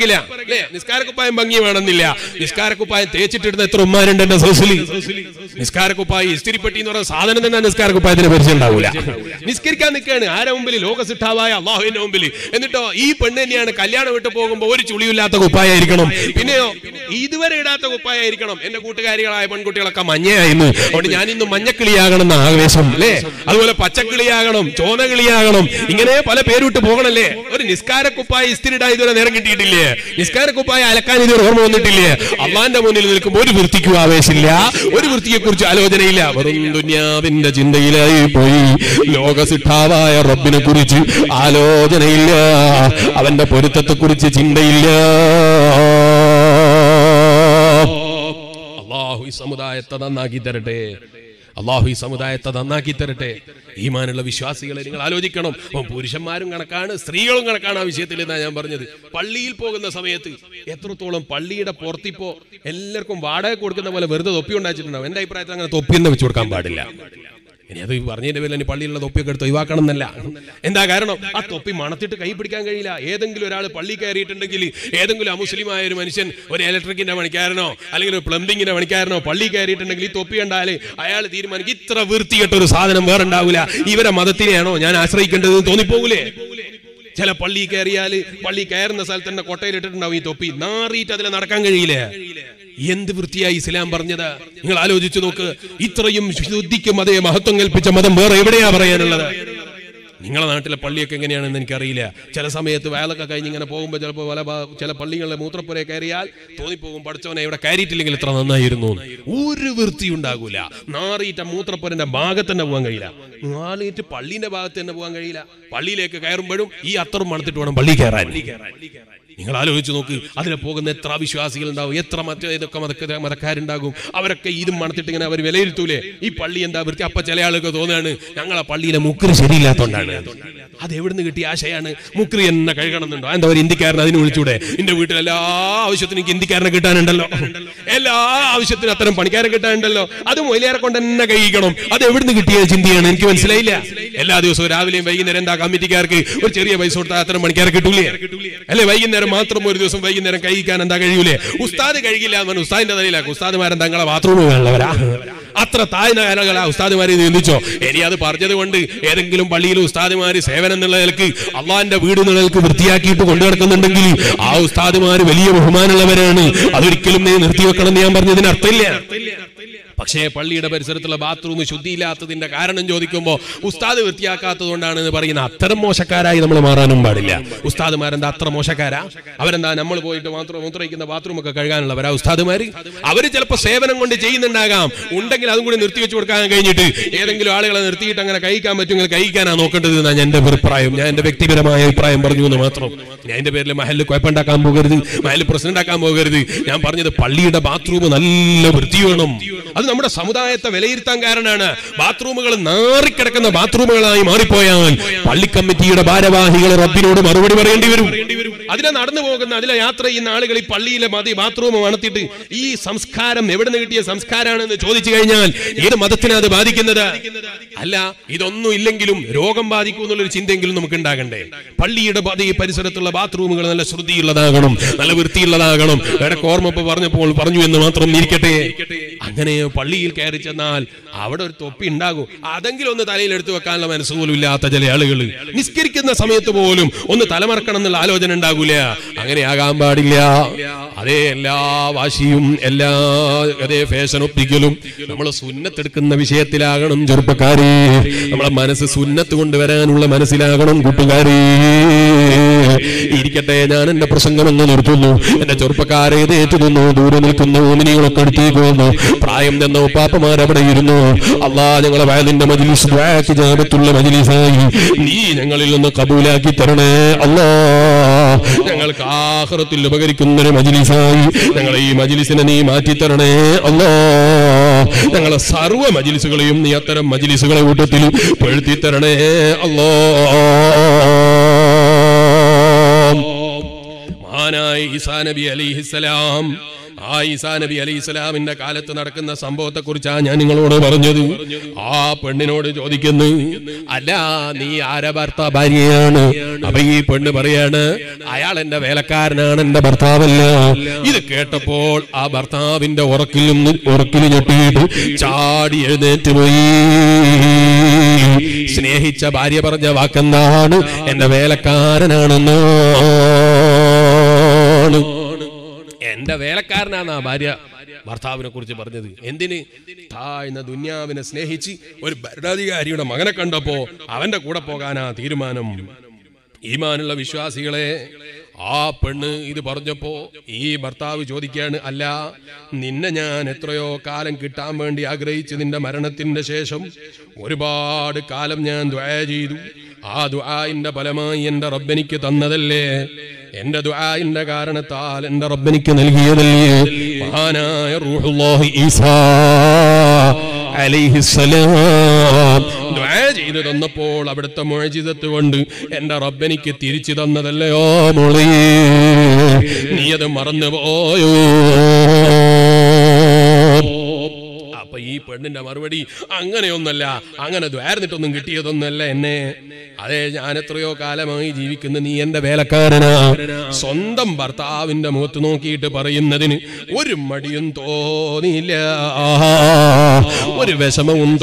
Speaker 1: പിറകില അല്ലേ നിസ്കാരക്കുപ്പായം ഭംഗി വേണമെന്നില്ല നിസ്കാരക്കുപ്പായം തേച്ചിട്ടിടുന്ന എത്ര ഉമ്മാരുണ്ട് എന്റെ സോസിലി നിസ്കാരക്കുപ്പായി ഇസ്തിരിപ്പെട്ടി എന്ന് പറയുന്ന സാധനം തന്നെ നിസ്കാരക്കുപ്പായത്തിന് പരിചയം ഉണ്ടാവില്ല നിസ്കരിക്കാൻ നിൽക്കുകയാണ് ആരെ മുമ്പിൽ ലോകസിട്ടാവായ അള്ളാഹുവിന്റെ മുമ്പിൽ എന്നിട്ടോ ഈ പെണ്ണ് തന്നെയാണ് കല്യാണം വിട്ട് പോകുമ്പോൾ ഒരു ചുളിയില്ലാത്ത കുപ്പായായിരിക്കണം പിന്നെയോ ഇതുവരെ ഇടാത്ത കുപ്പായായിരിക്കണം എന്റെ കൂട്ടുകാരികളായ പെൺകുട്ടികളൊക്കെ മഞ്ഞയായിരുന്നു അതുകൊണ്ട് ഞാൻ ഇന്ന് മഞ്ഞക്കിളിയാകണം എന്ന ആവേശം അല്ലേ അതുപോലെ പച്ചക്കിളിയാകണം ചോനകിളിയാകണം ഇങ്ങനെ പല പേരിട്ട് പോകണല്ലേ ഒരു നിസ്കാരക്കുപ്പായ ഇസ്തിരിടാൻ ഇതുവരെ നേരം കിട്ടിയിട്ടില്ലേ നിസ്കാരക്കുപ്പായ അലക്കാൻ ഇതുവരെ ഓർമ്മ വന്നിട്ടില്ലേ അള്ളാന്റെ മുന്നിൽ നിൽക്കുമ്പോൾ ഒരു വൃത്തിക്കും ആവേശമില്ല ഒരു വൃത്തിയെ കുറിച്ച് ആലോചനയില്ല വെറും ദുന്യാവിന്റെ ചിന്തയിലായി പോയി ലോകസിട്ടാവായ റബ്ബിനെ കുറിച്ച് ആലോചനയില്ല അവന്റെ പൊരുത്തത്തെ കുറിച്ച് ചിന്തയില്ല അള്ളാഹു ഈ സമുദായത്തെ നന്നാക്കി തരട്ടെ അള്ളാഹു ഈ സമുദായത്തെ നന്നാക്കി തരട്ടെ ഈമാനുള്ള വിശ്വാസികളെ നിങ്ങൾ ആലോചിക്കണം അപ്പം പുരുഷന്മാരും കണക്കാണ് സ്ത്രീകളും കണക്കാണ് ആ വിഷയത്തിൽ എന്നാണ് ഞാൻ പറഞ്ഞത് പള്ളിയിൽ പോകുന്ന സമയത്ത് എത്രത്തോളം പള്ളിയുടെ പുറത്തിപ്പോ എല്ലാവർക്കും വാടക കൊടുക്കുന്ന പോലെ വെറുതെ തൊപ്പി ഉണ്ടാച്ചിട്ടുണ്ടാവും എന്റെ അഭിപ്രായത്തിൽ അങ്ങനെ തൊപ്പിയൊന്നും വെച്ച് കൊടുക്കാൻ പാടില്ല ഇനി അത് പറഞ്ഞതിന്റെ പേരിൽ ഇനി പള്ളിയിലുള്ള തൊപ്പിയൊക്കെ എടുത്ത് ഒഴിവാക്കണം എന്നല്ല എന്താ കാരണം ആ തൊപ്പി മണത്തിട്ട് കൈ പിടിക്കാൻ കഴിയില്ല ഏതെങ്കിലും ഒരാൾ പള്ളി കയറിയിട്ടുണ്ടെങ്കിൽ ഏതെങ്കിലും അമുസ്ലിമായ ഒരു മനുഷ്യൻ ഒരു ഇലക്ട്രിക്കിന്റെ പണിക്കാരനോ അല്ലെങ്കിൽ ഒരു പ്ലംബിങ്ങിന്റെ പണിക്കാരനോ പള്ളി കയറിയിട്ടുണ്ടെങ്കിൽ ഈ തൊപ്പി കണ്ടാല് അയാൾ തീരുമാനിക്കും ഇത്ര വൃത്തികെട്ട ഒരു സാധനം വേറെ ഉണ്ടാവില്ല ഇവരെ മതത്തിനെയാണോ ഞാൻ ആശ്രയിക്കേണ്ടത് എന്ന് തോന്നിപ്പോകൂലേ ചില പള്ളി കയറിയാല് പള്ളി കയറുന്ന സ്ഥലത്ത് തന്നെ കൊട്ടയിലിട്ടിട്ടുണ്ടാവും ഈ തൊപ്പി നാറിയിട്ട് അതിൽ നടക്കാൻ കഴിയില്ല എന്ത് വൃത്തിയായി ഇസ്ലാം പറഞ്ഞത് നിങ്ങൾ ആലോചിച്ചു നോക്ക് ഇത്രയും ശുദ്ധിക്കും അതേ മഹത്വം കൽപ്പിച്ച മതം വേറെ എവിടെയാ പറയാനുള്ളത് നിങ്ങളെ നാട്ടിലെ പള്ളിയൊക്കെ എങ്ങനെയാണെന്ന് എനിക്കറിയില്ല ചില സമയത്ത് വയലൊക്കെ കഴിഞ്ഞ് ഇങ്ങനെ പോകുമ്പോൾ ചിലപ്പോൾ പല ഭാ- ചില പള്ളികളിലെ മൂത്രപ്പുര കയറിയാൽ തോന്നിപ്പോകും പഠിച്ചവനെ ഇവിടെ കയറിയിട്ടില്ലെങ്കിൽ ഇത്ര നന്നായിരുന്നു എന്ന്. ഒരു വൃത്തി ഉണ്ടാകൂല നാറിയിട്ട മൂത്രപ്പുരന്റെ ഭാഗത്ത് തന്നെ പോകാൻ കഴിയില്ല നാളിയിട്ട് പള്ളീന്റെ ഭാഗത്ത് തന്നെ പോകാൻ കഴിയില്ല പള്ളിയിലേക്ക് കയറുമ്പോഴും ഈ അത്തറും മണത്തിട്ട് വേണം പള്ളി കയറാൻ നിങ്ങൾ ആലോചിച്ച് നോക്ക് അതിലെ പോകുന്ന എത്ര വിശ്വാസികൾ ഉണ്ടാവും എത്ര മറ്റേ ഇതൊക്കെ മതക്ക മതക്കാരുണ്ടാകും അവരൊക്കെ ഇതും മണത്തിട്ട് ഇങ്ങനെ അവർ വിലയിരുത്തൂലേ ഈ പള്ളി എന്താ വൃത്തി അപ്പൊ ചില ആളുകൾ തോന്നുകയാണ് ഞങ്ങളെ പള്ളിയിലെ മുക്കറി ശരിയില്ലാത്തോണ്ടാണ് അത് എവിടുന്ന് കിട്ടിയ ആശയാണ് മുക്കറി എന്നെ കഴുകണമെന്നുണ്ടോ എന്താ ഒരു ഇന്ത്യക്കാരൻ അതിന് വിളിച്ചൂടെ എന്റെ വീട്ടിൽ എല്ലാ ആവശ്യത്തിനും എനിക്ക് ഇന്ത്യക്കാരനെ കിട്ടാനുണ്ടല്ലോ എല്ലാ ആവശ്യത്തിനും അത്തരം പണിക്കാരെ കിട്ടാനുണ്ടല്ലോ അത് മൊയിലേറെ കൊണ്ട് തന്നെ കഴിക്കണം അത് എവിടുന്ന് കിട്ടിയ ചിന്തയാണ് എനിക്ക് മനസ്സിലായില്ല എല്ലാ ദിവസവും രാവിലെയും വൈകുന്നേരം എന്താ കമ്മിറ്റിക്കാർക്ക് ഒരു ചെറിയ പൈസ കൊടുത്താൽ അത്തരം പണിക്കാരെ കിട്ടൂലേ അല്ലെ വൈകുന്നേരം മാത്രം ഒരു ദിവസം വൈകുന്നേരം കഴിക്കാൻ എന്താ കഴിയൂലേ ഉസ്താദ് കഴിക്കില്ല എന്ന് പറഞ്ഞു ഉസ്താദിന്റെ തലയിലാക്കും ഉസ്താദുമാരൻ തങ്ങളെ ബാത്റൂമുകളിലവരാ അത്ര താഴ്ന്ന കാലങ്ങളാ ഉസ്താദുമാരെ ചിന്തിച്ചോ ഇനി അത് പറഞ്ഞത് കൊണ്ട് ഏതെങ്കിലും പള്ളിയിൽ ഉസ്താദുമാര് സേവനം എന്നുള്ള നിലക്ക് അള്ളാന്റെ വീട് എന്നുള്ള നിലക്ക് വൃത്തിയാക്കിയിട്ട് കൊണ്ടു നടക്കുന്നുണ്ടെങ്കിൽ ആ ഉസ്താദുമാര് വലിയ ബഹുമാനമുള്ളവരാണ് അതൊരിക്കലും നീ നിർത്തിവെക്കണം എന്ന് ഞാൻ പറഞ്ഞതിന് അർത്ഥമില്ല പക്ഷേ പള്ളിയുടെ പരിസരത്തുള്ള ബാത്റൂം ശുദ്ധിയില്ലാത്തതിന്റെ കാരണം ചോദിക്കുമ്പോൾ ഉസ്താദ് വൃത്തിയാക്കാത്തത് കൊണ്ടാണ് എന്ന് പറയുന്ന അത്തരം മോശക്കാരായി നമ്മൾ മാറാനും പാടില്ല ഉസ്താദുമാരെന്താ അത്ര മോശക്കാരാ അവരെന്താ നമ്മൾ പോയിട്ട് മാത്രം മൂത്രയിക്കുന്ന ബാത്റൂം ഒക്കെ കഴുകാനുള്ളവരാ ഉസ്താദുമാര് അവര് ചിലപ്പോൾ സേവനം കൊണ്ട് ചെയ്യുന്നുണ്ടാകാം ഉണ്ടെങ്കിൽ അതും കൂടി നിർത്തി വെച്ച് കൊടുക്കാൻ കഴിഞ്ഞിട്ട് ഏതെങ്കിലും ആളുകളെ നിർത്തിയിട്ട് അങ്ങനെ കഴിക്കാൻ പറ്റുമെങ്കിൽ കഴിക്കാനാ നോക്കേണ്ടത് എന്നാണ് എന്റെ അഭിപ്രായം ഞാൻ എന്റെ വ്യക്തിപരമായ അഭിപ്രായം പറഞ്ഞു എന്ന് മാത്രം ഞാൻ എന്റെ പേരിൽ മഹലിൽ കുഴപ്പമുണ്ടാക്കാൻ പോകരുത് മഹലിൽ പ്രസിഡന്റ് ആക്കാൻ പോകരുത് ഞാൻ പറഞ്ഞത് പള്ളിയുടെ ബാത്റൂം നല്ല വൃത്തി വേണം അത് നമ്മുടെ സമുദായത്തെ വിലയിരുത്താൻ കാരണമാണ് ബാത്റൂമുകൾ നാറിക്കിടക്കുന്ന ബാത്റൂമുകളായി മാറിപ്പോയാൽ പള്ളി കമ്മിറ്റിയുടെ ഭാരവാഹികൾ റബ്ബിനോട് മറുപടി പറയേണ്ടി വരും അതിലെ നടന്നു പോകുന്ന അതിലെ യാത്ര ചെയ്യുന്ന ആളുകൾ ഈ പള്ളിയിലെ മതി ബാത്റൂം മണത്തിട്ട് ഈ സംസ്കാരം എവിടെ നിന്ന് കിട്ടിയ സംസ്കാരമാണെന്ന് ചോദിച്ചു കഴിഞ്ഞാൽ ഏത് മതത്തിനാ അത് ബാധിക്കുന്നത് അല്ല ഇതൊന്നും ഇല്ലെങ്കിലും രോഗം ബാധിക്കും എന്നുള്ളൊരു ചിന്തയെങ്കിലും നമുക്ക് ഉണ്ടാകണ്ടേ പള്ളിയുടെ പതി പരിസരത്തുള്ള ബാത്റൂമുകൾ നല്ല ശ്രുതിയുള്ളതാകണം നല്ല വൃത്തിയുള്ളതാകണം ഇടയ്ക്ക് ഓർമ്മ ഇപ്പൊ പറഞ്ഞപ്പോൾ പറഞ്ഞു എന്ന് മാത്രം ഇരിക്കട്ടെ അങ്ങനെ പള്ളിയിൽ കയറി ചെന്നാൽ അവിടെ ഒരു തൊപ്പി ഉണ്ടാകും അതെങ്കിലും ഒന്ന് തലയിൽ എടുത്തു വെക്കാനുള്ള മനസ്സ് പോലും ഇല്ലാത്ത ചില ആളുകൾ നിസ്കരിക്കുന്ന സമയത്ത് പോലും ഒന്ന് തലമറക്കണം എന്നുള്ള ആലോചന ഉണ്ടാകൂല അങ്ങനെ ആകാൻ പാടില്ല അതേ എല്ലാ വാശിയും എല്ലാ അതേ ഫാഷൻ ഒപ്പിക്കലും നമ്മൾ സുന്നത്തെടുക്കുന്ന വിഷയത്തിലാകണം ചെറുപ്പക്കാരെ നമ്മളെ മനസ്സ് സുന്നത്ത് കൊണ്ടുവരാനുള്ള മനസ്സിലാകണം കൂട്ടുകാരെ ഇരിക്കട്ടെ ഞാൻ എന്റെ പ്രസംഗം എന്ന് നിർത്തുന്നു എന്റെ ചെറുപ്പക്കാരെ ഇതേറ്റു നിന്നു ദൂരെ നിൽക്കുന്ന ഓമിനികളൊക്കെ അടുത്തേക്ക് വന്നു പ്രായം ചെന്ന ഉപ്പാപ്പമാർ അവിടെ ഇരുന്നു അള്ളാ ഞങ്ങളെ വയലിന്റെ മജിലിസ് ദ്വാക്ക് ജാപത്തുള്ള മജിലിസായി നീ ഞങ്ങളിൽ നിന്ന് കബൂലാക്കി തരണേ അല്ലാ ഞങ്ങൾക്ക് ആഹ്റത്തിൽ ഉപകരിക്കുന്ന ഒരു മജിലിസായി ഞങ്ങളെ ഈ മജിലിസിനെ നീ മാറ്റി തരണേ അല്ലാ ഞങ്ങളെ സർവ്വ മജിലിസുകളെയും നീ അത്തരം മജിലിസുകളെ കൂട്ടത്തിൽ പെഴുത്തി തരണേ അല്ലോ മഹാനായ ഈസാ നബി അലിഹിസലാം ആ ഈസാ നബി അലൈഹി ഇസ്ലാമിന്റെ കാലത്ത് നടക്കുന്ന സംഭവത്തെ കുറിച്ചാണ് ഞാൻ നിങ്ങളോട് പറഞ്ഞത് ആ പെണ്ണിനോട് ചോദിക്കുന്നു അല്ല നീ ആര ഭർത്ത ഭാര്യയാണ് അപ്പൊ ഈ പെണ്ണ് പറയാണ് അയാൾ എന്റെ വേലക്കാരനാണ് എന്റെ ഭർത്താവല്ല ഇത് കേട്ടപ്പോൾ ആ ഭർത്താവിന്റെ ഉറക്കിൽ നിന്ന് ഉറക്കിൽ ഞെട്ടിയിട്ട് ചാടി എഴുന്നേറ്റ് പോയി സ്നേഹിച്ച ഭാര്യ പറഞ്ഞ വാക്കെന്താണ് എന്റെ വേലക്കാരനാണെന്നാണ് എന്റെ വേലക്കാരനാണ് ആ ഭാര്യ ഭർത്താവിനെ കുറിച്ച് പറഞ്ഞത് എന്തിന് താഴ്ന്ന ദുന്യാവിനെ സ്നേഹിച്ച് ഒരു ഭരണാധികാരിയുടെ മകനെ കണ്ടപ്പോ അവന്റെ കൂടെ പോകാനാ തീരുമാനം ഈമാനുള്ള വിശ്വാസികളെ ആ പെണ്ണ് ഇത് പറഞ്ഞപ്പോ ഈ ഭർത്താവ് ചോദിക്കാണ് അല്ല നിന്നെ ഞാൻ എത്രയോ കാലം കിട്ടാൻ വേണ്ടി ആഗ്രഹിച്ച് നിന്റെ മരണത്തിന്റെ ശേഷം ഒരുപാട് കാലം ഞാൻ ദ്വാ ചെയ്തു ആ ദ്വാന്റെ ഫലമായി എന്റെ റബ്ബെനിക്ക് തന്നതല്ലേ എന്റെ ദ്വാന്റെ കാരണത്താൽ എന്റെ റബ്ബെനിക്ക് നൽകിയതല്ലേ മഹാനായ റൂഹുല്ലാഹി ഈസാ അലൈഹിസ്സലാം ദ്വാ ചെയ്തു തന്നപ്പോൾ അവിടുത്തെ മോചിതത്ത് കൊണ്ട് എന്റെ റബ്ബെനിക്ക് തിരിച്ചു തന്നതല്ലയോ മോളെ നീ അത് മറന്നുപോയോ അപ്പൊ ഈ പെണ്ണിന്റെ മറുപടി അങ്ങനെയൊന്നല്ല അങ്ങനെ ദ്വാരന്നിട്ടൊന്നും കിട്ടിയതൊന്നല്ല എന്നെ അതെ ഞാൻ എത്രയോ കാലമായി ജീവിക്കുന്ന നീ എന്റെ വേലക്കാരനാ സ്വന്തം ഭർത്താവിന്റെ മുഖത്ത് നോക്കിയിട്ട് പറയുന്നതിന് ഒരു മടിയും തോന്നിയില്ല ഒരു വിഷമവും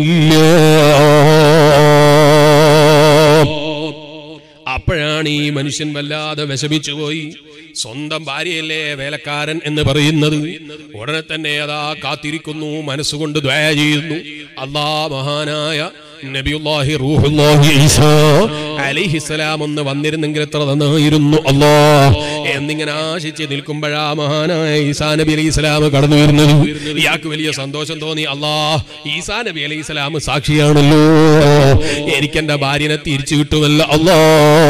Speaker 1: തോന്നിയില്ല അപ്പോഴാണ് ഈ മനുഷ്യൻ വല്ലാതെ വിഷമിച്ചു പോയി സ്വന്തം ഭാര്യയല്ലേ വേലക്കാരൻ എന്ന് പറയുന്നത് ഉടനെ തന്നെ അതാ കാത്തിരിക്കുന്നു മനസ്സുകൊണ്ട് ദ്വയ ചെയ്യുന്നു അല്ലാ മഹാനായ നബിയുല്ലാഹി റൂഹുല്ലാഹി ഈസാ അലൈഹിസ്സലാം ഒന്ന് വന്നിരുന്നെങ്കിൽ എത്ര നന്നായിരുന്നു അല്ലാ എന്നിങ്ങനെ ആശിച്ച് നിൽക്കുമ്പോഴാ മഹാനായ ഈസാ നബി അലൈഹി സ്വലാം കടന്നു വരുന്നത് ഇയാൾക്ക് വലിയ സന്തോഷം തോന്നി അല്ലാ ഈസാ നബി അലൈഹി സ്വലാം സാക്ഷിയാണല്ലോ എനിക്ക് എന്റെ ഭാര്യനെ തിരിച്ചു കിട്ടുമല്ലോ അല്ലാ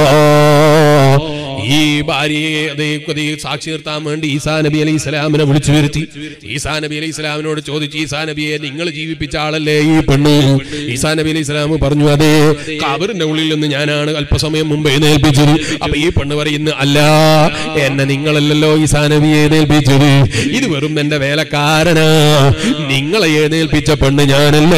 Speaker 1: ഈ ഭാര്യയെ അതേ അതേ സാക്ഷി നിർത്താൻ വേണ്ടി ഈസാ നബി അലൈഹി സ്വലാമിനെ വിളിച്ചു വരുത്തി ഈസാ നബി അലൈഹി സ്വലാമിനോട് ചോദിച്ചു ഈസാ നബിയെ നിങ്ങൾ ജീവിപ്പിച്ച ആളല്ലേ ഈ പെണ്ണ് ഈസാ നബി അലൈഹി സ്വലാം പറഞ്ഞു അതെ കബറിന്റെ ഉള്ളിൽ നിന്ന് ഞാനാണ് അല്പസമയം മുമ്പ് എഴുന്നേൽപ്പിച്ചത് അപ്പൊ ഈ പെണ്ണ് പറയുന്നു അല്ല എന്നെ നിങ്ങളല്ലല്ലോ ഈസാ നബിയെ എഴുന്നേൽപ്പിച്ചത് ഇത് വെറും എന്റെ വേലക്കാരനാ നിങ്ങളെ എഴുന്നേൽപ്പിച്ച പെണ്ണ് ഞാനല്ല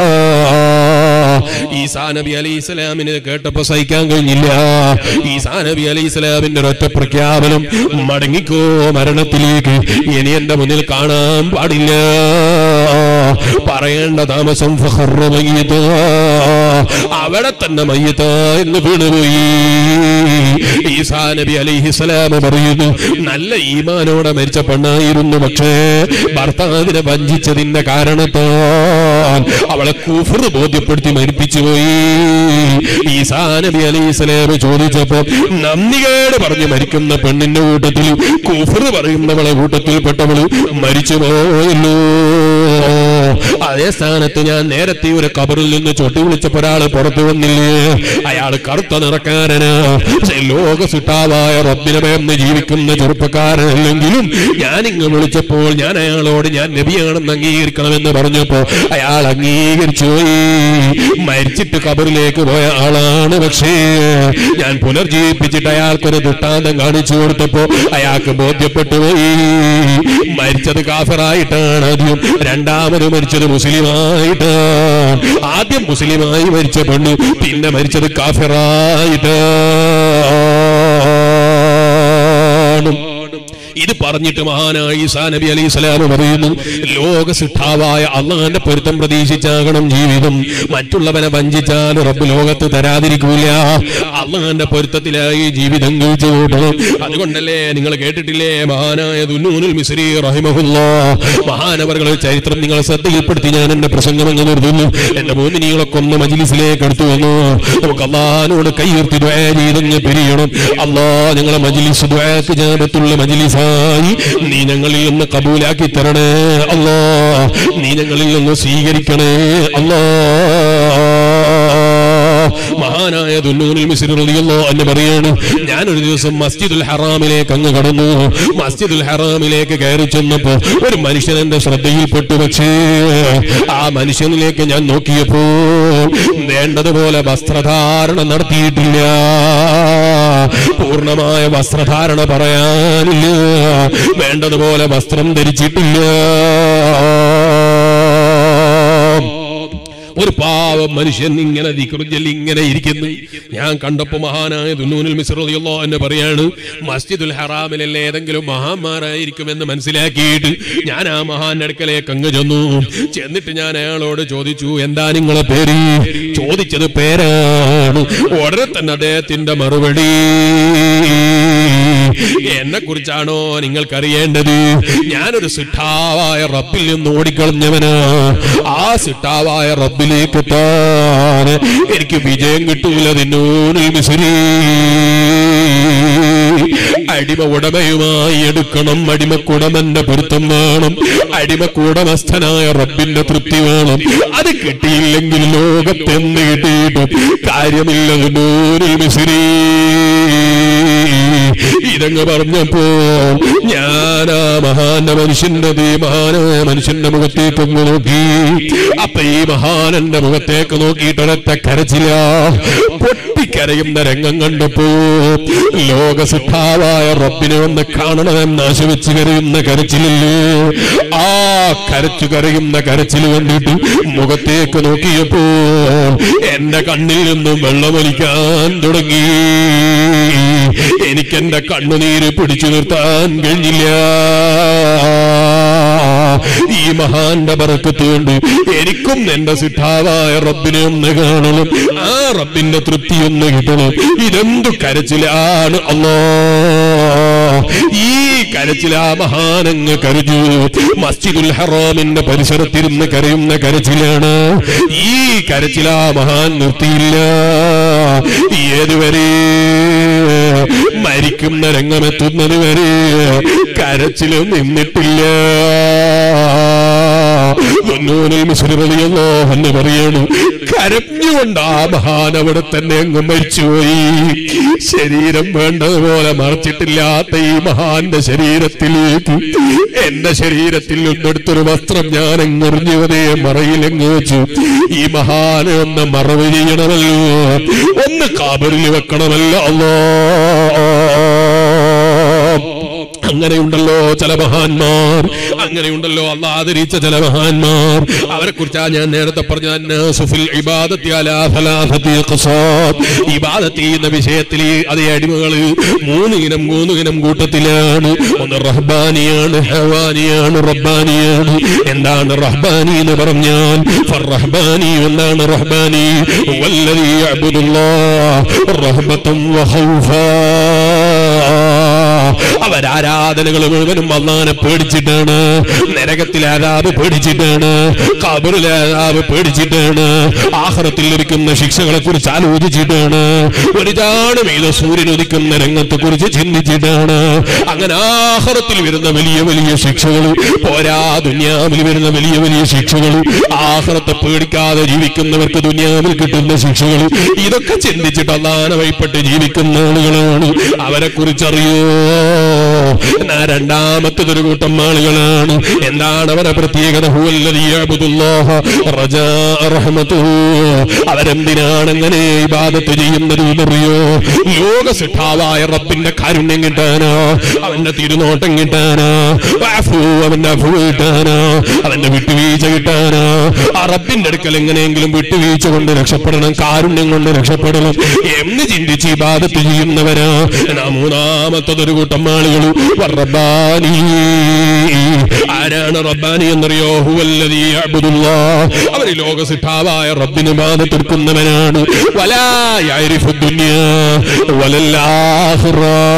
Speaker 1: ഈസാ നബി അലൈഹി ഇസ്ലാമിന് കേട്ടപ്പോ സഹിക്കാൻ കഴിഞ്ഞില്ല ഈസാ നബി അലൈഹി ഇസ്ലാമിന്റെ ഒരൊറ്റ പ്രഖ്യാപനം മടങ്ങിക്കോ മരണത്തിലേക്ക് ഇനി എന്റെ മുന്നിൽ കാണാൻ പാടില്ല പറയേണ്ട താമസം ഫഖറ മയ്യിത. അവിടെ തന്നെ മയ്യത്ത എന്ന് വീണുപോയി ഈസാ നബി അലൈഹി സ്വലാം പറയുന്നു നല്ല ഈമാനോടെ മരിച്ച പെണ്ണായിരുന്നു പക്ഷേ ഭർത്താവിനെ വഞ്ചിച്ചതിന്റെ കാരണത്താൽ അവളെ കുഫർ ബോധ്യപ്പെടുത്തി മരിപ്പിച്ചു പോയി ഈസാ നബി അലൈഹി സ്വലാം ചോദിച്ചപ്പോ നന്ദികേട് പറഞ്ഞ് മരിക്കുന്ന പെണ്ണിന്റെ കൂട്ടത്തിൽ കുഫർ പറയുന്നവളെ കൂട്ടത്തിൽപ്പെട്ടവള് മരിച്ചു പോയല്ലോ അതേ സ്ഥാനത്ത് ഞാൻ നേരത്തെ ഒരു കബറിൽ നിന്ന് ചൊട്ടി വിളിച്ചപ്പോ ഒരാള് പുറത്തു വന്നില്ലേ അയാൾ കറുത്ത നിറക്കാരനാ പക്ഷേ ലോക സുട്ടാവായ റബ്ബിനെ ഭയന്ന് ജീവിക്കുന്ന ചെറുപ്പക്കാരനല്ലെങ്കിലും ഞാൻ ഇങ്ങ് വിളിച്ചപ്പോൾ ഞാൻ അയാളോട് ഞാൻ നബിയാണെന്ന് അംഗീകരിക്കണമെന്ന് പറഞ്ഞപ്പോ അയാൾ അംഗീകരിച്ചു പോയി മരിച്ചിട്ട് കബറിലേക്ക് പോയ ആളാണ് പക്ഷേ ഞാൻ പുനർജീവിപ്പിച്ചിട്ട് അയാൾക്കൊരു ദൃഷ്ടാന്തം കാണിച്ചു കൊടുത്തപ്പോ അയാൾക്ക് ബോധ്യപ്പെട്ടു പോയി മരിച്ചത് കാഫറായിട്ടാണ് ആദ്യം രണ്ടാമത് മരിച്ചത് മുസ്ലിമായിട്ടാണ് ആദ്യം മുസ്ലിമായി മരിച്ച പെണ്ണ് പിന്നെ മരിച്ചത് കാഫിറായിട്ടാണ് ഇത് പറഞ്ഞിട്ട് മഹാനായ ഈസാ നബി അലൈഹി സ്വലാം പറയുന്നു ലോക സിദ്ധാവായ അള്ളാന്റെ പൊരുത്തം പ്രതീക്ഷിച്ചാകണം ജീവിതം മറ്റുള്ളവനെ വഞ്ചിച്ചാൽ റബ്ബ് ലോകത്ത് തരാതിരിക്കൂല അള്ളാന്റെ പൊരുത്തത്തിലായി ജീവിതം കഴിച്ചു കൂട്ടണം അതുകൊണ്ടല്ലേ നിങ്ങൾ കേട്ടിട്ടില്ലേ മഹാനായ ദുന്നൂനുൽ മിസ്രി റഹിമഹുല്ല മഹാനവറുകളെ ചരിത്രം നിങ്ങളെ ശ്രദ്ധയിൽപ്പെടുത്തി ഞാൻ എന്റെ പ്രസംഗം അങ്ങ് നിർത്തുന്നു എന്റെ മോമിനികളൊക്കെ ഒന്ന് മജിലിസിലേക്ക് അടുത്തു വന്നു നമുക്ക് അള്ളഹാനോട് കൈയുർത്തി ദ്വയ ചെയ്തങ്ങ് പിരിയണം അള്ളാ ഞങ്ങളെ മജിലിസ് ദ്വയക്ക് ജാപത്തുള്ള മജിലിസായി നീ ഞങ്ങളിൽ നിന്ന് കബൂലാക്കി തരണേ അള്ളാ നീ ഞങ്ങളിൽ നിന്ന് സ്വീകരിക്കണേ അള്ളാ
Speaker 2: മഹാനായ ദുന്നൂനിൽ മിസ്രി റളിയല്ലാഹു അൻഹു പറയാണ് ഞാൻ ഒരു ദിവസം മസ്ജിദുൽ ഹറാമിലേക്ക് അങ്ങ് കടന്നു മസ്ജിദുൽ ഹറാമിലേക്ക് കയറി ചെന്നപ്പോ ഒരു മനുഷ്യൻ എന്റെ ശ്രദ്ധയിൽപ്പെട്ടു പക്ഷേ ആ മനുഷ്യനിലേക്ക് ഞാൻ നോക്കിയപ്പോൾ വേണ്ടതുപോലെ വസ്ത്രധാരണം നടത്തിയിട്ടില്ല പൂർണ്ണമായ വസ്ത്രധാരണ പറയാനില്ല വേണ്ടതുപോലെ വസ്ത്രം ധരിച്ചിട്ടില്ല ഒരു പാവം മനുഷ്യൻ ഇങ്ങനെ ദിക്റുജൽ ഇങ്ങനെ ഇരിക്കുന്നു ഞാൻ കണ്ടപ്പോ മഹാനായ ദുന്നൂനിൽ മിസ്റിയല്ലോ എന്ന് പറയാണ് മസ്ജിദുൽ ഹറാമിലല്ലേ ഏതെങ്കിലും മഹാന്മാരായിരിക്കുമെന്ന് മനസ്സിലാക്കിയിട്ട് ഞാൻ ആ മഹാന്റെ അടുക്കലേക്ക് അങ്ങ് ചെന്നു ചെന്നിട്ട് ഞാൻ അയാളോട് ചോദിച്ചു എന്താ നിങ്ങളെ പേര് ചോദിച്ചത് പേരാണ് ഉടനെ തന്നെ അദ്ദേഹത്തിന്റെ മറുപടി എന്നെ കുറിച്ചാണോ നിങ്ങൾക്കറിയേണ്ടത് ഞാനൊരു സിട്ടാവായ റബ്ബിൽ നിന്ന് ഓടിക്കളഞ്ഞവനാ ആ സിട്ടാവായ റബ്ബിലേക്ക് എത്താൻ എനിക്ക് വിജയം കിട്ടൂല നിന്നൂനിൽ മിസ്രി അടിമ ഉടമയുമായി എടുക്കണം അടിമക്കുടമന്റെ പൊരുത്തം വേണം അടിമക്കുടമസ്ഥനായ റബ്ബിന്റെ തൃപ്തി വേണം അത് കിട്ടിയില്ലെങ്കിൽ ലോകത്തെന്ത് കിട്ടിയിട്ടും കാര്യമില്ല നൂനിൽ മിസ്രി ഇതങ്ങ് പറഞ്ഞപ്പോ ഞാൻ ആ മഹാന്റെ മനുഷ്യന്റെ ഈ മഹാനായ മനുഷ്യന്റെ മുഖത്തേക്ക് ഒന്ന് നോക്കി അപ്പൊ ഈ മഹാനന്റെ മുഖത്തേക്ക് നോക്കിയിട്ട് ഒരൊറ്റ കരച്ചില്ല പൊട്ടിക്കരയുന്ന രംഗം കണ്ടപ്പോ ലോകസിദ്ധാവായ റബ്ബിനെ ഒന്ന് കാണണമെന്ന് ആശിവെച്ച് കരയുന്ന കരച്ചിലില്ലേ ആ കരച്ചു കരയുന്ന കരച്ചിൽ കണ്ടിട്ട് മുഖത്തേക്ക് നോക്കിയപ്പോ എന്റെ കണ്ണിൽ നിന്നും വെള്ളമൊലിക്കാൻ തുടങ്ങി എനിക്ക് എന്റെ കണ്ണുനീര് പിടിച്ചു നിർത്താൻ കഴിഞ്ഞില്ല ഈ മഹാന്റെ പറക്കത്ത് കൊണ്ട് എനിക്കും എന്റെ സിദ്ധാവായ റബ്ബിനെ ഒന്ന് കാണണം ആ റബ്ബിന്റെ തൃപ്തി ഒന്ന് കിട്ടണം ഇതെന്തു കരച്ചിലാണ് അല്ലോ ഈ കരച്ചിൽ ആ മഹാനങ്ങ് കരുതു മസ്ജിദുൽ ഹറാമിന്റെ പരിസരത്തിരുന്ന് കരയുന്ന കരച്ചിലാണ് ഈ കരച്ചിൽ ആ മഹാൻ നിർത്തിയില്ല ഏതുവരെ മരിക്കുന്ന രംഗമെത്തുന്നത് വരെ കരച്ചിൽ നിന്നിട്ടില്ല തൊണ്ണൂറിൽ മിശ്രിതയോ എന്ന് പറയണു കരഞ്ഞുകൊണ്ട് ആ മഹാൻ അവിടെ തന്നെ അങ്ങ് മരിച്ചുപോയി ശരീരം വേണ്ടതുപോലെ മറച്ചിട്ടില്ലാത്ത ഈ മഹാന്റെ ശരീരത്തിലേക്ക് എന്റെ ശരീരത്തിൽ നിന്നെടുത്തൊരു വസ്ത്രം ഞാൻ എങ്ങെറിഞ്ഞുവതേ മറയിലെങ്ങ് വെച്ചു ഈ മഹാനെ ഒന്ന് മറവ് ചെയ്യണമല്ലോ ഒന്ന് കാബറിൽ വെക്കണമല്ലോ അല്ലോ അങ്ങനെയുണ്ടല്ലോ ചില മഹാന്മാർ അങ്ങനെയുണ്ടല്ലോ അല്ല ആദരിച്ച ചില മഹാന്മാർ അവരെ കുറിച്ചാ ഞാൻ നേരത്തെ പറഞ്ഞ അന്നാസുഫിൽ ഇബാദത്തി അലാ സലാസത്തി ഖസാബ്. ഇബാദത്തി എന്ന വിഷയത്തിൽ അതേ അടിമകള് മൂന്ന് ഇനം മൂന്ന് ഇനം കൂട്ടത്തിലാണ് ഒന്ന് റഹ്ബാനിയാണ് ഹവാനിയാണ് റബ്ബാനിയാണ് എന്താണ് റഹ്ബാനി എന്ന് പറഞ്ഞാൽ ഫർറഹ്ബാനി എന്താണ് റഹ്ബാനി വല്ലദീ യഅ്ബുദുല്ലാഹ് റഹ്ബത്തൻ വഖൗഫാ അവരാരാധനകൾ മുഴുവനും അള്ളാനെ പേടിച്ചിട്ടാണ് നരകത്തിലെ ആരാബ് പേടിച്ചിട്ടാണ് കബറിലെ ആരാബ് പേടിച്ചിട്ടാണ് ആഹ്റത്തിൽ ലഭിക്കുന്ന ശിക്ഷകളെ കുറിച്ച് ആലോചിച്ചിട്ടാണ് ഒരു ജാണം ഏത് സൂര്യൻ ഉദിക്കുന്ന രംഗത്തെ കുറിച്ച് ചിന്തിച്ചിട്ടാണ് അങ്ങനെ ആഹ്റത്തിൽ വരുന്ന വലിയ വലിയ ശിക്ഷകൾ പോരാ ദുന്യാവിൽ വരുന്ന വലിയ വലിയ ശിക്ഷകൾ ആഹ്റത്തെ പേടിക്കാതെ ജീവിക്കുന്നവർക്ക് ദുന്യാവിൽ കിട്ടുന്ന ശിക്ഷകൾ ഇതൊക്കെ ചിന്തിച്ചിട്ട് അള്ളാനെ വൈപ്പെട്ട് ജീവിക്കുന്ന ആളുകളാണ് അവരെ കുറിച്ചറിയോ എന്നാ രണ്ടാമത്തതൊരു കൂട്ടം ആളുകളാണ് എന്താണ് അവരുടെ പ്രത്യേകത ഹുവല്ലദീ യഅ്ബുദുല്ലാഹ റജാ റഹ്മതുഹു. അവരെന്തിനാണ് അങ്ങനെ ഇബാദത്ത് ചെയ്യുന്നത് എന്നറിയോ ലോക സിദ്ധാവായ റബ്ബിന്റെ കാരുണ്യം കിട്ടാനോ അവന്റെ തിരുനോട്ടം കിട്ടാനോ വഅഫു, അവന്റെ അഫു കിട്ടാനോ അവന്റെ വിട്ടുവീഴ്ച കിട്ടാനോ ആ റബ്ബിന്റെ അടുക്കൽ എങ്ങനെയെങ്കിലും വിട്ടുവീഴ്ച കൊണ്ട് രക്ഷപ്പെടണം കാരുണ്യം കൊണ്ട് രക്ഷപ്പെടണം എന്ന് ചിന്തിച്ച് ഇബാദത്ത് ചെയ്യുന്നവരാ എന്നാ മൂന്നാമത്തതൊരു കൂട്ടം ആളുകൾ റബ്ബാനി ആരാണ് റബ്ബാനി എന്നറിയോ ഹുവല്ലദീ യഅ്ബുദുല്ലാഹ് അവർ ലോകസിദ്ധാവായ റബ്ബിന് ബാധത്തെടുക്കുന്നവനാണ് വലാ യഅരിഫു ദുനിയാ വലൽ ആഖിറ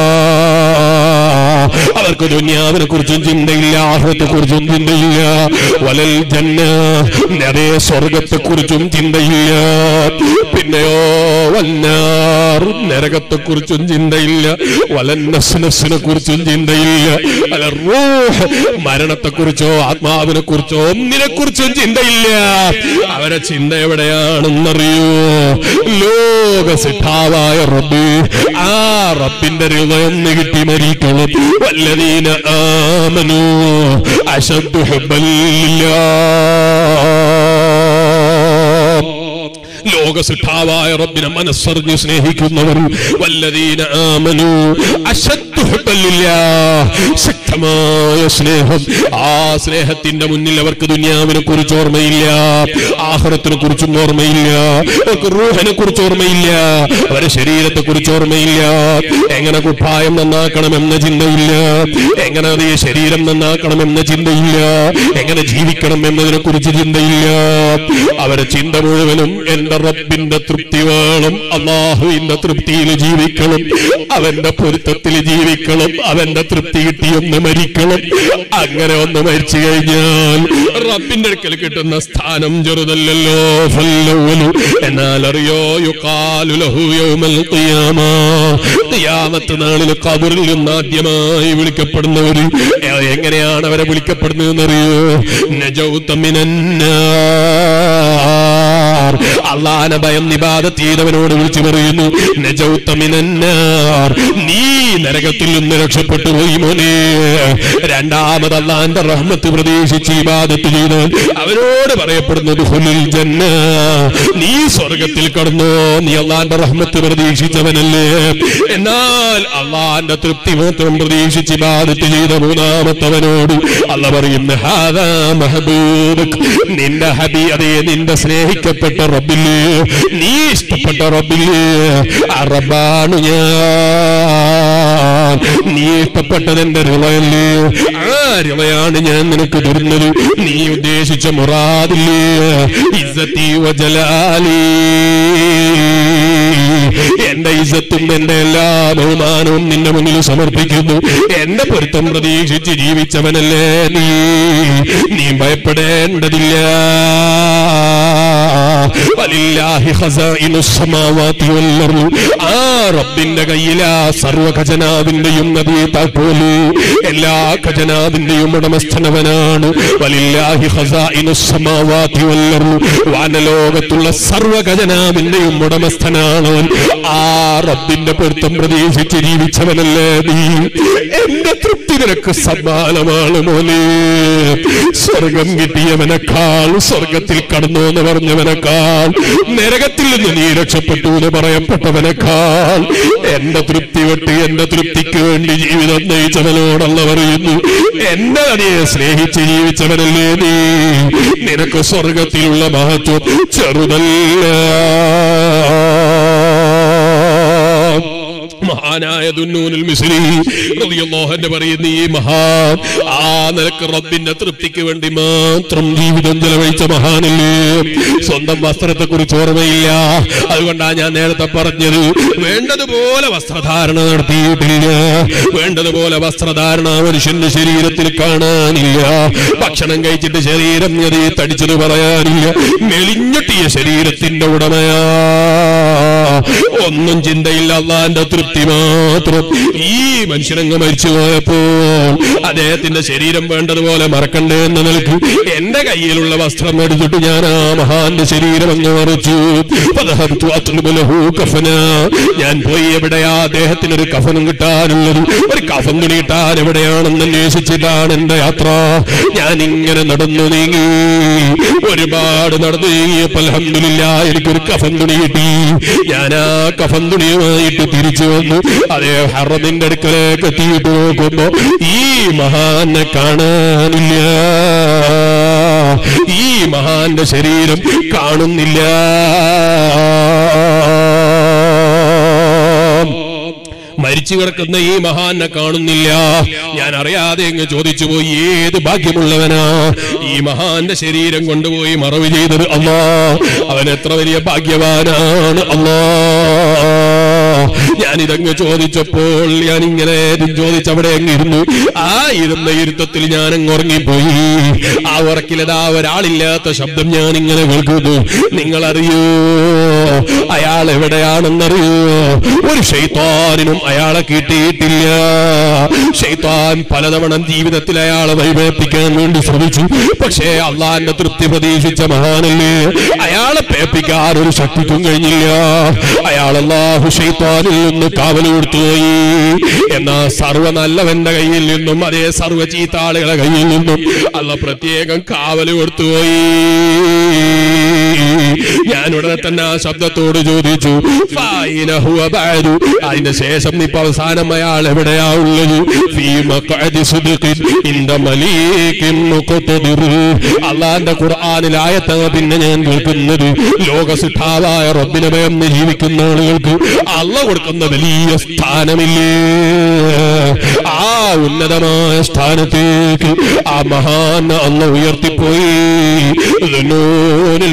Speaker 2: അവർക്ക് ദുനിയാവിനെ കുറിച്ചും ചിന്തയില്ല ആഹ്റത്തെ കുറിച്ചും ചിന്തയില്ല വലൽ ജന്ന അതേ സ്വർഗത്തെ കുറിച്ചും ചിന്തയില്ല പിന്നെയോ വന്നാർ നരകത്തെ കുറിച്ചും ചിന്തയില്ല വലന്നസിനെ കുറിച്ചും ചിന്തയില്ല അല്ല റൂഹ് മരണത്തെ കുറിച്ചോ ആത്മാവിനെ കുറിച്ചോ ഒന്നിനെ കുറിച്ചും ചിന്തയില്ല അവരെ അവരെ ചിന്ത എവിടെയാണെന്നറിയോ ലോക സിദ്ധാവായ റബ്ബ് ആ റബ്ബിന്റെ ഹൃദയം കിട്ടി മരിക്കണം വല്ലതീന ആമനു അശദ്ദു ഹുബ്ബല്ലില്ലാ ലോക സിദ്ധാവായ റബ്ബിനെ മനസ്സറിഞ്ഞ് സ്നേഹിക്കുന്നവർ വല്ലതീന ആമനു അശദ്ദു ഹുബ്ബല്ലില്ലാ. ശക്തമായ സ്നേഹം ആ സ്നേഹത്തിന്റെ മുന്നിൽ അവർക്ക് ദുനിയാവിനെ കുറിച്ച് ഓർമ്മയില്ല ആഹ്റത്തിനെ കുറിച്ചും ഓർമ്മയില്ല അവർക്ക് റൂഹിനെ കുറിച്ച് ഓർമ്മയില്ല അവരെ ശരീരത്തെ കുറിച്ച് ഓർമ്മയില്ല എങ്ങനെ കുപ്പായം നന്നാക്കണമെന്ന ചിന്തയില്ല എങ്ങനെ അത് ഈ ശരീരം നന്നാക്കണമെന്ന ചിന്തയില്ല എങ്ങനെ ജീവിക്കണം എന്നതിനെ കുറിച്ച് ചിന്തയില്ല അവരെ ചിന്ത മുഴുവനും എന്റെ റബ്ബിന്റെ തൃപ്തി വേണം അള്ളാഹുവിന്റെ തൃപ്തിയിൽ ജീവിക്കണം അവന്റെ പൊരുത്തത്തിൽ ജീവിക്കണം അവന്റെ തൃപ്തി കിട്ടിയൊന്ന് മരിക്കണം അങ്ങനെ ഒന്ന് മരിച്ചു കഴിഞ്ഞാൽ റബ്ബിന്റെ അടുക്കൽ കിട്ടുന്ന സ്ഥാനം ചെറുതല്ലല്ലോ ഫല്ലവ്വലു. എന്നാൽ അറിയോ യുക്കാലു ലഹു യൗമൽ ഖിയാമ ഖിയാമത്ത് നാളിൽ കബറിൽ നിന്ന് ആദ്യമായി വിളിക്കപ്പെടുന്നവര് എ- എങ്ങനെയാണ് അവരെ വിളിക്കപ്പെടുന്നതെന്നറിയോ നജൗത മിനന്നാർ അള്ളാനെ ഭയം നിബാദത്ത് ചെയ്തവനോട് വിളിച്ചു പറയുന്നു നജൗത മിനന്നാർ നീ നരകത്തിൽ നിന്ന് രക്ഷപ്പെട്ടു പോയി മോനെ രണ്ടാമത് അള്ളാന്റെ റഹ്മത്ത് പ്രതീക്ഷിച്ച് ഇബാദത്ത് ചെയ്ത് അവനോട് പറയപ്പെടുന്നത് ഹുലിൽ ജന്ന നീ സ്വർഗത്തിൽ കടന്നോ നീ അള്ളാന്റെ റഹ്മത്ത് പ്രതീക്ഷിച്ചവനല്ലേ എന്നാൽ അള്ളാന്റെ തൃപ്തി മാത്രം പ്രതീക്ഷിച്ച് ഇബാദത്ത് ചെയ്ത മൂന്നാമത്തവനോട് അല്ല പറയുന്ന ഹാദാ മഹബൂബ് നിന്റെ ഹബി അതേ നിന്റെ സ്നേഹിക്കപ്പെട്ട റബ്ബില്ലേ നീ ഇഷ്ടപ്പെട്ട റബ്ബില്ലേ ആ റബ്ബാണ് ഞാൻ നീ ഇഷ്ടപ്പെട്ടത് എന്റെ റിളയല്ലേ ആ റിളയാണ് ഞാൻ നിനക്ക് തരുന്നത് നീ ഉദ്ദേശിച്ച മുറാദില്ലേ ഇസ്സത്തി വജലാലി എന്റെ ഇസത്തും എന്റെ എല്ലാ ബഹുമാനവും നിന്റെ മുന്നിൽ സമർപ്പിക്കുന്നു എന്റെ പൊരുത്തം പ്രതീക്ഷിച്ച് ജീവിച്ചവനല്ലേ നീ നീ ഭയപ്പെടേണ്ടതില്ല വലില്ലാഹി ഖസാഇനു സ്സമാവാതി വൽ അർള്. ആ റബ്ബിന്റെ കയ്യിലാ സർവ ഖജനാവിന്റെയും നദീ താക്കോല് എല്ലാ ഖജനാവിന്റെയും ഉടമസ്ഥനവനാണ് വലില്ലാഹി ഖസാഇനു സ്സമാവാതി വൽ അർള്. വാനലോകത്തുള്ള സർവ ഖജനാവിന്റെയും ഉടമസ്ഥനാണ് അവൻ. ആ റബ്ബിന്റെ പൊരുത്തം പ്രതീക്ഷിച്ച് ജീവിച്ചവനല്ലേ നീ എന്റെ തൃപ്തി നിനക്ക് സമ്മാനമാണ് മോനെ സ്വർഗം കിട്ടിയവനേക്കാൾ സ്വർഗത്തിൽ കടന്നു എന്ന് പറഞ്ഞവനേക്കാൾ നരകത്തിൽ നിന്ന് നീ രക്ഷപ്പെട്ടു എന്ന് പറയപ്പെട്ടവനേക്കാൾ എന്റെ തൃപ്തി വിട്ട് എന്റെ തൃപ്തിക്ക് വേണ്ടി ജീവിതം നയിച്ചവനോടല്ല പറയുന്നു എന്നെ നീ സ്നേഹിച്ച് ജീവിച്ചവനല്ലേ നീ നിനക്ക് സ്വർഗത്തിലുള്ള മഹത്വം ചെറുതല്ല മഹാനായ ദുന്നൂനുൽ മിസ്രി റളിയല്ലാഹു പറയുന്ന ഈ മഹാൻ ആ നിനക്ക് റബ്ബിന്റെ തൃപ്തിക്ക് വേണ്ടി മാത്രം ജീവിതം ചെലവഴിച്ച മഹാനല്ലേ സ്വന്തം വസ്ത്രത്തെ കുറിച്ച് ഓർമ്മയില്ല അതുകൊണ്ടാണ് ഞാൻ നേരത്തെ പറഞ്ഞത് വേണ്ടതുപോലെ വസ്ത്രധാരണ നടത്തിയിട്ടില്ല വേണ്ടതുപോലെ വസ്ത്രധാരണ മനുഷ്യന്റെ ശരീരത്തിൽ കാണാനില്ല ഭക്ഷണം കഴിച്ചിട്ട് ശരീരം ഞെറി തടിച്ചത് പറയാനില്ല മെലിഞ്ഞിട്ടിയ ശരീരത്തിന്റെ ഉടമയാ ഒന്നും ചിന്തയില്ല അള്ളാന്റെ തൃപ്തി മാത്രം ഈ മനുഷ്യനങ്ങ് മരിച്ചു പോയപ്പോൾ അദ്ദേഹത്തിന്റെ ശരീരം വേണ്ടതുപോലെ മറക്കണ്ടേ എന്ന് നിൽക്കും എന്റെ കയ്യിലുള്ള വസ്ത്രം എടുത്തിട്ട് ഞാൻ ആ മഹാന്റെ ശരീരം അങ്ങ് മറിച്ചു ഫദഹബ്തു അത്ലുബു ലഹു കഫന. ഞാൻ പോയി എവിടെയാ അദ്ദേഹത്തിന് ഒരു കഫനും കിട്ടാനുള്ളത് ഒരു കഫൻ തുണി കിട്ടാൻ എവിടെയാണെന്ന് അന്വേഷിച്ചിട്ടാണ് എന്റെ യാത്ര ഞാൻ ഇങ്ങനെ നടന്നു നീങ്ങി ഒരുപാട് നടന്നു നീങ്ങിയപ്പോൾ അൽഹംദുലില്ല എനിക്കൊരു കഫൻ തുണി കിട്ടി ഞാൻ ആ കഫൻ തുണിയുമായിട്ട് തിരിച്ചു വന്നു അതേ ഹറമിന്റെ അടുക്കലേക്ക് എത്തിയിട്ട് നോക്കുമ്പോ ഈ മഹാനെ കാണാനില്ല ഈ മഹാന്റെ ശരീരം കാണുന്നില്ല മരിച്ചു കിടക്കുന്ന ഈ മഹാനെ കാണുന്നില്ല ഞാൻ അറിയാതെ അങ്ങ് ചോദിച്ചു പോയി ഏത് ഭാഗ്യമുള്ളവനാ ഈ മഹാന്റെ ശരീരം കൊണ്ടുപോയി മറവ് ചെയ്തത് അല്ലാ അവൻ എത്ര വലിയ ഭാഗ്യവാനാണ് അല്ലാ ഞാൻ ഇതങ്ങ് ചോദിച്ചപ്പോൾ ഞാൻ ഇങ്ങനെ ചോദിച്ച് അവിടെ അങ്ങ് ഇരുന്നു ആ ഇരുന്ന ഇരുത്തത്തിൽ ഞാൻ അങ്ങ് ഉറങ്ങിപ്പോയി ആ ഉറക്കിലതാ ഒരാളില്ലാത്ത ശബ്ദം ഞാൻ ഇങ്ങനെ കേൾക്കുന്നു നിങ്ങൾ അറിയോ അയാൾ എവിടെയാണെന്നറിയോ ഒരു ഷെയ്ത്താനിനും അയാളെ കിട്ടിയിട്ടില്ല ഷെയ്ത്താൻ പലതവണ ജീവിതത്തിൽ അയാളെ വഴിപേപ്പിക്കാൻ വേണ്ടി ശ്രമിച്ചു പക്ഷേ അള്ളാന്റെ തൃപ്തി പ്രതീക്ഷിച്ച മഹാനല്ലേ അയാളെ പേപ്പിക്കാൻ ഒരു ശക്തിക്കും കഴിഞ്ഞില്ല അയാൾ അള്ളാഹു ഷെയ്ത്താനിൽ നിന്ന് കാവൽ കൊടുത്തുപോയി എന്നാ സർവ്വ നല്ലവന്റെ കയ്യിൽ നിന്നും അതേ സർവ്വ ചീത്ത ആളുകളെ കയ്യിൽ നിന്നും അല്ല പ്രത്യേകം കാവൽ കൊടുത്തുപോയി ഞാൻ ഉടനെ തന്നെ ആ ശബ്ദത്തോട് ചോദിച്ചു ഫൈന ഹുവ ബഅദു. അതിന്റെ ശേഷം ഇപ്പൊ അവസാനം അയാൾ എവിടെയാ ഉള്ളത് ഫീ മഖഅദി സിദ്ഖിൻ ഇൻദ മലീകിൻ മുഖ്തദിർ. അള്ളാന്റെ ഖുർആനിലായത്ത പിന്നെ ഞാൻ കേൾക്കുന്നത് ലോകസിദ്ധാവായ റബ്ബിനെ ഭയന്ന് ജീവിക്കുന്ന ആളുകൾക്ക് അള്ള കൊടുക്കുന്ന വലിയ സ്ഥാനമില്ലേ ആ ഉന്നതമായ സ്ഥാനത്തേക്ക് ആ മഹാൻ അള്ള ഉയർത്തിപ്പോയി ذنون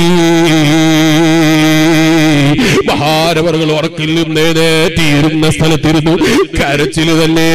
Speaker 2: المصري മഹാരവറുകൾ ഉറക്കിൽ നിന്നേനെ തീരുന്ന സ്ഥലത്തിരുന്നു കരച്ചില് തന്നെ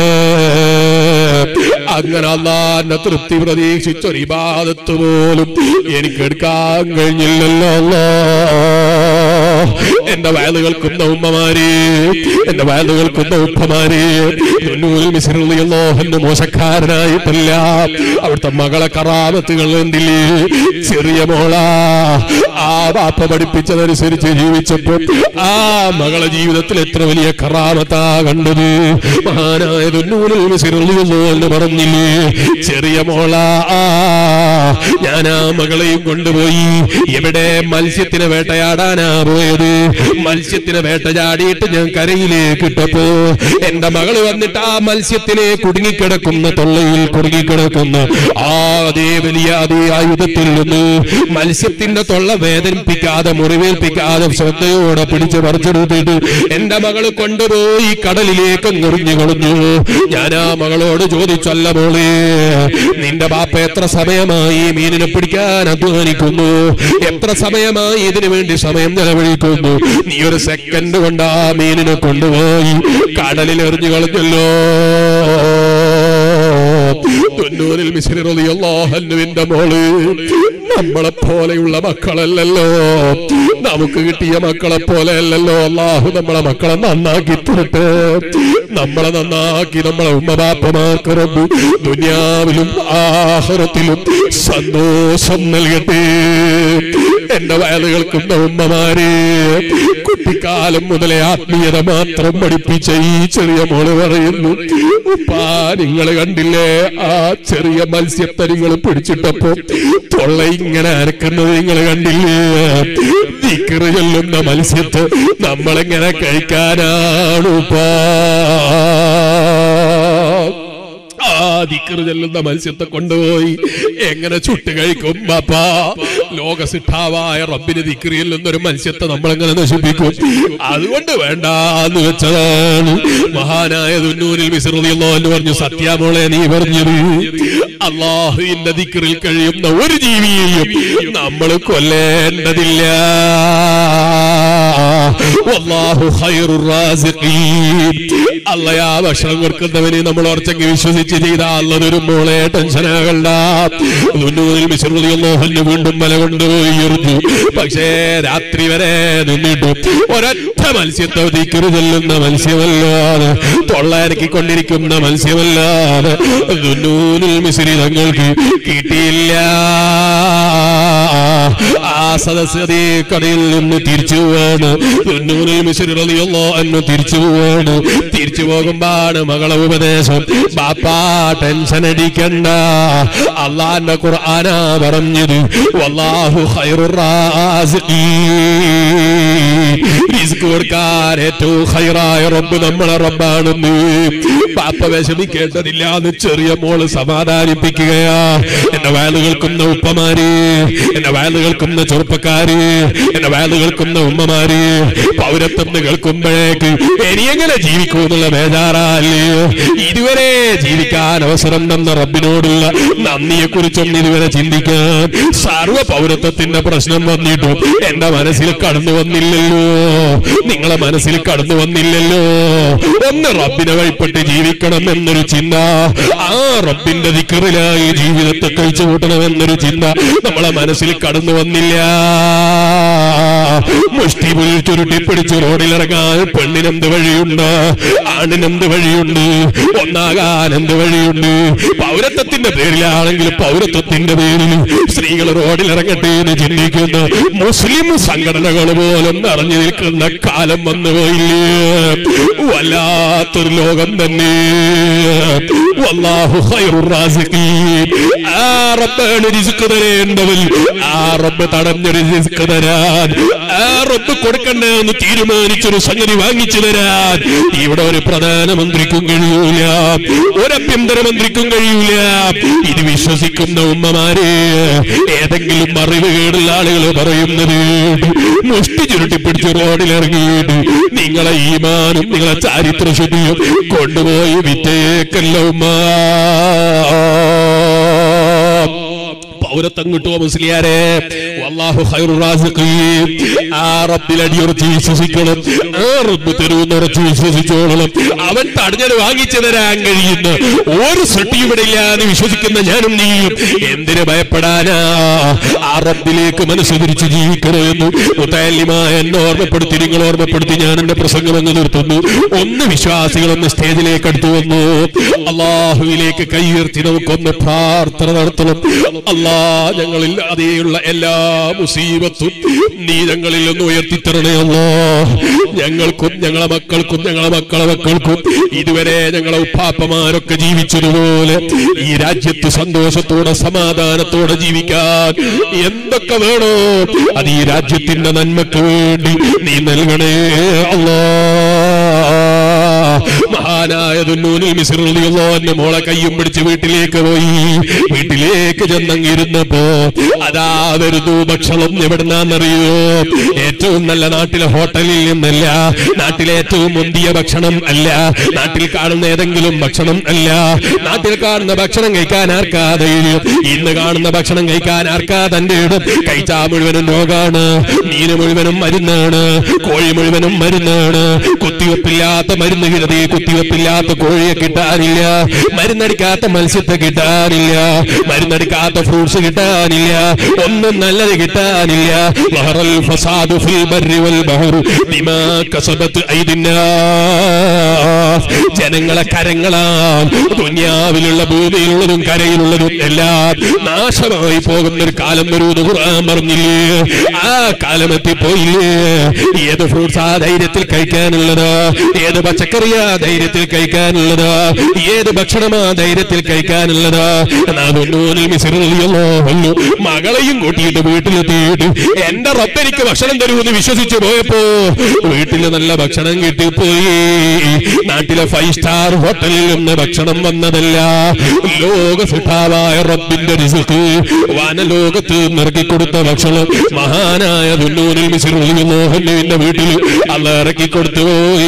Speaker 2: അങ്ങനെ അള്ളാന്റെ തൃപ്തി പ്രതീക്ഷിച്ചൊരു ഇബാദത്ത് പോലും എനിക്ക് എടുക്കാൻ കഴിഞ്ഞില്ലല്ലോ അല്ലാ. എന്റെ വയല് കേൾക്കുന്ന ഉമ്മമാരെ എന്റെ വയല് കേൾക്കുന്ന ഉപ്പമാരെ തൊണ്ണൂറിൽ മിശ്രിള്ളോഹന്റെ മോശക്കാരനായിട്ടല്ല അവിടുത്തെ മകളെ കറാമത്തുകൾ എന്തില്ലേ ചെറിയ മോള ആ ബാപ്പ പഠിപ്പിച്ചതനുസരിച്ച് ജീവിച്ചപ്പോൾ ആ മകളെ ജീവിതത്തിൽ എത്ര വലിയ കറാമത്താ കണ്ടത് മഹാനായ തൊണ്ണൂറിൽ മിശ്രിള്ളോ എന്ന് പറഞ്ഞില്ലേ ചെറിയ മോള ഞാൻ ആ മകളെയും കൊണ്ടുപോയി എവിടെ മത്സ്യത്തിനെ വേട്ടയാടാനാ പോയത് മത്സ്യത്തിനെ വേട്ടയാടിയിട്ട് ഞാൻ കരയിലേക്ക് ഇട്ടപ്പോ എന്റെ മകള് വന്നിട്ട് ആ മത്സ്യത്തിനെ കുടുങ്ങിക്കിടക്കുന്ന തൊള്ളയിൽ കുടുങ്ങിക്കിടക്കുന്ന ആ അതേ വലിയ അതേ ആയുധത്തിൽ നിന്ന് മത്സ്യത്തിന്റെ തൊള്ള വേദനിപ്പിക്കാതെ മുറിവേൽപ്പിക്കാതെ ശ്രദ്ധയോടെ പിടിച്ച് പറിച്ചെടുത്തിട്ട് എന്റെ മകള് കൊണ്ടുപോയി കടലിലേക്ക് എറിഞ്ഞു കളഞ്ഞു ഞാൻ ആ മകളോട് ചോദിച്ചല്ല മോളെ നിന്റെ ബാപ്പ എത്ര സമയമായി ഈ മീനിനെ പിടിക്കാൻ അധ്വാനിക്കുന്നു എത്ര സമയമായി ഇതിനു വേണ്ടി സമയം ചെലവഴിക്കുന്നു നീ ഒരു സെക്കൻഡ് കൊണ്ട് ആ മീനിനെ കൊണ്ടുപോയി കടലിൽ എറിഞ്ഞു കളഞ്ഞല്ലോ തൊണ്ണൂറിൽ മിശ്രിറിന്റെ മോള് നമ്മളെ പോലെയുള്ള മക്കളല്ലല്ലോ നമുക്ക് കിട്ടിയ മക്കളെ പോലെ അല്ലല്ലോ അള്ളാഹു നമ്മളെ മക്കളെ നന്നാക്കി തരട്ടെ നമ്മളെ നന്നാക്കി നമ്മളെ ഉമ്മബാപ്പമാർക്ക് റബ്ബ് ദുനിയാവിലും ആഹ്റത്തിലും സന്തോഷം നൽകട്ടെ എന്റെ വയലുകൾക്കുന്ന ഉമ്മമാരെ കുട്ടിക്കാലം മുതലേ ആത്മീയത മാത്രം പഠിപ്പിച്ച ഈ ചെറിയ മോള് പറയുന്നു ഉപ്പാ നിങ്ങൾ കണ്ടില്ലേ ആ ചെറിയ മത്സ്യത്തെ നിങ്ങൾ പിടിച്ചിട്ടപ്പോ തൊള്ള ഇങ്ങനെ അനക്കുന്നത് നിങ്ങൾ കണ്ടില്ലേ ദിക്കറ് ചൊല്ലുന്ന മത്സ്യത്തെ നമ്മളെങ്ങനെ കഴിക്കാനാണ് ഉപ്പാ ആ ദിക്കറ് ചെല്ലുന്ന മത്സ്യത്തെ കൊണ്ടുപോയി എങ്ങനെ ചുട്ട് കഴിക്കും ബാപ്പാ ലോകസിദ്ധാവായ റബ്ബിന് ദിക്കറി ചെല്ലുന്നൊരു മത്സ്യത്തെ നമ്മളെങ്ങനെ നശിപ്പിക്കും അതുകൊണ്ട് വേണ്ട എന്ന് വെച്ചതാണ് മഹാനായ തുന്നൂരിൽ വിസൃതിയല്ലോ എന്ന് പറഞ്ഞു സത്യാമോളെ നീ പറഞ്ഞത് അള്ളാഹുവിന്റെ ദിക്കറിൽ കഴിയുന്ന ഒരു ജീവിയെയും നമ്മൾ കൊല്ലേണ്ടതില്ല വല്ലാഹു ഖൈറുർ റാസിഖീൻ അല്ലയാ ഭക്ഷണം കൊടുക്കുന്നവനെ നമ്മൾ ഉറച്ചെങ്കിൽ വിശ്വസിച്ച് ചെയ്ത അല്ലതൊരു മോളെ ടെൻഷനാകണ്ട നുന്നൂരിൽ മിശ്രുതിയൊന്നോഹന് വീണ്ടും മല കൊണ്ടുപോയി എറിഞ്ഞു പക്ഷേ രാത്രി വരെ നിന്നിട്ടു ഒരൊറ്റ മത്സ്യത്തെ ദിക്കറ് ചെല്ലുന്ന മത്സ്യമല്ലാതെ തൊള്ളയരക്കിക്കൊണ്ടിരിക്കുന്ന മത്സ്യമല്ലാതെ നുന്നൂരിൽ മിശ്രി തങ്ങൾക്ക് കിട്ടിയില്ല ആ സദസ്യതേ കടയിൽ നിന്ന് തിരിച്ചു പോവാണ് തൊണ്ണൂറിൽ മിശ്രിറിയല്ലോ എന്ന് തിരിച്ചു പോവാണ് തിരിച്ചു പോകുമ്പാണ് മകളെ ഉപദേശം ബാപ്പാ ടെൻഷൻ അടിക്കണ്ട അള്ളാന്റെ ഖുർആനാ പറഞ്ഞത് വല്ലാഹു ഖൈറുർ റാസിഖീൻ. റിസ്ക് കൊടുക്കാൻ ഏറ്റവും ഹൈറായ റബ്ബ് നമ്മളെ റബ്ബാണെന്ന് പാപ്പ വിഷമിക്കേണ്ടതില്ല എന്ന് ചെറിയ മോള് സമാധാനിപ്പിക്കുകയാ എന്റെ വയല് കേൾക്കുന്ന ഉപ്പമാര് എന്റെ വയല് കേൾക്കുന്ന ചെറുപ്പക്കാര് എന്റെ വയല് കേൾക്കുന്ന ഉമ്മമാര് പൗരത്വം എന്ന് കേൾക്കുമ്പോഴേക്ക് ഇനി എങ്ങനെ ജീവിക്കൂ എന്നുള്ള ബേജാറല്ലേ ഇതുവരെ ജീവിക്കാൻ അവസരം തന്ന റബ്ബിനോടുള്ള നന്ദിയെ കുറിച്ചൊന്നും ഇതുവരെ ചിന്തിക്കാൻ സർവ പൗരത്വത്തിന്റെ പ്രശ്നം വന്നിട്ടും എന്റെ മനസ്സിൽ കടന്നു വന്നില്ലല്ലോ നിങ്ങളെ മനസ്സിൽ കടന്നു വന്നില്ലല്ലോ ഒന്ന് റബ്ബിനെ വഴിപ്പെട്ട് ജീവിക്കണം എന്നൊരു ചിന്ത ആ റബ്ബിന്റെ ദിക്കറിലായി ജീവിതത്തെ കഴിച്ചു കൂട്ടണം എന്നൊരു ചിന്ത നമ്മളെ മനസ്സിൽ കടന്നു വന്നില്ല മുഷ്ടി പുൽ ചുരുട്ടി പിടിച്ച് റോഡിലിറങ്ങാൻ പെണ്ണിനെന്ത് വഴിയുണ്ട് ആണിനെന്ത് വഴിയുണ്ട് ഒന്നാകാൻ എന്ത് വഴിയുണ്ട് പൗരത്വത്തിന്റെ പേരിലാണെങ്കിൽ പൗരത്വത്തിന്റെ പേരിൽ സ്ത്രീകൾ റോഡിലിറങ്ങട്ടെ എന്ന് ചിന്തിക്കുന്ന മുസ്ലിം സംഘടനകൾ പോലും നിറഞ്ഞു നിൽക്കുന്ന കാലം വന്നു പോയില്ലേ വല്ലാത്തൊരു ലോകം തന്നെ വല്ലാഹു ഖൈറുർ റാസിഖീൻ ആ റബ്ബാണ് റിസ്ക് തരേണ്ടവൻ ആ റബ്ബ് തടഞ്ഞൊരു റിസ്ക് തരാൻ ആ റബ്ബ് കൊടുക്കണ്ടെന്ന് തീരുമാനിച്ചൊരു സംഗതി വാങ്ങിച്ചു തരാൻ ഇവിടെ ഒരു പ്രധാനമന്ത്രിക്കും കഴിയൂല ഒരു ആഭ്യന്തരമന്ത്രിക്കും കഴിയൂല ഇത് വിശ്വസിക്കുന്ന ഉമ്മമാരെ ഏതെങ്കിലും അറിവ് കേടുള്ള ആളുകൾ പറയുന്നത് മുഷ്ടി ചുരുട്ടി പിടിച്ച് റോഡിലിറങ്ങിയിട്ട് നിങ്ങളെ ഈമാനും നിങ്ങളെ ചാരിത്ര ശുദ്ധിയും കൊണ്ടുപോയി വിറ്റേക്കല്ല ഉമ്മ പൗരത്വം കിട്ടുമോ മുസ്ലിയാരെ വല്ലാഹു ഖൈറു റാസിഖീൻ ആ റബ്ബിൽ അടിയുറച്ച് വിശ്വസിക്കണം ആ റബ്ബ് തരുമെന്നുറച്ച് വിശ്വസിച്ചോളണം അവൻ തടഞ്ഞത് വാങ്ങിച്ചു തരാൻ കഴിയുന്ന ഒരു സൃഷ്ടി ഇവിടെ ഇല്ലാതെ വിശ്വസിക്കുന്ന ഞാനും നീയും എന്തിനു ഭയപ്പെടാനാ ആ റബ്ബിലേക്ക് മനസ്സ് തിരിച്ച് ജീവിക്കണമെന്ന് മുത്തല്യമായ എന്നെ ഓർമ്മപ്പെടുത്തി നിങ്ങൾ ഓർമ്മപ്പെടുത്തി ഞാൻ എന്റെ പ്രസംഗം അങ്ങ് നിർത്തുന്നു ഒന്ന് വിശ്വാസികളൊന്ന് സ്റ്റേജിലേക്ക് അടുത്തു വന്നു അള്ളാഹുവിലേക്ക് കൈയുയർത്തി നമുക്കൊന്ന് പ്രാർത്ഥന നടത്തണം അല്ലാ ഞങ്ങളിൽ അതേയുള്ള എല്ലാ മുസീബത്തും നീ ഞങ്ങളിൽ ഒന്ന് ഉയർത്തിത്തരണേ അല്ലോ ഞങ്ങൾക്കും ഞങ്ങളെ മക്കൾക്കും ഞങ്ങളെ മക്കളെ മക്കൾക്കും ഇതുവരെ ഞങ്ങളെ ഉപ്പാപ്പമാരൊക്കെ ജീവിച്ചതുപോലെ ഈ രാജ്യത്ത് സന്തോഷത്തോടെ സമാധാനത്തോടെ ജീവിക്കാൻ എന്തൊക്കെ വേണോ അത് ഈ രാജ്യത്തിന്റെ നന്മക്ക് വേണ്ടി നീ നൽകണേ അല്ലോ മഹാനായ ദുന്നൂനിൽ മിസ്ർ റളിയല്ലാഹു അൻഹു മോളെ കയ്യും പിടിച്ച് വീട്ടിലേക്ക് പോയി വീട്ടിലേക്ക് ചെന്നങ്ങിരുന്നപ്പോ അതാ വരുന്നു ഭക്ഷണം എവിടുന്നാന്നറിയോ ഏറ്റവും നല്ല നാട്ടിലെ ഹോട്ടലിൽ നിന്നല്ല നാട്ടിലെ ഏറ്റവും മുന്തിയ ഭക്ഷണം അല്ല നാട്ടിൽ കാണുന്ന ഏതെങ്കിലും ഭക്ഷണം അല്ല നാട്ടിൽ കാണുന്ന ഭക്ഷണം കഴിക്കാൻ ആർക്കാ ധൈര്യം ഇന്ന് കാണുന്ന ഭക്ഷണം കഴിക്കാൻ ആർക്കാ തന്റെ ഇടം കഴിച്ചാ മുഴുവനും രോഗാണ് മീന് മുഴുവനും മരുന്നാണ് കോഴി മുഴുവനും മരുന്നാണ് കുത്തിവെപ്പില്ലാത്ത മരുന്ന് കിടതി കുത്തിവെപ്പില്ലാത്ത കോഴിയെ കിട്ടാനില്ല മരുന്നടിക്കാത്ത മത്സ്യത്തെ കിട്ടാനില്ല മരുന്നടിക്കാത്ത ഫ്രൂട്ട്സ് കിട്ടാനില്ല ഒന്നും നല്ലത് കിട്ടാനില്ല ലഹറൽ ഫസാദു ഫിൽ ബർരി വൽ ബഹർ ബിമാ കസബത്ത് ഐദിന്നാസ് ജനങ്ങളെ കരങ്ങളാൽ ദുനിയാവിലുള്ള ഭൂമിയിലുള്ളതും കരയിലുള്ളതും എല്ലാം നാശമായി പോകുന്ന ഒരു കാലം വരൂ എന്ന് ഖുർആൻ പറഞ്ഞില്ലേ ആ കാലം എത്തിപ്പോയില്ലേ ഏത് ഫ്രൂട്ട്സ് ആ ധൈര്യത്തിൽ കഴിക്കാനുള്ളത് ഏത് പച്ചക്കറിയാ ധൈര്യത്തിൽ കഴിക്കാനുള്ളത് ഏത് ഭക്ഷണമാ ധൈര്യത്തിൽ കഴിക്കാനുള്ളത് എന്നാ ദുന്നൂനിൽ മിസ്ർ റളിയല്ലാഹു അൻഹു മകളെയും കൂട്ടിയിട്ട് വീട്ടിലെത്തിയിട്ട് എന്റെ റബ്ബെനിക്ക് ഭക്ഷണം തരുമെന്ന് വിശ്വസിച്ചു പോയപ്പോ വീട്ടിൽ നല്ല ഭക്ഷണം കിട്ടിപ്പോയി നാട്ടിലെ ഫൈവ് സ്റ്റാർ ഹോട്ടലിൽ നിന്ന് ഭക്ഷണം വന്നതല്ല ലോക സുഖാവായ റബ്ബിന്റെ റിസുക്ക് വാനലോകത്ത് നിറക്കി കൊടുത്ത ഭക്ഷണം മഹാനായ ദുന്നൂനിൽ മിസ്ർ റളിയല്ലാഹു അൻഹുവിന്റെ വീട്ടിൽ അല്ല ഇറക്കി കൊടുത്തു പോയി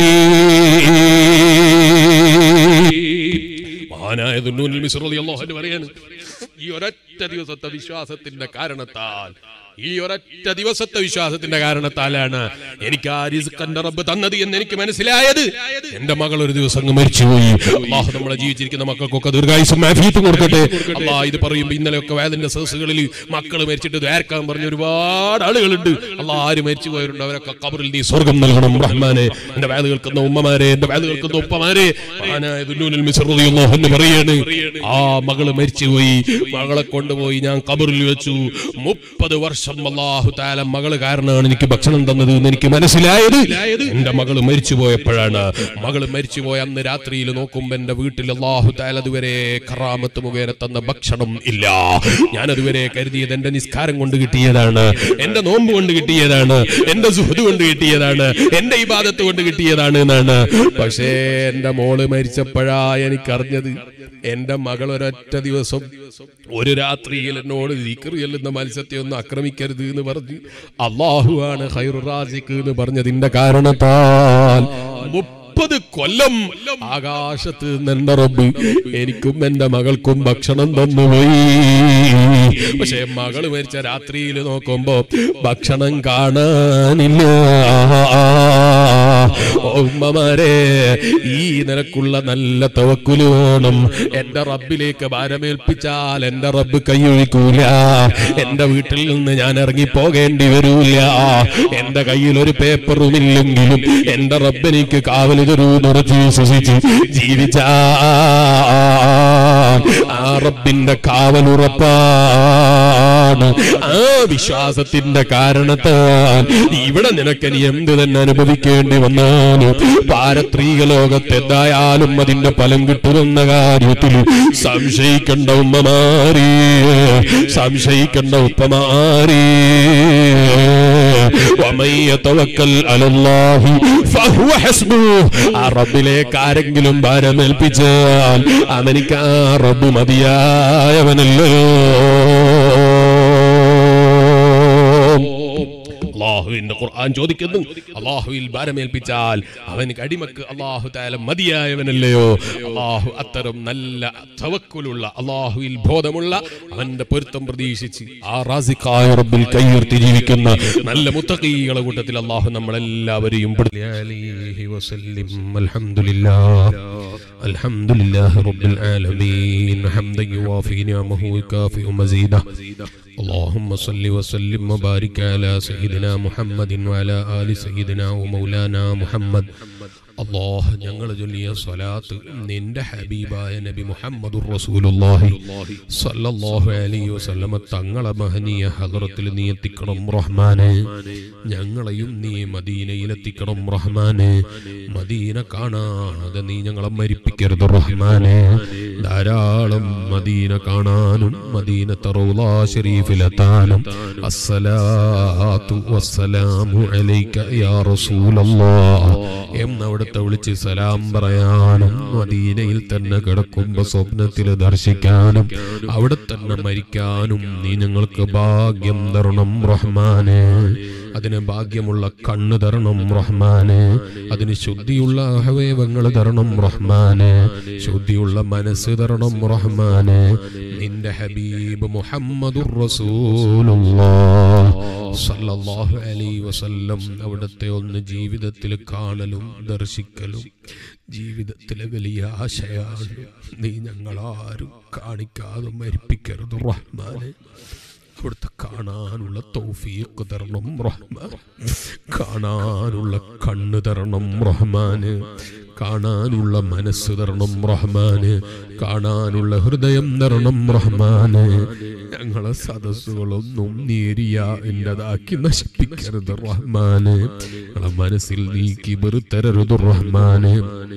Speaker 2: മഹാനായ ദുന്നൂനിൽ മിസ്ർ റളിയല്ലാഹു അൻഹു പറയാണ് ഈ ഒരൊറ്റ ദിവസത്തെ വിശ്വാസത്തിന്റെ കാരണത്താൽ ഈ ഒരൊറ്റ ദിവസത്തെ വിശ്വാസത്തിന്റെ കാരണത്താലാണ് എനിക്ക് ആ റിസ്കന്റെ റബ്ബ് തന്നത് എന്ന് എനിക്ക് മനസ്സിലായത് എന്റെ മകൾ ഒരു ദിവസം അങ്ങ് മരിച്ചുപോയി അള്ളാഹു നമ്മളെ ജീവിച്ചിരിക്കുന്ന മക്കൾക്കൊക്കെ ദീർഘായുസും മാഫിയത്തും കൊടുക്കട്ടെ അള്ളാഹ് ഇത് പറയുമ്പോ ഇന്നലെയൊക്കെ വേദന്റെ സദസ്സുകളിൽ മക്കൾ മരിച്ചിട്ട് ദ്വാരക്കാൻ പറഞ്ഞ ഒരുപാട് ആളുകളുണ്ട് അള്ളാഹ് ആര് മരിച്ചു പോയവരുണ്ട് അവരൊക്കെ കബറിൽ നീ സ്വർഗം നൽകണം റഹ്മാനെ എന്റെ വേദ കേൾക്കുന്ന ഉമ്മമാരെ എന്റെ വേദ കേൾക്കുന്ന ഉപ്പമാരെ മഹാനായ ദുന്നൂനിൽ മിസ്ർ റളിയല്ലാഹു അൻഹു പറയാണ് ആ മകള് മരിച്ചുപോയി മകളെ കൊണ്ടുപോയി ഞാൻ കബറിൽ വെച്ചു മുപ്പത് വർഷം അള്ളാഹു താല മകള് കാരണമാണ് എനിക്ക് ഭക്ഷണം തന്നത് എന്ന് എനിക്ക് മനസ്സിലായത് എന്റെ മകള് മരിച്ചു പോയപ്പോഴാണ് മകള് മരിച്ചുപോയ അന്ന് രാത്രിയിൽ നോക്കുമ്പോ എന്റെ വീട്ടിൽ അള്ളാഹു താല അതുവരെ കറാമത്ത് മുഖേന തന്ന ഭക്ഷണം ഇല്ല ഞാൻ അതുവരെ കരുതിയത് എന്റെ നിസ്കാരം കൊണ്ട് കിട്ടിയതാണ് എന്റെ നോമ്പ് കൊണ്ട് കിട്ടിയതാണ് എന്റെ സുഹൃത്ത് കൊണ്ട് കിട്ടിയതാണ് എന്റെ ഇബാദത്ത് കൊണ്ട് കിട്ടിയതാണ് എന്നാണ് പക്ഷേ എന്റെ മോള് മരിച്ചപ്പോഴാ എനിക്കറിഞ്ഞത് എന്റെ മകൾ ഒരൊറ്റ ദിവസം ഒരു രാത്രിയിൽ എന്നോട് ദിക്ർ ചെല്ലുന്ന മത്സ്യത്തെ ഒന്ന് ആക്രമിക്കരുത് എന്ന് പറഞ്ഞ് അള്ളാഹുവാണ് ഖൈറു റാസിഖ് എന്ന് പറഞ്ഞതിന്റെ കാരണത്താൽ മുപ്പത് കൊല്ലം ആകാശത്ത് നിന്ന് എന്റെ റബ്ബ് എനിക്കും എന്റെ മകൾക്കും ഭക്ഷണം തന്നുപോയി പക്ഷെ മകള് മരിച്ച രാത്രിയിൽ നോക്കുമ്പോ ഭക്ഷണം കാണാനില്ല ഉമ്മമാരെ ഈ നിനക്കുള്ള നല്ല തവക്കുല് വേണം എന്റെ റബ്ബിലേക്ക് ഭാരമേൽപ്പിച്ചാൽ എന്റെ റബ്ബ് കൈയൊഴിക്കൂല എന്റെ വീട്ടിൽ നിന്ന് ഞാൻ ഇറങ്ങി പോകേണ്ടി വരൂല എന്റെ കയ്യിൽ ഒരു പേപ്പറും ഇല്ലെങ്കിലും എന്റെ റബ്ബെനിക്ക് കാവൽ തരൂ നിറച്ച് വിശ്വസിച്ച് ജീവിച്ചാ ആ റബ്ബിന്റെ കാവലുറപ്പാണ് ആ വിശ്വാസത്തിന്റെ കാരണത്താൽ ഇവിടെ നിനക്ക് നീ എന്ത് തന്നെ അനുഭവിക്കേണ്ടി വന്നാലും പാരത്രീക ലോകത്ത് എന്തായാലും അതിന്റെ ഫലം കിട്ടുമെന്ന കാര്യത്തിൽ സംശയിക്കേണ്ട ഉമ്മമാരി സംശയിക്കേണ്ട ഉപ്പമാരി ومن يتوكل على الله فهو حسبه ആ റബ്ബിലേക്ക് ആരെങ്കിലും ഭാരമേൽപ്പിച്ചാൽ അവനിക്ക് ആ റബ്ബ് മതിയായവനല്ലോ അള്ളാഹുവിന്റെ ഖുർആൻ ചോദിക്കുന്നു അള്ളാഹുവിൽ ഭാരമേൽപ്പിച്ചാൽ അവന് അടിമക്ക് അള്ളാഹു താല മതിയായവനല്ലയോ അള്ളാഹു അത്തരം നല്ല തവക്കുലുള്ള അള്ളാഹുവിൽ ബോധമുള്ള അവന്റെ പൊരുത്തം പ്രതീക്ഷിച്ച് ആ റാസിഖായ റബ്ബിൽ കൈയുയർത്തി ജീവിക്കുന്ന നല്ല മുത്തഖീകളെ കൂട്ടത്തിൽ അള്ളാഹു നമ്മളെല്ലാവരെയും പെടുത്തി അലൈഹി വസല്ലം അൽഹംദുലില്ലാഹ് അൽഹംദുലില്ലാഹി റബ്ബിൽ ആലമീൻ ഹംദൻ യുവാഫി നിഅമഹു വകാഫി മസീദ اللهم صل وسلم وبارك على سيدنا محمد وعلى آل سيدنا ومولانا محمد അള്ളാഹ് ഞങ്ങൾ ചൊല്ലിയ സ്വലാത്ത് നിന്റെ ഹബീബായ നബി മുഹമ്മദുർ റസൂലുള്ളാഹി സല്ലല്ലാഹു അലൈഹി വസല്ലമ തങ്ങളെ മഹനീയ ഹദറത്തിൽ നീ എത്തിക്കണം റഹ്മാനെ ഞങ്ങളെയും നീ മദീനയിൽ എത്തിക്കണം റഹ്മാനെ മദീന കാണാതെ നീ ഞങ്ങളെ മരിപ്പിക്കരുത് റഹ്മാനെ ധാരാളം മദീന കാണാനും മദീന തറൗലാ ഷരീഫിലെത്താനും അസ്സലാത്തു വസ്സലാമു അലൈക യാ റസൂലല്ലാഹ് എന്നവിടുത്തെ വിളിച്ച് സലാം പറയാനും മദീനയിൽ തന്നെ കിടക്കുമ്പോ സ്വപ്നത്തിൽ ദർശിക്കാനും അവിടെ തന്നെ മരിക്കാനും നീ ഞങ്ങൾക്ക് ഭാഗ്യം തരണം റഹ്മാനെ അതിന് ഭാഗ്യമുള്ള കണ്ണ് തരണം റഹ്മാനെ അതിന് ശുദ്ധിയുള്ള അവയവങ്ങൾ തരണം റഹ്മാനെ ശുദ്ധിയുള്ള മനസ്സ് തരണം റഹ്മാനെ നിന്റെ ഹബീബ് മുഹമ്മദുർ റസൂലുള്ളാഹ് സല്ലല്ലാഹു അലൈഹി വസല്ലം അവിടുത്തെ ഒന്ന് ജീവിതത്തിൽ കാണലും ദർശിക്കലും ജീവിതത്തിലെ വലിയ ആശയാണ് നീ ഞങ്ങളാരും കാണിക്കാതെ മരിപ്പിക്കരുത് റഹ്മാനെ അവിടുത്തെ കാണാനുള്ള തൗഫീഖ് തരണം റഹ്മാൻ കാണാനുള്ള കണ്ണ് തരണം റഹ്മാന് കാണാനുള്ള മനസ്സ് തരണം റഹ്മാന് കാണാനുള്ള ഹൃദയം തരണം റഹ്മാന് ഞങ്ങളെ സദസ്സുകളൊന്നും നേരിയ എന്റേതാക്കി നശിപ്പിക്കരുത് റഹ്മാന് ഞങ്ങളെ മനസ്സിൽ നീക്കി വെറുത്തരരുത് റഹ്മാന്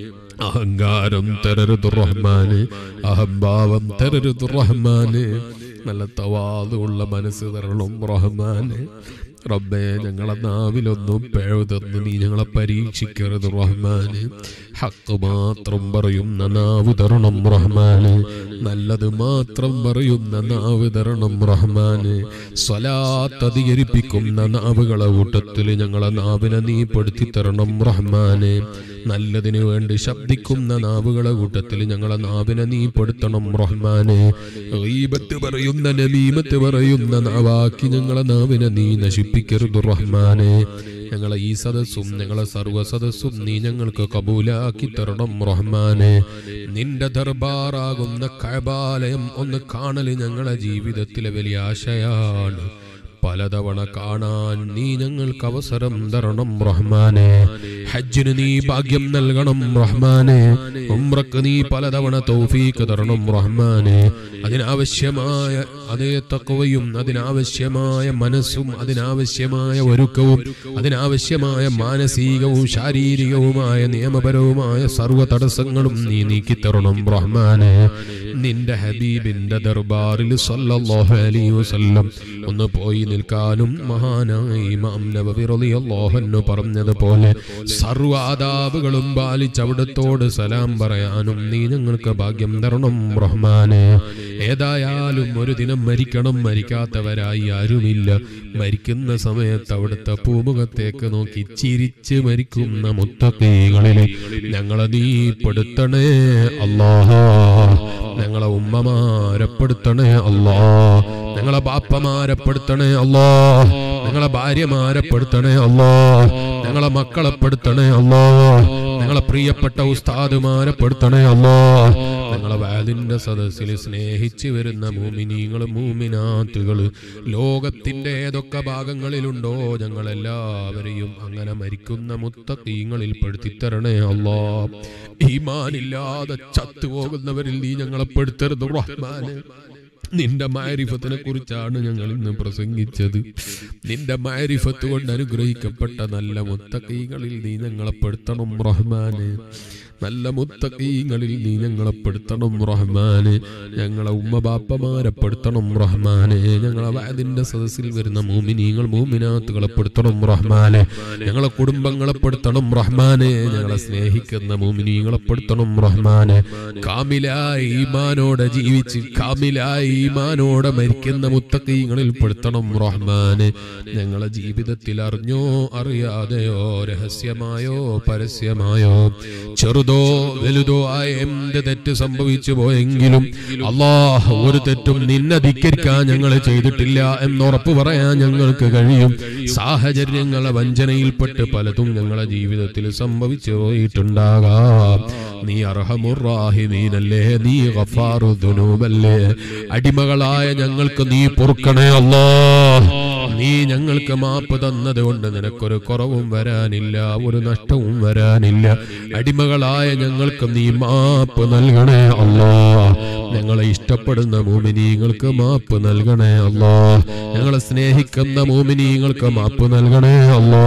Speaker 2: അഹങ്കാരം തരരുത് റഹ്മാന് അഹംഭാവം തരരുത് റഹ്മാന് നല്ല തവാതുള്ള മനസ്സ് തരണം റഹ്മാന് റബ്ബേ ഞങ്ങളെ നാവിലൊന്നും പിഴവ് തന്ന് നീ ഞങ്ങളെ പരീക്ഷിക്കരുത് റഹ്മാന് ഹക്ക് മാത്രം പറയുന്ന നാവ് തരണം റഹ്മാന് നല്ലത് മാത്രം പറയുന്ന നാവ് തരണം റഹ്മാന് സ്വലാത്ത് അധികരിപ്പിക്കുന്ന നാവുകളെ കൂട്ടത്തിൽ ഞങ്ങളെ നാവിനെ നീ പെടുത്തി തരണം റഹ്മാന് നല്ലതിനു വേണ്ടി ശബ്ദിക്കുന്ന നാവുകളെ കൂട്ടത്തിൽ ഞങ്ങളെ നാവിനെ നീ പെടുത്തണം റഹ്മാന് ഗീബത്ത് പറയുന്ന നമീമത്ത് പറയുന്ന നാവാക്കി ഞങ്ങളെ നാവിനെ നീ നശിപ്പിക്കരുത് റഹ്മാനെ ഞങ്ങളെ ഈ സദസ്സും ഞങ്ങളെ സർവ്വ സദസ്സും നീ ഞങ്ങൾക്ക് കബൂലാക്കി തരണം റഹ്മാനെ നിന്റെ ദർബാറാകുന്ന കഴബാലയം ഒന്ന് കാണല് ഞങ്ങളെ ജീവിതത്തിലെ വലിയ ആശയാണ് പലതവണ കാണാൻ നീ ഞങ്ങൾക്ക് അവസരം തരണം റഹ്മാനെ ഹജ്ജിന് നീ ഭാഗ്യം നൽകണം റഹ്മാനെ ഉംറക്ക് നീ പലതവണ തൗഫീക്ക് തരണം റഹ്മാനെ അതിനാവശ്യമായ അതേ തക്കവയും അതിനാവശ്യമായ മനസ്സും അതിനാവശ്യമായ ഒരുക്കവും അതിനാവശ്യമായ മാനസികവും ശാരീരികവുമായ നിയമപരവുമായ സർവ്വ തടസ്സങ്ങളും നീ നീക്കിത്തരണം റഹ്മാനെ നിന്റെ ഹബീബിന്റെ ദർബാറിൽ സല്ലല്ലാഹു അലൈഹി വസല്ലം ഒന്ന് പോയി നിൽക്കാനും മഹാനായ ഇമാം നബവി റളിയല്ലാഹു അൻഹു പറഞ്ഞതുപോലെ സർവ്വ ആദാബുകളും പാലിച്ച് അവിടത്തോട് സലാം പറയാനും നീ ഞങ്ങൾക്ക് ഭാഗ്യം തരണം റഹ്മാനെ ഏതായാലും ഒരു ദിനം ദിനം മരിക്കണം മരിക്കാത്തവരായി ആരുമില്ല മരിക്കുന്ന സമയത്ത് അവിടുത്തെ പൂമുഖത്തേക്ക് നോക്കി ചിരിച്ച് മരിക്കുന്ന മുത്തക്കൈകളിൽ ഞങ്ങളെ നീ പെടുത്തണേ അല്ലാഹ ഞങ്ങളെ ഉമ്മമാരെപ്പെടുത്തണേ അല്ലാ ഞങ്ങളെ ബാപ്പമാരെപ്പെടുത്തണേ അല്ലാ ഞങ്ങളെ ഭാര്യമാരെപ്പെടുത്തണേ അല്ലാ ഞങ്ങളെ മക്കളെ പെടുത്തണേ അല്ലാ ഞങ്ങളെ പ്രിയപ്പെട്ട ഉസ്താദുമാരെ പെടുത്തണേ അല്ലാ ഞങ്ങളെ വാലിന്റെ സദസ്സിൽ സ്നേഹിച്ച് വരുന്ന മൂമിനീങ്ങള് മൂമിനാത്തുകള് ലോകത്തിന്റെ ഏതൊക്കെ ഭാഗങ്ങളിലുണ്ടോ ഞങ്ങളെല്ലാവരെയും അങ്ങനെ മരിക്കുന്ന മുത്തീങ്ങളിൽ പെടുത്തിത്തരണേ അല്ലാ ഈമാനില്ലാതെ ചത്തുപോകുന്നവരിൽ നീ ഞങ്ങളെ പെടുത്തരുത് റഹ്മാനെ നിന്റെ മാരിഫത്തിനെ കുറിച്ചാണ് ഞങ്ങൾ ഇന്ന് പ്രസംഗിച്ചത് നിന്റെ മാരിഫത്ത് കൊണ്ട് അനുഗ്രഹിക്കപ്പെട്ട നല്ല മുത്തക്കൈകളിൽ നീ ഞങ്ങളെ പെടുത്തണം റഹ്മാന് നല്ല മുത്തക്കീങ്ങളിൽ നീ ഞങ്ങളെ പെടുത്തണം റഹ്മാന് ഞങ്ങളെ ഉമ്മ ബാപ്പമാരെ പെടുത്തണം റഹ്മാനെ ഞങ്ങളെ വാദിന്റെ സദസ്സിൽ വരുന്ന മൂമിനീങ്ങൾ മൂമിനാത്തുകളെ പെടുത്തണം റഹ്മാനെ ഞങ്ങളെ കുടുംബങ്ങളെ പെടുത്തണം റഹ്മാനെ ഞങ്ങളെ സ്നേഹിക്കുന്ന മൂമിനീങ്ങളെ പെടുത്തണം റഹ്മാനെ കാമിലായി ഈമാനോടെ ജീവിച്ച് കാമിലായി ഈമാനോടെ മരിക്കുന്ന മുത്തക്കീങ്ങളിൽ പെടുത്തണം റഹ്മാനെ ഞങ്ങളെ ജീവിതത്തിൽ അറിഞ്ഞോ അറിയാതെയോ രഹസ്യമായോ പരസ്യമായോ ചെറുതോ വലുതോ ആയ എന്ത് തെറ്റ് സംഭവിച്ചു പോയെങ്കിലും അള്ളാഹ് ഒരു തെറ്റും നിന്നെ ധിക്കരിക്കാൻ ഞങ്ങൾ ചെയ്തിട്ടില്ല എന്നുറപ്പ് പറയാൻ ഞങ്ങൾക്ക് കഴിയും സാഹചര്യങ്ങളെ വഞ്ചനയിൽപ്പെട്ട് പലതും ഞങ്ങളെ ജീവിതത്തിൽ സംഭവിച്ചു പോയിട്ടുണ്ടാകാം നീ അർഹമുറാഹിമീനല്ലേ നീ ഗഫാറു ദുനൂബല്ലേ അടിമകളായ ഞങ്ങൾക്ക് നീ പൊറുക്കണേ അല്ലാ നീ ഞങ്ങൾക്ക് മാപ്പ് തന്നത് കൊണ്ട് നിനക്കൊരു കുറവും വരാനില്ല ഒരു നഷ്ടവും വരാനില്ല അടിമകളായ ഞങ്ങൾക്ക് നീ മാപ്പ് നൽകണേ അല്ലാ ഞങ്ങളെ ഇഷ്ടപ്പെടുന്ന മോമിനീങ്ങൾക്ക് മാപ്പ് നൽകണേ അല്ലാ ഞങ്ങളെ സ്നേഹിക്കുന്ന മോമിനീങ്ങൾക്ക് മാപ്പ് നൽകണേ അല്ലാ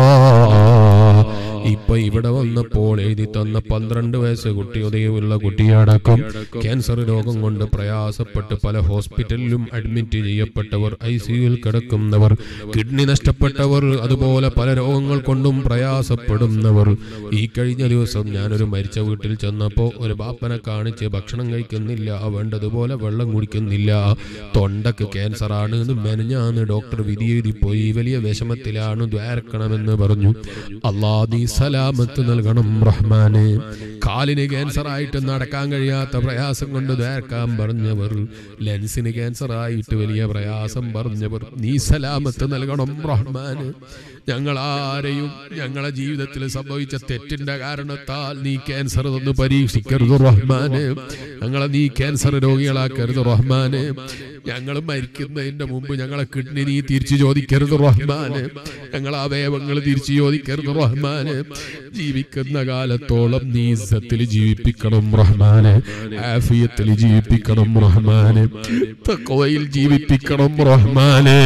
Speaker 2: ഇപ്പൊ ഇവിടെ വന്നപ്പോൾ എഴുതി തന്ന പന്ത്രണ്ട് വയസ്സ് കുട്ടിയുദയമുള്ള കുട്ടിയടക്കം ക്യാൻസർ രോഗം കൊണ്ട് പ്രയാസപ്പെട്ട് പല ഹോസ്പിറ്റലിലും അഡ്മിറ്റ് ചെയ്യപ്പെട്ടവർ ഐ സിയുയിൽ കിടക്കുന്നവർ കിഡ്നി നഷ്ടപ്പെട്ടവർ അതുപോലെ പല രോഗങ്ങൾ കൊണ്ടും പ്രയാസപ്പെടുന്നവർ ഈ കഴിഞ്ഞ ദിവസം ഞാനൊരു മരിച്ച വീട്ടിൽ ചെന്നപ്പോൾ ഒരു ബാപ്പനെ കാണിച്ച് ഭക്ഷണം കഴിക്കുന്നില്ല വേണ്ടതുപോലെ വെള്ളം കുടിക്കുന്നില്ല തൊണ്ടക്ക് ക്യാൻസർ ആണ് എന്ന് മെനഞ്ഞാന്ന് ഡോക്ടർ വിധി എഴുതി പോയി വലിയ വിഷമത്തിലാണ് ദ്വാരക്കണമെന്ന് പറഞ്ഞു അല്ലാ നീ സലാമത്ത് നൽകണം റഹ്മാനെ കാലിന് ക്യാൻസർ ആയിട്ട് നടക്കാൻ കഴിയാത്ത പ്രയാസം കൊണ്ട് ദ്വാരക്കാൻ പറഞ്ഞവർ ലെൻസിന് ക്യാൻസർ ആയിട്ട് വലിയ പ്രയാസം പറഞ്ഞവർ നീ സലാമത്ത് നൽകണം റഹ്മാന് ഞങ്ങൾ ആരെയും ഞങ്ങളെ ജീവിതത്തിൽ സംഭവിച്ച തെറ്റിന്റെ കാരണത്താൽ നീ ക്യാൻസർ ഒന്ന് പരീക്ഷിക്കരുത് റഹ്മാന് ഞങ്ങളെ നീ ക്യാൻസർ രോഗികളാക്കരുത് റഹ്മാന് ഞങ്ങൾ മരിക്കുന്നതിന്റെ മുമ്പ് ഞങ്ങളെ കിഡ്നി നീ തിരിച്ചു ചോദിക്കരുത് റഹ്മാന് ഞങ്ങളെ അവയവങ്ങൾ തിരിച്ചു ചോദിക്കരുത് റഹ്മാന് ജീവിക്കുന്ന കാലത്തോളം നീ ഇസ്സത്തിൽ ജീവിപ്പിക്കണം റഹ്മാന് ആഫിയത്തിൽ ജീവിപ്പിക്കണം റഹ്മാന് തക്കവയിൽ ജീവിപ്പിക്കണം റഹ്മാന്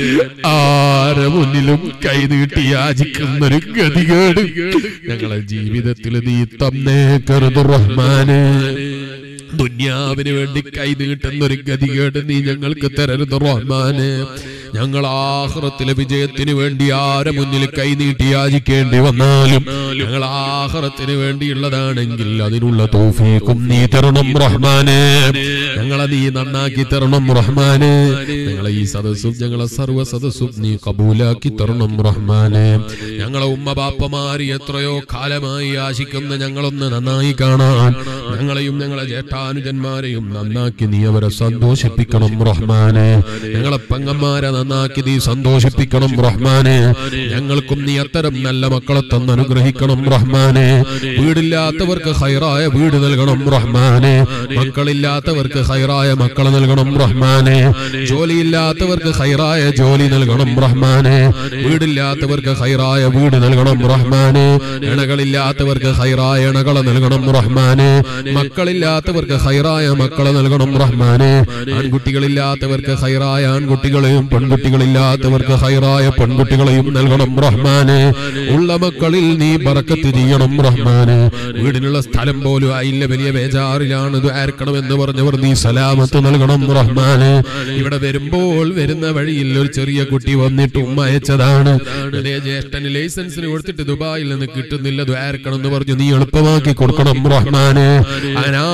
Speaker 2: ആരെ മുന്നിലും കൈനീട്ടി യാചിക്കുന്നൊരു ഗതികേട് ഞങ്ങളെ ജീവിതത്തിൽ നീ തന്നേ കരുത് റഹ്മാന് ദുന്യാവിന് വേണ്ടി കൈ നീട്ടുന്ന ഒരു ഗതികേട് നീ ഞങ്ങൾക്ക് തരരുത് റഹ്മാന് ഞങ്ങൾ ആഹ്റത്തിലെ വിജയത്തിന് വേണ്ടി ആരെ മുന്നിൽ കൈ നീട്ടി യാചിക്കേണ്ടി വന്നാലും ഞങ്ങൾ ആഹ്റത്തിന് വേണ്ടിയുള്ളതാണെങ്കിൽ അതിനുള്ള തോഫീക്കും നീ തരണം റഹ്മാന് ഞങ്ങളെ നീ നന്നാക്കി തരണം റഹ്മാന് ഞങ്ങളെ ഈ സദസ്സും ഞങ്ങളെ സർവ്വ സദസ്സും നീ കബൂലാക്കി തരണം റഹ്മാന് ഞങ്ങളെ ഉമ്മ ബാപ്പമാര് എത്രയോ കാലമായി ആശിക്കുന്ന ഞങ്ങളൊന്ന് നന്നായി കാണാൻ ഞങ്ങളെയും ഞങ്ങളെ ജേഷ്ഠാനുജന്മാരെയും നന്നാക്കി നീ അവരെ സന്തോഷിപ്പിക്കണം റഹ്മാനെ ഞങ്ങളെ പെങ്ങന്മാരെ നന്നാക്കി നീ സന്തോഷിപ്പിക്കണം റഹ്മാനെ ഞങ്ങൾക്കും നീ അത്തരം നല്ല മക്കളെ തന്ന് അനുഗ്രഹിക്കണം റഹ്മാനെ വീടില്ലാത്തവർക്ക് ഹൈറായ വീട് നൽകണം റഹ്മാനെ മക്കളില്ലാത്തവർക്ക് ഹൈറായ മക്കളെ നൽകണം റഹ്മാനെ ജോലിയില്ലാത്തവർക്ക് ഹൈറായ ജോലി നൽകണം റഹ്മാനെ വീടില്ലാത്തവർക്ക് ഹൈറായ വീട് നൽകണം റഹ്മാനെ ഇണകളില്ലാത്തവർക്ക് ഹൈറായ ഇണകളെ നൽകണം റഹ്മാനെ മക്കളില്ലാത്തവർക്ക് ഹൈറായ മക്കളെ നൽകണം റഹ്മാനെ ആൺകുട്ടികളില്ലാത്തവർക്ക് ഹൈറായ ആൺകുട്ടികളെയും പെൺകുട്ടികളില്ലാത്തവർക്ക് ഹൈറായ പെൺകുട്ടികളെയും നൽകണം റഹ്മാനെ ഉള്ള മക്കളിൽ നീ ബറക്കത്ത് ചെയ്യണം റഹ്മാനെ വീടിനുള്ള സ്ഥലം പോലും ആയില്ല വലിയ ബേജാറിലാണ് ദ്വാരക്കണമെന്ന് പറഞ്ഞവർ നീ സലാമത്ത് നൽകണം റഹ്മാനെ ഇവിടെ വരുമ്പോൾ വരുന്ന വഴിയിൽ ഒരു ചെറിയ കുട്ടി വന്നിട്ട് ഉമ്മ അയച്ചതാണ് അതേ ജ്യേഷ്ഠന് ലൈസൻസിന് കൊടുത്തിട്ട് ദുബായിൽ നിന്ന് കിട്ടുന്നില്ല ദ്വാരക്കണം എന്ന് പറഞ്ഞു നീ എളുപ്പമാക്കി കൊടുക്കണം റഹ്മാനെ ആര്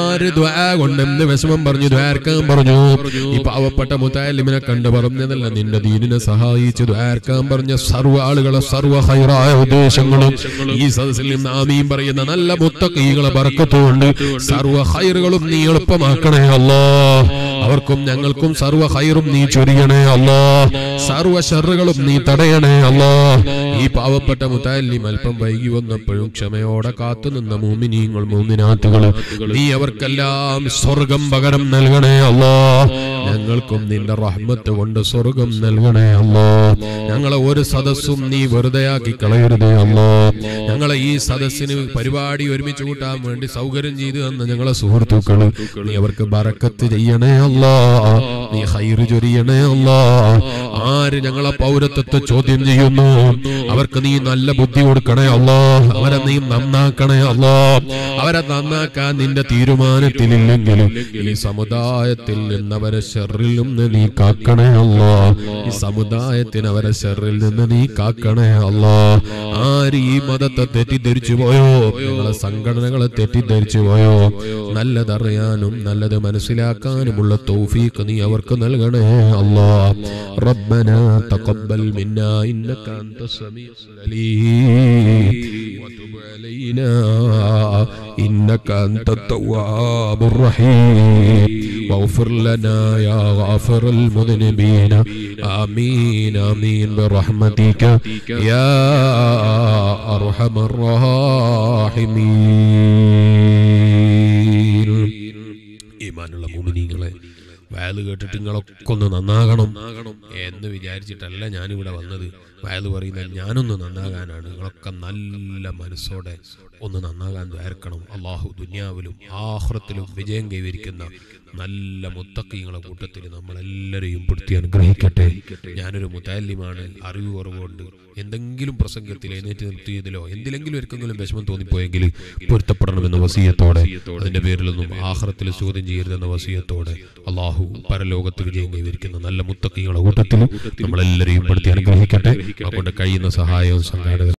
Speaker 2: ദ്വാ കൊണ്ട് എന്ത് വിഷമം പറഞ്ഞു ദ്വാർക്കാൻ പറഞ്ഞു ഈ പാവപ്പെട്ട മുത്താലിമിനെ കണ്ടു പറഞ്ഞതല്ല നിന്റെ ദീനിനെ സഹായിച്ച് ദ്വാർക്കാൻ പറഞ്ഞ സർവ്വ ആളുകളെ സർവ്വ ഹൈറായ ഉദ്ദേശങ്ങളും ഈ സദസ്സിൽ നിന്ന് ആമീൻ പറയുന്ന നല്ല മുത്തക്കീകളെ ബറക്കത്തുകൊണ്ട് സർവ്വ ഹൈറുകളും നീ എളുപ്പമാക്കണേ അല്ലോ അവർക്കും ഞങ്ങൾക്കും സർവ്വ ഹൈറും നീ ചൊരിയണേ അല്ലോ സർവ്വ ഷറുകളും നീ തടയണേ അല്ലോ ഈ പാവപ്പെട്ട മുത്താലിം അല്പം വൈകി വന്നപ്പോഴും ക്ഷമയോടെ കാത്തുനിന്ന മൂമിനീങ്ങൾ മൂമിനാത്തുകൾ നീ അവർക്കെല്ലാം സ്വർഗം പകരം നൽകണേ അല്ലോ ഞങ്ങൾക്കും നിന്റെ റഹ്മത്ത് കൊണ്ട് സ്വർഗം നൽകണേ അല്ലോ ഞങ്ങളെ ഒരു സദസ്സും നീ വെറുതെയാക്കി കളയരുതേ അല്ലോ ഞങ്ങളെ ഈ സദസ്സിന് പരിപാടി ഒരുമിച്ച് കൂട്ടാൻ വേണ്ടി സൗകര്യം ചെയ്തു തന്ന ഞങ്ങളെ സുഹൃത്തുക്കള് നീ അവർക്ക് ബറക്കത്ത് ചെയ്യണേ അല്ലോ നീ ഹൈറ് ചൊരിയണേ അല്ലോ ആര് ഞങ്ങളെ പൗരത്വത്തെ ചോദ്യം ചെയ്യുന്നു അവർക്ക് നീ നല്ല ബുദ്ധി കൊടുക്കണേ അല്ലോ അവരെ നീ നന്നാക്കണേ അല്ലോ അവരെ നന്നാക്കാൻ നിന്റെ തീരുമാനത്തിലില്ലെങ്കിലും ഈ സമുദായത്തിൽ നിന്ന് അവരെ ഷെറിൽ നിന്ന് നീ കാക്കണേ അല്ലോ ഈ സമുദായത്തിന് അവരെ ഷെറിൽ നിന്ന് നീ കാക്കണേ അല്ലോ ആര് ഈ മതത്തെ തെറ്റിദ്ധരിച്ചു പോയോ ഞങ്ങളെ സംഘടനകളെ തെറ്റിദ്ധരിച്ചു പോയോ നല്ലതറിയാനും നല്ലത് മനസ്സിലാക്കാനുമുള്ള തൗഫീഖ് നീ അവർക്ക് നൽകണേ അല്ലോ ربنا تقبل منا إنك أنت السميع العليم وتب علينا إنك أنت التواب الرحيم واغفر لنا يا غافر المذنبين آمين آمين برحمتك يا أرحم الراحمين ഈമാനുള്ള മുമിനീങ്ങളെ വയല് കേട്ടിട്ട് നിങ്ങളൊക്കെ ഒന്ന് നന്നാകണം എന്ന് വിചാരിച്ചിട്ടല്ല ഞാനിവിടെ വന്നത് വയല് പറയുന്നത് ഞാനൊന്ന് നന്നാകാനാണ് നിങ്ങളൊക്കെ നല്ല മനസ്സോടെ ഒന്ന് നന്നാകാൻ ദ്വാരക്കണം അള്ളാഹു ദുനിയാവിലും ആഹ്റത്തിലും വിജയം കൈവരിക്കുന്ന നല്ല മുത്തക്കീങ്ങളെ കൂട്ടത്തിൽ നമ്മളെല്ലാവരെയും പെടുത്തി അനുഗ്രഹിക്കട്ടെ ഞാനൊരു മുത്താലിമാണ് അറിവ് കുറവുണ്ട് എന്തെങ്കിലും പ്രസംഗത്തിൽ എഴുന്നേറ്റ് നിർത്തിയതിലോ എന്തിലെങ്കിലും ഒരിക്കലും വിഷമം തോന്നിപ്പോയെങ്കിൽ പൊരുത്തപ്പെടണമെന്ന വസീയത്തോടെ അതിന്റെ പേരിലൊന്നും ആഹ്റത്തിൽ ചോദ്യം ചെയ്യരുതെന്ന വസീയത്തോടെ അള്ളാഹു പരലോകത്ത് വിജയം കൈവരിക്കുന്ന നല്ല മുത്തക്കീങ്ങളെ കൂട്ടത്തിൽ നമ്മളെല്ലാവരെയും പെടുത്തി അനുഗ്രഹിക്കട്ടെ അതുകൊണ്ട് കഴിയുന്ന സഹായവും സംഘാടകരും